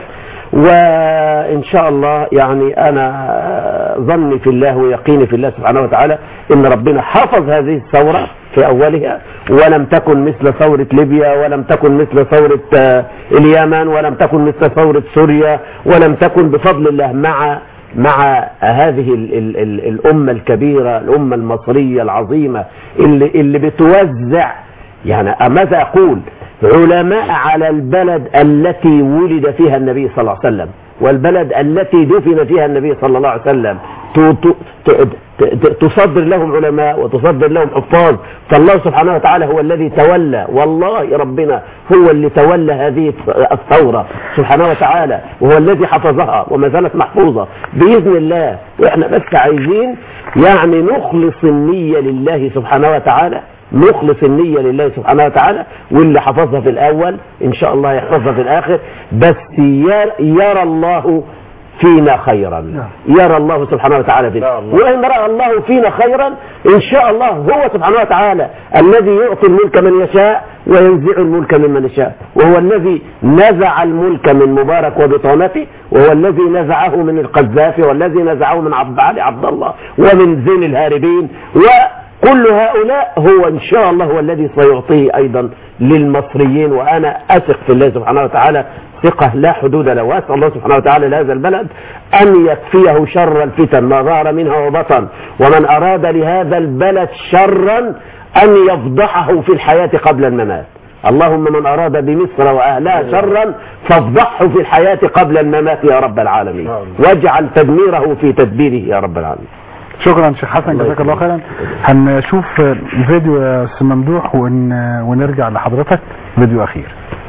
S: وإن شاء الله يعني أنا ظني في الله ويقيني في الله سبحانه وتعالى إن ربنا حفظ هذه الثورة في أولها ولم تكن مثل ثورة ليبيا ولم تكن مثل ثورة آه، اليمن ولم تكن مثل ثورة سوريا ولم تكن بفضل الله مع مع هذه ال ال ال الأمة الكبيرة الأمة المصرية العظيمة اللي, اللي بتوزع يعني ماذا أقول علماء على البلد التي ولد فيها النبي صلى الله عليه وسلم والبلد التي دفن فيها النبي صلى الله عليه وسلم ت- ت- ت- ت- تصدر لهم علماء وتصدر لهم حفاظ فالله سبحانه وتعالى هو الذي تولى والله ربنا هو اللي تولى هذه الثورة سبحانه وتعالى وهو الذي حفظها وما زالت محفوظة بإذن الله وإحنا بس عايزين يعني نخلص النية لله سبحانه وتعالى نخلص النية لله سبحانه وتعالى واللي حفظها في الأول إن شاء الله يحفظها في الآخر بس ير- يرى الله فينا خيرا يرى الله سبحانه وتعالى فينا وإن رأى الله فينا خيرا إن شاء الله هو سبحانه وتعالى الذي يعطي الملك من يشاء وينزع الملك ممن يشاء وهو الذي نزع الملك من مبارك وبطانته وهو الذي نزعه من القذافي والذي نزعه من عبد علي عبد الله ومن زين الهاربين وكل هؤلاء هو إن شاء الله هو الذي سيعطيه أيضا للمصريين وأنا أثق في الله سبحانه وتعالى ثقة لا حدود له وأسأل الله سبحانه وتعالى لهذا البلد أن يكفيه شر الفتن ما ظهر منها وبطن ومن أراد لهذا البلد شرا أن يفضحه في الحياة قبل الممات اللهم من أراد بمصر وأهلها شرا فافضحه في الحياة قبل الممات يا رب العالمين واجعل تدميره في تدبيره يا رب العالمين
C: شكرا شيخ حسن جزاك الله خيرا هنشوف الفيديو يا استاذ ممدوح ون... ونرجع لحضرتك فيديو اخير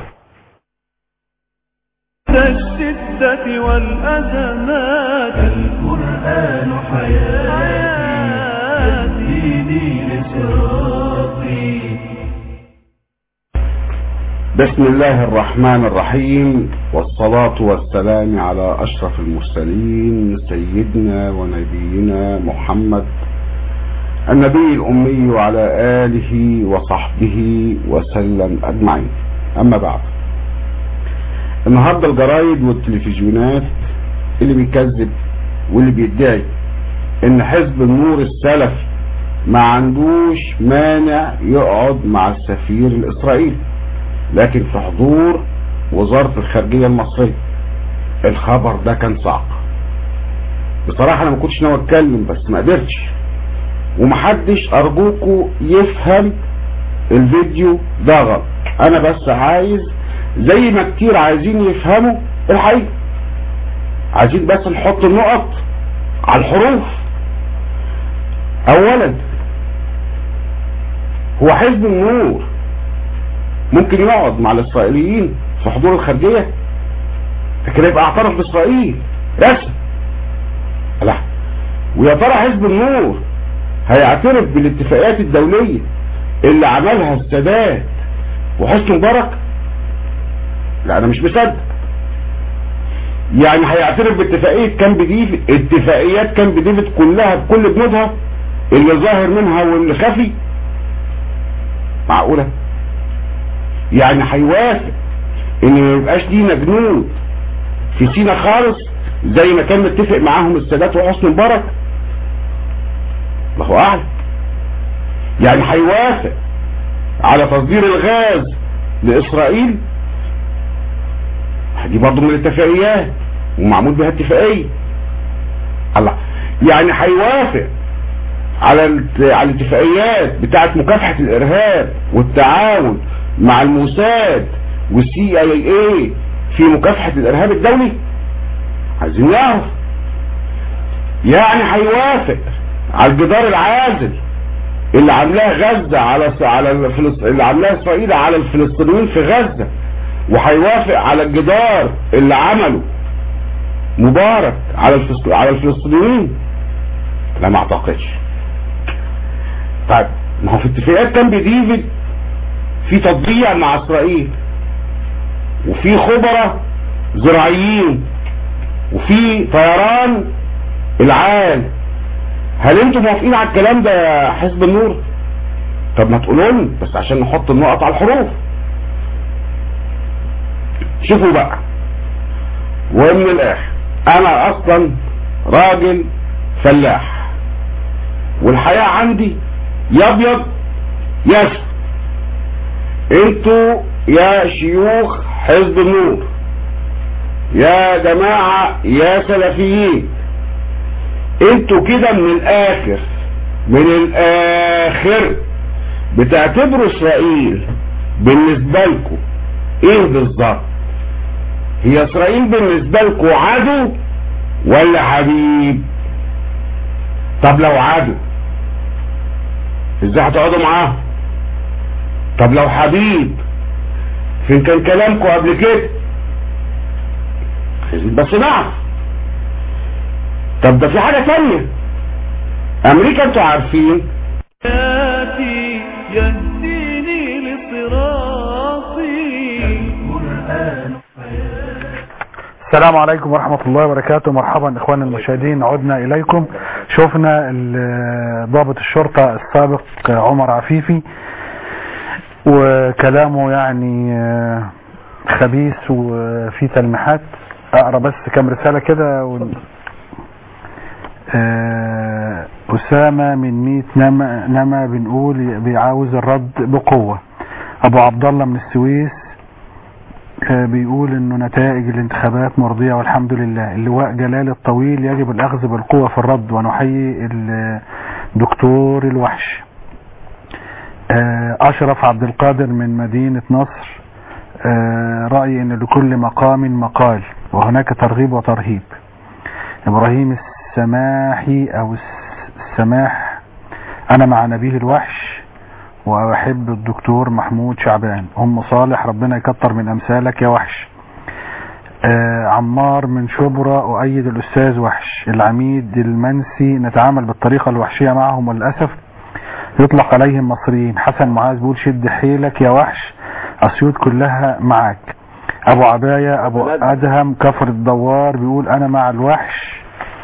B: الشدة والأزمات القرآن حياتي ديني لصراطي
T: بسم الله الرحمن الرحيم والصلاة والسلام على أشرف المرسلين سيدنا ونبينا محمد النبي الأمي وعلى آله وصحبه وسلم أجمعين أما بعد النهاردة الجرايد والتلفزيونات اللي بيكذب واللي بيدعي ان حزب النور السلفي ما عندوش مانع يقعد مع السفير الاسرائيلي لكن في حضور وزارة الخارجية المصرية الخبر ده كان صعب بصراحة انا ما كنتش ناوي اتكلم بس ما قدرتش ومحدش ارجوكوا يفهم الفيديو ده غلط انا بس عايز زي ما كتير عايزين يفهموا الحقيقة عايزين بس نحط النقط على الحروف اولا هو حزب النور ممكن يقعد مع الاسرائيليين في حضور الخارجية لكن يبقى اعترف باسرائيل رسم لا ويا ترى حزب النور هيعترف بالاتفاقيات الدولية اللي عملها السادات وحسني مبارك لا انا مش مصدق يعني هيعترف باتفاقية كامب ديفيد اتفاقيات كامب ديفيد كلها بكل بنودها اللي ظاهر منها واللي خفي معقولة يعني هيوافق ان ما يبقاش لينا جنود في سينا خالص زي ما كان متفق معاهم السادات وحسني مبارك الله اعلم يعني هيوافق على تصدير الغاز لاسرائيل دي برضه من الاتفاقيات ومعمول بها اتفاقيه الله يعني هيوافق على الت- على الاتفاقيات بتاعه مكافحه الارهاب والتعاون مع الموساد والسي اي اي في مكافحه الارهاب الدولي عايزين نعرف يعني هيوافق على الجدار العازل اللي عاملاه غزة على على الفلس... اللي عاملاه اسرائيل على الفلسطينيين في غزة وهيوافق على الجدار اللي عمله مبارك على الفلس... على الفلسطينيين لا ما اعتقدش طيب ما هو في اتفاقيات كامب ديفيد في تطبيع مع اسرائيل وفي خبراء زراعيين وفي طيران العال هل انتم موافقين على الكلام ده يا حزب النور طب ما تقولوا لنا بس عشان نحط النقط على الحروف شوفوا بقى ومن الاخر انا اصلا راجل فلاح والحياة عندي يا ابيض يا اسود انتوا يا شيوخ حزب النور يا جماعة يا سلفيين انتوا كده من الاخر من الاخر بتعتبروا اسرائيل بالنسبة لكم ايه بالظبط هي اسرائيل بالنسبة لكم عدو ولا حبيب طب لو عدو ازاي هتقعدوا معاهم طب لو حبيب فين كان كلامكم قبل كده عايزين بس نعرف طب ده في حاجة تانية امريكا انتوا عارفين
B: حياتي يهديني لصراطي القرآن
C: السلام عليكم ورحمة الله وبركاته مرحبا اخواني المشاهدين عدنا اليكم شفنا ال- ضابط الشرطة السابق عمر عفيفي وكلامه يعني آه، خبيث وفي تلميحات اقرا بس كام رسالة كده ون... آه، أسامة من ميت نما, نما بنقول بيعاوز الرد بقوة أبو عبد الله من السويس آه، بيقول انه نتائج الانتخابات مرضية والحمد لله اللواء جلال الطويل يجب الاخذ بالقوة في الرد ونحيي الدكتور الوحش آه، اشرف عبد القادر من مدينة نصر آه، رأيي ان لكل مقام مقال وهناك ترغيب وترهيب ابراهيم السماحي او الس- السماح انا مع نبيه الوحش واحب الدكتور محمود شعبان ام صالح ربنا يكتر من امثالك يا وحش آه عمار من شبرا اؤيد الاستاذ وحش العميد المنسي نتعامل بالطريقة الوحشية معهم وللأسف يطلق عليهم مصريين حسن معاذ بيقول شد حيلك يا وحش اسيوط كلها معاك ابو عباية ابو ادهم كفر الدوار بيقول انا مع الوحش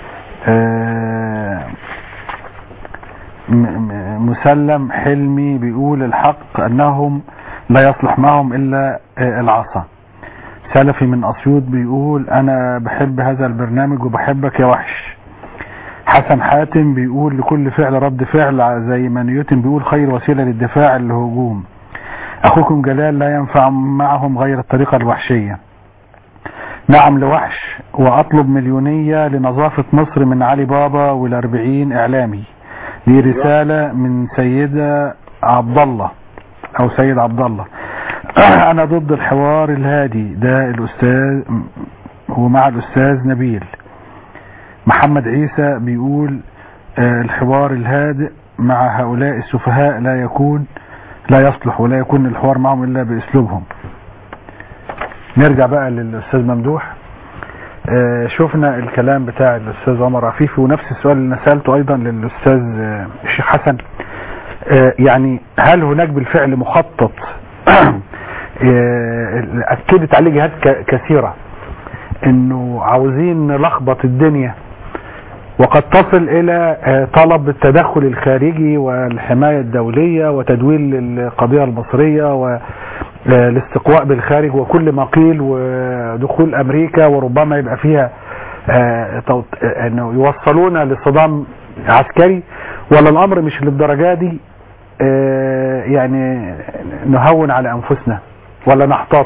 C: آه م- م- مسلم حلمي بيقول الحق انهم لا يصلح معهم الا آه، العصا سلفي من اسيوط بيقول انا بحب هذا البرنامج وبحبك يا وحش حسن حاتم بيقول لكل فعل رد فعل زي ما نيوتن بيقول خير وسيلة للدفاع الهجوم اخوكم جلال لا ينفع معهم غير الطريقة الوحشية نعم لوحش واطلب مليونية لنظافة مصر من علي بابا والاربعين اعلامي دي رسالة من سيدة عبد الله او سيد عبد الله انا ضد الحوار الهادي ده الاستاذ ومع الاستاذ نبيل محمد عيسى بيقول آه، الحوار الهادئ مع هؤلاء السفهاء لا يكون لا يصلح ولا يكون الحوار معهم الا باسلوبهم نرجع بقى للاستاذ ممدوح آه، شفنا الكلام بتاع الاستاذ عمر عفيفي ونفس السؤال اللي أنا سالته ايضا للاستاذ آه، الشيخ حسن آه، يعني هل هناك بالفعل مخطط آه، اكدت عليه جهات ك- كثيره انه عاوزين نلخبط الدنيا وقد تصل الى آه، طلب التدخل الخارجي والحماية الدولية وتدويل القضية المصرية والاستقواء بالخارج وكل ما قيل ودخول امريكا وربما يبقى فيها آه، توط- آه، انه يوصلونا لصدام عسكري ولا الامر مش للدرجة دي آه، يعني نهون على انفسنا ولا نحتاط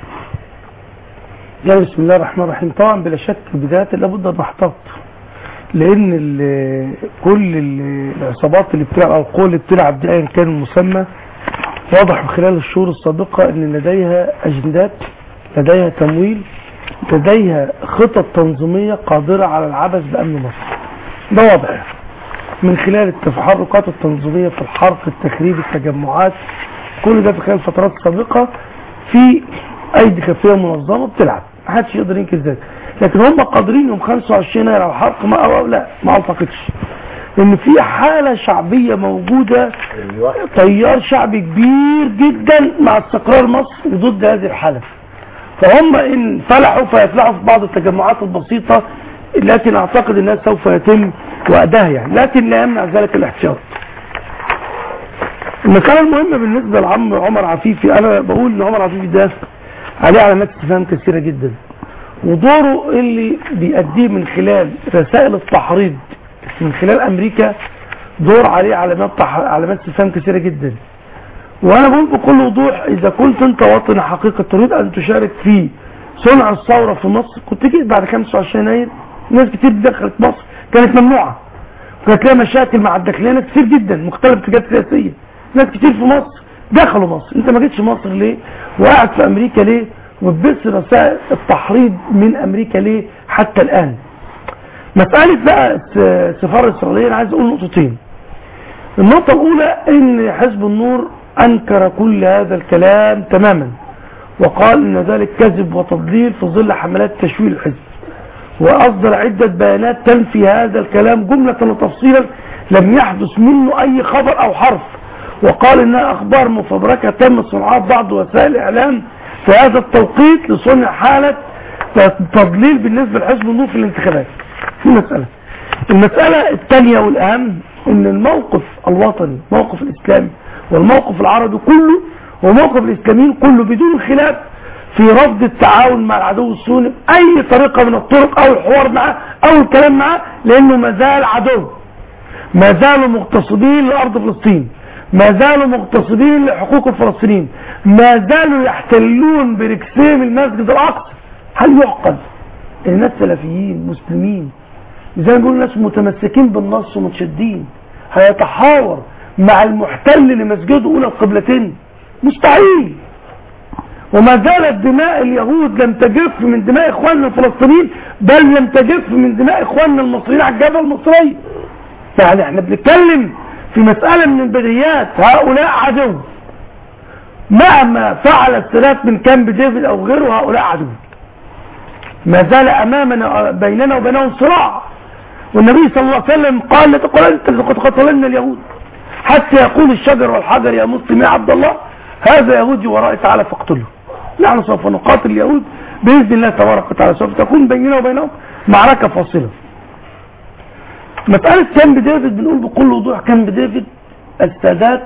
D: يعني بسم الله الرحمن الرحيم طبعا بلا شك بداية لابد ان نحتاط لان ال- كل ال- العصابات اللي بتلعب او القوى اللي بتلعب دي ايا كان المسمى واضح من خلال الشهور السابقة ان لديها اجندات لديها تمويل لديها خطط تنظيمية قادرة على العبث بامن مصر ده واضح من خلال التحركات التنظيمية في الحرق التخريب التجمعات كل ده في خلال فترات سابقة في ايدي خفية منظمة بتلعب محدش يقدر ينكر ذلك لكن هم قادرين يوم 25 يناير على الحرق ما أو لا ما اعتقدش ان في حالة شعبية موجودة تيار شعبي كبير جدا مع استقرار مصر وضد هذه الحالة فهم ان فلحوا فيفلحوا في بعض التجمعات البسيطة لكن اعتقد انها سوف يتم وأداها يعني لكن لا يمنع ذلك الاحتياط المسألة المهمة بالنسبة لعم عمر عفيفي انا بقول ان عمر عفيفي ده عليه علامات استفهام كثيرة جدا ودوره اللي بيأديه من خلال رسائل التحريض من خلال امريكا دور عليه علامات تح... علامات استفهام كثيرة جدا وانا بقول بكل وضوح اذا كنت انت وطن حقيقة تريد ان تشارك في صنع الثورة في مصر كنت جيت بعد 25 يناير ناس كتير دخلت مصر كانت ممنوعة وكانت لها مشاكل مع الداخلية ناس كتير جدا مختلف اتجاهات سياسية ناس كتير في مصر دخلوا مصر انت ما جيتش مصر ليه وقاعد في امريكا ليه وتبث رسائل التحريض من امريكا ليه حتى الان مسألة بقى السفارة الإسرائيلية أنا عايز أقول نقطتين النقطة الأولى إن حزب النور أنكر كل هذا الكلام تماما وقال إن ذلك كذب وتضليل في ظل حملات تشويه الحزب وأصدر عدة بيانات تنفي هذا الكلام جملة وتفصيلا لم يحدث منه أي خبر أو حرف وقال إنها أخبار مفبركة تم صنعها بعض وسائل الإعلام في هذا التوقيت لصنع حالة تضليل بالنسبة لحزب النور في الانتخابات في مسألة المسألة الثانية والأهم ان الموقف الوطني موقف الإسلامي والموقف العربي كله وموقف الإسلاميين كله بدون خلاف في رفض التعاون مع العدو الصهيوني بأي طريقة من الطرق أو الحوار معه أو الكلام معه لأنه ما زال عدو ما زالوا مغتصبين لأرض فلسطين ما زالوا مغتصبين لحقوق الفلسطينيين ما زالوا يحتلون بركسيم المسجد الأقصى هل يعقل الناس سلفيين مسلمين زي ما بيقولوا الناس متمسكين بالنص ومتشدين هيتحاور مع المحتل لمسجده اولى القبلتين مستحيل وما زالت دماء اليهود لم تجف من دماء اخواننا الفلسطينيين بل لم تجف من دماء اخواننا المصريين على الجبهه المصريه يعني احنا بنتكلم في مسألة من البديهيات هؤلاء عدو مهما فعل الثلاث من كامب ديفيد او غيره هؤلاء عدو ما زال امامنا بيننا وبينهم صراع والنبي صلى الله عليه وسلم قال لتقتلن لتقتلن اليهود حتى يقول الشجر والحجر يا مسلم يا عبد الله هذا يهودي ورائي تعالى فاقتله نحن سوف نقاتل اليهود باذن الله تبارك وتعالى سوف تكون بيننا وبينهم معركه فاصله مساله كامب ديفيد بنقول بكل وضوح كامب ديفيد السادات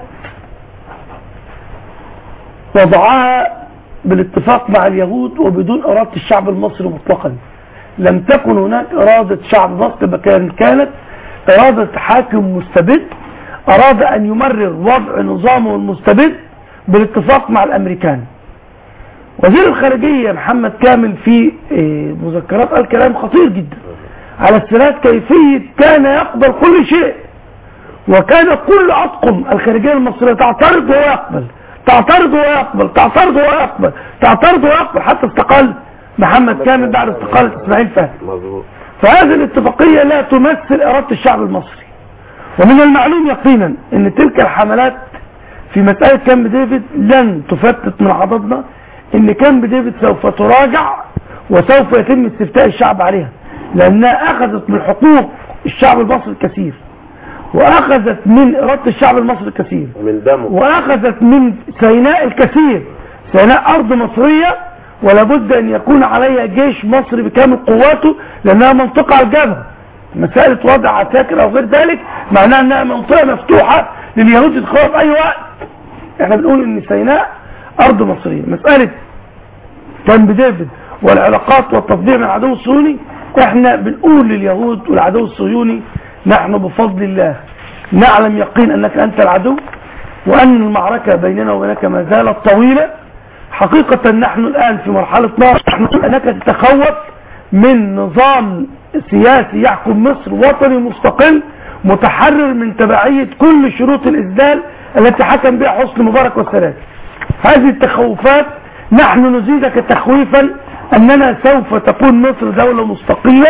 D: وضعها بالاتفاق مع اليهود وبدون إرادة الشعب المصري مطلقا لم تكن هناك إرادة شعب مصر كان كانت إرادة حاكم مستبد أراد أن يمرر وضع نظامه المستبد بالاتفاق مع الأمريكان وزير الخارجية محمد كامل في مذكرات قال كلام خطير جدا على السادات كيفية كان يقبل كل شيء وكان كل أطقم الخارجية المصرية تعترض ويقبل تعترض ويقبل تعترض ويقبل تعترض ويقبل حتى استقال محمد كامل بعد استقالة اسماعيل فهمي فهذه الاتفاقية لا تمثل إرادة الشعب المصري ومن المعلوم يقينا ان تلك الحملات في مسألة كامب ديفيد لن تفتت من عضدنا ان كامب ديفيد سوف تراجع وسوف يتم استفتاء الشعب عليها لانها اخذت من حقوق الشعب المصري الكثير واخذت من ارادة الشعب المصري الكثير
S: من دمه
D: واخذت من سيناء الكثير سيناء ارض مصرية ولا بد ان يكون عليها جيش مصري بكامل قواته لانها منطقة على الجبهة مسألة وضع عساكر او غير ذلك معناها انها منطقة مفتوحة لليهود يدخلوا في اي وقت احنا بنقول ان سيناء ارض مصرية مسألة كامب ديفيد والعلاقات والتفضيل مع العدو الصهيوني احنا بنقول لليهود والعدو الصهيوني نحن بفضل الله نعلم يقين انك انت العدو وان المعركة بيننا وبينك ما زالت طويلة حقيقة نحن الان في مرحلة نار نحن انك تتخوف من نظام سياسي يحكم مصر وطني مستقل متحرر من تبعية كل شروط الإسدال التي حكم بها حسن مبارك والسلام هذه التخوفات نحن نزيدك تخويفا أننا سوف تكون مصر دولة مستقلة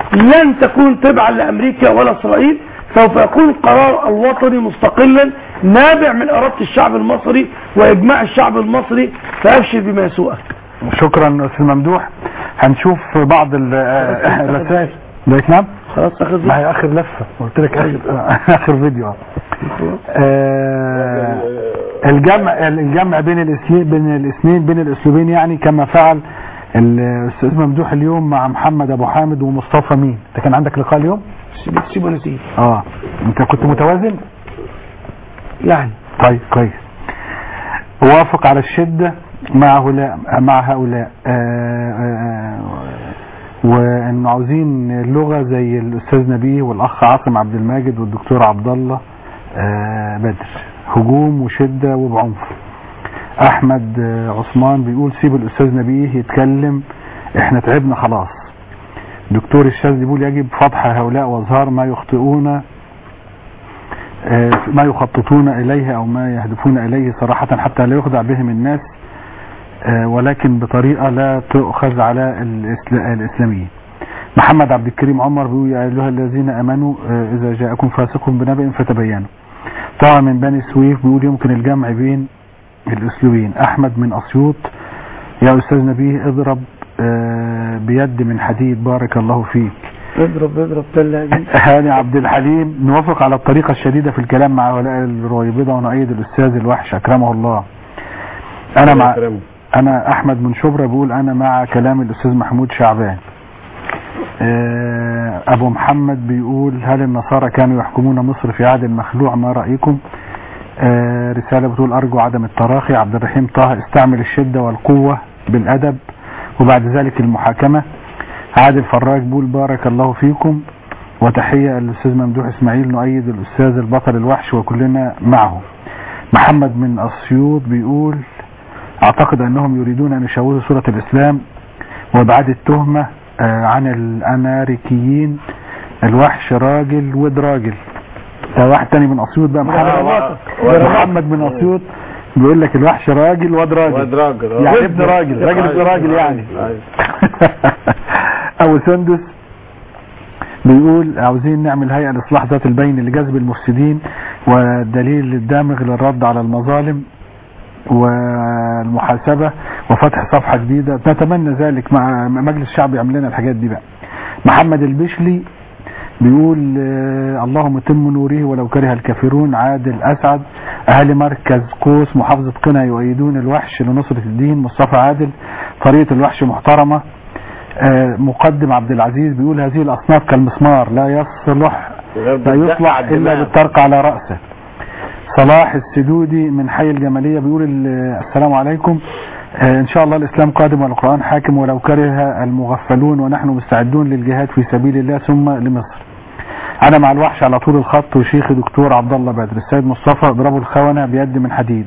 D: لن تكون تبعا لامريكا ولا اسرائيل سوف يكون القرار الوطني مستقلا نابع من اراده الشعب المصري واجماع الشعب المصري فابشر بما يسوءك
C: شكرا استاذ ممدوح هنشوف بعض ال- آه، الرسائل ده نعم
D: خلاص اخر
C: ما هي اخر لفه قلت لك اخر اخر فيديو آه الجمع الجمع بين الاسمين بين الاسمين بين الاسلوبين يعني كما فعل الاستاذ ممدوح اليوم مع محمد ابو حامد ومصطفى مين انت كان عندك لقاء اليوم
D: سيبوا نسيب
C: اه انت كنت متوازن
D: يعني
C: طيب كويس وافق على الشدة مع هؤلاء مع هؤلاء آه، آه، وانه عاوزين اللغة زي الاستاذ نبيه والاخ عاصم عبد الماجد والدكتور عبد الله آه، بدر هجوم وشدة وبعنف احمد آه، عثمان بيقول سيب الاستاذ نبيه يتكلم احنا تعبنا خلاص دكتور الشاذلي بيقول يجب فضح هؤلاء واظهار ما يخطئون آه، ما يخططون إليه أو ما يهدفون إليه صراحة حتى لا يخدع بهم الناس آه، ولكن بطريقة لا تؤخذ على الإسلا- الإسلاميين محمد عبد الكريم عمر بيقول يا أيها الذين آمنوا آه، إذا جاءكم فاسق بنبأ فتبينوا طه من بني سويف بيقول يمكن الجمع بين الأسلوبين أحمد من أسيوط يا أستاذ نبيه اضرب آه، بيد من حديد بارك الله فيك
D: اضرب اضرب تلاجي
C: هاني عبد الحليم نوافق على الطريقة الشديدة في الكلام مع هؤلاء الرويبضة ونؤيد الأستاذ الوحش أكرمه الله أنا مع أنا أحمد من شبرا بقول أنا مع كلام الأستاذ محمود شعبان آه، أبو محمد بيقول هل النصارى كانوا يحكمون مصر في عهد المخلوع ما رأيكم آه، رسالة بتقول أرجو عدم التراخي عبد الرحيم طه استعمل الشدة والقوة بالأدب وبعد ذلك المحاكمة عادل فراج بيقول بارك الله فيكم وتحية للأستاذ ممدوح إسماعيل نؤيد الأستاذ البطل الوحش وكلنا معه محمد من أسيوط بيقول أعتقد أنهم يريدون أن يشوهوا صورة الإسلام وإبعاد التهمة آه، عن الأمريكيين الوحش راجل ود راجل ده واحد تاني من أسيوط بقى محمد محمد من أسيوط بيقول لك الوحش راجل واد راجل
H: واد راجل آه.
C: يعني ابن راجل راجل ابن راجل يعني
H: أيوة.
C: ابو سندس بيقول عاوزين نعمل هيئة لإصلاح ذات البين لجذب المفسدين والدليل الدامغ للرد على المظالم والمحاسبة وفتح صفحة جديدة نتمنى ذلك مع مجلس الشعب يعمل لنا الحاجات دي بقى محمد البشلي بيقول آه، اللهم تم نوره ولو كره الكافرون عادل أسعد أهل مركز قوس محافظة قنا يؤيدون الوحش لنصرة الدين مصطفى عادل طريقة الوحش محترمة آه، مقدم عبد العزيز بيقول هذه الأصناف كالمسمار لا يصلح لا يصلح إلا بالطرق على رأسه صلاح السدودي من حي الجمالية بيقول ال- السلام عليكم آه، إن شاء الله الإسلام قادم والقرآن حاكم ولو كره المغفلون ونحن مستعدون للجهاد في سبيل الله ثم لمصر أنا مع الوحش على طول الخط وشيخي دكتور عبد الله بدر السيد مصطفى اضربوا الخونة بيد من حديد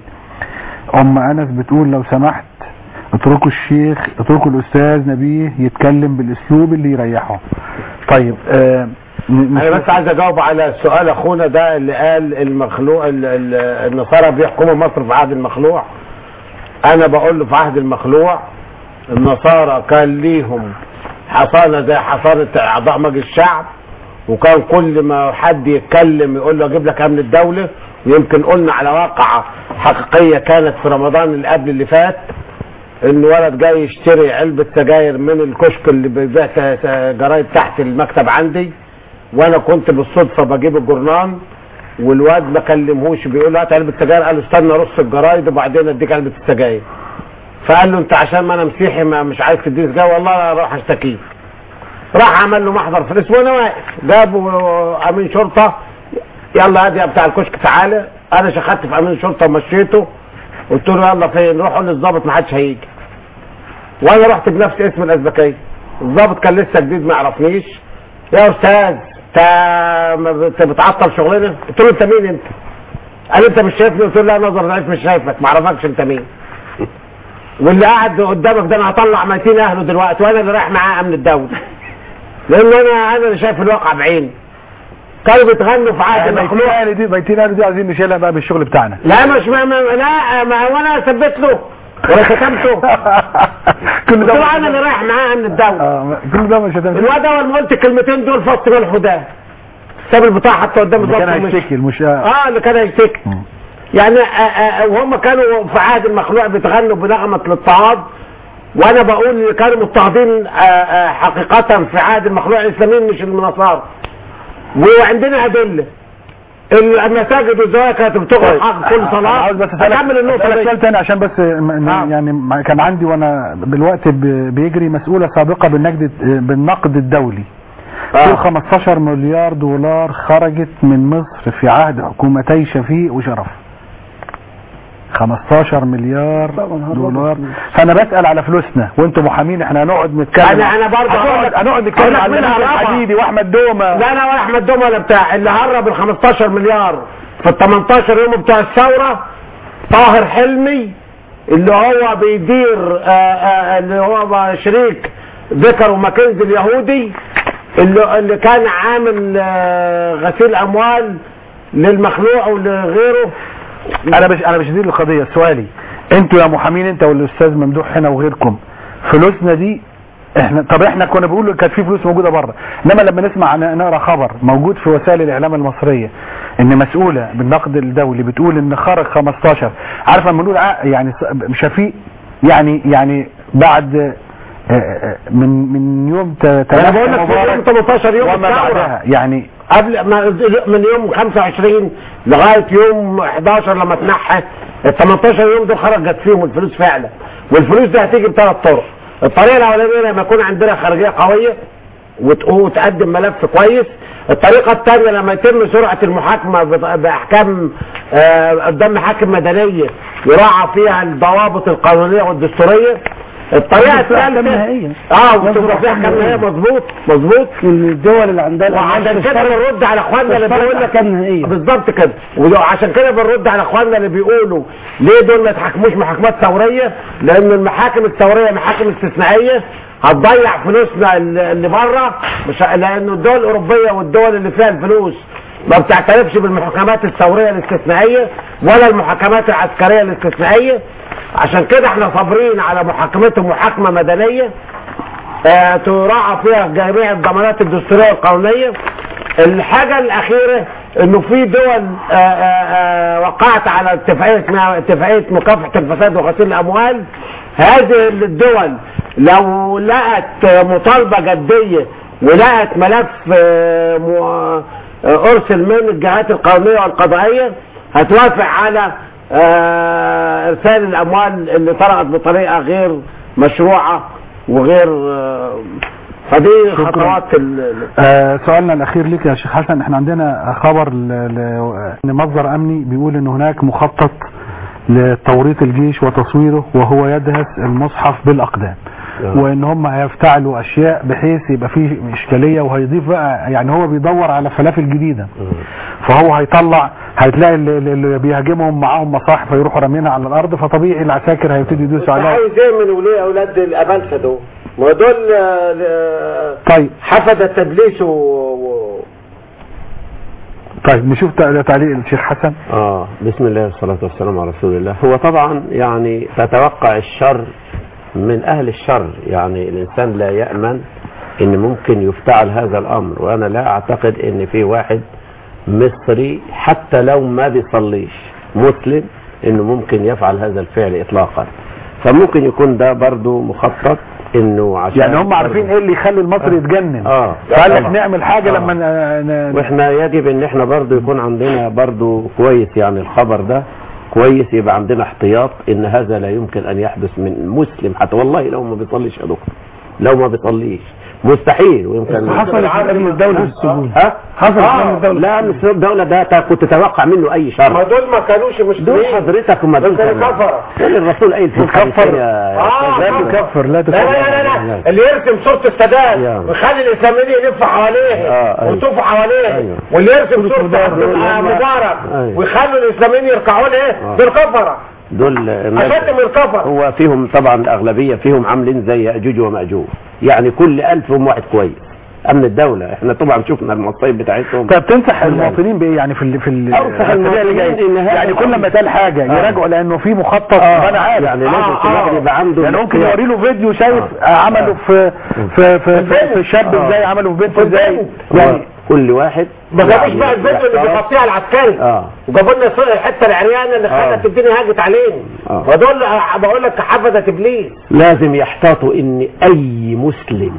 C: أم أنس بتقول لو سمحت اتركوا الشيخ اتركوا الأستاذ نبيه يتكلم بالأسلوب اللي يريحه طيب آه ن-
H: انا بس عايز اجاوب على سؤال اخونا ده اللي قال المخلوع ال- ال- النصارى بيحكموا مصر في عهد المخلوع انا بقول له في عهد المخلوع النصارى كان ليهم حصانه زي حصانه اعضاء مجلس الشعب وكان كل ما حد يتكلم يقول له اجيب لك امن الدوله ويمكن قلنا على واقعه حقيقيه كانت في رمضان اللي قبل اللي فات ان ولد جاي يشتري علبه سجاير من الكشك اللي بيبيع س- س- جرايد تحت المكتب عندي وانا كنت بالصدفه بجيب الجورنان والواد ما كلمهوش بيقول له هات علبه سجاير قال له استنى رص الجرايد وبعدين اديك علبه السجاير فقال له انت عشان ما انا مسيحي ما مش عايز تديني سجاير والله انا اروح اشتكيك راح عمل له محضر في الاسم وانا واقف جابوا امين شرطه يلا هادي يا بتاع الكشك تعالى انا شخدت في امين الشرطه ومشيته قلت له يلا فين روح قول للظابط ما حدش هيجي وانا رحت بنفس اسم الازبكيه الظابط كان لسه جديد ما يعرفنيش يا استاذ انت ما بت- بتعطل شغلنا قلت له انت مين انت قال انت مش شايفني قلت له لا نظر ضعيف مش شايفك ما اعرفكش انت مين واللي قاعد قدامك ده انا هطلع ميتين اهله دلوقتي وانا اللي رايح معاه امن الدوله لان انا انا اللي شايف الواقع بعيني كانوا بيتغنوا في عهد
C: بيتين
H: المخلوق
C: اهل دي بيتين اهل دي عايزين نشيلها بقى بالشغل بتاعنا
H: لا مش ما ما لا ما وانا ثبت له ولا شتمته
C: كل ده
H: طبعا انا اللي رايح معاه من الدوله
C: آه، كل ده مش هتمشي
H: الواد اول ما قلت الكلمتين دول فص ملح ده ساب البطاقه حتى قدام
C: اللي كان
H: الضبط ومشي.
C: هيشتكي المش
H: اه اللي كان هيشتكي يعني آه، آه، وهم كانوا في عهد المخلوع بيتغنوا بنغمة الاضطهاد وانا بقول اللي كانوا مضطهدين آه، آه، حقيقة في عهد المخلوع الاسلاميين مش النصارى وعندنا ادلة المساجد والزوايا كانت بتغلق حق كل
C: أنا
H: صلاة
C: عاوز بس اسالك
H: اكمل النقطة
C: أسألك
H: دي
C: سؤال تاني عشان بس م- م- يعني ما- كان عندي وانا بالوقت ب- بيجري مسؤوله سابقه بالنقد بالنقد الدولي في 15 مليار دولار خرجت من مصر في عهد حكومتي شفيق وشرف 15 مليار دولار فانا بسال على فلوسنا وانتم محامين احنا هنقعد نتكلم
H: انا انا برضه
C: هنقعد هنقعد نتكلم على
H: منها
C: المنهج
H: رابعة.
C: الحديدي واحمد دومه
H: لا لا ولا احمد دومه ولا بتاع اللي هرب ال 15 مليار في ال 18 يوم بتوع الثوره طاهر حلمي اللي هو بيدير آه، آه، اللي هو شريك ذكر وماكنزي اليهودي اللي, اللي كان عامل آه، غسيل اموال للمخلوع ولغيره
C: انا مش انا مش دي القضيه سؤالي انتوا يا محامين انت والاستاذ ممدوح هنا وغيركم فلوسنا دي احنا طب احنا كنا بنقول كانت في فلوس موجوده بره انما لما نسمع ن- نقرا خبر موجود في وسائل الاعلام المصريه ان مسؤوله بالنقد الدولي بتقول ان خرج 15 عارف لما نقول ع- يعني س- شفيق يعني يعني بعد آه، آه، من من يوم ت-
H: انا
C: تنحي
H: بقول لك في
C: مبارك
H: يوم 18 يوم
C: وما
H: الثوره
C: بعدها يعني
H: قبل ما من يوم 25 لغايه يوم 11 لما تنحى ال 18 يوم دول خرج جت فيهم الفلوس فعلا والفلوس دي هتيجي بثلاث طرق الطريقه الاولانيه لما يكون عندنا خارجيه قويه وت- وتقدم ملف كويس الطريقة الثانية لما يتم سرعة المحاكمة بط- بأحكام آه، قدام محاكم مدنية يراعى فيها الضوابط القانونية والدستورية الطريقة
D: يصدر أحكام
H: الثالثة
D: نهائية.
H: اه
D: يصدر
H: وتبقى في
D: أحكام
H: احكام نهائية
D: نهائية.
H: مظبوط مظبوط
D: الدول اللي عندها
H: وعشان كده بنرد على اخواننا اللي
D: تشترط
H: بيقول
D: أحكام نهائية.
H: بالظبط كده وعشان كده بنرد على اخواننا اللي بيقولوا ليه دول ما يتحكموش محاكمات ثوريه لان المحاكم الثوريه محاكم استثنائيه هتضيع فلوسنا اللي اللي بره مش لانه الدول الاوروبيه والدول اللي فيها الفلوس ما بتعترفش بالمحاكمات الثوريه الاستثنائيه ولا المحاكمات العسكريه الاستثنائيه عشان كده احنا صابرين على محاكمتهم محاكمه مدنيه آه، تراعى فيها جميع الضمانات الدستورية والقانونية الحاجة الأخيرة إنه في دول آه، آه، آه، وقعت على اتفاقية اسمها اتفاقية مكافحة الفساد وغسيل الأموال هذه الدول لو لقت مطالبة جدية ولقت ملف آه، مو- آه، أرسل من الجهات القانونية والقضائية هتوافق على آه، إرسال الأموال اللي طرقت بطريقة غير مشروعة وغير آه، فدي خطوات ال-
C: آه سؤالنا الاخير ليك يا شيخ حسن احنا عندنا خبر ل... ل... ان مصدر امني بيقول ان هناك مخطط لتوريط الجيش وتصويره وهو يدهس المصحف بالاقدام وان هم هيفتعلوا اشياء بحيث يبقى فيه اشكاليه وهيضيف بقى يعني هو بيدور على فلافل جديده فهو هيطلع هتلاقي اللي, اللي بيهاجمهم معاهم مصاحف هيروحوا رامينها على الارض فطبيعي العساكر هيبتدوا يدوسوا عليها
H: عايز ايه من ولي اولاد الابلسه دول ما دول آه، آه،
C: طيب
H: حفظ التدليس و... و...
C: طيب نشوف تع- تعليق الشيخ حسن
S: اه بسم الله والصلاة والسلام على رسول الله هو طبعا يعني تتوقع الشر من اهل الشر يعني الانسان لا يأمن ان ممكن يفتعل هذا الامر وانا لا اعتقد ان في واحد مصري حتى لو ما بيصليش مسلم انه ممكن يفعل هذا الفعل اطلاقا فممكن يكون ده برضو مخطط انه عشان
C: يعني هم عارفين ايه اللي يخلي المصري يتجنن
S: اه
C: فقال لك
S: طبعاً.
C: نعمل حاجه
S: آه.
C: لما ن- ن-
S: واحنا يجب ان احنا برضو يكون عندنا برضو كويس يعني الخبر ده كويس يبقى عندنا احتياط ان هذا لا يمكن ان يحدث من مسلم حتى والله لو ما بيصليش يا دكتور لو ما بيصليش مستحيل ويمكن
D: حصل في امن الدوله في السجون
S: ها
D: حصل في
S: آه.
D: امن الدوله
S: لا مش الدولة ده تا- كنت تتوقع منه اي
H: ما
S: شر
H: دول ما كانوش
S: دول
H: مسلمين
S: حضرتك ما
H: دول
S: دول
H: كانوا كفرة
S: كان الرسول قايل في الحديث
C: تكفر.
S: يا-
H: آه،
S: يا
C: لا
S: أستاذ.
C: تكفر لا
H: لا
C: تكفر
H: لا لا لا اللي يرسم صورة السادات ويخلي الإسلاميين يلفوا حواليه
S: آه، أيوة.
H: ويطوفوا حواليه
S: أيوة.
H: واللي يرسم صورة
S: دول-
H: عبد
S: دول-
H: مبارك
S: أيوة.
H: ويخلوا الإسلاميين يركعوا له
S: آه.
H: دول كفرة
S: دول الناس-
H: أشد من الكفر
S: هو فيهم طبعا الأغلبية فيهم عاملين زي يأجوج ومأجوج يعني كل ألف هم واحد كويس امن الدوله احنا طبعا شفنا المصايب بتاعتهم
C: طب تنصح المواطنين بايه يعني في ال في ال
S: أنصح
C: الأسابيع اللي
S: المواطنين
C: جاية؟
S: إن هذا
C: يعني كل
S: الأمر-
C: ما يتقال حاجه
S: آه.
C: يراجعوا لانه في مخطط
S: آه.
C: وانا عارف
S: يعني لازم كل واحد يبقى عنده
C: يعني ممكن
S: الاختيار.
C: يوري له فيديو شايف عمله في في في, في, في شاب
S: آه.
C: ازاي عمله في بنت
H: في
C: ازاي
H: البنت.
C: يعني
S: كل واحد
H: ما جابوش
S: يعني
H: بقى الفيديو اللي
S: يحترم.
H: بيغطيها العسكري
S: اه
H: وجابوا لنا صورة الحته العريانه اللي
S: آه.
H: خلت الدنيا هاجت علينا
S: آه.
H: ودول بقول لك حفظت ابليس
S: لازم يحتاطوا ان اي مسلم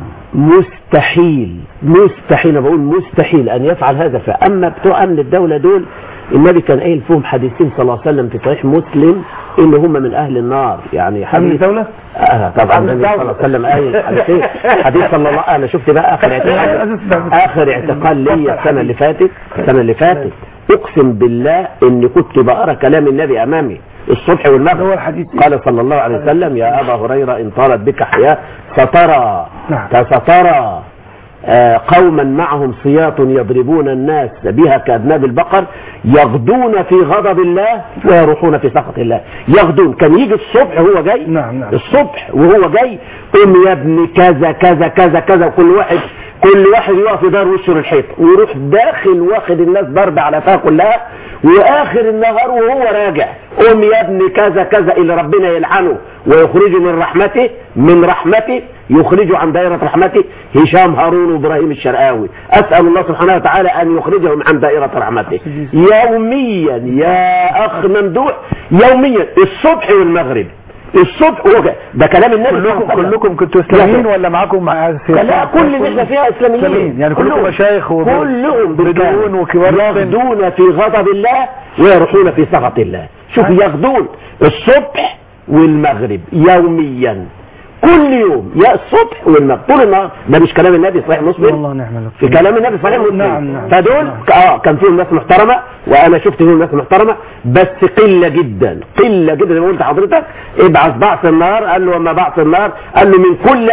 S: مستحيل مستحيل أنا بقول مستحيل ان يفعل هذا فاما بتوع امن الدوله دول النبي كان قايل فيهم حديثين صلى الله عليه وسلم في صحيح مسلم ان هم من اهل النار يعني حديث
D: امن الدوله
S: آه طبعا النبي صلى الله عليه وسلم قايل حديثين حديث صلى الله انا شفت بقى اخر اعتقال اخر اعتقال ليا السنه اللي فاتت السنه اللي فاتت اقسم بالله ان كنت بقرا كلام النبي امامي الصبح والمغرب قال صلى الله عليه وسلم يا ابا هريره ان طالت بك حياه سترى سترى آه، قوما معهم سياط يضربون الناس بها كأذناب البقر يغدون في غضب الله ويروحون في سخط الله يغدون كان يجي الصبح وهو جاي
D: نعم نعم
S: الصبح وهو جاي قوم يا ابني كذا كذا كذا كذا وكل واحد كل واحد يقف يدار وشه للحيط ويروح داخل واخد الناس ضرب على فيها كلها واخر النهار وهو راجع قوم يا ابني كذا كذا اللي ربنا يلعنه ويخرجه من رحمته من رحمته يخرجه عن دائرة رحمته هشام هارون وابراهيم الشرقاوي اسال الله سبحانه وتعالى ان يخرجهم عن دائرة رحمته يوميا يا اخ ممدوح يوميا الصبح والمغرب الصبح وجه ده كلام النبي
C: كلكم كلكم كنتوا اسلاميين ولا معاكم مع
S: لا كل اللي احنا فيها اسلاميين
C: يعني كلكم
S: كلهم.
C: مشايخ وب-
S: كلهم
C: بدون
S: بالكامل.
C: وكبار سن.
S: يغدون في غضب الله ويروحون في سخط الله شوف يغدون الصبح والمغرب يوميا كل يوم يا الصبح والمغرب طول النهار ده مش كلام النبي صحيح مسلم
D: والله نعم
S: في كلام النبي صحيح مسلم
D: نعم، نعم.
S: فدول اه كان فيهم ناس محترمه وانا شفت فيهم ناس محترمه بس قله جدا قله جدا زي ما قلت لحضرتك ابعث بعث النار قال له وما بعث النار قال له من كل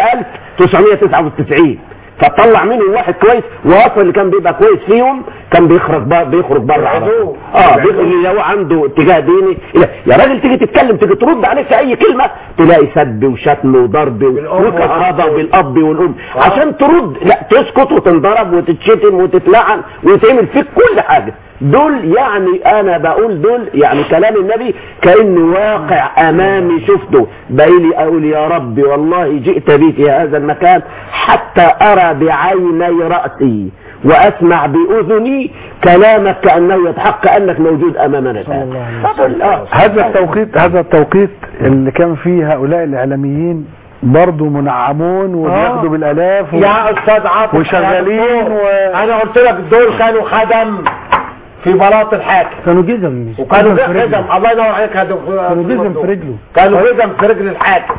S: 1999 فطلع منهم واحد كويس واصلا اللي كان بيبقى كويس فيهم كان بيخرج بره بيخرج بره على طول. اه بيخرج اللي هو عنده اتجاه ديني لا، يا راجل تيجي تتكلم تيجي ترد عليك في اي كلمه تلاقي سب وشتم وضرب وكهرباء بالاب والام عشان ترد لا تسكت وتنضرب وتتشتم وتتلعن ويتعمل فيك كل حاجه دول يعني انا بقول دول يعني كلام النبي كانه واقع امامي شفته بقيلي اقول يا ربي والله جئت بي في هذا المكان حتى ارى بعيني راسي واسمع باذني كلامك كانه يتحقق انك موجود امامنا الان آه.
C: هذا التوقيت هذا التوقيت اللي كان فيه هؤلاء الاعلاميين برضه منعمون وبياخدوا بالالاف و...
H: يا استاذ عاطف
C: وشغالين و...
H: انا قلت لك دول كانوا خدم في بلاط الحاكم
D: كانوا جزم
H: وكانوا
D: جزم في رجله.
H: خدم الله ينور عليك هذا
D: كانوا جزم في رجله
H: كانوا جزم في رجل الحاكم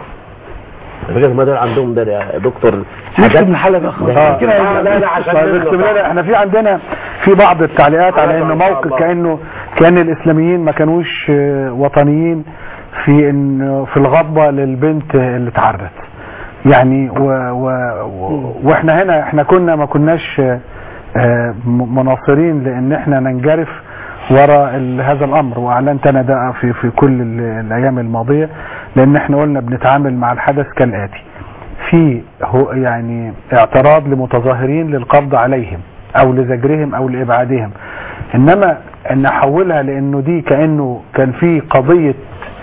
S: الرجال ما دول عندهم ده يا دكتور
D: نكتب من حلقه
C: آه.
H: كده لا لا عشان
C: طيب
H: منه.
C: اكتب لنا احنا في عندنا في بعض التعليقات على انه موقف كانه كان الاسلاميين ما كانوش آه، وطنيين في ان في الغضبه للبنت اللي اتعرت يعني و و و واحنا هنا احنا كنا ما كناش آه، آه، م- مناصرين لان احنا ننجرف وراء ال- هذا الامر واعلنت انا ده في في كل ال- الايام الماضيه لان احنا قلنا بنتعامل مع الحدث كالاتي في هو يعني اعتراض لمتظاهرين للقبض عليهم او لزجرهم او لابعادهم انما ان احولها لانه دي كانه كان في قضيه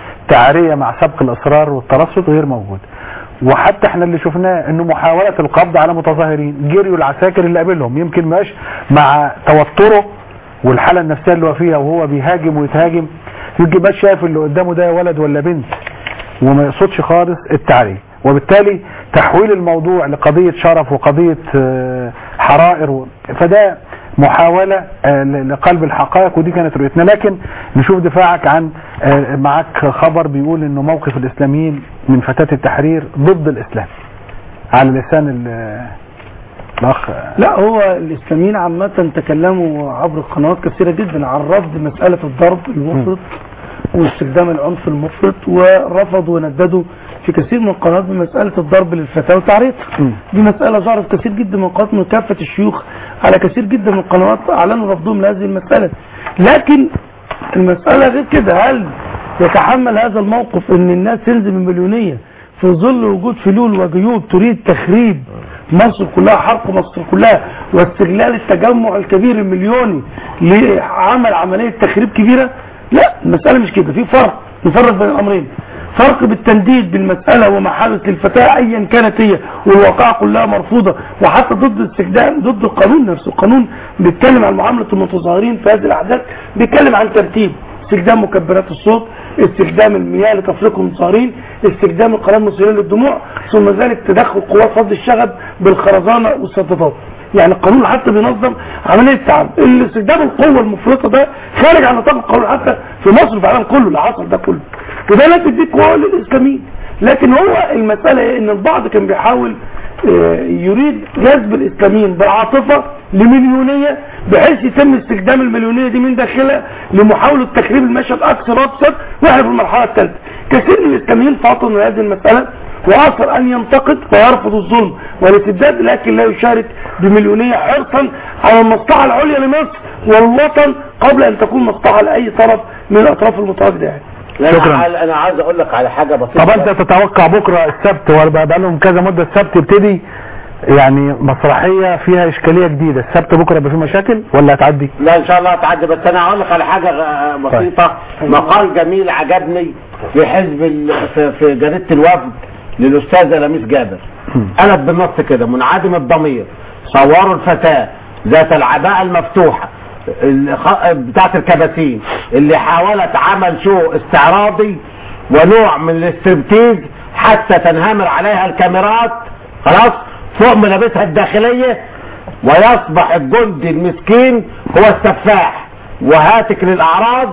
C: تعريه مع سبق الاصرار والترصد غير موجود وحتى احنا اللي شفناه انه محاوله القبض على متظاهرين جريوا العساكر اللي قابلهم يمكن ماش مع توتره والحاله النفسيه اللي هو فيها وهو بيهاجم ويتهاجم يمكن مش شايف اللي قدامه ده ولد ولا بنت وما يقصدش خالص التعريه وبالتالي تحويل الموضوع لقضية شرف وقضية آه، حرائر و- فده محاولة آه، ل- لقلب الحقائق ودي كانت رؤيتنا لكن نشوف دفاعك عن آه، معك خبر بيقول انه موقف الاسلاميين من فتاة التحرير ضد الاسلام على لسان ال- الاخ
D: لا هو الاسلاميين عامة تكلموا عبر قنوات كثيرة جدا عن رفض مسألة الضرب المفرط واستخدام العنف المفرط ورفضوا ونددوا في كثير من القنوات بمسألة الضرب للفتاة وتعريضها دي مسألة ظهرت كثير جدا من القنوات من كافة الشيوخ على كثير جدا من القنوات أعلنوا رفضهم لهذه المسألة لكن المسألة غير كده هل يتحمل هذا الموقف ان الناس تنزل من مليونية في ظل وجود فلول وجيوب تريد تخريب مصر كلها حرق مصر كلها واستغلال التجمع الكبير المليوني لعمل عمليه تخريب كبيره لا المساله مش كده في فرق نفرق بين الامرين فرق بالتنديد بالمسألة وما حدث للفتاة أيا كانت هي والواقعة كلها مرفوضة وحتى ضد استخدام ضد القانون نفسه القانون بيتكلم عن معاملة المتظاهرين في هذه الأحداث بيتكلم عن ترتيب استخدام مكبرات الصوت استخدام المياه لتفريق المصارين استخدام القناة المصرية للدموع ثم ذلك تدخل قوات فض الشغب بالخرزانة والسدادات يعني القانون حتى بينظم عملية التعامل الاستخدام القوة المفرطة ده خارج عن نطاق القانون حتى في مصر وفي العالم كله اللي حصل ده كله وده لا تديك قوة للإسلاميين لكن هو المسألة ايه ان البعض كان بيحاول آه، يريد جذب الإسلاميين بالعاطفة لمليونية بحيث يتم استخدام المليونية دي من داخلها لمحاولة تخريب المشهد أكثر وأكثر واحنا في المرحلة الثالثة كثير من الإسلاميين فاطن من هذه المسألة وآخر أن ينتقد ويرفض الظلم والاستبداد لكن لا يشارك بمليونية حرصا على المصلحة العليا لمصر والوطن قبل أن تكون مصلحة لأي طرف من الأطراف المتواجدة يعني
H: شكرا انا انا عايز اقول لك على حاجه بسيطه
C: طب انت تتوقع بكره السبت وبقى بقى لهم كذا مده السبت يبتدي يعني مسرحيه فيها اشكاليه جديده السبت بكره يبقى فيه مشاكل ولا هتعدي
H: لا ان شاء الله هتعدي بس انا هقول لك على حاجه آه، بسيطه مقال جميل عجبني في حزب ال- في, في جريده الوفد للاستاذه لميس جابر قالت بالنص كده منعدم الضمير صوروا الفتاه ذات العباءه المفتوحه الخ- بتاعت الكباسين اللي حاولت عمل شو استعراضي ونوع من الاستربتيز حتى تنهمر عليها الكاميرات خلاص فوق ملابسها الداخليه ويصبح الجندي المسكين هو السفاح وهاتك للاعراض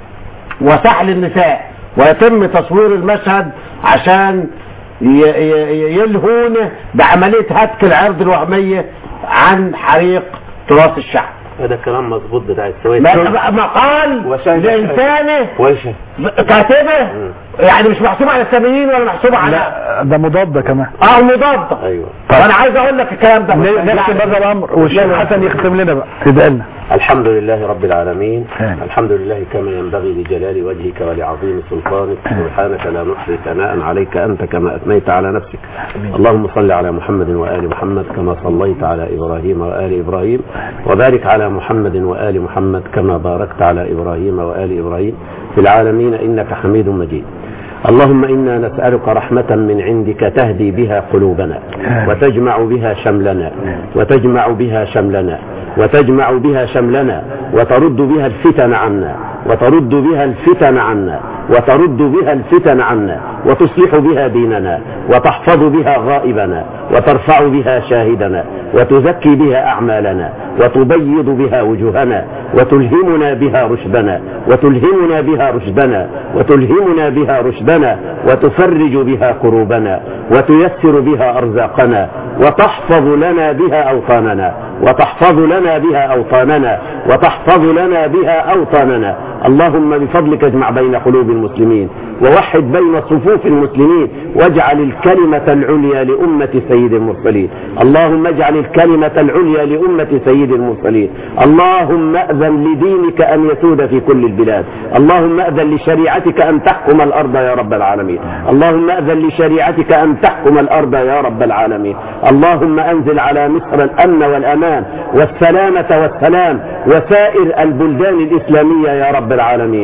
H: وسحل النساء ويتم تصوير المشهد عشان ي- ي- يلهونه بعمليه هتك العرض الوهميه عن حريق تراث الشعب
S: هذا كلام مظبوط بتاع السويد
H: ما- مقال لانسانه
S: وشه
H: كاتبه يعني مش محسوبه على الساميين ولا محسوبه على
C: لا ده مضاد كمان
H: اه مضاد
S: ايوه
H: وانا عايز اقول لك الكلام ده
C: نختم بهذا الامر والشيخ حسن يختم لنا بقى ادعي لنا
S: الحمد لله رب العالمين الحمد لله كما ينبغي لجلال وجهك ولعظيم سلطانك سبحانك لا نحصي ثناء عليك أنت كما أثنيت على نفسك اللهم صل على محمد وآل محمد كما صليت على إبراهيم وآل إبراهيم وبارك على محمد وآل محمد كما باركت على إبراهيم وآل إبراهيم في العالمين إنك حميد مجيد اللهم إنا نسألك رحمة من عندك تهدي بها قلوبنا وتجمع بها شملنا وتجمع بها شملنا وتجمع بها شملنا وترد بها الفتن عنا وترد بها الفتن عنا وترد بها الفتن عنا وتصلح بها ديننا وتحفظ بها غائبنا وترفع بها شاهدنا وتزكي بها أعمالنا وتبيض بها وجوهنا وتلهمنا بها رشدنا وتلهمنا بها رشدنا وتلهمنا بها رشدنا وتفرج بها كروبنا وتيسر بها أرزاقنا وتحفظ لنا بها أوطاننا وتحفظ لنا بها أوطاننا وتحفظ لنا بها أوطاننا اللهم بفضلك اجمع بين قلوب المسلمين ووحد بين صفوف المسلمين واجعل الكلمة العليا لأمة سيد المرسلين اللهم اجعل الكلمة العليا لأمة سيد المرسلين اللهم أذن لدينك أن يسود في كل البلاد اللهم أذن لشريعتك أن تحكم الأرض يا رب العالمين اللهم أذن لشريعتك أن تحكم الأرض يا رب العالمين اللهم أنزل على مصر الأمن والأمان والسلامة والسلام وسائر البلدان الإسلامية يا رب العالمين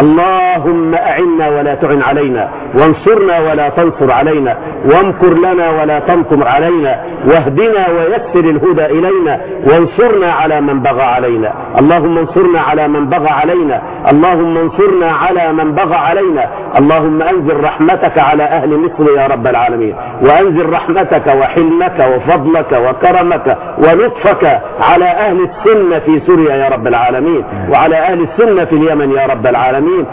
S: اللهم أعنا ولا تعن علينا وانصرنا ولا تنصر علينا وامكر لنا ولا تمكر علينا واهدنا ويسر الهدى إلينا وانصرنا على من بغى علينا اللهم انصرنا على من بغى علينا اللهم انصرنا على من بغى علينا اللهم انزل رحمتك على اهل مصر يا رب العالمين وانزل رحمتك وحلمك وفضلك وكرمك ولطفك على اهل السنه في سوريا يا رب العالمين وعلى اهل السنه في اليمن يا رب العالمين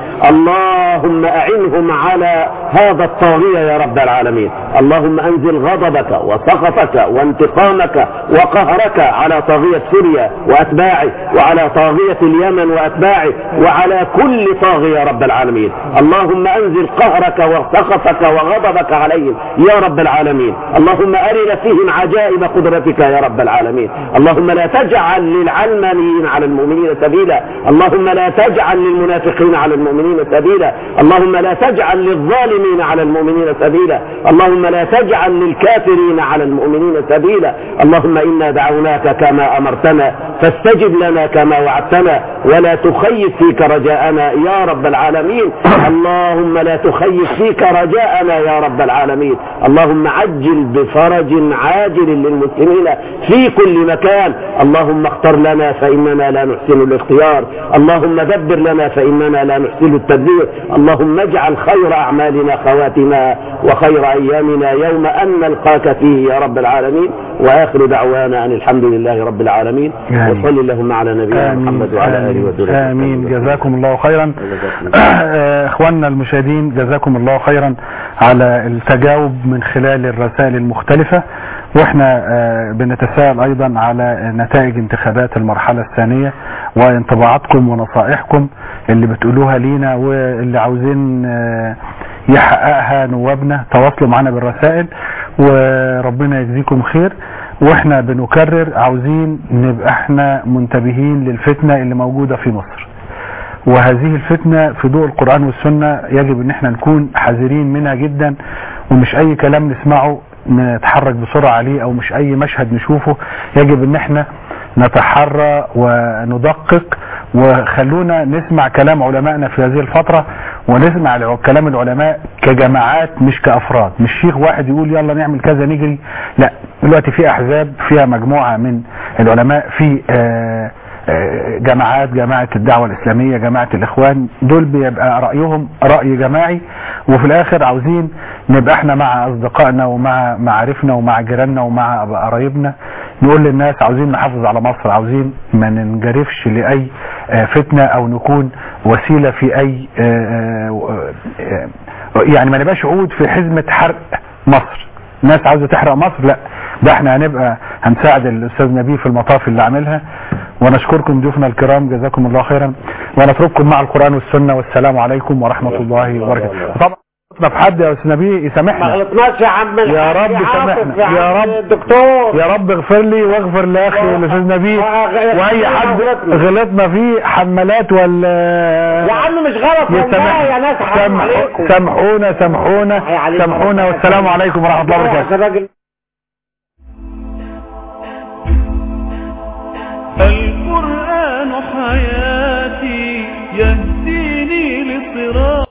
S: اللهم اعنهم على هذا الطاغيه يا رب العالمين اللهم انزل غضبك وسخطك وانتقامك وقهرك على طاغيه سوريا واتباعه وعلى طاغيه اليمن واتباعه وعلى كل طاغيه يا رب العالمين اللهم انزل قهرك وسخطك وغضبك عليهم يا رب العالمين اللهم ارنا فيهم عجائب قدرتك يا رب العالمين اللهم لا تجعل للعلمانيين على المؤمنين سبيلا اللهم لا تجعل للمنافقين على المؤمنين سبيلا اللهم لا لا تجعل للظالمين على المؤمنين سبيلا اللهم لا تجعل للكافرين على المؤمنين سبيلا اللهم إنا دعوناك كما أمرتنا فاستجب لنا كما وعدتنا ولا تخيب فيك رجاءنا يا رب العالمين اللهم لا تخيب فيك رجاءنا يا رب العالمين اللهم عجل بفرج عاجل للمسلمين في كل مكان اللهم اختر لنا فإننا لا نحسن الاختيار اللهم دبر لنا فإننا لا نحسن التدبير اللهم اجعل خير أعمالنا خواتنا وخير أيامنا يوم أن نلقاك فيه يا رب العالمين وآخر دعوانا أن الحمد لله رب العالمين
C: آمين.
S: وصل اللهم على نبينا محمد وعلى آله وذريته
C: آمين جزاكم الله خيرا آه، إخواننا المشاهدين جزاكم الله خيرا على التجاوب من خلال الرسائل المختلفة واحنا آه، بنتساءل ايضا على نتائج انتخابات المرحلة الثانية وانطباعاتكم ونصائحكم اللي بتقولوها لينا واللي عاوزين آه، يحققها نوابنا تواصلوا معنا بالرسائل وربنا يجزيكم خير واحنا بنكرر عاوزين نبقى احنا منتبهين للفتنة اللي موجودة في مصر وهذه الفتنة في ضوء القرآن والسنة يجب ان احنا نكون حذرين منها جدا ومش اي كلام نسمعه نتحرك بسرعة عليه او مش اي مشهد نشوفه يجب ان احنا نتحرى وندقق وخلونا نسمع كلام علمائنا في هذه الفترة ونسمع الع- كلام العلماء كجماعات مش كأفراد مش شيخ واحد يقول يلا نعمل كذا نجري لا دلوقتي في احزاب فيها مجموعة من العلماء في آه آه، جماعات جماعة الدعوة الإسلامية جماعة الإخوان دول بيبقى رأيهم رأي جماعي وفي الآخر عاوزين نبقى احنا مع أصدقائنا ومع معارفنا ومع جيراننا ومع قرايبنا نقول للناس عاوزين نحافظ على مصر عاوزين ما ننجرفش لأي آه، فتنة أو نكون وسيلة في أي آه، آه، آه، يعني ما نبقاش عود في حزمة حرق مصر الناس عاوزة تحرق مصر لا ده احنا هنبقى هنساعد الأستاذ نبيه في المطاف اللي عاملها ونشكركم ضيوفنا الكرام جزاكم الله خيرا ونترككم مع القرآن والسنة والسلام عليكم ورحمة الله وبركاته طبعا غلطنا في حد يا أستاذ نبيه
H: ما
C: يسامحنا
H: غلطناش يا عم
C: يا
H: الحاج
C: رب
H: عاطف
C: سامحنا
H: عم
C: يا رب
H: الدكتور
C: يا رب اغفر لي واغفر لاخي والاستاذ نبيه واي حد غلطنا فيه حمالات ولا
H: يا عم مش غلط والله يا ناس حرام
C: سامحو-
H: عليكم
C: سامحونا سامحونا سامحونا والسلام عليكم ورحمة الله وبركاته
H: عشان راجل
B: القرآن